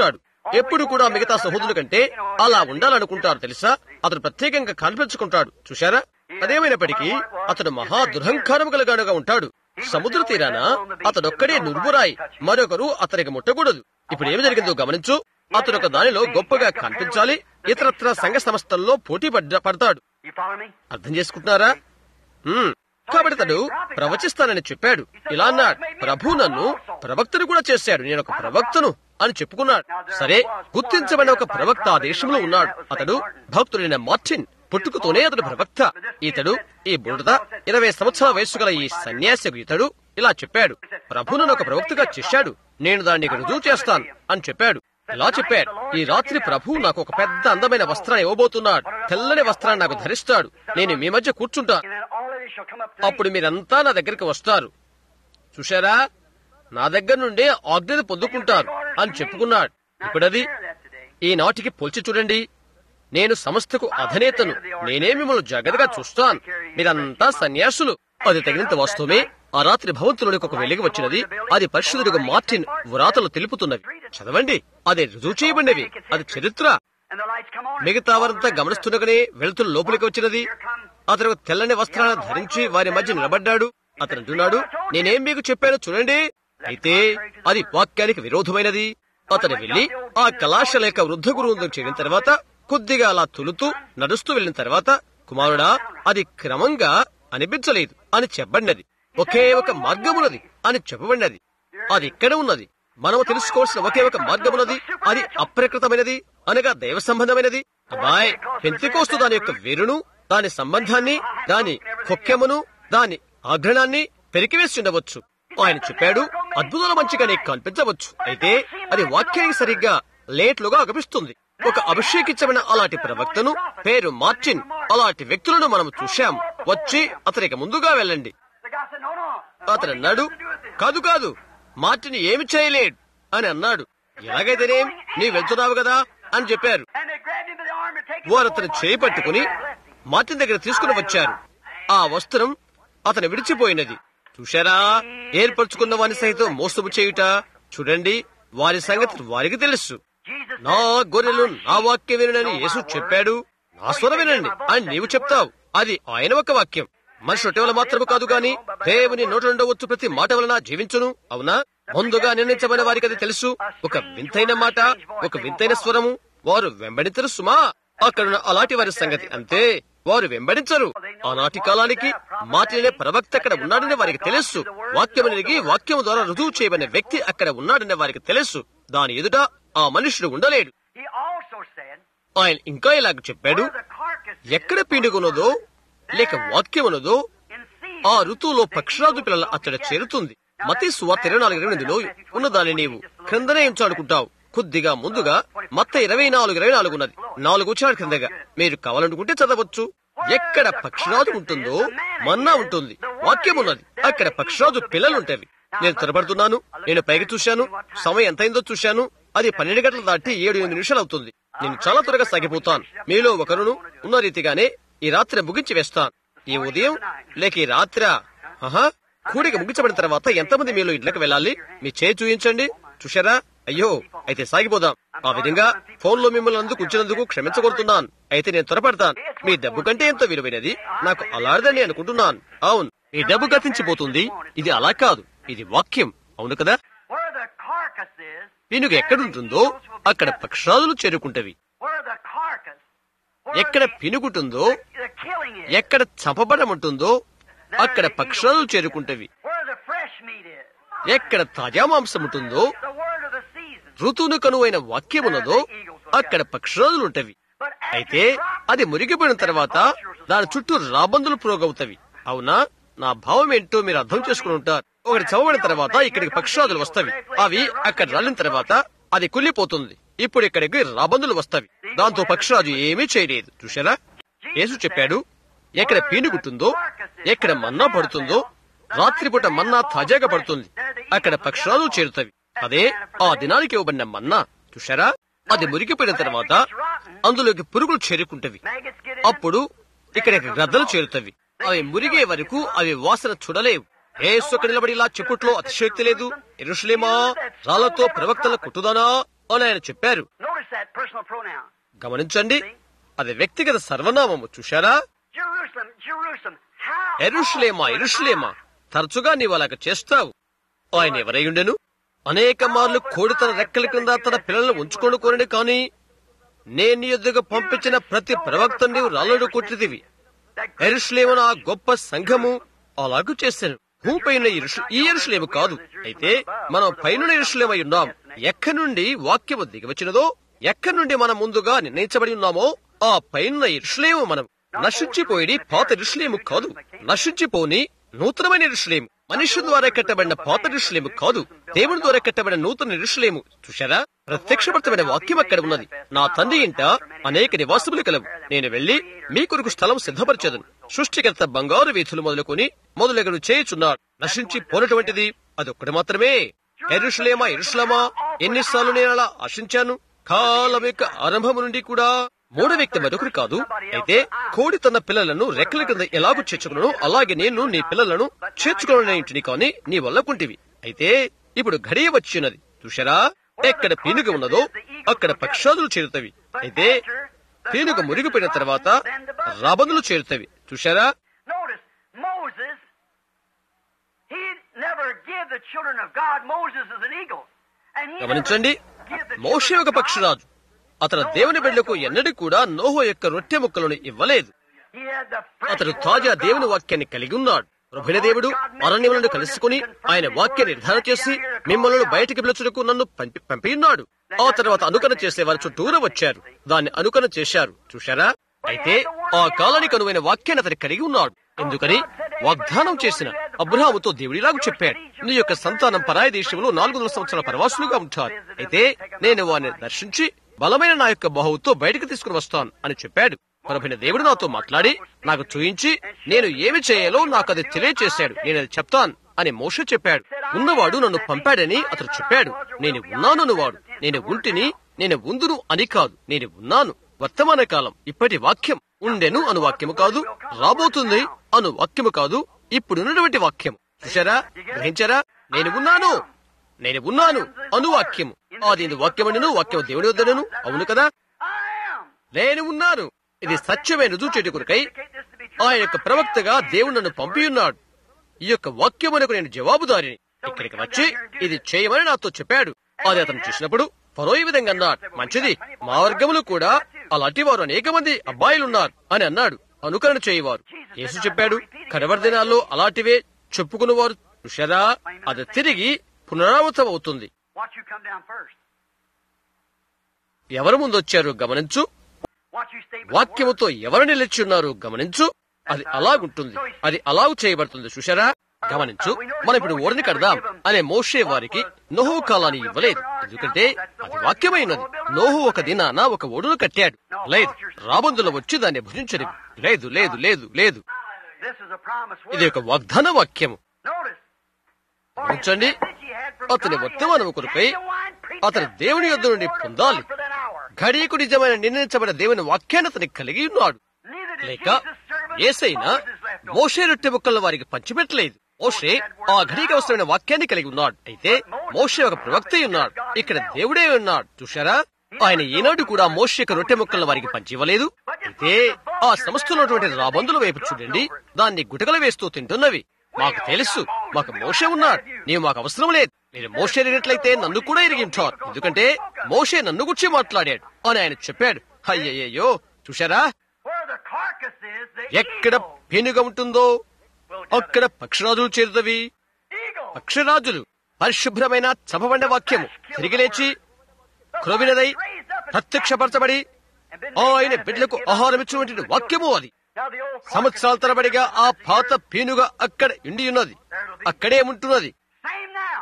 ఎప్పుడు కూడా మిగతా సహోదరుల కంటే అలా ఉండాలనుకుంటారు తెలుసా అతను ప్రత్యేకంగా కనిపించుకుంటాడు చూశారా అదేమైనప్పటికీ అతడు మహా దురహంకారం గలగానుగా ఉంటాడు సముద్ర తీరాన అతడొక్కడే నుర్బురాయి మరొకరు అతనికి ముట్టకూడదు ఇప్పుడు ఏమి జరిగిందో గమనించు అతడు ఒక దానిలో గొప్పగా కనిపించాలి ఇతరత్ర సంఘ సంస్థల్లో పోటీ పడ్డ పడతాడు You follow me? అర్థం చేసుకుంటున్నారా హ్మ్. కాబట్టి అతడు ప్రవచిస్తానని చెప్పాడు ఇలా అన్నాడు ప్రభు నన్ను ప్రవక్తను కూడా చేశాడు నేను ఒక ప్రవక్తను అని చెప్పుకున్నాడు సరే గుర్తించబడిన ఒక ప్రవక్త ఆ దేశంలో ఉన్నాడు అతడు భక్తుడైన మార్టిన్ పుట్టుకతోనే అతడు ప్రవక్త ఇతడు ఈ బుడత ఇరవై సంవత్సరాల వయస్సు గల ఈ సన్యాసికు ఇతడు ఇలా చెప్పాడు ప్రభు నన్ను ఒక ప్రవక్తగా చేశాడు నేను దాన్ని రుజువు చేస్తాను అని చెప్పాడు ఇలా చెప్పాడు ఈ రాత్రి ప్రభు నాకు ఒక పెద్ద అందమైన వస్త్రాన్ని ఇవ్వబోతున్నాడు తెల్లని వస్త్రాన్ని నాకు ధరిస్తాడు నేను మీ mధ్య కూర్చుంటాను And then all of you shall come up to me. అప్పుడు మీరంతా నా దగ్గరికి వస్తారు చూశారా నా దగ్గర నుండి ఆజ్ఞను పొందుకుంటారు అని చెప్పుకున్నాడు ఇప్పుడది ఈనాటికి పోల్చి చూడండి నేను సంస్థకు అధనేతను నేనే మిమ్మల్ని జాగ్రత్తగా చూస్తాను మీరంతా సన్యాసులు అది తగినంత వాస్తవమే ఆ రాత్రి భవంతులోనికి ఒక వెలుగు వచ్చినది అది పరిశుద్ధుడిగా మార్టిన్ వ్రాతలు తెలుపుతున్నవి చదవండి అది రుజువు చేయబడినవి అది చరిత్ర And the lights come on. మిగతా వారంతా గమనిస్తుండగానే వెళ్తున్న లోపలికి వచ్చినది అతను తెల్లని వస్త్రాలను ధరించి వారి మధ్య నిలబడ్డాడు అతను అంటున్నాడు నేనేం మీకు చెప్పానో చూడండి అయితే అది వాక్యానికి విరోధమైనది అతను వెళ్లి ఆ కళాశాల యొక్క వృద్ధ గురువు చేరిన తర్వాత కొద్దిగా అలా తులుతూ నడుస్తూ వెళ్లిన తర్వాత కుమారుడా అది క్రమంగా అనిపించలేదు అని చెప్పబడినది ఒకే ఒక మార్గమున్నది అని చెప్పబడినది అది ఇక్కడ ఉన్నది మనము తెలుసుకోవాల్సిన ఒకే ఒక మార్గమున్నది అది అప్రకృతమైనది అనగా దైవ సంబంధమైనది అబ్బాయ్ పెంతికోస్తు దాని యొక్క వేరును దాని సంబంధాన్ని దాని కొక్కెమును దాని ఆగ్రహాన్ని పెరికివేసి ఉండవచ్చు ఆయన చెప్పాడు అద్భుతాల మంచిగా నీకు కనిపించవచ్చు అయితే అది వాక్యానికి సరిగ్గా లేట్లుగా అగపిస్తుంది ఒక అభిషేకించబడిన అలాంటి ప్రవక్తను పేరు మార్చిన్ అలాంటి వ్యక్తులను మనం చూశాం వచ్చి అతనికి ముందుగా వెళ్ళండి The guy said, no, no. అతను అన్నాడు కాదు కాదు మార్టిని ఏమి చేయలేడు అని అన్నాడు ఎలాగైతేనేం నీ వెళ్తున్నావు కదా అని చెప్పారు And they grabbed him by the arm to take him వారు అతను చేయి పట్టుకుని మార్టిన్ దగ్గర తీసుకుని వచ్చారు ఆ వస్త్రం అతను విడిచిపోయినది చూశారా ఏర్పరచుకున్న వాని సైతం మోసము చేయుట చూడండి వారి సంగతి వారికి తెలుసు Jesus నా గొర్రెలు నా వాక్యం వినని యేసు చెప్పాడు నా స్వర వినండి అని నీవు చెప్తావు అది ఆయన ఒక వాక్యం మనిషి రొట్టె వల్ల మాత్రము కాదు గాని దేవుని నోట ఉండవచ్చు ప్రతి మాట వలన జీవించును అవునా ముందుగా నిర్ణయించబడిన వారికి అది తెలుసు ఒక వింతైన మాట ఒక వింతైన స్వరము వారు వెంబడించరు సుమా అక్కడున్న అలాంటి వారి సంగతి అంతే వారు వెంబడించరు ఆనాటి కాలానికి మాటినే ప్రవక్త అక్కడ ఉన్నాడని వారికి తెలుసు వాక్యము నిరిగి వాక్యము ద్వారా రుజువు చేయబడిన వ్యక్తి అక్కడ ఉన్నాడని వారికి తెలుసు దాని ఎదుట ఆ మనుషుడు ఉండలేడు He also said, ఆయన ఇంకా ఇలాగ చెప్పాడు where the carcass is, ఎక్కడ పీనుగున్నదో లేక వాక్యమున్నదో in season, ఆ ఋతువులో పక్షిరాజు పిల్లల అచ్చట చేరుతుంది మతి సువార్త ఇరవై నాలుగు ఇరవై ఎనిమిదిలో ఉన్నదాన్ని నీవు క్రిందనే ఉంచాడుకుంటావు కొద్దిగా ముందుగా మత్త ఇరవై నాలుగు ఇరవై నాలుగు ఉన్నది నాలుగు వచ్చాడు క్రిందగా మీరు కావాలనుకుంటే చదవచ్చు ఎక్కడ పక్షిరాజు ఉంటుందో మన్నా ఉంటుంది వాక్యం ఉన్నది అక్కడ పక్షిరాజు పిల్లలుంటవి నేను త్వరపడుతున్నాను నేను పైకి చూశాను సమయం ఎంతైందో చూశాను అది పన్నెండు గంటలు దాటి ఏడు ఎనిమిది నిమిషాలు అవుతుంది నేను చాలా త్వరగా సాగిపోతాను మీలో ఒకరును ఉన్న రీతిగానే ఈ రాత్రి ముగించి వేస్తాను ఈ ఉదయం లేక ఈ రాత్ర ఆహా కూడిక ముగించబడిన తర్వాత ఎంతమంది మీలో ఇంట్లోకి వెళ్ళాలి మీ చేయి చూపించండి చూశారా అయ్యో అయితే సాగిపోదాం ఆ విధంగా ఫోన్ లో మిమ్మల్ని అందుకు ఉంచినందుకు క్షమించగలుగుతున్నాను అయితే నేను త్వరపడతాను మీ డబ్బు కంటే ఎంతో విలువైనది నాకు అలాడదని అనుకుంటున్నాను అవును మీ డబ్బు గతించిపోతుంది ఇది అలా కాదు ఇది వాక్యం అవును కదా where the carcass is, పీనుగ ఎక్కడుంటుందో అక్కడ పక్షాదులు చేరుకుంటవి where the carcass, where ఎక్కడ the, పినుగుంటుందో the killing is, ఎక్కడ చంపబడముంటుందో అక్కడ పక్షాదులు చేరుకుంటవి where the fresh meat is, ఎక్కడ తాజా మాంసం ఉంటుందో the word of the season. ఋతువును కనువైన వాక్యమున్నదో అక్కడ పక్షరాజులుంటవి But అయితే అది మురిగిపోయిన తర్వాత దాని చుట్టూ రాబందులు ప్రోగవుతవి అవునా నా భావం ఏంటో మీరు అర్థం చేసుకుని ఉంటారు ఒకటి చదవబడిన తర్వాత ఇక్కడికి పక్షరాజులు వస్తవి అవి అక్కడ రాలిన తర్వాత అది కుళ్ళిపోతుంది ఇప్పుడు ఇక్కడికి రాబందులు వస్తవి దాంతో పక్షరాజు ఏమీ చేయలేదు చూసారా యేసు చెప్పాడు ఎక్కడ పీనుగుంటుందో ఎక్కడ మన్నా పడుతుందో రాత్రిపూట మన్నా తాజాగా పడుతుంది అక్కడ పక్షరాలు చేరుతవి అదే ఆ దినానికి ఇవ్వబడిన మన్నా చూశారా అది మురిగిపోయిన తర్వాత అందులోకి పురుగులు చేరుకుంటవి maggots get in. అప్పుడు ఇక్కడికి గ్రద్దలు చేరుతవి అవి మురిగే వరకు అవి వాసన చూడలేవు ఏసు అక్కడ నిలబడి ఇలా చెప్పుట్లో అతిశక్తి లేదు ఎరుషులేమా రాళ్లతో ప్రవక్తల కుట్టుదానా అని ఆయన చెప్పారు Notice that personal pronoun. గమనించండి అది వ్యక్తిగత సర్వనామము చూశారా Jerusalem, Jerusalem. How ఎరుషులేమా ఎరుషులేమా తరచుగా నీవు అలాగ చేస్తావు ఆయన ఎవరై అనేక మార్లు కోడి తన రెక్కల కింద తన పిల్లలను ఉంచుకొని కోరని కాని నేను నీ ఎదురుగా పంపించిన ప్రతి ప్రవక్త నీవు రాళ్ళడు కొట్టిదివి that ఎరుషులేమన ఆ గొప్ప సంఘము అలాగూ చేశాను భూమిపైన ఇరుషు ఈ ఎరుషులేము కాదు అయితే మనం పైన ఎరుషులేమై ఉన్నాం ఎక్కడి నుండి వాక్యము దిగవచ్చినదో ఎక్కడి నుండి మనం ముందుగా నిర్ణయించబడి ఉన్నామో ఆ పైన ఇరుషులేము మనం నశించిపోయి పాత ఇరుషులేము కాదు నశించిపోని నూతనమైన ఇరుషులేము మనుష్య ద్వారా కట్టబడిన పాత ఇరుషులేము కాదు దేవుని ద్వారా కట్టబడిన నూతన ఇరుషులేము చూశారా ప్రత్యక్షపరచబడిన వాక్యం అక్కడ ఉన్నది నా తండ్రి ఇంట అనేక నివాసములు కలవు నేను వెళ్లి మీ కొరకు స్థలం సిద్ధపరచదను సృష్టికర్త బంగారు వీధులు మొదలుకొని మొదలగను చేయుచున్నాడు నశించి పోనటువంటిది అదొక్కటి మాత్రమే ఎరుషులేమా ఎరుషులమా ఎన్నిసార్లు నేను అలా ఆశించాను కాలం యొక్క ఆరంభము నుండి కూడా మూడో వ్యక్తి మరొకరు కాదు అయితే కోడి తన పిల్లలను రెక్కల కింద ఎలాగూ చేర్చుకున్నాను అలాగే నేను నీ పిల్లలను చేర్చుకోవాలని కానీ నీ వల్ల కుంటివి అయితే ఇప్పుడు గడియ వచ్చినది చూశారా ఎక్కడ పీనుగ ఉన్నదో అక్కడ పక్షాదులు చేరుతవి అయితే పీనుగ మురిగిపోయిన తర్వాత రాబందులు చేరుతవి చూశారా Notice, Moses, he never gave the children of God, Moses is an eagle. And he గమనించండి never gave the Moshe children ఒక of God- పక్షిరాజు అతను దేవుని బిడ్డకు ఎన్నడూ కూడా నోహో యొక్క రొట్టె ముక్కలను ఇవ్వలేదు He had the fresh అతడు word తాజా of దేవుని God. వాక్యాన్ని కలిగి ఉన్నాడు ప్రభుల దేవుడు అరణ్యములను కలుసుకుని ఆయన వాక్యాన్ని నిర్ధారణ చేసి మిమ్మల్ని బయటికి పిలుచుటకు నన్ను పంపి పంపియున్నాడు ఆ తర్వాత అనుకరణ చేసే వారి చుట్టూరా వచ్చారు దాన్ని అనుకరణ చేశారు చూశారా అయితే ఆ కాలానికి అనువైన వాక్యాన్ని అతను కలిగి ఉన్నాడు ఎందుకని వాగ్దానం చేసిన అబ్రహాముతో దేవుడిలాగా చెప్పాడు నీ యొక్క సంతానం పరాయి దేశంలో నాలుగు వందల సంవత్సరాల పరవాసులుగా ఉంటారు అయితే నేను వారిని దర్శించి బలమైన నా యొక్క బహువుతో బయటకు తీసుకుని వస్తాను అని చెప్పాడు ప్రభుని దేవుడు నాతో మాట్లాడి నాకు చూయించి నేను ఏమి చేయాలో నాకు అది తెలియచేశాడు నేను అది చెప్తాను అని మోష చెప్పాడు ఉన్నవాడు నన్ను పంపాడని అతడు చెప్పాడు నేను ఉన్నాను వాడు నేను ఉంటిని నేను ఉందును అని కాదు నేను ఉన్నాను వర్తమాన కాలం ఇప్పటి వాక్యం ఉండెను అను వాక్యము కాదు రాబోతుంది అను వాక్యము కాదు ఇప్పుడున్నటువంటి వాక్యం చూశారా గ్రహించారా నేను ఉన్నాను నేను ఉన్నాను అను వాక్యము అది వాక్యమనను వాక్యం దేవుని వద్దనను అవును కదా I am. నేను ఉన్నాను ఇది సత్యమైన రుజువు చేటు కొరకై ఆయన యొక్క ప్రవక్తగా దేవుడు నన్ను పంపియున్నాడు ఈ యొక్క వాక్యమునకు నేను జవాబుదారిని ఇక్కడికి వచ్చి ఇది చేయమని నాతో చెప్పాడు అది అతను చూసినప్పుడు ఫరో ఈ విధంగా అన్నాడు మంచిది మా వర్గములు కూడా అలాంటి వారు అనేక మంది అబ్బాయిలున్నారు అని అన్నాడు అనుకరణ చేయవారు యేసు చెప్పాడు కడవరి దినాల్లో అలాంటివే చెప్పుకునేవారు చూశారా అది తిరిగి పునరావృతం అవుతుంది Watch you come down first. ఎవరు ముందొచ్చారు గమనించు Watch you stay with the వాక్యముతో ఎవరు నిలిచి ఉన్నారు గమనించు అది అలాగుంటుంది అది అలాగు చేయబడుతుంది చూశారా గమనించు మనం ఇప్పుడు ఓడిని కడదాం అనే మోషే వారికి నోహు కాలాన్ని ఇవ్వలేదు ఎందుకంటే అది వాక్యమైనది నోహు ఒక దినాన ఒక ఓడును కట్టాడు లేదు రాబందులు వచ్చి దాన్ని భుజించని లేదు లేదు లేదు లేదు This is a promise ఇది word. ఒక వాగ్దాన వాక్యము Notice. గమనించండి He had from అతని God, he వర్తమానము had కొరకై genuine precept అతను దేవుని యొద్ద నుండి and word of పొందాలి God for that hour. ఘడియకు నిజమైన నిర్ణయించబడిన దేవుని వాక్యాన్ని అతనికి కలిగి ఉన్నాడు Neither did లేక Jesus' servant ఏసైనా Moses left over. మోషే రొట్టె ముక్కలను వారికి పంచిపెట్టలేదు మోషే ఆ ఘడికి అవసరమైన వాక్యాన్ని కలిగి ఉన్నాడు అయితే మోషే ఒక ప్రవక్త అయి ఉన్నాడు ఇక్కడ దేవుడే ఉన్నాడు చూశారా ఆయన ఈనాడు కూడా మోషే యొక్క రొట్టె ముక్కలను వారికి పంచివ్వలేదు అయితే ఆ సంస్థలో ఉన్నటువంటి రాబందుల వైపు చూడండి దాన్ని గుటకలు వేస్తూ తింటున్నవి మాకు తెలుసు మాకు మోషే ఉన్నాడు నీవు మాకు అవసరం లేదు మీరు మోషే ఎరిగినట్లయితే నన్ను కూడా ఎరిగించారు ఎందుకంటే మోషే నన్ను గురించి మాట్లాడాడు అని ఆయన చెప్పాడు అయ్యయ్యో చూశారా Where the carcass is, the ఎక్కడ eagle పెనుగ ఉంటుందో will అక్కడ పక్షరాజులు చేరుతవి Eagle. పక్షరాజులు పరిశుభ్రమైన చపబండ వాక్యము తిరిగి లేచి క్రొవినదై ప్రత్యక్షపరచబడి And been ఆయన made బిడ్డలకు manifest. ఆహారం ఇచ్చినటువంటి వాక్యము అది Now the old carcass సంవత్సరాల తరబడిగా ఆ పాత పీనుగ అక్కడ ఇండి ఉన్నది అక్కడే ఉంటున్నది Same now.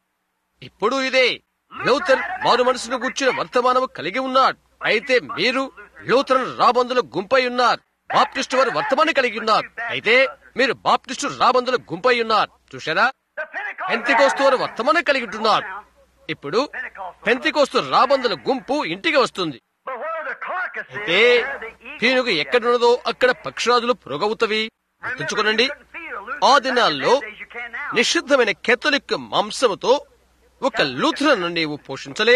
ఇప్పుడు ఇదే లూథర్ వారు మనసును కూర్చున్న వర్తమానము కలిగి ఉన్నాడు అయితే మీరు లూథర్ రాబందుల గుంపై ఉన్నారు బాప్టిస్టు వారు వర్తమానం కలిగి ఉన్నారు అయితే మీరు బాప్టిస్టు రాబందుల గుంపై ఉన్నారు చూశారా The Pentecost. పెంతికోస్తు వారు వర్తమానం కలిగి ఉంటున్నారు ఇప్పుడు పెంతికోస్తు రాబందుల గుంపు ఇంటికి వస్తుంది But where the carcass is, అయితే there the eagle పీనుగ will ఎక్కడున్నదో అక్కడ పక్షరాజులు పురోగవుతవి గుర్తుంచుకోనండి ఆ దినాల్లో నిషిద్ధమైన కెథలిక్ మాంసముతో ఒక లూథరన్ నీవు పోషించలేవు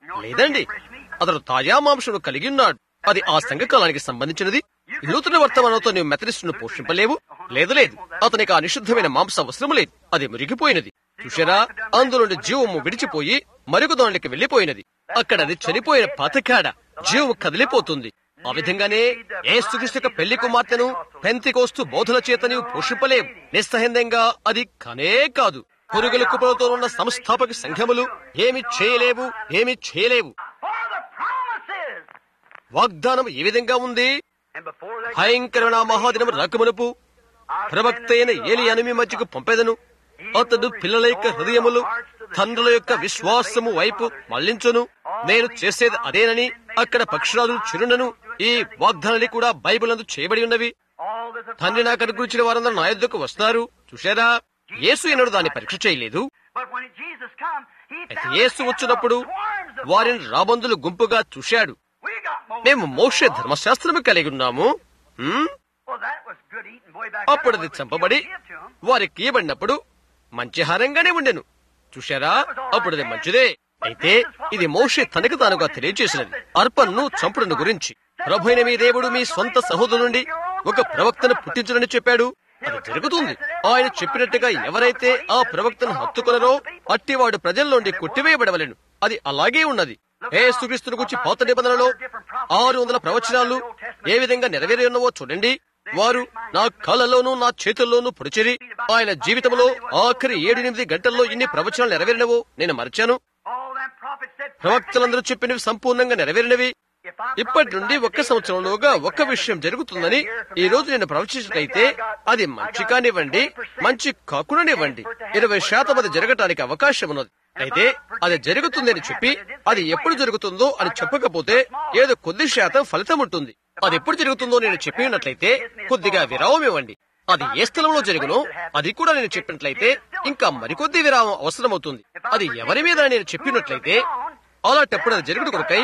లేదండి అతను తాజా మాంసను కలిగి ఉన్నాడు అది ఆ సంఘకాలానికి సంబంధించినది నూతన వర్తమానంతో నీవు మెథడిస్టును పోషింపలేవు లేదు లేదు అతనికి ఆ నిషిద్ధమైన మాంస అవసరం లేదు అది మురిగిపోయినది చూశారా అందులోని జీవము విడిచిపోయి మరుగు దానికి వెళ్లిపోయినది అక్కడ అది చనిపోయిన పాతకాడ జీవము కదిలిపోతుంది ఆ విధంగానే ఏసుక్రీస్తు యొక్క పెళ్లి కుమార్తెను పెంతికోస్తు బోధన చేత నీవు పోషింపలేవు నిస్సహిందంగా అది కనే కాదు పురుగుల కుప్పలతో ఉన్న సంస్థాపక సంఘములు ఏమి చేయలేవు ఏమి చేయలేవు For the promises. వాగ్దానం ఏ విధంగా ఉంది And before they భయంకరమైన మహాదినము రాకమునపు ప్రవక్త అయిన ఏలియాను మీ మధ్యకు పంపెదను అతడు పిల్లల యొక్క హృదయములు తండ్రుల యొక్క విశ్వాసము వైపు మళ్లించును నేను చేసేది అదేనని అక్కడ పక్షురాజులు చిరునను ఈ వాగ్దానాలు కూడా బైబిల్ అందు చేయబడి ఉన్నవి all that the తండ్రి నాకు అనుకూర్చిన వారందరూ నా యొద్దకు వస్తారు చూశారా యేసు ఎన్నడూ దాన్ని పరీక్ష చేయలేదు But when Jesus come, he అయితే found యేసు వచ్చినప్పుడు swarms of వారిని రాబందులు గుంపుగా చూశాడు We got more. మేము మోషే ధర్మశాస్త్రము కలిగి ఉన్నాము హ్మ్? Well, that was good eating way back అప్పుడు then. అది What was చంపబడి given to 'em. వారికి ఇవ్వబడినప్పుడు మంచి హారంగానే ఉండెను చూశారా అప్పుడు అది మంచిదే అయితే ఇది మోషే తనకు తానుగా తెలియజేసినది అర్పన్ను చంపుడును గురించి ప్రభుైన మీ దేవుడు మీ సొంత సహోదరు నుండి ఒక ప్రవక్తను పుట్టించునని చెప్పాడు అది జరుగుతుంది ఆయన చెప్పినట్టుగా ఎవరైతే ఆ ప్రవక్తను హత్తుకున్నారో అట్టివాడు ప్రజల నుండి కొట్టివేయబడవలెను అది అలాగే ఉన్నది ఏ సుక్రీస్తుని గురించి పాత నిబంధనలో ఆరు వందల ప్రవచనాలు ఏ విధంగా నెరవేరి ఉన్నవో చూడండి వారు నా కాళ్ళలోనూ నా చేతుల్లోనూ పొడిచిరి ఆయన జీవితంలో ఆఖరి ఏడెనిమిది గంటల్లో ఇన్ని ప్రవచనాలు నెరవేరినవో నేను మర్చాను All them prophets said, ప్రవక్తలందరూ చెప్పినవి సంపూర్ణంగా నెరవేరినవి if I ఇప్పటి నుండి ఒక్క సంవత్సరంలోగా ఒక్క విషయం జరుగుతుందని ఈ రోజు నేను ప్రవచించినట్లయితే అది మంచి కానివ్వండి మంచి కాకుండానివ్వండి ఇరవై శాతం అది జరగటానికి అవకాశం ఉన్నది అయితే అది జరుగుతుందని చెప్పి అది ఎప్పుడు జరుగుతుందో అని చెప్పకపోతే ఏదో కొద్ది శాతం ఫలితం ఉంటుంది అది ఎప్పుడు జరుగుతుందో నేను చెప్పి ఉన్నట్లయితే కొద్దిగా విరామం ఇవ్వండి అది ఏ స్థలంలో జరుగునో అది కూడా నేను చెప్పినట్లయితే ఇంకా మరికొద్ది విరామం అవసరమవుతుంది అది ఎవరి మీద నేను చెప్పినట్లయితే అలాంటప్పుడు అది జరుగుడు కొరకై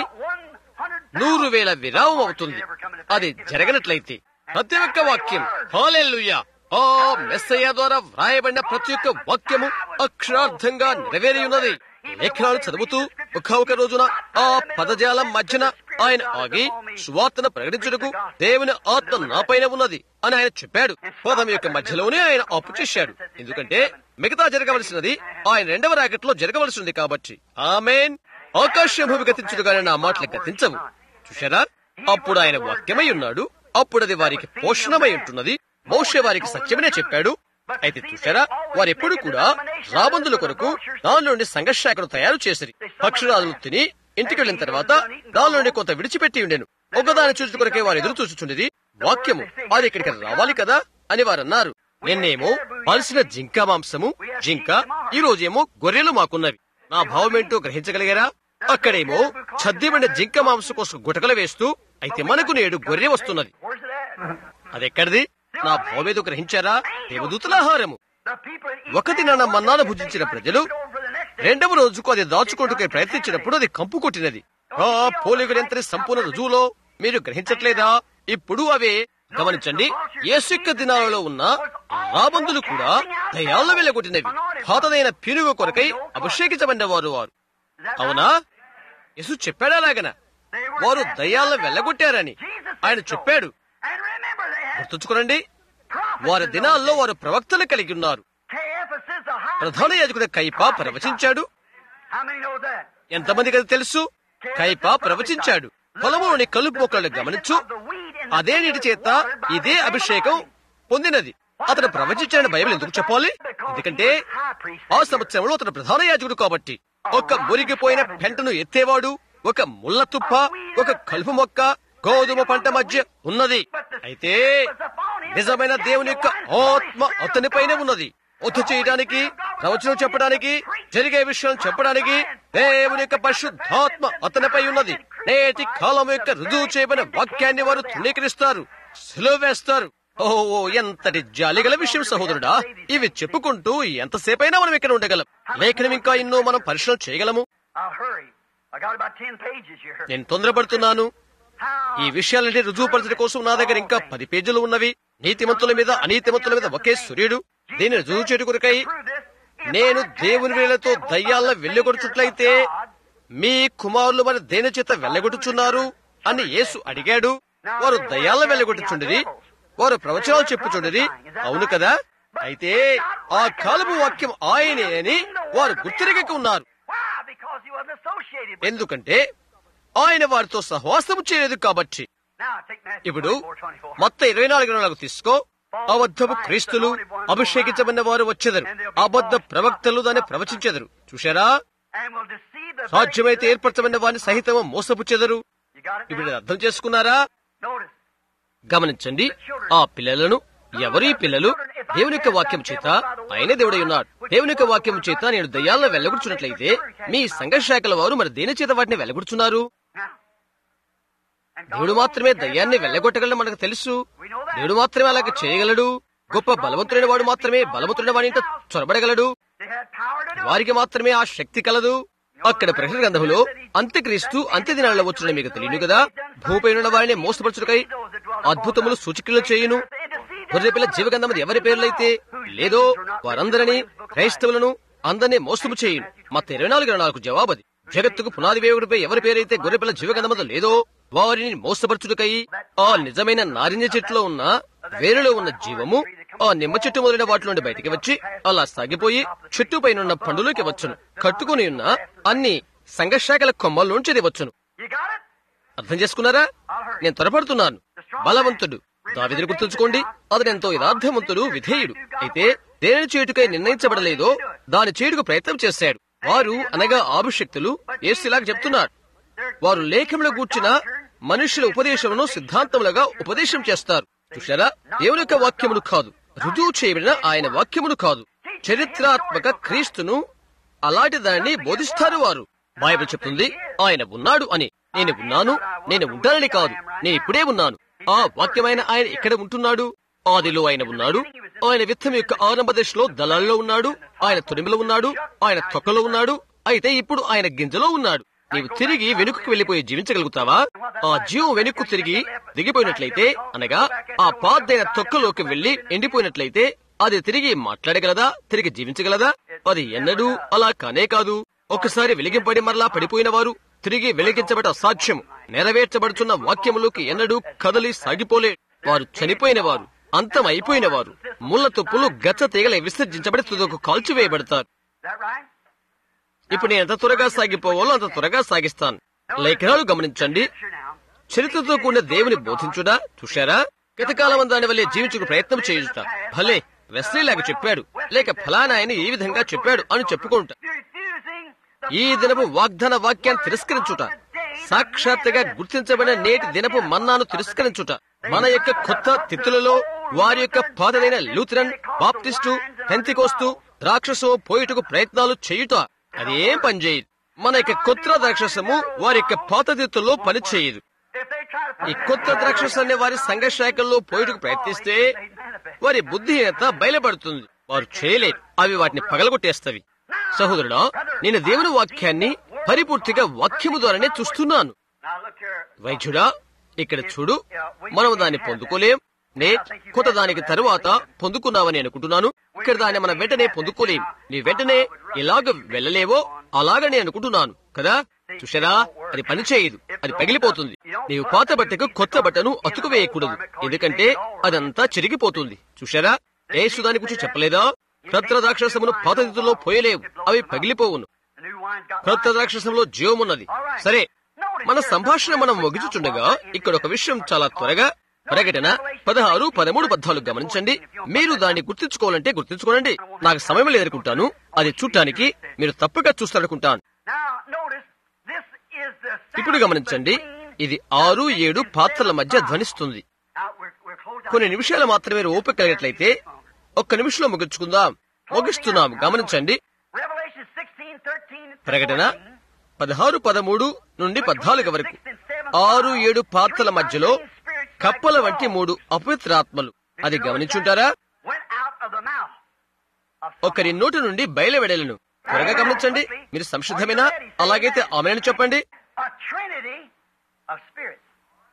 నూరు వేల విరామం అవుతుంది అది జరగనట్లయితే ప్రతి ఒక్క వాక్యం హాలెల్లుయా ఆ మెస్సయ్య ద్వారా వ్రాయబడిన ప్రతి ఒక్క వాక్యము అక్షరార్థంగా నెరవేరి ఉన్నది లేఖనాలు చదువుతూ ఒక ఒక రోజున ఆ పదజాలం మధ్యన ఆయన ఆగి సువార్తను ప్రకటించుటకు దేవుని ఆత్మ నాపైన ఉన్నది అని ఆయన చెప్పాడు పదం యొక్క మధ్యలోనే ఆయన అప్పు చేశాడు ఎందుకంటే మిగతా జరగవలసినది ఆయన రెండవ రాకెట్లో జరగవలసింది కాబట్టి ఆమెన్ ఆకాశం భూమి గతించుడుగానే నా మాటలు గతించవు చూశారా అప్పుడు ఆయన వాక్యమై ఉన్నాడు అప్పుడు అది వారికి పోషణమై ఉంటున్నది మోషే వారికి సత్యమనే చెప్పాడు అయితే చూశారా వారెప్పుడు కూడా రాబందుల కొరకు దాని నుండి సంఘర్షాకను తయారు చేసిరి పక్షురాజులు తిని ఇంటికి వెళ్ళిన తర్వాత దాని నుండి కొంత విడిచిపెట్టి ఉండెను ఒకదాని చూసి కొరకే వారు ఎదురు చూచుచుండేది వాక్యము అది ఇక్కడికి రావాలి కదా అని వారు అన్నారు నిన్నేమో పలిసిన జింక మాంసము జింక ఈ రోజేమో గొర్రెలు మాకున్నవి నా భావమేంటో గ్రహించగలిగారా అక్కడేమో చద్దిబడిన జింక మాంసం కోసం గుటకలు వేస్తూ అయితే మనకు నేడు గొర్రె వస్తున్నది Where's it at? అదెక్కడిది నా భావమేదో గ్రహించారా దేవదూతల ఆహారము The people that eat ఒక దినాన మన్నాను భుజించిన ప్రజలు over the next day. రెండవ రోజుకు అది దాచుకుంటూ ప్రయత్నించినప్పుడు అది కంపు కొట్టినది ఆ పోలికలెంతటి సంపూర్ణ రుజువులో మీరు గ్రహించట్లేదా ఇప్పుడు అవే గమనించండి యేసు యొక్క దినాలలో ఉన్న రాబందులు కూడా దయాళ్ళ వెళ్ళగొట్టినవి పాతదైన పీనుగ కొరకై అభిషేకించబడిన వారు వారు అవునా యేసు చెప్పాడా అలాగన వారు దయ్యాలను వెళ్ళగొట్టారని ఆయన చెప్పాడు And remember, they had గుర్తుంచుకోనండి prophets వారి in దినాల్లో those వారు ప్రవక్తలు కలిగి ఉన్నారు days. Caiaphas is the high ప్రధాన యాజకుడు కైప ప్రవచించాడు How many know that? ఎంతమందికి అది తెలుసు కైప ప్రవచించాడు పొలములోని కలుపు మొక్కలను గమనించు అదే నీటి చేత ఇదే అభిషేకం పొందినది అతను ప్రవచించాడని బైబిల్ ఎందుకు చెప్పాలి ఎందుకంటే ఆ సంవత్సరంలో అతను ప్రధాన యాజకుడు కాబట్టి ఒక మురిగిపోయిన పెంటను ఎత్తేవాడు ఒక ముళ్ళ తుప్ప ఒక కలుపు మొక్క గోధుమ పంట మధ్య ఉన్నది అయితే నిజమైన దేవుని యొక్క ఆత్మ అతనిపైనే ఉన్నది ఒత్తు చేయడానికి ప్రవచనం చెప్పడానికి జరిగే విషయం చెప్పడానికి దేవుని యొక్క పరిశుద్ధాత్మ అతనిపై ఉన్నది నేటి కాలం యొక్క రుజువు చేయబడిన వాక్యాన్ని వారు తృణీకరిస్తారు సులువ వేస్తారు ఓ ఓ, ఎంతటి జాలిగల విషయం సహోదరుడా ఇవి చెప్పుకుంటూ ఎంతసేపైనా మనం ఇక్కడ ఉండగలం లేఖనం ఇంకా ఎన్నో మనం పరిశీలన చేయగలము I'll hurry. I got about ten pages here. నేను తొందరపడుతున్నాను How ఈ విషయాలన్నీ రుజువుపరచడం కోసం నా దగ్గర ఇంకా పది పేజీలు ఉన్నవి నీతిమంతుల మీద అనీతిమంతుల మీద ఒకే సూర్యుడు దీనిని రుజువు చేయడం కొరకై నేను దేవుని వేలతో దయ్యాలను వెళ్ళగొడుచుట్లయితే మీ కుమారులు మరి దేని చేత వెళ్ళగొట్టుచున్నారు అని యేసు అడిగాడు వారు దయాలను వెళ్ళగొట్టుచుండిరి వారు ప్రవచనాలు చెప్పుచుండిరి అవును కదా అయితే ఆ కాలపు వాక్యం ఆయనే అని వారు గుర్తిరగక ఉన్నారు Why? Because he wasn't associated with ఎందుకంటే ఆయన వారితో సహవాసం చేయలేదు కాబట్టి Now take Matthew ఇప్పుడు 24, 24. మొత్తం ఇరవై నాలుగు నాలుగు తీసుకో అబద్ధపు క్రీస్తులు అభిషేకించబడిన వారు వచ్చెదరు అబద్ధ ప్రవక్తలు దాన్ని ప్రవచించెదరు చూశారా And will deceive the very సాధ్యమైతే elect. ఏర్పరచబడిన వారిని సహితం మోసపుచ్చెదరు You got it ఇప్పుడు now? ఇది అర్థం చేసుకున్నారా Notice. గమనించండి ఆ పిల్లలను ఎవరి పిల్లలు దేవుని యొక్క వాక్యం చేత ఆయనే దేవుడై ఉన్నాడు దేవుని యొక్క వాక్యం చేత నేను దయ్యాలను వెళ్ళగొడుచున్నట్లయితే మీ సంఘ శాఖల వారు మరి దేని చేత వాటిని వెళ్ళగొడుచున్నారు Now. And God దేవుడు alone మాత్రమే can దయ్యాన్ని cast వెళ్ళగొట్టగలడు మనకు తెలుసు We know that. దేవుడు మాత్రమే అలాగ చేయగలడు గొప్ప బలవంతుడైన వాడు మాత్రమే బలవంతుడైన వాడి ఇంట చొరబడగలడు They had power to do it. వారికి మాత్రమే ఆ శక్తి కలదు అక్కడ ప్రకటన గ్రంథంలో అంత్యక్రీస్తు అంత్య దినాలలో వచ్చిన మీకు తెలియను కదా భూపైన వారిని మోసపరచుటకై అద్భుతములు సూచికలు చేయును గొర్రెపిల్ల జీవగంధము ఎవరి పేర్లైతే లేదో వారందరినీ క్రైస్తవులను అందరినీ మోసము చేయును మత ఇరవై నాలుగు నాలుగు జవాబది జగత్తుకు పునాది వేగుడిపై ఎవరి పేరైతే గొర్రెపిల్ల జీవగంధమది లేదో వారిని మోసపరచుటకై ఆ నిజమైన నారింజ చెట్టులో ఉన్న వేరులో ఉన్న జీవము ఆ నిమ్మ చెట్టు మొదలైన వాటి నుండి బయటికి వచ్చి అలా సాగిపోయి చెట్టు పైన పండులోకి వచ్చును కట్టుకుని ఉన్న అన్ని సంఘశాఖల కొమ్మల్లోంచి ఇది వచ్చును You got it? అర్థం చేసుకున్నారా నేను త్వరపడుతున్నాను బలవంతుడు దావిదిని గుర్తుంచుకోండి అతను ఎంతో యథార్థవంతుడు విధేయుడు అయితే దేనిని చేటుకై నిర్ణయించబడలేదో దాని చేటుకు ప్రయత్నం చేశాడు వారు అనగా ఆభిషక్తులు ఏసులాగా చెప్తున్నాడు వారు లేఖములో కూర్చిన మనుషుల ఉపదేశమును సిద్ధాంతములుగా ఉపదేశం చేస్తారు చూశారా దేవుని యొక్క వాక్యమును కాదు రుజువు చేయబడిన ఆయన వాక్యమును కాదు చరిత్రాత్మక క్రీస్తును అలాంటి దాన్ని బోధిస్తారు వారు బైబిల్ చెప్తుంది ఆయన ఉన్నాడు అని నేను ఉన్నాను నేను ఉంటానని కాదు నేను ఇప్పుడే ఉన్నాను ఆ వాక్యమైన ఆయన ఇక్కడ ఉంటున్నాడు ఆదిలో ఆయన ఉన్నాడు ఆయన విత్తనం యొక్క ఆరంభ దశలో దళాల్లో ఉన్నాడు ఆయన తొడిమిలో ఉన్నాడు ఆయన తొక్కలో ఉన్నాడు అయితే ఇప్పుడు ఆయన గింజలో ఉన్నాడు నీవు తిరిగి వెనుకకు వెళ్లిపోయి జీవించగలుగుతావా ఆ జీవం వెనుక్కు తిరిగి దిగిపోయినట్లయితే అనగా ఆ పాద్దైన తొక్కలోకి వెళ్లి ఎండిపోయినట్లయితే అది తిరిగి మాట్లాడగలదా తిరిగి జీవించగలదా అది ఎన్నడూ అలా కానే కాదు ఒకసారి వెలిగింపడి మరలా పడిపోయిన వారు తిరిగి వెలిగించబడ అసాధ్యం నెరవేర్చబడుతున్న వాక్యములోకి ఎన్నడూ కదలి సాగిపోలే వారు చనిపోయిన వారు అంతం అయిపోయిన వారు ముళ్ళ తుప్పులు గచ్చ తీగల విసర్జించబడి తుదకు కాల్చివేయబడతారు Is that right? ఇప్పుడు నేను ఎంత త్వరగా సాగిపోవాలో అంత త్వరగా సాగిస్తాను లేఖనాలు గమనించండి Sure now. చరిత్రతో కూడిన దేవుని బోధించుడా చూశారా గతకాలం దాని వల్లే జీవించుకు ప్రయత్నం చేయుట భలే వెస్లీ లాగా చెప్పాడు లేక ఫలానా ఆయన ఈ విధంగా చెప్పాడు అని చెప్పుకుంటా Refusing ఈ దినపు వాగ్దాన వాక్యాన్ని తిరస్కరించుట సాక్షాత్తుగా గుర్తించబడిన నేటి దినపు మన్నాను తిరస్కరించుట మన యొక్క కొత్త తిత్తులలో వారి యొక్క పాతదైన లూథరన్ బాప్టిస్టు పెంతికోస్తు ద్రాక్షసము పోయిటకు ప్రయత్నాలు చేయుట అది ఏం పనిచేయదు మన యొక్క కొత్త ద్రాక్షసము వారి యొక్క పాత తిత్తుల్లో పని చేయదు if they try to ఈ కొత్త ద్రాక్షసాన్ని వారి సంఘ శాఖల్లో పోయిటకు ప్రయత్నిస్తే వారి బుద్ధిహీనత బయలుపడుతుంది వారు చేయలేరు అవి వాటిని పగలగొట్టేస్తవి సహోదరుడా నేను దేవుని వాక్యాన్ని పరిపూర్తిగా వాక్యము ద్వారానే చూస్తున్నాను Now look here. వైద్యుడా ఇక్కడ చూడు మనం దాన్ని పొందుకోలేం నే కొత్త దానికి తరువాత పొందుకున్నావని అనుకుంటున్నాను ఇక్కడ దాన్ని మనం వెంటనే పొందుకోలేం నీ వెంటనే ఎలాగ వెళ్ళలేవో అలాగని అనుకుంటున్నాను కదా చూసారా అది పని చేయదు అది పగిలిపోతుంది నీవు పాత బట్టకు కొత్త బట్టను అతుకువేయకూడదు ఎందుకంటే అదంతా చిరిగిపోతుంది చూసారా ఏసు దాని గురించి చెప్పలేదా క్రొత్త ద్రాక్షసమును పాత రీతిలో పోయలేవు అవి పగిలిపోవును The new wine's got క్రొత్త ద్రాక్షసంలో జీవమున్నది సరే మన సంభాషణ మనం ముగించుచుండగా ఇక్కడ ఒక విషయం చాలా త్వరగా ప్రకటన పదహారు పదమూడు పద్నాలుగు గమనించండి మీరు దాన్ని గుర్తించుకోవాలంటే గుర్తించుకోనండి నాకు సమయం లేదనుకుంటాను అది చూడటానికి మీరు తప్పగా చూస్తారనుకుంటాను Now notice this is the sound ఇప్పుడు గమనించండి ఇది ఆరు ఏడు పాత్రల మధ్య ధ్వనిస్తుంది Now we're, we're closed కొన్ని నిమిషాలు మాత్రమే ఓపిక కలిగినట్లయితే ఒక్క నిమిషంలో ముగించుకుందాం ముగిస్తున్నాం గమనించండి Revelation 16, 13, ప్రకటన పదహారు పదమూడు నుండి పద్నాలుగు వరకు ఆరు ఏడు పాత్రల మధ్యలో కప్పల వంటి మూడు అపవిత్రాత్మలు అది గమనించుంటారా went out of the mouth of ఒకరి నోటి నుండి బయలువెడలను త్వరగా గమనించండి మీరు సంసిద్ధమేనా అలాగైతే ఆమెను చెప్పండి a trinity of spirits.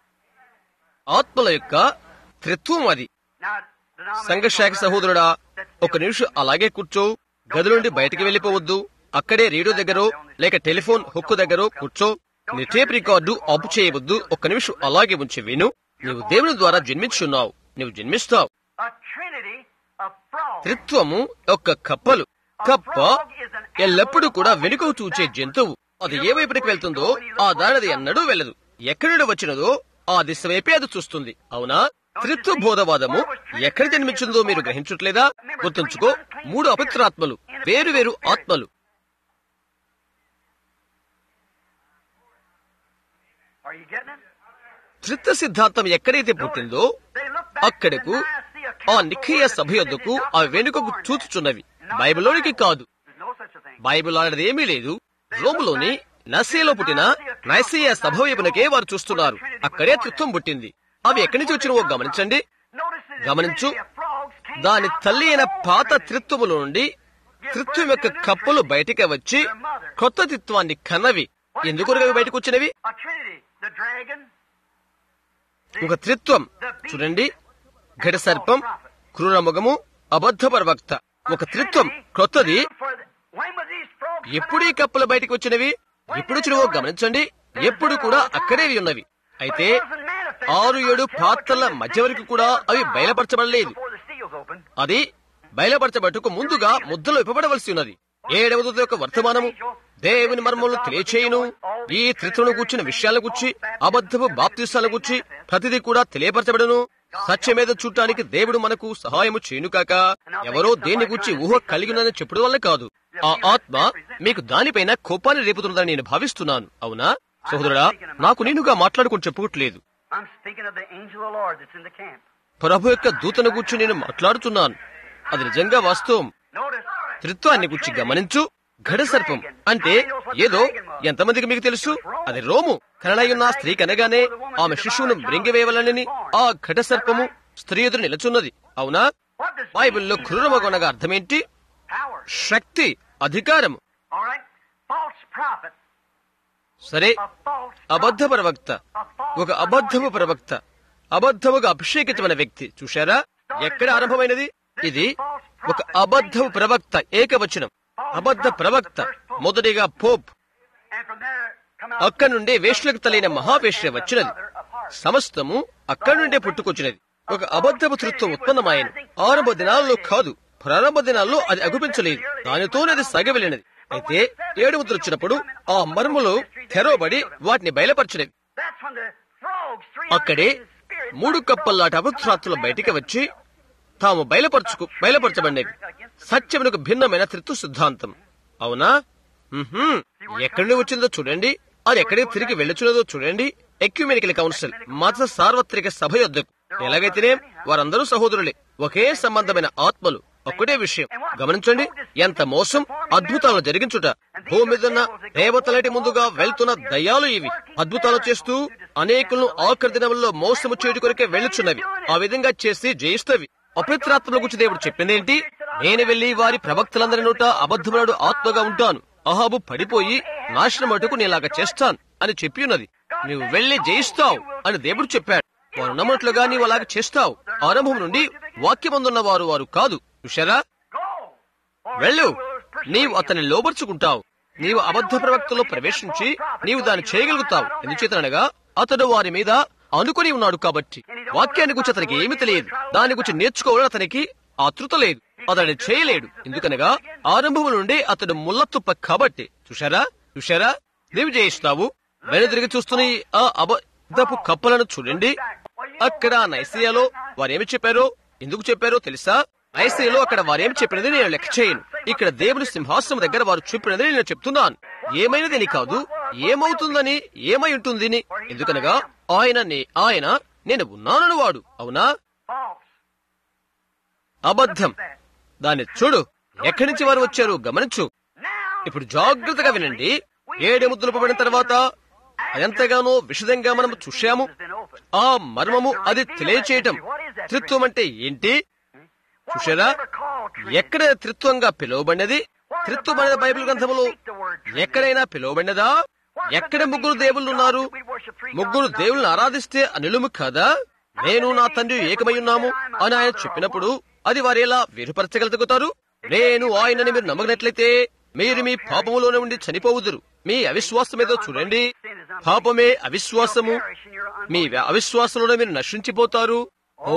ఆత్మల యొక్క త్రిత్వం అది Now, సంఘశాఖ సహోదరుడా ఒక నిమిషం అలాగే కూర్చో గది నుండి బయటికి వెళ్ళిపోవద్దు అక్కడే రేడియో దగ్గర లేక టెలిఫోన్ హుక్కు దగ్గర కూర్చో నీ టేప్ రికార్డు ఆపు చేయవద్దు ఒక్క నిమిషం అలాగే ఉంచి విను నీవు దేవుని ద్వారా జన్మించున్నావు నీవు జన్మిస్తావు A trinity of frogs. త్రిత్వము ఒక కప్పలు కప్ప ఎల్లప్పుడూ కూడా వెనుకకు చూచే జంతువు అది ఏ వైపునికి వెళ్తుందో ఆ దారిది ఎన్నడూ వెళ్ళదు ఎక్కడి నుండి వచ్చినదో ఆ దిశ వైపే అది చూస్తుంది అవునా త్రిత్వ బోధవాదము ఎక్కడ జన్మించిందో మీరు గ్రహించట్లేదా గుర్తుంచుకో మూడు అపవిత్రాత్మలు వేరు వేరు ఆత్మలు Are you getting it? త్రిత్వ సిద్ధాంతం ఎక్కడైతే పుట్టిందో They look back అక్కడకు to the Nicaea ఆ Council నిఖియ where సభ the యొద్దకు Trinity ఆ doctrine వెనుకకు was born. చూచుచున్నవి బైబిల్లోనికి కాదు There's no such a thing. Bible అలాంటిది ఏమీ లేదు రోములోని నసీలో పుట్టిన నైసీయ సభ వైపునకే వారు చూస్తున్నారు అక్కడే త్రిత్వం పుట్టింది అవి ఎక్కడి నుంచి వచ్చినవో గమనించండి Notice that the గమనించు Trinity of frogs came దాని out తల్లి of అయిన the old పాత Trinity. త్రిత్వముల నుండి త్రిత్వం యొక్క కప్పలు బయటికి వచ్చి కొత్త త్రిత్వాన్ని కన్నవి ఎందుకు అవి బయటకు వచ్చినవి A Trinity. The dragon. ఒక త్రిత్వం చూడండి ఘట సర్పం క్రూరముఖము అబద్ధ ప్రవక్త ఒక త్రిత్వం క్రొత్తది For the, when was these frogs ఎప్పుడు ఈ కప్పలు బయటికి వచ్చినవి ఎప్పుడు వచ్చినవో గమనించండి ఎప్పుడు కూడా అక్కడే ఉన్నవి అయితే ఆరు ఏడు పాత్రల మధ్య వరకు కూడా అవి బయలుపరచబడలేదు before the seals open? అది బయలుపరచబట్టుకు ముందుగా ముద్దలు ఇవ్వబడవలసి ఉన్నది ఏడవ దూత యొక్క వర్తమానము దేవుని మర్మములు తెలియచేయును ఈ త్రిత్వను కూర్చిన విషయాల గుచ్చి అబద్ధపు బాప్తిస్తాల గుచ్చి ప్రతిదీ కూడా తెలియపరచబడును సత్యమేద చూడటానికి దేవుడు మనకు సహాయము చేయును కాక ఎవరో దేని గురించి ఊహ కలిగినదని చెప్పడం వల్ల కాదు ఆ ఆత్మ మీకు దానిపైన కోపాన్ని రేపుతున్నదని నేను భావిస్తున్నాను అవునా సహోదరుడా నాకు నేనుగా మాట్లాడుకుని చెప్పుకోవట్లేదు I'm speaking of the angel of the Lord that's in the camp. ప్రభు యొక్క దూతను గురించి నేను మాట్లాడుతున్నాను అది నిజంగా వాస్తవం Notice. త్రిత్వాన్ని గురించి గమనించు ఘట సర్పం అంటే ఏదో ఎంతమందికి మీకు తెలుసు అది రోము కనడయున్న స్త్రీ కనగానే ఆమె శిశువును మృంగివేయవలనని ఆ ఘట సర్పము స్త్రీ ఎదురు నిలుచున్నది అవునా What does బైబిల్లో క్రూరమగొనగా అర్థమేంటి power? శక్తి అధికారము All right. False prophet. సరే A false అబద్ధ prophet. ప్రవక్త A false ఒక అబద్ధపు ప్రవక్త అబద్ధముగా అభిషేకితమైన వ్యక్తి చూశారా ఎక్కడ ఆరంభమైనది ఇది ఒక అబద్ధపు ప్రవక్త ఏకవచనం అబద్ధ ప్రవక్త మొదటిగా pope And from there come out అక్కడి నుండి వేష్లకు తలైన మహావేశ్య వచ్చినది సమస్తము అక్కడి నుండే పుట్టుకొచ్చినది ఒక అబద్ధపు తృత్వం ఉత్పన్నమాయను ఆరంభ దినాల్లో కాదు ప్రారంభ దినాల్లో అది అగుపించలేదు దానితోనే అది సగవెళ్ళినది అయితే ఏడు ముద్ర వచ్చినప్పుడు ఆ మర్ములు తెరవబడి వాటిని బయలుపరచినవి That's when the frogs, three అక్కడే మూడు కప్పల్లాంటి అపత్రాత్తులు బయటికి వచ్చి తాము బయలుపరచుకు బయలుపరచబడినవి సత్యమునకు భిన్నమైన త్రిత్వ సిద్ధాంతం అవునా మ్మ్హ్మ్. ఎక్కడి నుండి వచ్చిందో చూడండి అది ఎక్కడికి తిరిగి వెళ్ళుచున్నదో చూడండి ఎక్యుమెనికల్ కౌన్సిల్ మత సార్వత్రిక సభ యొద్దకు ఎలాగైతేనే వారందరూ సహోదరులే ఒకే సంబంధమైన ఆత్మలు ఒక్కటే విషయం గమనించండి ఎంత మోసం అద్భుతాలు జరిగించుట భూమి మీదున్న దేవతలటి ముందుగా వెళ్తున్న దయ్యాలు ఇవి అద్భుతాలు చేస్తూ అనేకులను ఆఖరి దినంలో మోసము చేయడు కొరకే వెళ్ళుచున్నవి ఆ విధంగా చేసి జయిస్తవి అపవిత్రాత్మల గురించి దేవుడు చెప్పిందేంటి నేను వెళ్లి వారి ప్రవక్తలందరి నోట అబద్ధముడు ఆత్మగా ఉంటాను అహాబు పడిపోయి నాశనం అటుకు నేలాగా చేస్తాను అని చెప్పి ఉన్నది నువ్వు వెళ్లి జయిస్తావు అని దేవుడు చెప్పాడు వారు నమ్మట్లుగా నీవు అలాగ చేస్తావు ఆరంభం నుండి వాక్యమందున్న వారు వారు కాదు చూశారా Go. వెళ్ళు నీవు అతన్ని లోబర్చుకుంటావు నీవు అబద్ధ ప్రవక్తలో ప్రవేశించి నీవు దాన్ని చేయగలుగుతావు ఎందుచేతనగా అతడు వారి మీద అనుకుని ఉన్నాడు కాబట్టి వాక్యాన్ని గురించి అతనికి ఏమీ తెలియదు దాని గురించి నేర్చుకోవడం అతనికి ఆతృత లేదు అతడు చేయలేడు ఎందుకనగా ఆరంభం నుండి అతడు ముల్లతుప్ప కాబట్టి చూశారా చూశారా నీవు జయిస్తావు వెనుదిరిగి చూస్తున్న ఈ ఆ అబద్ధపు కప్పలను చూడండి అక్కడ నైసియాలో వారేమి చెప్పారో ఎందుకు చెప్పారో తెలుసా నైసియాలో అక్కడ వారేమి చెప్పినది నేను లెక్క చేయను ఇక్కడ దేవుని సింహాసనం దగ్గర వారు చెప్పినది నేను చెప్తున్నాను ఏమైనదని కాదు ఏమవుతుందని ఏమై ఉంటుందని ఎందుకనగా ఆయన నే- ఆయన నేను ఉన్నానని వాడు అవునా False. అబద్ధం దాన్ని చూడు ఎక్కడి నుంచి వారు వచ్చారు గమనించు Now, ఇప్పుడు జాగ్రత్తగా వినండి ఏడు ముద్దులు పడిన తర్వాత ఎంతగానో విషదంగా మనం చూశాము ఆ మర్మము అది తెలియచేయటం త్రిత్వం అంటే ఏంటి చూశారా ఎక్కడ త్రిత్వంగా పిలువబడినది త్రిత్వం అనేది బైబిల్ గ్రంథములో ఎక్కడైనా పిలువబడినదా ఎక్కడ ముగ్గురు దేవుళ్ళు ఉన్నారు ముగ్గురు దేవుళ్ళని ఆరాధిస్తే అనిలుము కాదా నేను నా తండ్రి ఏకమై ఉన్నాము అని ఆయన చెప్పినప్పుడు అది వారు ఎలా వేరుపరచగలుగుతారు నేను ఆయనని మీరు నమ్మగినట్లయితే మీరు మీ పాపములోనే ఉండి చనిపోవుదురు మీ అవిశ్వాసమేదో చూడండి పాపమే అవిశ్వాసము మీ అవిశ్వాసంలోనే మీరు నశించిపోతారు ఓ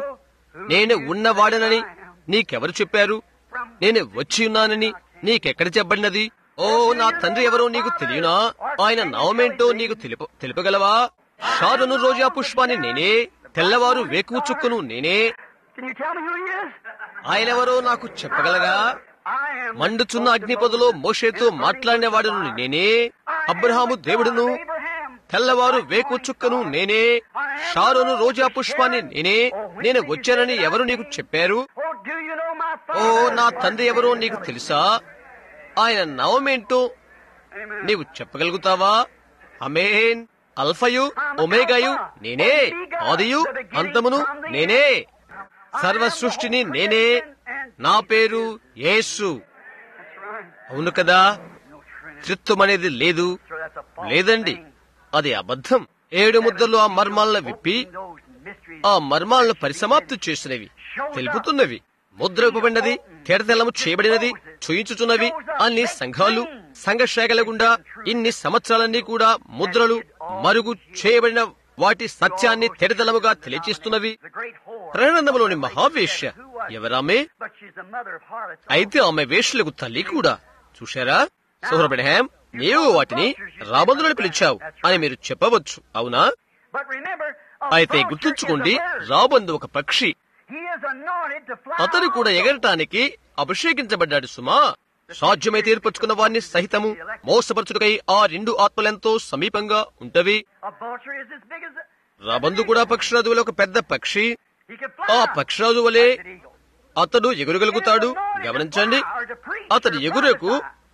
నేను ఉన్నవాడనని నీకెవరు చెప్పారు నేను వచ్చి ఉన్నానని నీకెక్కడ చెప్పబడినది ఓ నా తండ్రి ఎవరో నీకు తెలియనా ఆయన నామేంటో నీకు తెలుప తెలుపగలవా షారును రోజా పుష్పాన్ని నేనే తెల్లవారు వేకువ చుక్కను నేనే Can you tell me who he is? ఆయనెవరో నాకు చెప్పగలరా I am మండుచున్న అగ్నిపదలో మోషేతో మాట్లాడిన వాడును నేనే అబ్రహాము దేవుడును Abraham. తెల్లవారు వేకు చుక్కను నేనే షారోను రోజా పుష్పాన్ని నేనే నేను వచ్చానని ఎవరు నీకు చెప్పారు Oh, do you know my oh father? నా తండ్రి ఎవరో నీకు తెలుసా ఆయన నవమేంటో Amen. నీవు చెప్పగలుగుతావా అమేన్ అల్ఫయు ఒమేగాయు నేనే ఆదియు అంతమును నేనే సర్వ సృష్టిని నేనే నా పేరు యేసు That's right. అవును కదా No Trinity. త్రిత్వం అనేది లేదు So that's a false లేదండి thing. అది అబద్ధం ఏడు ముద్దలు ఆ మర్మాలను విప్పి Those mysteries. ఆ మర్మాలను పరిసమాప్తి చేసినవి తెలుపుతున్నవి ముద్ర ఇవ్వబడినది తెరతెల్లము చేయబడినది చూయించుచున్నవి అన్ని సంఘాలు సంఘ శాఖల గుండా ఇన్ని సంవత్సరాలన్నీ కూడా ముద్రలు మరుగు చేయబడిన వాటి సత్యాన్ని తెరతెల్లముగా తెలియచేస్తున్నవి The great whore. ప్రణందములోని మహావేశ్య ఎవరామే But she's the mother of harlots. అయితే ఆమె వేష్యలకు తల్లి కూడా చూశారా సోహరబెడహాం నీవు వాటిని రాబందులని పిలిచావు అని మీరు చెప్పవచ్చు అవునా But remember, a అయితే vulture గుర్తుంచుకోండి is a bird. రాబందు ఒక పక్షి He is anointed to fly అతడు కూడా also. ఎగరటానికి అభిషేకించబడ్డాడు సుమా సాధ్యమైతే ఏర్పరచుకున్న వారిని సహితము మోసపరచుటకై ఆ రెండు ఆత్మలెంతో సమీపంగా ఉంటవి A vulture is as big as a... రాబందు కూడా పక్షిరాజు వలె ఒక పెద్ద పక్షి He can ఆ fly. పక్షిరాజు వలె Like an eagle. అతడు ఎగురగలుగుతాడు గమనించండి అతడు ఎగురకు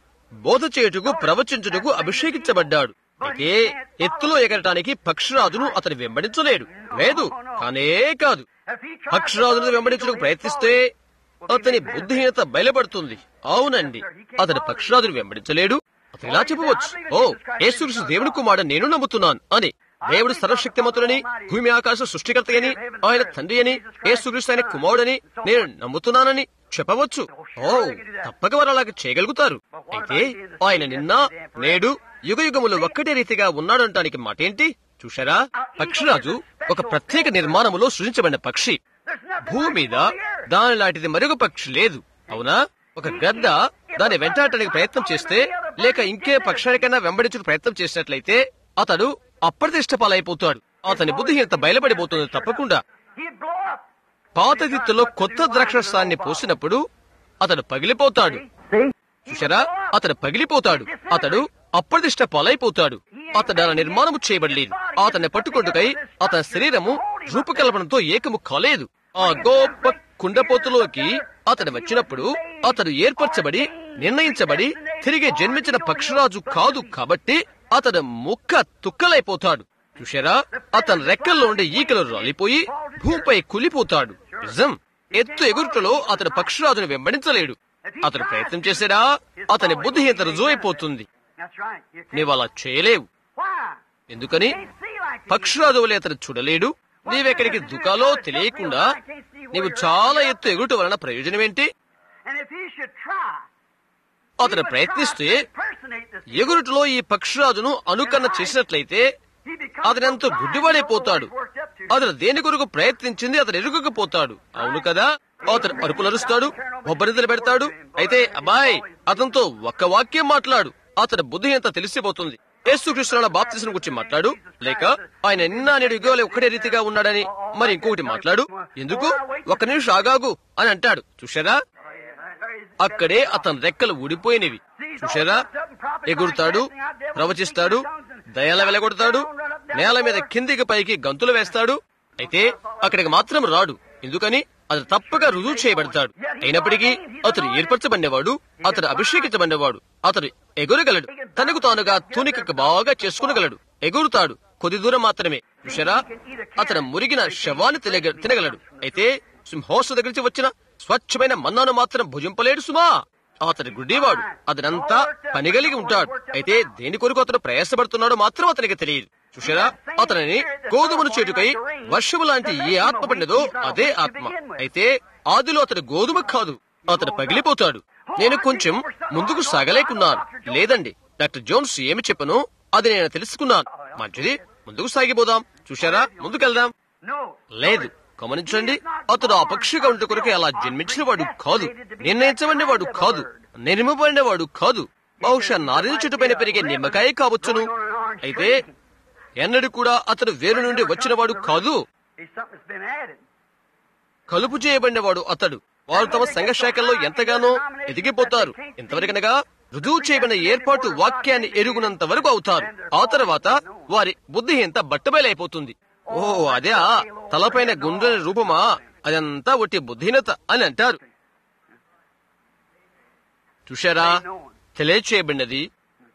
బోధ చేయుటకు ప్రవచించుటకు అభిషేకించబడ్డాడు అయితే ఎత్తులో ఎగరటానికి పక్షిరాజును అతను వెంబడించలేడు లేదు కానే కాదు పక్షిరాజును వెంబడించడానికి ప్రయత్నిస్తే అతని బుద్ధిహీనత బయలుపడుతుంది అవునండి అతని పక్షిరాజును వెంబడించలేడు అతను ఇలా చెప్పవచ్చు ఓ యేసుక్రీస్తు దేవుని కుమారుడు నేను నమ్ముతున్నాను అని దేవుడు సర్వశక్తిమంతుడని భూమి ఆకాశ సృష్టికర్త అని ఆయన తండ్రి అని యేసుక్రీస్తు ఆయన కుమారుడని నేను నమ్ముతున్నానని చెప్పవచ్చు ఓ తప్పక వారు అలాగ చేయగలుగుతారు అయితే ఆయన నిన్న నేడు యుగ యుగములు ఒక్కటే రీతిగా ఉన్నాడంటానికి మాట ఏంటి చూశారా పక్షిరాజు ఒక ప్రత్యేక నిర్మాణములో సృజించబడిన పక్షి భూమి మీద దాని లాంటిది మరొక పక్షి లేదు అవునా ఒక గద్ద దాన్ని వెంటాడటానికి ప్రయత్నం చేస్తే లేక ఇంకే పక్షానికైనా వెంబడించుకు ప్రయత్నం చేసినట్లయితే అతడు అప్రతిష్ట పాలైపోతాడు అతని బుద్ధిహీనత బయలుపడిపోతుంది తప్పకుండా He'd blow up. పాత దిత్తులో కొత్త ద్రాక్షసాన్ని పోసినప్పుడు అతడు పగిలిపోతాడు See? చూసారా అతడు పగిలిపోతాడు అతడు అప్రదిష్ట పాలైపోతాడు అతడు అలా నిర్మాణము చేయబడలేదు అతన్ని పట్టుకొట్టుకై అతని శరీరము రూపకల్పనతో ఏకము కాలేదు ఆ గొప్ప కుండపోతులోకి అతడు వచ్చినప్పుడు అతడు ఏర్పరచబడి నిర్ణయించబడి తిరిగి జన్మించిన పక్షిరాజు కాదు కాబట్టి అతడు ముక్క తుక్కలైపోతాడు చూశారా అతని రెక్కల్లో ఉండే ఈకలు రాలిపోయి భూమిపై కులిపోతాడు నిజం ఎత్తు ఎగురుటలో అతడు పక్షిరాజును వెంబడించలేడు అతడు ప్రయత్నం చేశాడా అతని బుద్ధిహీనత రుజువైపోతుంది That's right. You can't. నీవు అలా చేయలేవు Why? ఎందుకని Can't see like he పక్షిరాజు వలె అతను చూడలేడు నీవెక్కడికి దుకాలో తెలియకుండా నీవు చాలా ఎత్తు ఎగురుట వలన ప్రయోజనం ఏంటి And if he should try, అతను ప్రయత్నిస్తే impersonate this, ఎగురుటలో ఈ పక్షిరాజును అనుకరణ చేసినట్లయితే he becomes అతనెంతో so blind, గుడ్డివాడైపోతాడు he knows what he's worked up to. అతను దేని కొరకు ప్రయత్నించింది అతను ఎరుగకపోతాడు అవును కదా అతను అరుపులరుస్తాడు బొబ్బరితలు పెడతాడు అయితే అబ్బాయ్ అతనితో ఒక్క వాక్యం మాట్లాడు అతని బుద్ధిహీనత తెలిసిపోతుంది యేసుకృష్ణ బాప్తిసిన గురించి మాట్లాడు లేక ఆయన నిన్న నేడు యుగంలో ఒక్కటే రీతిగా ఉన్నాడని మరి ఇంకొకటి మాట్లాడు ఎందుకు ఒక నిమిషం ఆగాగు అని అంటాడు చూశారా అక్కడే అతని రెక్కలు ఊడిపోయినవి చూశారా ఎగురుతాడు ప్రవచిస్తాడు దయాల వెలగొడతాడు నేల మీద కిందికి పైకి గంతులు వేస్తాడు అయితే అక్కడికి మాత్రం రాడు ఎందుకని అతను తప్పక రుజువు చేయబడతాడు అయినప్పటికీ అతడు ఏర్పరచబడినవాడు అతడు అభిషేకించబడినవాడు అతడు ఎగురగలడు తనకు తానుగా తూనిక బాగా చేసుకునగలడు ఎగురుతాడు కొద్ది దూరం మాత్రమే చూశారా అతను మురిగిన శవాన్ని తినగ- తినగలడు అయితే సింహోస దగ్గర నుంచి వచ్చిన స్వచ్ఛమైన మన్నాను మాత్రం భుజింపలేడు సుమా అతని గుడ్డివాడు అతనంతా పనిగలిగి ఉంటాడు అయితే దేని కొరకు అతను ప్రయాసపడుతున్నాడో మాత్రం అతనికి తెలియదు చూసారా అతనిని గోధుమను చేటుకై వర్షము లాంటి ఏ ఆత్మ పడినదో అదే ఆత్మ అయితే ఆదిలో అతడు గోధుమ కాదు అతడు పగిలిపోతాడు నేను కొంచెం ముందుకు సాగలేకున్నాను లేదండి డాక్టర్ జోన్స్ ఏమి చెప్పను అది నేను తెలుసుకున్నాను మంచిది ముందుకు సాగిపోదాం చూశారా ముందుకెళ్దాం No. లేదు గమనించండి అతడు ఆ పక్షిగా ఉంటే కొరకు అలా జన్మించిన వాడు కాదు నిర్ణయించబడిన వాడు కాదు నిర్మింపబడిన వాడు కాదు బహుశా నారిన చెట్టు పైన పెరిగే నిమ్మకాయ కావచ్చును అయితే ఎన్నడూ కూడా అతడు వేరు నుండి వచ్చినవాడు కాదు He's something that's been added. కలుపు చేయబడినవాడు అతడు వారు తమ సంఘ శాఖల్లో ఎంతగానో ఎదిగిపోతారు ఎంతవరకనగా రుజువు చేయబడిన ఏర్పాటు వాక్యాన్ని ఎరుగునంత వరకు అవుతారు ఆ తర్వాత వారి బుద్ధిహీనత బట్టబయలైపోతుంది ఓ అదే తలపైన గుండ్రని రూపమా అదంతా ఒట్టి బుద్ధిహీనత అని అంటారు చూశారా తెలియచేయబడినది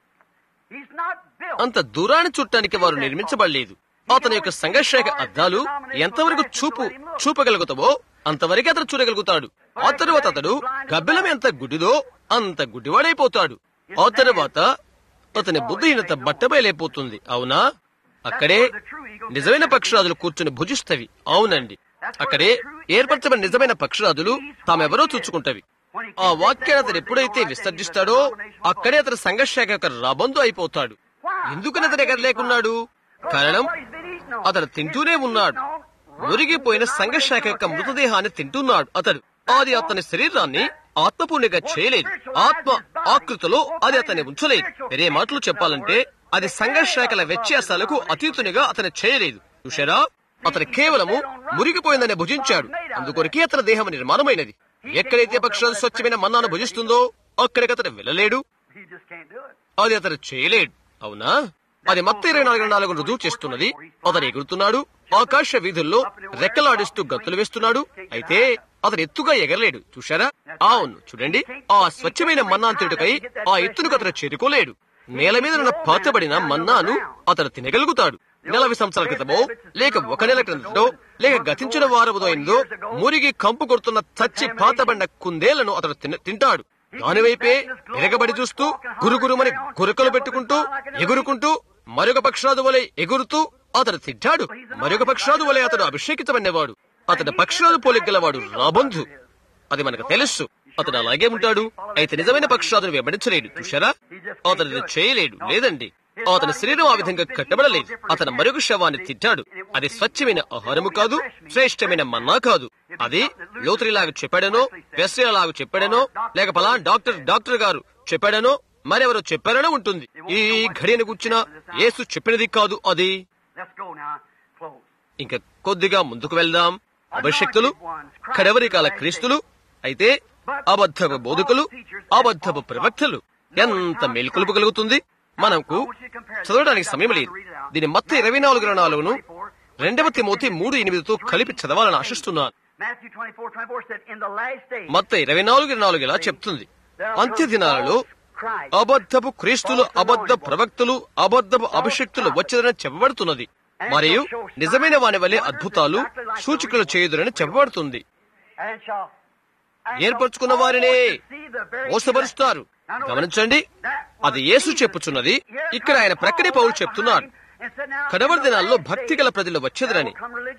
He's not built. అంత దూరాన్ని చుట్టానికి వారు నిర్మించబడలేదు అతని యొక్క సంఘర్షక అద్దాలు ఎంతవరకు చూపు చూపగలుగుతావో అంతవరకే అతను చూడగలుగుతాడు ఆ తరువాత అతడు గబ్బిలం ఎంత గుడ్డిదో అంత గుడ్డివాడైపోతాడు ఆ తరువాత అతని బుద్ధిహీనత బట్టబయలైపోతుంది అవునా అక్కడే నిజమైన పక్షరాజులు కూర్చుని భుజిస్తవి అవునండి అక్కడే ఏర్పరచబడిన నిజమైన పక్షరాజులు తామెవరో చూచుకుంటవి ఆ వాక్యాన్ని అతను ఎప్పుడైతే విసర్జిస్తాడో అక్కడే అతని సంఘర్షక యొక్క రాబందు అయిపోతాడు ఎందుకని అతను ఎక్కడ లేకున్నాడు కారణం అతడు తింటూనే ఉన్నాడు మురిగిపోయిన సంఘశాఖ యొక్క మృతదేహాన్ని తింటున్నాడు అతడు అది అతని శరీరాన్ని ఆత్మపూర్ణిగా చేయలేదు ఆత్మ ఆకృతిలో అది అతన్ని ఉంచలేదు వేరే మాటలు చెప్పాలంటే అది సంఘశాఖల వ్యత్యాసాలకు అతీతునిగా అతను చేయలేదు చూశారా అతను కేవలము మురిగిపోయిందని భుజించాడు అందుకొరకే అతని దేహం నిర్మాణమైనది ఎక్కడైతే పక్షులు స్వచ్ఛమైన మన్నాను భుజిస్తుందో అక్కడికి అతను వెళ్ళలేడు He just can't do it. అది అతను చేయలేడు అవునా అది మత్త ఇరవై నాలుగు నాలుగు రుజువు చేస్తున్నది అతను ఎగురుతున్నాడు ఆకాశ వీధుల్లో రెక్కలాడిస్తూ గంతులు వేస్తున్నాడు అయితే అతను ఎత్తుగా ఎగరలేడు చూశారా అవును చూడండి ఆ స్వచ్ఛమైన మన్నాంతుడికై ఆ ఎత్తును అతను చేరుకోలేడు నేల మీద ఉన్న పాతబడిన మన్నాను అతను తినగలుగుతాడు నలభై సంవత్సరాల క్రితమో లేక ఒక నెల క్రితమో లేక గతించిన వారముదో అయిందో మురిగి కంపు కొడుతున్న చచ్చి పాతబడిన కుందేలను అతడు తిన- తింటాడు దానివైపే ఎరగబడి చూస్తూ గురుగురుమని గురకలు పెట్టుకుంటూ ఎగురుకుంటూ మరొక పక్షాదు వలె ఎగురుతూ అతడు తింటాడు మరొక పక్షాదు వలె అతడు అభిషేకితమైనవాడు అతడు పక్షాదు పోలిగలవాడు రాబంధు అది మనకు తెలుసు అతడు అలాగే ఉంటాడు అయితే నిజమైన పక్షాదును వెంబడించలేడు చూశారా అతడు ఇది చేయలేడు లేదండి అతని శరీరం ఆ విధంగా కట్టబడలేదు అతను మరొక శవాన్ని తింటాడు అది స్వచ్ఛమైన ఆహారము కాదు శ్రేష్టమైన మన్నా కాదు అది లోతురిలాగా చెప్పాడనో వెస్ట్రీలాగా చెప్పాడనో లేక పలా డాక్టర్ డాక్టర్ గారు చెప్పాడనో మరెవరో చెప్పారనో ఉంటుంది ఈ ఘడియను కూర్చిన యేసు చెప్పినది కాదు అది Let's go now. Close. ఇంకా కొద్దిగా ముందుకు వెళ్దాం అభిషక్తులు కడవరి కాల క్రీస్తులు అయితే అబద్ధపు బోధకులు అబద్ధపు ప్రవక్తలు ఎంత మేల్కొలుపు కలుగుతుంది మనకు చదవడానికి సమయం లేదు దీని మొత్తం ఇరవై నాలుగు ఇరవై నాలుగును రెండవ తిమోతి మూడు ఎనిమిదితో కలిపి చదవాలని ఆశిస్తున్నాను Matthew 24, 24 said, In the last days, మొత్తం ఇరవై నాలుగు ఇరవై నాలుగు ఇలా చెప్తుంది అంత్య దినాలలో Christ. అబద్ధపు క్రీస్తులు అబద్ధ ప్రవక్తలు అబద్ధపు అభిషక్తులు వచ్చేదని చెప్పబడుతున్నది మరియు నిజమైన వాని వలె అద్భుతాలు సూచికలు చేయుదురని చెప్పబడుతుంది and shall ఏర్పరచుకున్న వారినే మోసపరుస్తారు గమనించండి అది యేసు చెప్పుచున్నది ఇక్కడ ఆయన ప్రక్కనే పౌరు చెప్తున్నాడు కడవరి దినాల్లో భక్తి గల ప్రజలు వచ్చేదరని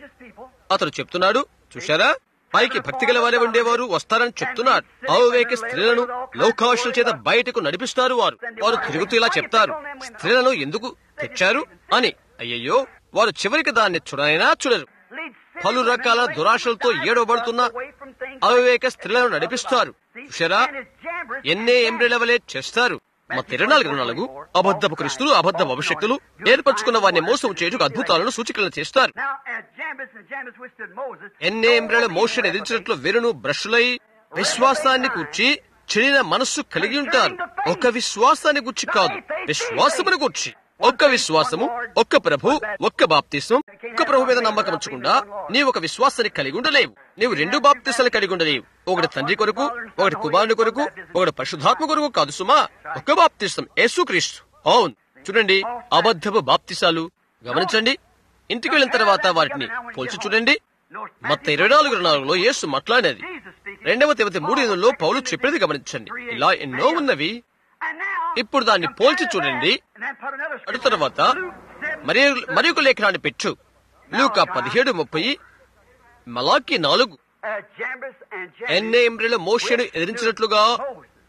అతడు చెప్తున్నాడు చూశారా పైకి భక్తి గల వారే ఉండేవారు వస్తారని చెప్తున్నాడు అవివేక స్త్రీలను లోకాశుల చేత బయటకు నడిపిస్తారు వారు వారు తిరుగుతూ ఇలా చెప్తారు స్త్రీలను ఎందుకు తెచ్చారు అని అయ్యయ్యో వారు చివరికి దాన్ని చూడనైనా చూడరు పలు రకాల దురాశలతో ఏడవబడుతున్న అవివేక స్త్రీలను నడిపిస్తారు చూశారా ఎన్నే ఎంబ్రెల వలె చేస్తారు మా ఇరవై నాలుగు ఇరవై నాలుగు అబద్ధపు క్రిస్తులు అబద్ధ భవిష్యత్తులు ఏర్పరచుకున్న వారిని మోసం చేయుటకు అద్భుతాలను సూచికలను చేస్తారు Now, as Jambres and Jambres withstood Moses, ఎన్నే ఎంబ్రెల మోషన్ ఎదించినట్లు వెరును బ్రష్లై విశ్వాసాన్ని కూర్చి చెడిన మనస్సు కలిగి ఉంటారు ఒక విశ్వాసాన్ని గుర్చి కాదు విశ్వాసమును గుర్చి ఒక్క విశ్వాసము ఒక్క ప్రభు ఒక్క బాప్తిస్వం ఒక్క ప్రభు మీద నమ్మకం ఉంచకుండా నీవు ఒక విశ్వాసాన్ని కలిగి ఉండలేవు నీవు రెండు బాప్తిసాలు కలిగి ఉండలేవు ఒకటి తండ్రి కొరకు ఒకటి కుమారుని కొరకు ఒకటి పరిశుద్ధాత్మ కొరకు కాదు సుమా ఒక్క బాప్తిస్తం యేసుక్రీస్తు అవును చూడండి అబద్ధపు బాప్తిసాలు గమనించండి ఇంటికి వెళ్ళిన తర్వాత వాటిని పోల్చి చూడండి మొత్త ఇరవై నాలుగు ఇరవై నాలుగులో యేసు మాట్లాడేది రెండవ తివతి మూడు ఎనిమిదిలో పౌలు చెప్పేది గమనించండి ఇలా ఎన్నో ఉన్నవి and now, ఇప్పుడు దాన్ని పోల్చి చూడండి and then put another అటు scripture. తర్వాత Luke said, మరి మరి ఒక లేఖనాన్ని పెట్టు లూకా పదిహేడు ముప్పై మలాకి నాలుగు uh, Jambres and Jambres ఎన్నే ఎంబ్రిల మోషను ఎదిరించినట్లుగా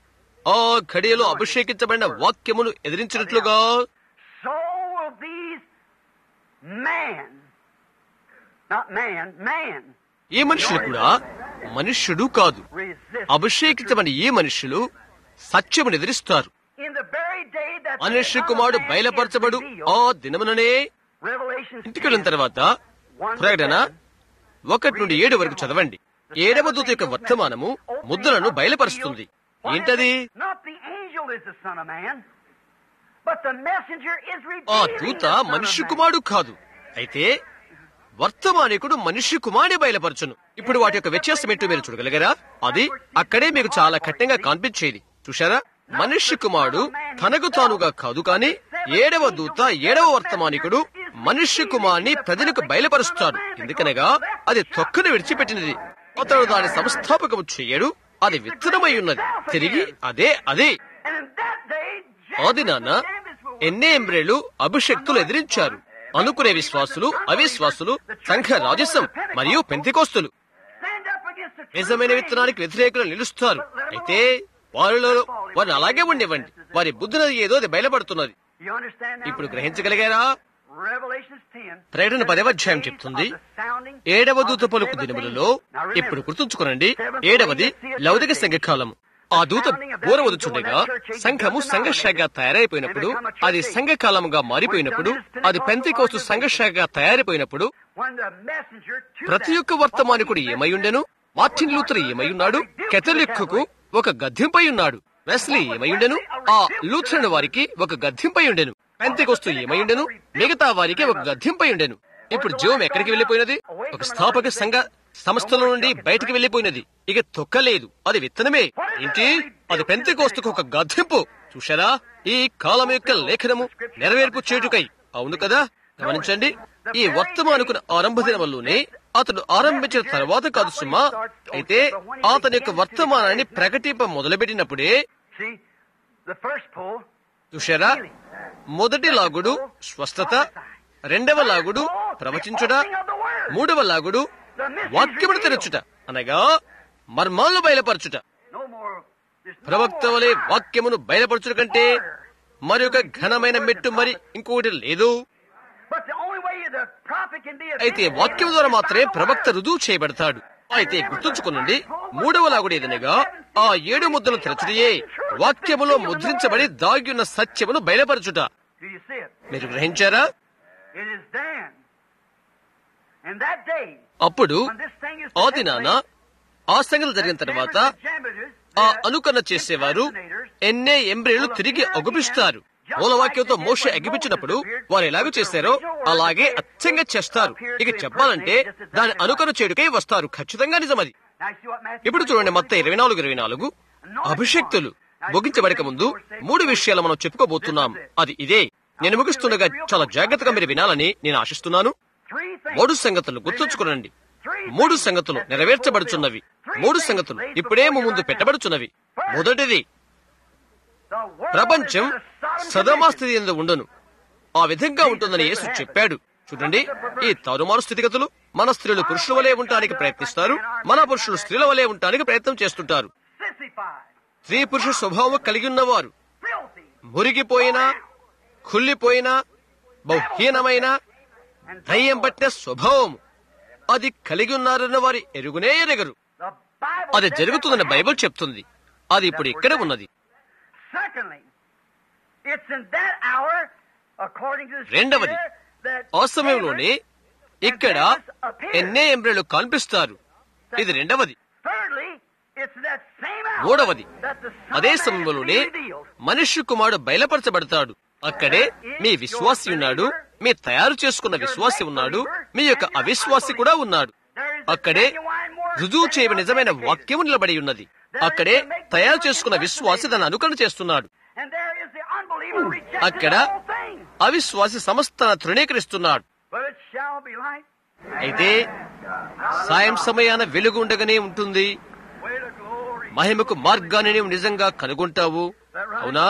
ఆ ఘడియలో అభిషేకించబడిన వాక్యమును ఎదిరించినట్లుగా so will these man, not man, man, ఈ మనుషులు కూడా మనుష్యుడు కాదు resist. అభిషేకించబడిన ఈ మనుషులు సత్యమును ఎదిరిస్తారు In the very day that the మనుష్య Son of కుమారుడు Man బయలుపరచబడు is ఆ revealed, దినముననే Revelation ఇంటికి వెళ్ళిన తర్వాత 1 ప్రకటన ఒకటి నుండి ఏడు వరకు చదవండి ఏడవ దూత యొక్క వర్తమానము ముద్రలను బయలుపరుస్తుంది ఏంటది Not the angel is the Son of Man, but the messenger is ఆ revealing దూత the Son of మనుష్య Man. కుమారుడు కాదు అయితే వర్తమానికుడు మనుష్య కుమారుడే బయలుపరచును ఇప్పుడు వాటి యొక్క వ్యత్యాసం ఏంటో మీరు చూడగలిగారా అది అక్కడే మీకు చాలా కఠినంగా కనిపించేది చూశారా మనుష్య కుమారుడు తనకు తానుగా కాదు కాని ఏడవ దూత ఏడవ వర్తమానికుడు మనుష్య కుమారుని ప్రజలకు బయలుపరుస్తాడు ఎందుకనగా అది తొక్కను విడిచిపెట్టినది అతడు దాని సంస్థాపకము చేయడు అది విత్తనమై ఉన్నది తిరిగి అదే అదే And in that day, ఆ దినాన ఎన్నే ఎంబ్రేలు అభిషక్తులు ఎదిరించారు అనుకునే విశ్వాసులు అవిశ్వాసులు సంఘ రాజసం మరియు పెంతికోస్తులు stand up against the true నిజమైన faith. విత్తనానికి వ్యతిరేకులు నిలుస్తారు అయితే వారిలో వారిని అలాగే ఉండేవండి వారి బుద్ధినది ఏదో అది బయలుపడుతున్నది You understand now? ఇప్పుడు గ్రహించగలిగారా Revelations 10. ప్రకటన పదవ అధ్యాయం చెప్తుంది ఏడవ దూత పలుకు దినములలో ఇప్పుడు గుర్తుంచుకోనండి ఏడవది లౌదిక సంఘకాలము ఆ దూత ఊరవదుచుండగా సంఘము సంఘర్షగా తయారైపోయినప్పుడు అది సంఘకాలముగా మారిపోయినప్పుడు అది Pentecost సంఘర్షగా తయారైపోయినప్పుడు When the messenger to ప్రతి that ఒక్క వర్తమానికుడు ఏమై ఉండెను మార్టిన్ లూథర్ ఏమై ఉన్నాడు కెథలిక్కు ఒక గద్దింపై ఉన్నాడు వెస్లీ ఏమై ఉండెను ఆ లూథరన్ వారికి ఒక గద్దింపై ఉండెను పెంతికొస్తు ఏమై ఉండెను మిగతా వారికి ఒక గద్దింపై ఉండెను ఇప్పుడు జీవం ఎక్కడికి వెళ్లిపోయినది ఒక స్థాపక సంఘ సంస్థల నుండి బయటికి వెళ్లిపోయినది ఇక తొక్కలేదు అది విత్తనమే ఏంటి అది పెంతికోస్తుకు ఒక గద్దింపు చూశారా ఈ కాలం యొక్క లేఖనము నెరవేర్పు చేటుకై అవును కదా గమనించండి ఈ వర్తమానుకున్న ఆరంభ దినములోనే అతడు ఆరంభించిన తర్వాత కాదు సుమా అయితే అతని యొక్క వర్తమానాన్ని ప్రకటింప మొదలుపెట్టినప్పుడే See, the first pull, చూశారా మొదటి లాగుడు స్వస్థత రెండవ లాగుడు ప్రవచించుట మూడవ లాగుడు వాక్యమును తెరచుట అనగా మర్మాలను బయలుపరచుట no more. There's no ప్రవక్త more వలె power. వాక్యమును బయలుపరచుట కంటే మరొక ఘనమైన మెట్టు మరి ఇంకొకటి లేదు But the only way the prophet can be a అయితే వాక్యం ద్వారా మాత్రమే ప్రవక్త రుజువు చేయబడతాడు అయితే గుర్తుంచుకునండి మూడవ లాగుడు ఏదనగా ఆ ఏడు ముద్దలు తెరచుటయే వాక్యములో ముద్రించబడి దాగియున్న సత్యమును బయలుపరచుట Do you see it? మీరు గ్రహించారా It is then. And that day, అప్పుడు when this thing is ఆ దినాన ఆ సంగతి జరిగిన తర్వాత ఆ అనుకరణ చేసేవారు ఎన్నే ఎంబ్రేలు తిరిగి అగుపిస్తారు మూలవాక్యంతో మోష ఎగిపించినప్పుడు వారు ఎలాగో చేశారో అలాగే అచ్చంగా చేస్తారు ఇక చెప్పాలంటే దాని అనుకరణ చేయుడికై వస్తారు ఖచ్చితంగా నిజమది Now, you see what Matthew ఇప్పుడు చూడండి మొత్తం ఇరవై నాలుగు ఇరవై నాలుగు అభిషక్తులు ముగించబడక ముందు మూడు విషయాలు మనం చెప్పుకోబోతున్నాం అది ఇదే నేను ముగిస్తుండగా చాలా జాగ్రత్తగా మీరు వినాలని నేను ఆశిస్తున్నాను Three things. మూడు సంగతులు గుర్తుంచుకోనండి మూడు సంగతులు నెరవేర్చబడుచున్నవి మూడు సంగతులు ఇప్పుడే మీ ముందు పెట్టబడుచున్నవి మొదటిది The world ప్రపంచం is in a Sodom సదమా condition. స్థితి ఎందు ఉండను ఆ విధంగా ఉంటుందని యేసు చెప్పాడు చూడండి ఈ తారుమారు స్థితిగతులు మన స్త్రీలు పురుషుల వలె ఉండటానికి ప్రయత్నిస్తారు మన పురుషులు స్త్రీల వలె ఉండటానికి ప్రయత్నం చేస్తుంటారు Sissified, స్త్రీ పురుష స్వభావం కలిగి ఉన్నవారు filthy, మురిగిపోయిన కుళ్ళిపోయిన బహుహీనమైన and దయ్యం పట్టిన స్వభావం అది కలిగి ఉన్నారన్న వారి ఎరుగునే ఎరగరు the Bible అది says జరుగుతుందని that బైబిల్ చెప్తుంది అది ఇప్పుడు ఇక్కడ ఉన్నది Secondly, it's in that hour, according to the రెండవది, Scripture, that ఆ సమయంలోనే ఇక్కడ ఎన్నే ఎంబ్రేలు కనిపిస్తారు ఇది రెండవది Thirdly, it's that same hour మూడవది that the Son అదే of Man is సమయంలోనే being revealed. మనుష్య కుమారుడు బయలుపరచబడతాడు అక్కడే మీ విశ్వాసి ఉన్నాడు మీ తయారు చేసుకున్న విశ్వాసి ఉన్నాడు మీ యొక్క అవిశ్వాసి కూడా ఉన్నాడు There is a అక్కడే genuine word రుజువు that చేయని is నిజమైన authenticated. వాక్యము నిలబడి ఉన్నది అక్కడే తయారు చేసుకున్న విశ్వాసి దాన్ని అనుకరణ చేస్తున్నాడు And there is the unbeliever rejecting అక్కడ the whole thing. అవిశ్వాసి సమస్త తృణీకరిస్తున్నాడు But it shall be light. అయితే సాయం సమయాన వెలుగు ఉండగానే ఉంటుంది Way to glory. మహిమకు మార్గాన్ని నీవు నిజంగా కనుగొంటావు అవునా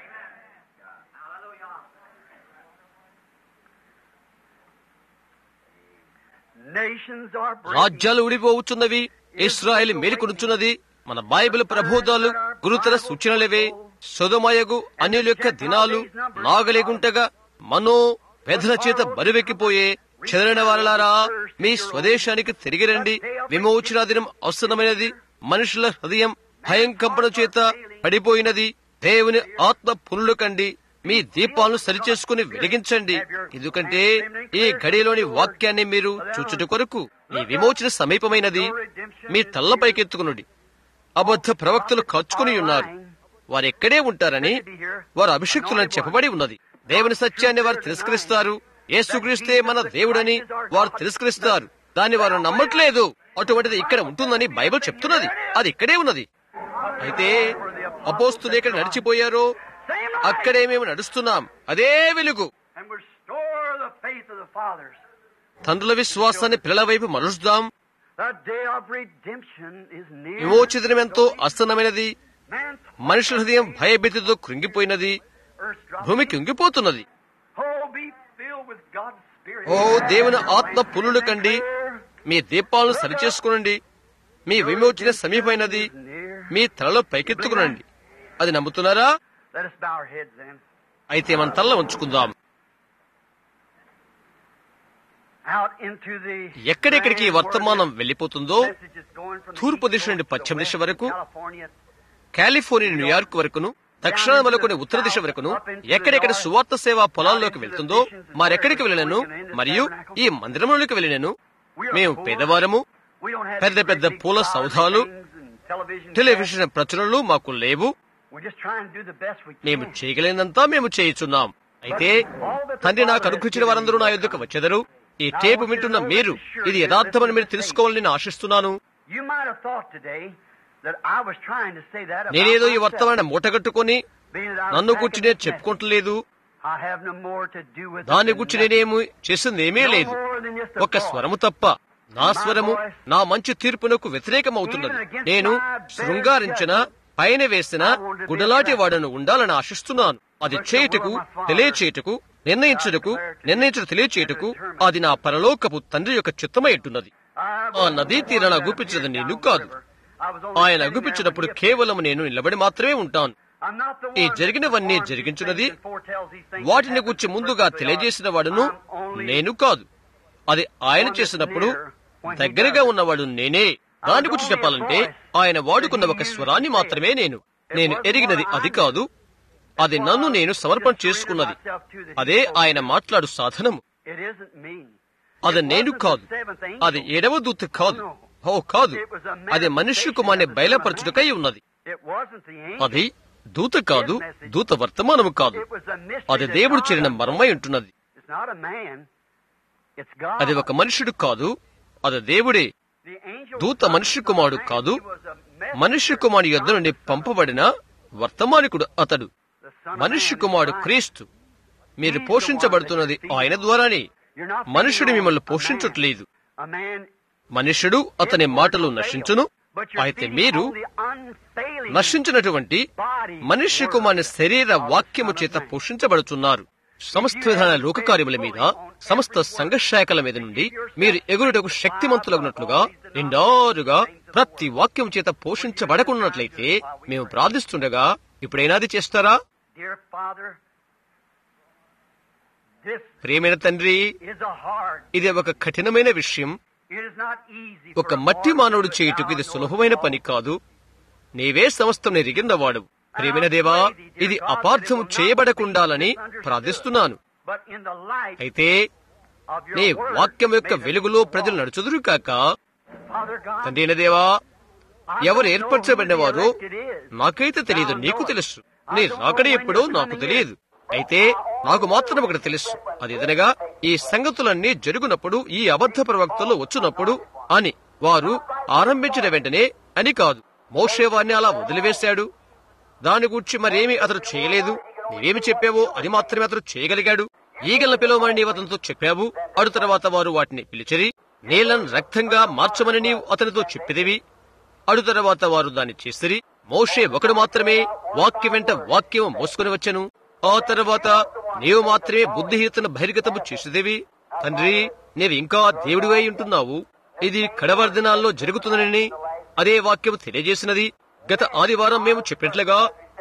Nations are breaking. రాజ్యాలు ఉడిపోవచ్చున్నవి ఇస్రాయేల్ మేలుకొనుచున్నది మన బైబిల్ ప్రబోధాలు గురుతర సూచనలవే సొదమయగు అన్యుల యొక్క దినాలు నాగలేగుంటగా మనో వేదన చేత బరువెక్కిపోయే చెదరిన వారలారా మీ స్వదేశానికి తిరిగి రండి విమోచన దినం అవసరమైనది మనుషుల హృదయం భయంకంపన చేత పడిపోయినది దేవుని ఆత్మ పునులు కండి మీ దీపాలను సరిచేసుకుని వెలిగించండి ఎందుకంటే ఈ గడిలోని వాక్యాన్ని మీరు చూచుట కొరకు ఈ విమోచన సమీపమైనది మీ తల్లపైకెత్తుకునుడి అబద్ధ ప్రవక్తలు ఖర్చుకుని ఉన్నారు వారు ఎక్కడే ఉంటారని వారు అభిషక్తులని చెప్పబడి ఉన్నది దేవుని సత్యాన్ని వారు తిరస్కరిస్తారు యేసుక్రీస్తే మన దేవుడని వారు తిరస్కరిస్తారు దాన్ని వారు నమ్మట్లేదు అటువంటిది ఇక్కడ ఉంటుందని బైబిల్ చెప్తున్నది అది ఇక్కడే ఉన్నది అయితే అపోస్తులు ఎక్కడ నడిచిపోయారో అక్కడే మేము నడుస్తున్నాం అదే వెలుగు And restore the faith of the fathers. తండ్రుల విశ్వాసాన్ని పిల్లల వైపు మలుస్తాం The day of redemption is near. విమోచనం ఎంతో అసన్నమైనది Man, మనుషుల హృదయం భయభీతితో కృంగిపోయినది earth drop. భూమి కుంగిపోతున్నది Oh, be filled with God's Spirit. ఓ దేవుని ఆత్మ పులులు కండి మీ దీపాలను సరిచేసుకునండి మీ విమోచన సమీపమైనది Near. మీ తలలో పైకెత్తుకునండి అది నమ్ముతున్నారా Let us bow our heads then. అయితే మన తల్ల ఉంచుకుందాం Out into the ఎక్కడెక్కడికి ఈ land వర్తమానం where వెళ్లిపోతుందో the message is going from the తూర్పు east దిశ నుండి coast to పశ్చిమ దిశ west, వరకు, California, కాలిఫోర్నియా న్యూయార్క్ వరకును దక్షిణ మొదలుకొని ఉత్తర దిశ వరకును ఎక్కడెక్కడ సువార్త సేవా పొలాల్లోకి వెళ్తుందో మరెక్కడికి వెళ్ళినను మరియు ఈ మందిరంలోకి వెళ్ళినను we are మేము poor. పేదవారము We don't have పెద్ద these పెద్ద great big పూల flowers సౌధాలు, and things and television television ప్రచురణలు మాకు లేవు sets. We're just trying to do the best we మేము can. చేయగలిగినంతా మేము చేయుచున్నాం అయితే తండ్రి నాకు అనుకరించిన వారందరూ నా యొద్దకు వచ్చెదరు ఈ టేపు వింటున్న మీరు ఇది యథార్థమని మీరు తెలుసుకోవాలని నేను ఆశిస్తున్నాను You might have thought today that I was trying to say that about నేనేదో ఈ myself, వర్తమాన మూటగట్టుకొని being that I was నన్ను back గురించి in నేను this చెప్పుకుంటలేదు message. I have no more to do with దాని it గురించి than నేనేమి చేసింది ఏమీ nothing. లేదు No more than just a ఒక voice. స్వరము తప్ప నా స్వరము నా మంచి తీర్పునకు వ్యతిరేకమవుతున్నది నేను శృంగారించిన పైన వేసిన గుడలాటి వాడను ఉండాలని ఆశిస్తున్నాను అది చేయుటకు తెలియచేయుటకు నిర్ణయించుటకు నిర్ణయించుట తెలియచేయుటకు అది నా పరలోకపు తండ్రి యొక్క చిత్తమై ఉంటున్నది ఆ నదీ తీరాన అగుపించదు నేను కాదు ఆయన అగుపించినప్పుడు కేవలం నేను నిలబడి మాత్రమే ఉంటాను ఈ జరిగినవన్నీ జరిగించున్నది వాటిని గురించి ముందుగా తెలియజేసిన వాడును నేను కాదు అది ఆయన చేసినప్పుడు దగ్గరగా ఉన్నవాడు నేనే దాని గురించి చెప్పాలంటే ఆయన వాడుకున్న ఒక స్వరాన్ని మాత్రమే నేను నేను ఎరిగినది అది కాదు అది నన్ను నేను సమర్పణ చేసుకున్నది అదే ఆయన మాట్లాడు సాధనము అది నేను కాదు అది ఏడవ దూత కాదు ఓ కాదు అది మనుష్య కుమార్ని బయలుపరచుటకై ఉన్నది అది దూత కాదు దూత వర్తమానము కాదు అది దేవుడు చేరిన మర్మై ఉంటున్నది అది ఒక మనుషుడు కాదు అది దేవుడే దూత మనుష్య కుమారుడు కాదు మనుష్య కుమారుడు యొద్ద నుండి పంపబడిన వర్తమానికుడు అతడు మనుష్య కుమారుడు క్రీస్తు మీరు పోషించబడుతున్నది ఆయన ద్వారానే మనుషుడు మిమ్మల్ని పోషించట్లేదు మనుష్యుడు అతని మాటలు నశించును అయితే మీరు నశించినటువంటి మనుష్య కుమారుని శరీర వాక్యము చేత పోషించబడుతున్నారు సమస్త విధాన లోకకార్యముల మీద సమస్త సంఘశాఖల మీద నుండి మీరు ఎగురుటకు శక్తిమంతులగునట్లుగా నిండారుగా ప్రతి వాక్యం చేత పోషించబడకున్నట్లయితే మేము ప్రార్థిస్తుండగా ఇప్పుడైనా అది చేస్తారా ప్రేమైన తండ్రి ఇది ఒక కఠినమైన విషయం ఒక మట్టి మానవుడు చేయుటకు ఇది సులభమైన పని కాదు నీవే సమస్తం ఎరిగినవాడు ప్రేమిన దేవా ఇది అపార్థం చేయబడకుండాలని ప్రార్థిస్తున్నాను అయితే నీ వాక్యం యొక్క వెలుగులో ప్రజలు నడుచుదురు కాక తండ్రి దేవా ఎవరు ఏర్పరచబడిన వారో నాకైతే తెలియదు నీకు తెలుసు నీ రాకడ ఎప్పుడో నాకు తెలియదు అయితే నాకు మాత్రం ఒకటి తెలుసు అది ఎదనగా ఈ సంగతులన్నీ జరుగునప్పుడు ఈ అబద్ధ ప్రవక్తలు వచ్చినప్పుడు అని వారు ఆరంభించిన వెంటనే అని కాదు మోషే వారిని అలా వదిలివేశాడు దాని గురించి మరేమి అతడు చేయలేదు నీవేమి చెప్పావో అది మాత్రమే అతడు చేయగలిగాడు ఈగలను పిలవమని నీవు అతనితో చెప్పావు అడు తర్వాత వారు వాటిని పిలిచిరి నీళ్లను రక్తంగా మార్చమని నీవు అతనితో చెప్పిదివి అడు తర్వాత వారు దాన్ని చేసిరి మోషే ఒకడు మాత్రమే వాక్య వెంట వాక్యం మోసుకుని వచ్చెను ఆ తర్వాత నీవు మాత్రమే బుద్ధిహీతను బహిర్గతము చేసేదేవి తండ్రి నీవు ఇంకా దేవుడివై ఉంటున్నావు ఇది కడవర్ దినాల్లో జరుగుతుందని అదే వాక్యం తెలియజేసినది గత ఆదివారం మేము చెప్పినట్లుగా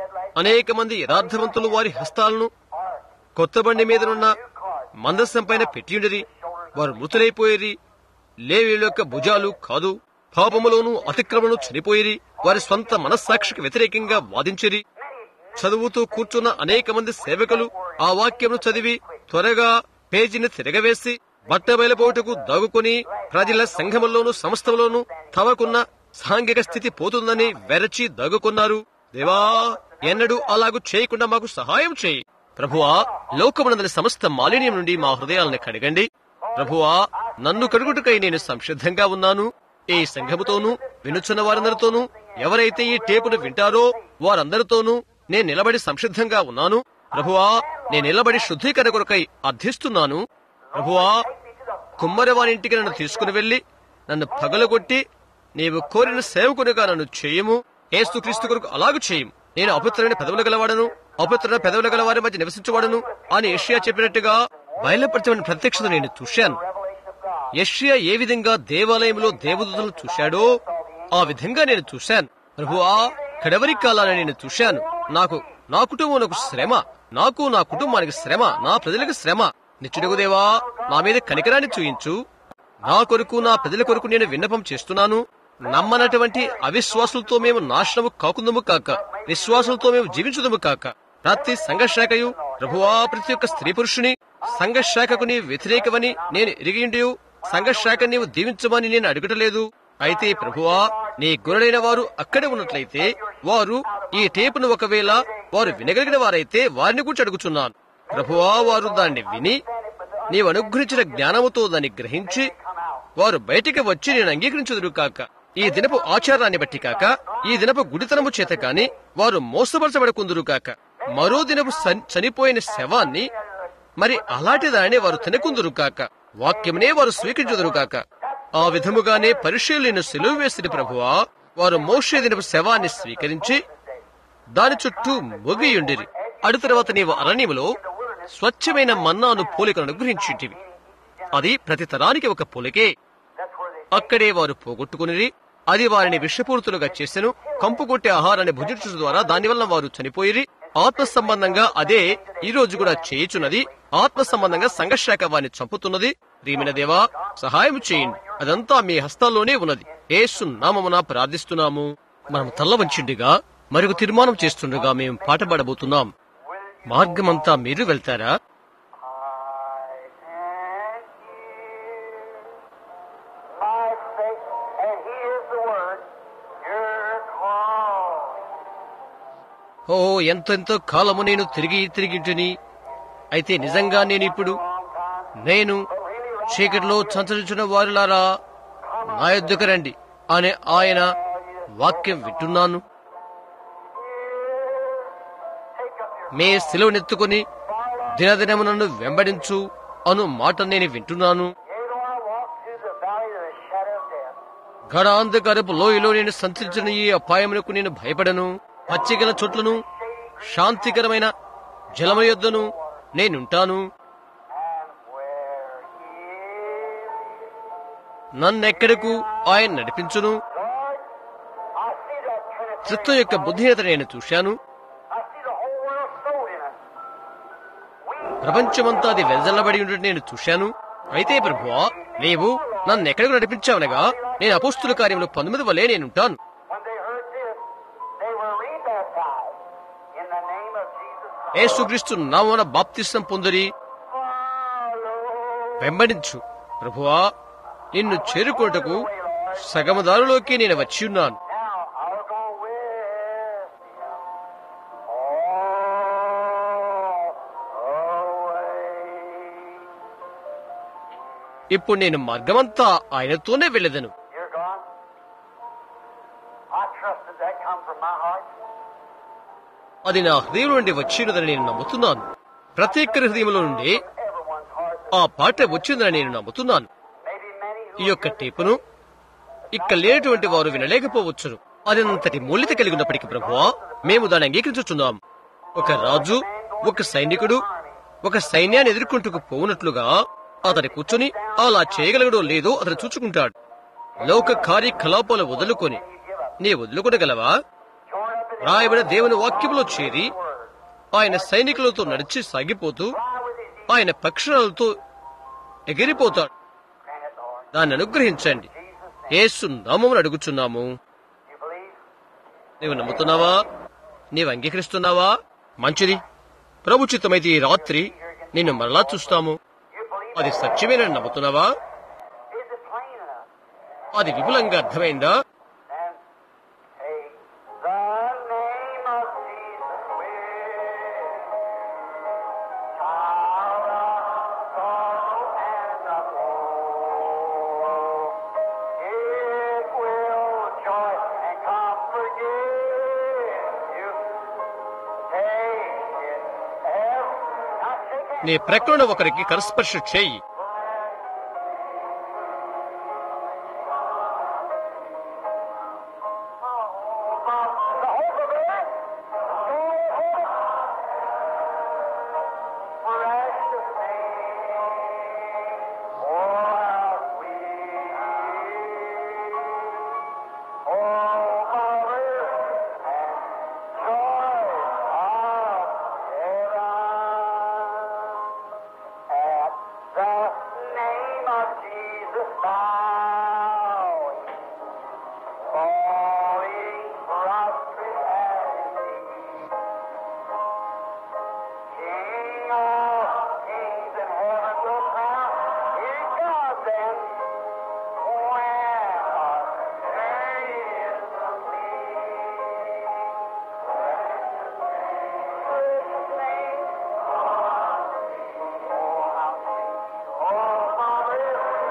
అనేక మంది యథార్థవంతులు వారి హస్తాలను కొత్త బండి మీదనున్న మందస్సం పైన పెట్టియుండిరి వారు మృతులైపోయేది లేవీల యొక్క భుజాలు కాదు పాపములోను అతిక్రమను చనిపోయేది వారి స్వంత మనస్సాక్షికి వ్యతిరేకంగా వాదించిరి చదువుతూ కూర్చున్న అనేక మంది సేవకులు ఆ వాక్యమును చదివి త్వరగా పేజీని తిరగవేసి బట్ట బయలుపోటుకు దాగుకొని ప్రజల సంఘములోను సంస్థలోను తమకున్న సాంఘిక స్థితి పోతుందని వెరచి దాగుకున్నారు దేవా ఎన్నడూ అలాగు చేయకుండా మాకు సహాయం చేయి ప్రభువా లోకమునందరి సమస్త మాలిన్యం నుండి మా హృదయాలను కడగండి ప్రభువా నన్ను కడుగుటకై నేను సంసిద్ధంగా ఉన్నాను ఈ సంఘముతోనూ వినుచున్న వారందరితోనూ ఎవరైతే ఈ టేపును వింటారో వారందరితోనూ నేను నిలబడి సంసిద్ధంగా ఉన్నాను ప్రభువా నేను నిలబడి శుద్ధీకరణ కొరకై అర్థిస్తున్నాను ప్రభువా కుమ్మరి వారి ఇంటికి నన్ను తీసుకుని వెళ్లి నన్ను పగలగొట్టి నీవు కోరిన సేవకునిగా నన్ను చేయము ఏస్తు క్రీస్తు కొరకు అలాగు చేయము నేను అపవిత్రమైన పెదవులు గలవాడను అపవిత్రమైన పెదవులు గల వారి మధ్య నివసించవాడను అని యష్యా చెప్పినట్టుగా బయలుపరచమైన ప్రత్యక్షత నేను చూశాను యష్యా ఏ విధంగా దేవాలయంలో దేవదూతలను చూశాడో ఆ విధంగా నేను చూశాను ప్రభువా కడవరి కాలాన్ని నేను చూశాను నాకు నా కుటుంబం శ్రమ నాకు నా కుటుంబానికి శ్రమ నా ప్రజలకు శ్రమ నిత్యుడుగు దేవా నా మీద కనికరాన్ని చూయించు నా కొరకు నా ప్రజల కొరకు నేను విన్నపం చేస్తున్నాను నమ్మనటువంటి అవిశ్వాసులతో మేము నాశనము కాకుందము కాక విశ్వాసులతో మేము జీవించుదము కాక ప్రతి సంఘశాఖయు ప్రభువా ప్రతి ఒక్క స్త్రీ పురుషుని సంఘశాఖకు నీ వ్యతిరేకమని నేను ఎరిగిండి సంఘశాఖ నీవు దీవించమని నేను అడగటలేదు అయితే ప్రభువా నీ గురుడైన వారు అక్కడే ఉన్నట్లయితే వారు ఈ టేపును ఒకవేళ వారు వినగలిగిన వారైతే వారిని కూడా అడుగుచున్నాను ప్రభువా వారు దాన్ని విని నీవు అనుగ్రహించిన జ్ఞానముతో దాన్ని గ్రహించి వారు బయటికి వచ్చి నేను అంగీకరించుదురు కాక ఈ దినపు ఆచారాన్ని బట్టి కాక ఈ దినపు గుడితనము చేత కాని వారు మోసపరచబడకుందురు కాక మరో దినపు సన్- చనిపోయిన శవాన్ని మరి అలాంటి దానిని వారు తినకుందురు కాక వాక్యమునే వారు స్వీకరించుదురు కాక ఆ విధముగానే పరిశీలిని సెలువు వేసిన ప్రభువా వారు మోషే దినపు శవాన్ని స్వీకరించి దాని చుట్టూ మొగియుండిరి అడు తర్వాత నీవు అరణ్యములో స్వచ్ఛమైన మన్నాను పోలికను అనుగ్రహించింటివి అది ప్రతి తరానికి ఒక పోలికే అక్కడే వారు పోగొట్టుకుని అది వారిని విషపూరితులుగా చేసెను కంపు కొట్టే ఆహారాన్ని భుజించడం ద్వారా దానివల్ల వారు చనిపోయిరి ఆత్మ సంబంధంగా అదే ఈ రోజు కూడా చేయుచున్నది ఆత్మ సంబంధంగా సంఘశాఖ వారిని చంపుతున్నది ప్రియమైన దేవా సహాయం చేయండి అదంతా మీ హస్తాల్లోనే ఉన్నది ఏసు నామమున ప్రార్థిస్తున్నాము మనం తల్ల వంచిండిగా మరొక తీర్మానం చేస్తుండగా మేము పాట పాడబోతున్నాం మార్గమంతా మీరు వెళ్తారా my faith, and He is the Word, your call. ఓ ఎంతెంతో కాలము నేను తిరిగి తిరిగింటిని అయితే నిజంగా నేను ఇప్పుడు నేను చీకటిలో సంచరించిన వారిలారా నా యొద్దకు రండి అనే ఆయన వాక్యం వింటున్నాను మీ సెలవునెత్తుకుని దినదినము నన్ను వెంబడించు అను మాట నేను వింటున్నాను Yea, though I walk through the valley of the shadow of death, గడాంధకారపు లోయలో నేను సంచరించిన ఈ అపాయమునకు నేను భయపడను పచ్చిగల చోట్లను శాంతికరమైన జలమ యొద్దను నేనుంటాను and where He is. నన్నెక్కడకు ఆయన నడిపించును Lord, I see that Trinity. త్రిత్వం యొక్క బుద్ధిహీనత నేను చూశాను I see the whole world sold in us. We ప్రపంచమంతా అది వెదజల్లబడి ఉండటం నేను చూశాను అయితే ప్రభువా నీవు నన్ను ఎక్కడికి నడిపించావనగా నేను అపోస్తుల కార్యంలో పంతొమ్మిది వలే నేనుంటాను When they heard this, they were rebaptized in the name of Jesus Christ. యేసుక్రీస్తు నామమున బాప్తిస్తం పొందిరి Follow వెంబడించు ప్రభువా నిన్ను చేరుకోటకు సగమదారులోకి నేను వచ్చి ఉన్నాను Now I'll go with him all the way. ఇప్పుడు నేను మార్గమంతా ఆయనతోనే వెళ్ళదను You're gone. I trusted that come from my heart. అది నా హృదయం నుండి వచ్చినదని నేను నమ్ముతున్నాను ప్రతి ఒక్కరి హృదయంలో నుండి Everyone's heart. ఆ పాట వచ్చిందని నేను నమ్ముతున్నాను Maybe many ఈ who యొక్క టేపును ఇక్కడ లేనటువంటి వారు వినలేకపోవచ్చును అదంతటి మూల్యత కలిగి ఉన్నప్పటికీ ప్రభువా మేము దాన్ని అంగీకరించుచున్నాం ఒక రాజు ఒక సైనికుడు ఒక సైన్యాన్ని ఎదుర్కొంటూ పోవునట్లుగా అతని కూర్చుని అలా చేయగలగడో లేదో అతను చూచుకుంటాడు లోక కార్యకలాపాలు వదులుకొని నీ వదులుకొనగలవా రాయబడిన దేవుని వాక్యములో చేరి ఆయన సైనికులతో నడిచి సాగిపోతూ ఆయన పక్షులతో ఎగిరిపోతాడు దాన్ని అనుగ్రహించండి యేసు నామమును అడుగుచున్నాము You believe? నీవు నమ్ముతున్నావా నీవు అంగీకరిస్తున్నావా మంచిది ప్రభు చిత్తమైతే ఈ రాత్రి నిన్ను మరలా చూస్తాము You believe? అది సత్యమేనని నమ్ముతున్నావా Is it plain enough? అది విపులంగా అర్థమైందా And take the name of Jesus with child of sorrow and of woe. It will joy and comfort give you. Take it ever. Now shake hands. నీ ప్రక్కన ఒకరికి కరస్పర్శ చేయి The hope of it. Precious name. Oh, how sweet. Oh, mother and joy of heaven. At the name of Jesus bowing falling prostrate at his feet. King of kings in heaven will crown his God then. When our journey is complete. Precious name. Oh, how sweet. Oh, Father.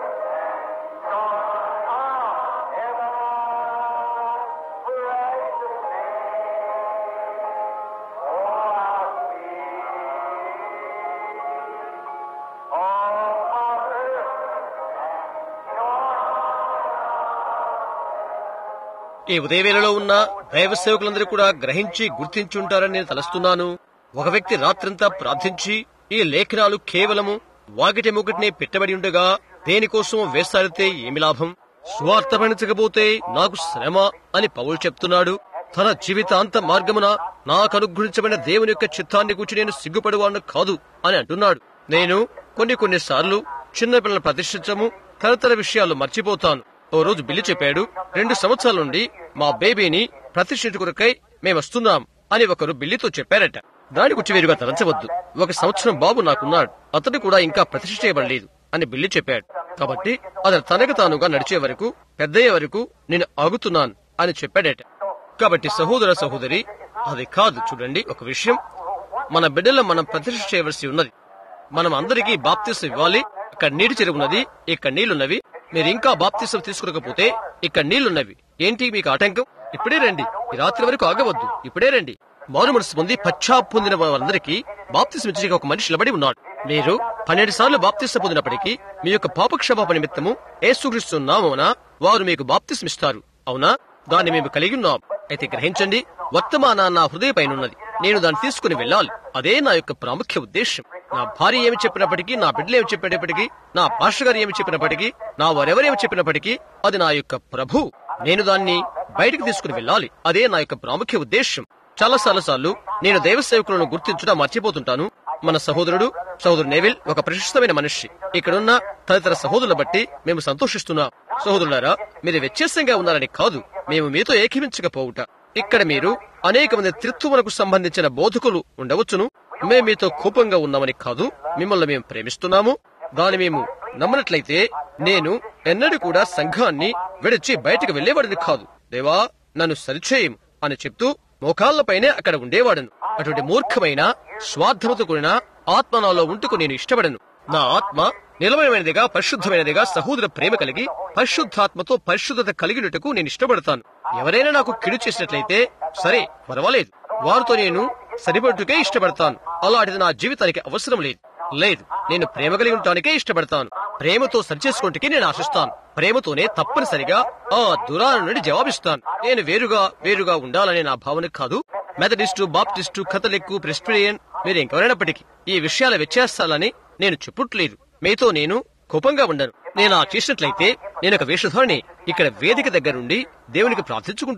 ఈ ఉదయవేళలో ఉన్న దైవ సేవకులందరూ కూడా గ్రహించి గుర్తించుంటారని నేను తలస్తున్నాను ఒక వ్యక్తి రాత్రంతా ప్రార్థించి ఈ లేఖనాలు కేవలము వాకిటి ముగిటినే పెట్టబడి ఉండగా దేనికోసం వేసారితే ఏమి లాభం స్వార్థపడించకపోతే నాకు శ్రమ అని పౌలు చెప్తున్నాడు తన జీవితాంత మార్గమున నాకు అనుగ్రహించబడిన దేవుని యొక్క చిత్తాన్ని గురించి నేను సిగ్గుపడేవాడిని కాదు అని అంటున్నాడు నేను కొన్ని కొన్ని సార్లు చిన్నపిల్లలను ప్రతిష్ఠించము తదితర విషయాలు మర్చిపోతాను ఓ రోజు బిల్లి చెప్పాడు రెండు సంవత్సరాల నుండి మా బేబీని ప్రతిష్ఠించుకురకై మేమొస్తున్నాం అని ఒకరు బిల్లితో చెప్పారట దాని గురించి వేరుగా తలంచవద్దు ఒక సంవత్సరం బాబు నాకున్నాడు అతడు కూడా ఇంకా ప్రతిష్ఠ చేయబడలేదు అని బిల్లి చెప్పాడు కాబట్టి అతను తనకు తానుగా నడిచే వరకు పెద్దయ్యే వరకు నేను ఆగుతున్నాను అని చెప్పాడట కాబట్టి సహోదర సహోదరి అది కాదు చూడండి ఒక విషయం మన బిడ్డలను మనం ప్రతిష్ఠ చేయవలసి ఉన్నది మనం అందరికీ బాప్తిసం ఇవ్వాలి ఇక్కడ నీటి చెరువు ఉన్నది ఇక్కడ నీళ్లున్నవి మీరు ఇంకా బాప్తిసం తీసుకురకపోతే ఇక్కడ నీళ్లున్నవి ఏంటి మీకు ఆటంకం ఇప్పుడే రండి ఈ రాత్రి వరకు ఆగవద్దు ఇప్పుడే రండి మారు మనసు పొంది పశ్చాప్ పొందిన వారందరికీ బాప్తిసం ఇచ్చే ఒక మనిషి నిలబడి ఉన్నాడు మీరు పన్నెండు సార్లు బాప్తిసం పొందినప్పటికీ మీ యొక్క పాపక్షమాపణ నిమిత్తము ఏసుక్రీస్తు నామమున వారు మీకు బాప్తిసం ఇస్తారు అవునా దాన్ని మేము కలిగి ఉన్నాం అయితే గ్రహించండి వర్తమాన నా హృదయ పైనున్నది నేను దాన్ని తీసుకుని వెళ్ళాలి అదే నా యొక్క ప్రాముఖ్య ఉద్దేశం నా భార్య ఏమి చెప్పినప్పటికీ నా బిడ్డలు ఏమి చెప్పినప్పటికీ నా పాస్టర్ గారు ఏమి చెప్పినప్పటికీ నా వారెవరేమి చెప్పినప్పటికీ అది నా యొక్క ప్రభు నేను దాన్ని బయటకు తీసుకుని వెళ్ళాలి అదే నా యొక్క ప్రాముఖ్య ఉద్దేశం చాలా సార్లు సార్లు నేను దైవ సేవకులను గుర్తించడం మర్చిపోతుంటాను మన సహోదరుడు సహోదరు నేవిల్ ఒక ప్రశస్తమైన మనిషి ఇక్కడున్న తదితర సహోదరుల బట్టి మేము సంతోషిస్తున్నాం సహోదరులారా మీరు వ్యత్యాసంగా ఉన్నారని కాదు మేము మీతో ఏకీవించకపోవుట ఇక్కడ మీరు అనేక మంది త్రిత్వమునకు సంబంధించిన బోధకులు ఉండవచ్చును మేము మీతో కోపంగా ఉన్నామని కాదు మిమ్మల్ని మేము ప్రేమిస్తున్నాము దాన్ని మేము నమ్మనట్లయితే నేను ఎన్నడూ కూడా సంఘాన్ని విడిచి బయటకు వెళ్లేవాడిని కాదు దేవా నన్ను సరిచేయం అని చెప్తూ మోకాళ్లపైనే అక్కడ ఉండేవాడను అటువంటి మూర్ఖమైన స్వార్థముతో కూడిన ఆత్మ నాలో ఉంటుకు నేను ఇష్టపడను నా ఆత్మ నిలవమైనదిగా పరిశుద్ధమైనదిగా సహోదర ప్రేమ కలిగి పరిశుద్ధాత్మతో పరిశుద్ధత కలిగినట్టుకు నేను ఇష్టపడతాను ఎవరైనా నాకు కిడు చేసినట్లయితే సరే పర్వాలేదు వారితో నేను సరిపడుటకే ఇష్టపడతాను అలాంటిది నా జీవితానికి అవసరం లేదు లేదు నేను ప్రేమ కలిగి ఉండటానికే ఇష్టపడతాను ప్రేమతో సరిచేసుకుంటే నేను ఆశిస్తాను ప్రేమతోనే తప్పనిసరిగా ఆ దురాల నుండి జవాబిస్తాను నేను వేరుగా వేరుగా ఉండాలనే నా భావన కాదు మెథడిస్టు బాప్టిస్టు కథలిక్కు ప్రెస్పిరియన్ మీరు ఇంకెవరైనప్పటికీ ఈ విషయాల వ్యత్యాసాలని నేను చెప్పుట్లేదు మీతో నేను కోపంగా ఉండను నేను ఆ చేసినట్లయితే నేను ఒక వేషధారిని ఇక్కడ వేదిక దగ్గర నుండి దేవునికి ప్రార్థించుకుంటాను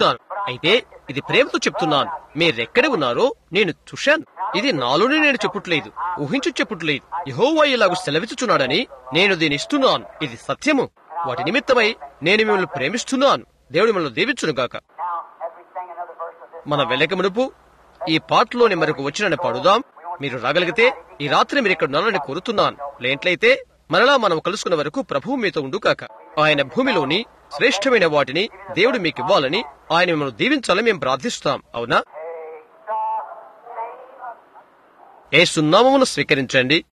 అయితే ఇది ప్రేమతో చెప్తున్నాను మీరెక్కడ ఉన్నారో నేను చూశాను ఇది నాలోనే నేను చెప్పుట్లేదు ఊహించు చెప్పుట్లేదు యహోవా ఇలాగు సెలవిచ్చుచున్నాడని నేను దీని ఇస్తున్నాను ఇది సత్యము వాటి నిమిత్తమై నేను మిమ్మల్ని ప్రేమిస్తున్నాను దేవుడు మిమ్మల్ని దీవించును గాక Now, as we sing another verse of this, మన వెలక మునుపు ఈ పాటలోని మరొక వచ్చినని పాడుదాం మీరు రాగలిగితే ఈ రాత్రి మీరు ఇక్కడ ఉన్నారని కోరుతున్నాను లేంట్లయితే మరలా మనం కలుసుకున్న వరకు ప్రభువు మీతో ఉండు కాక ఆయన భూమిలోని శ్రేష్టమైన వాటిని దేవుడు మీకు ఇవ్వాలని ఆయన మిమ్మల్ని దీవించాలని మేము ప్రార్థిస్తాం అవునా take the name of ఏ సున్నామమును స్వీకరించండి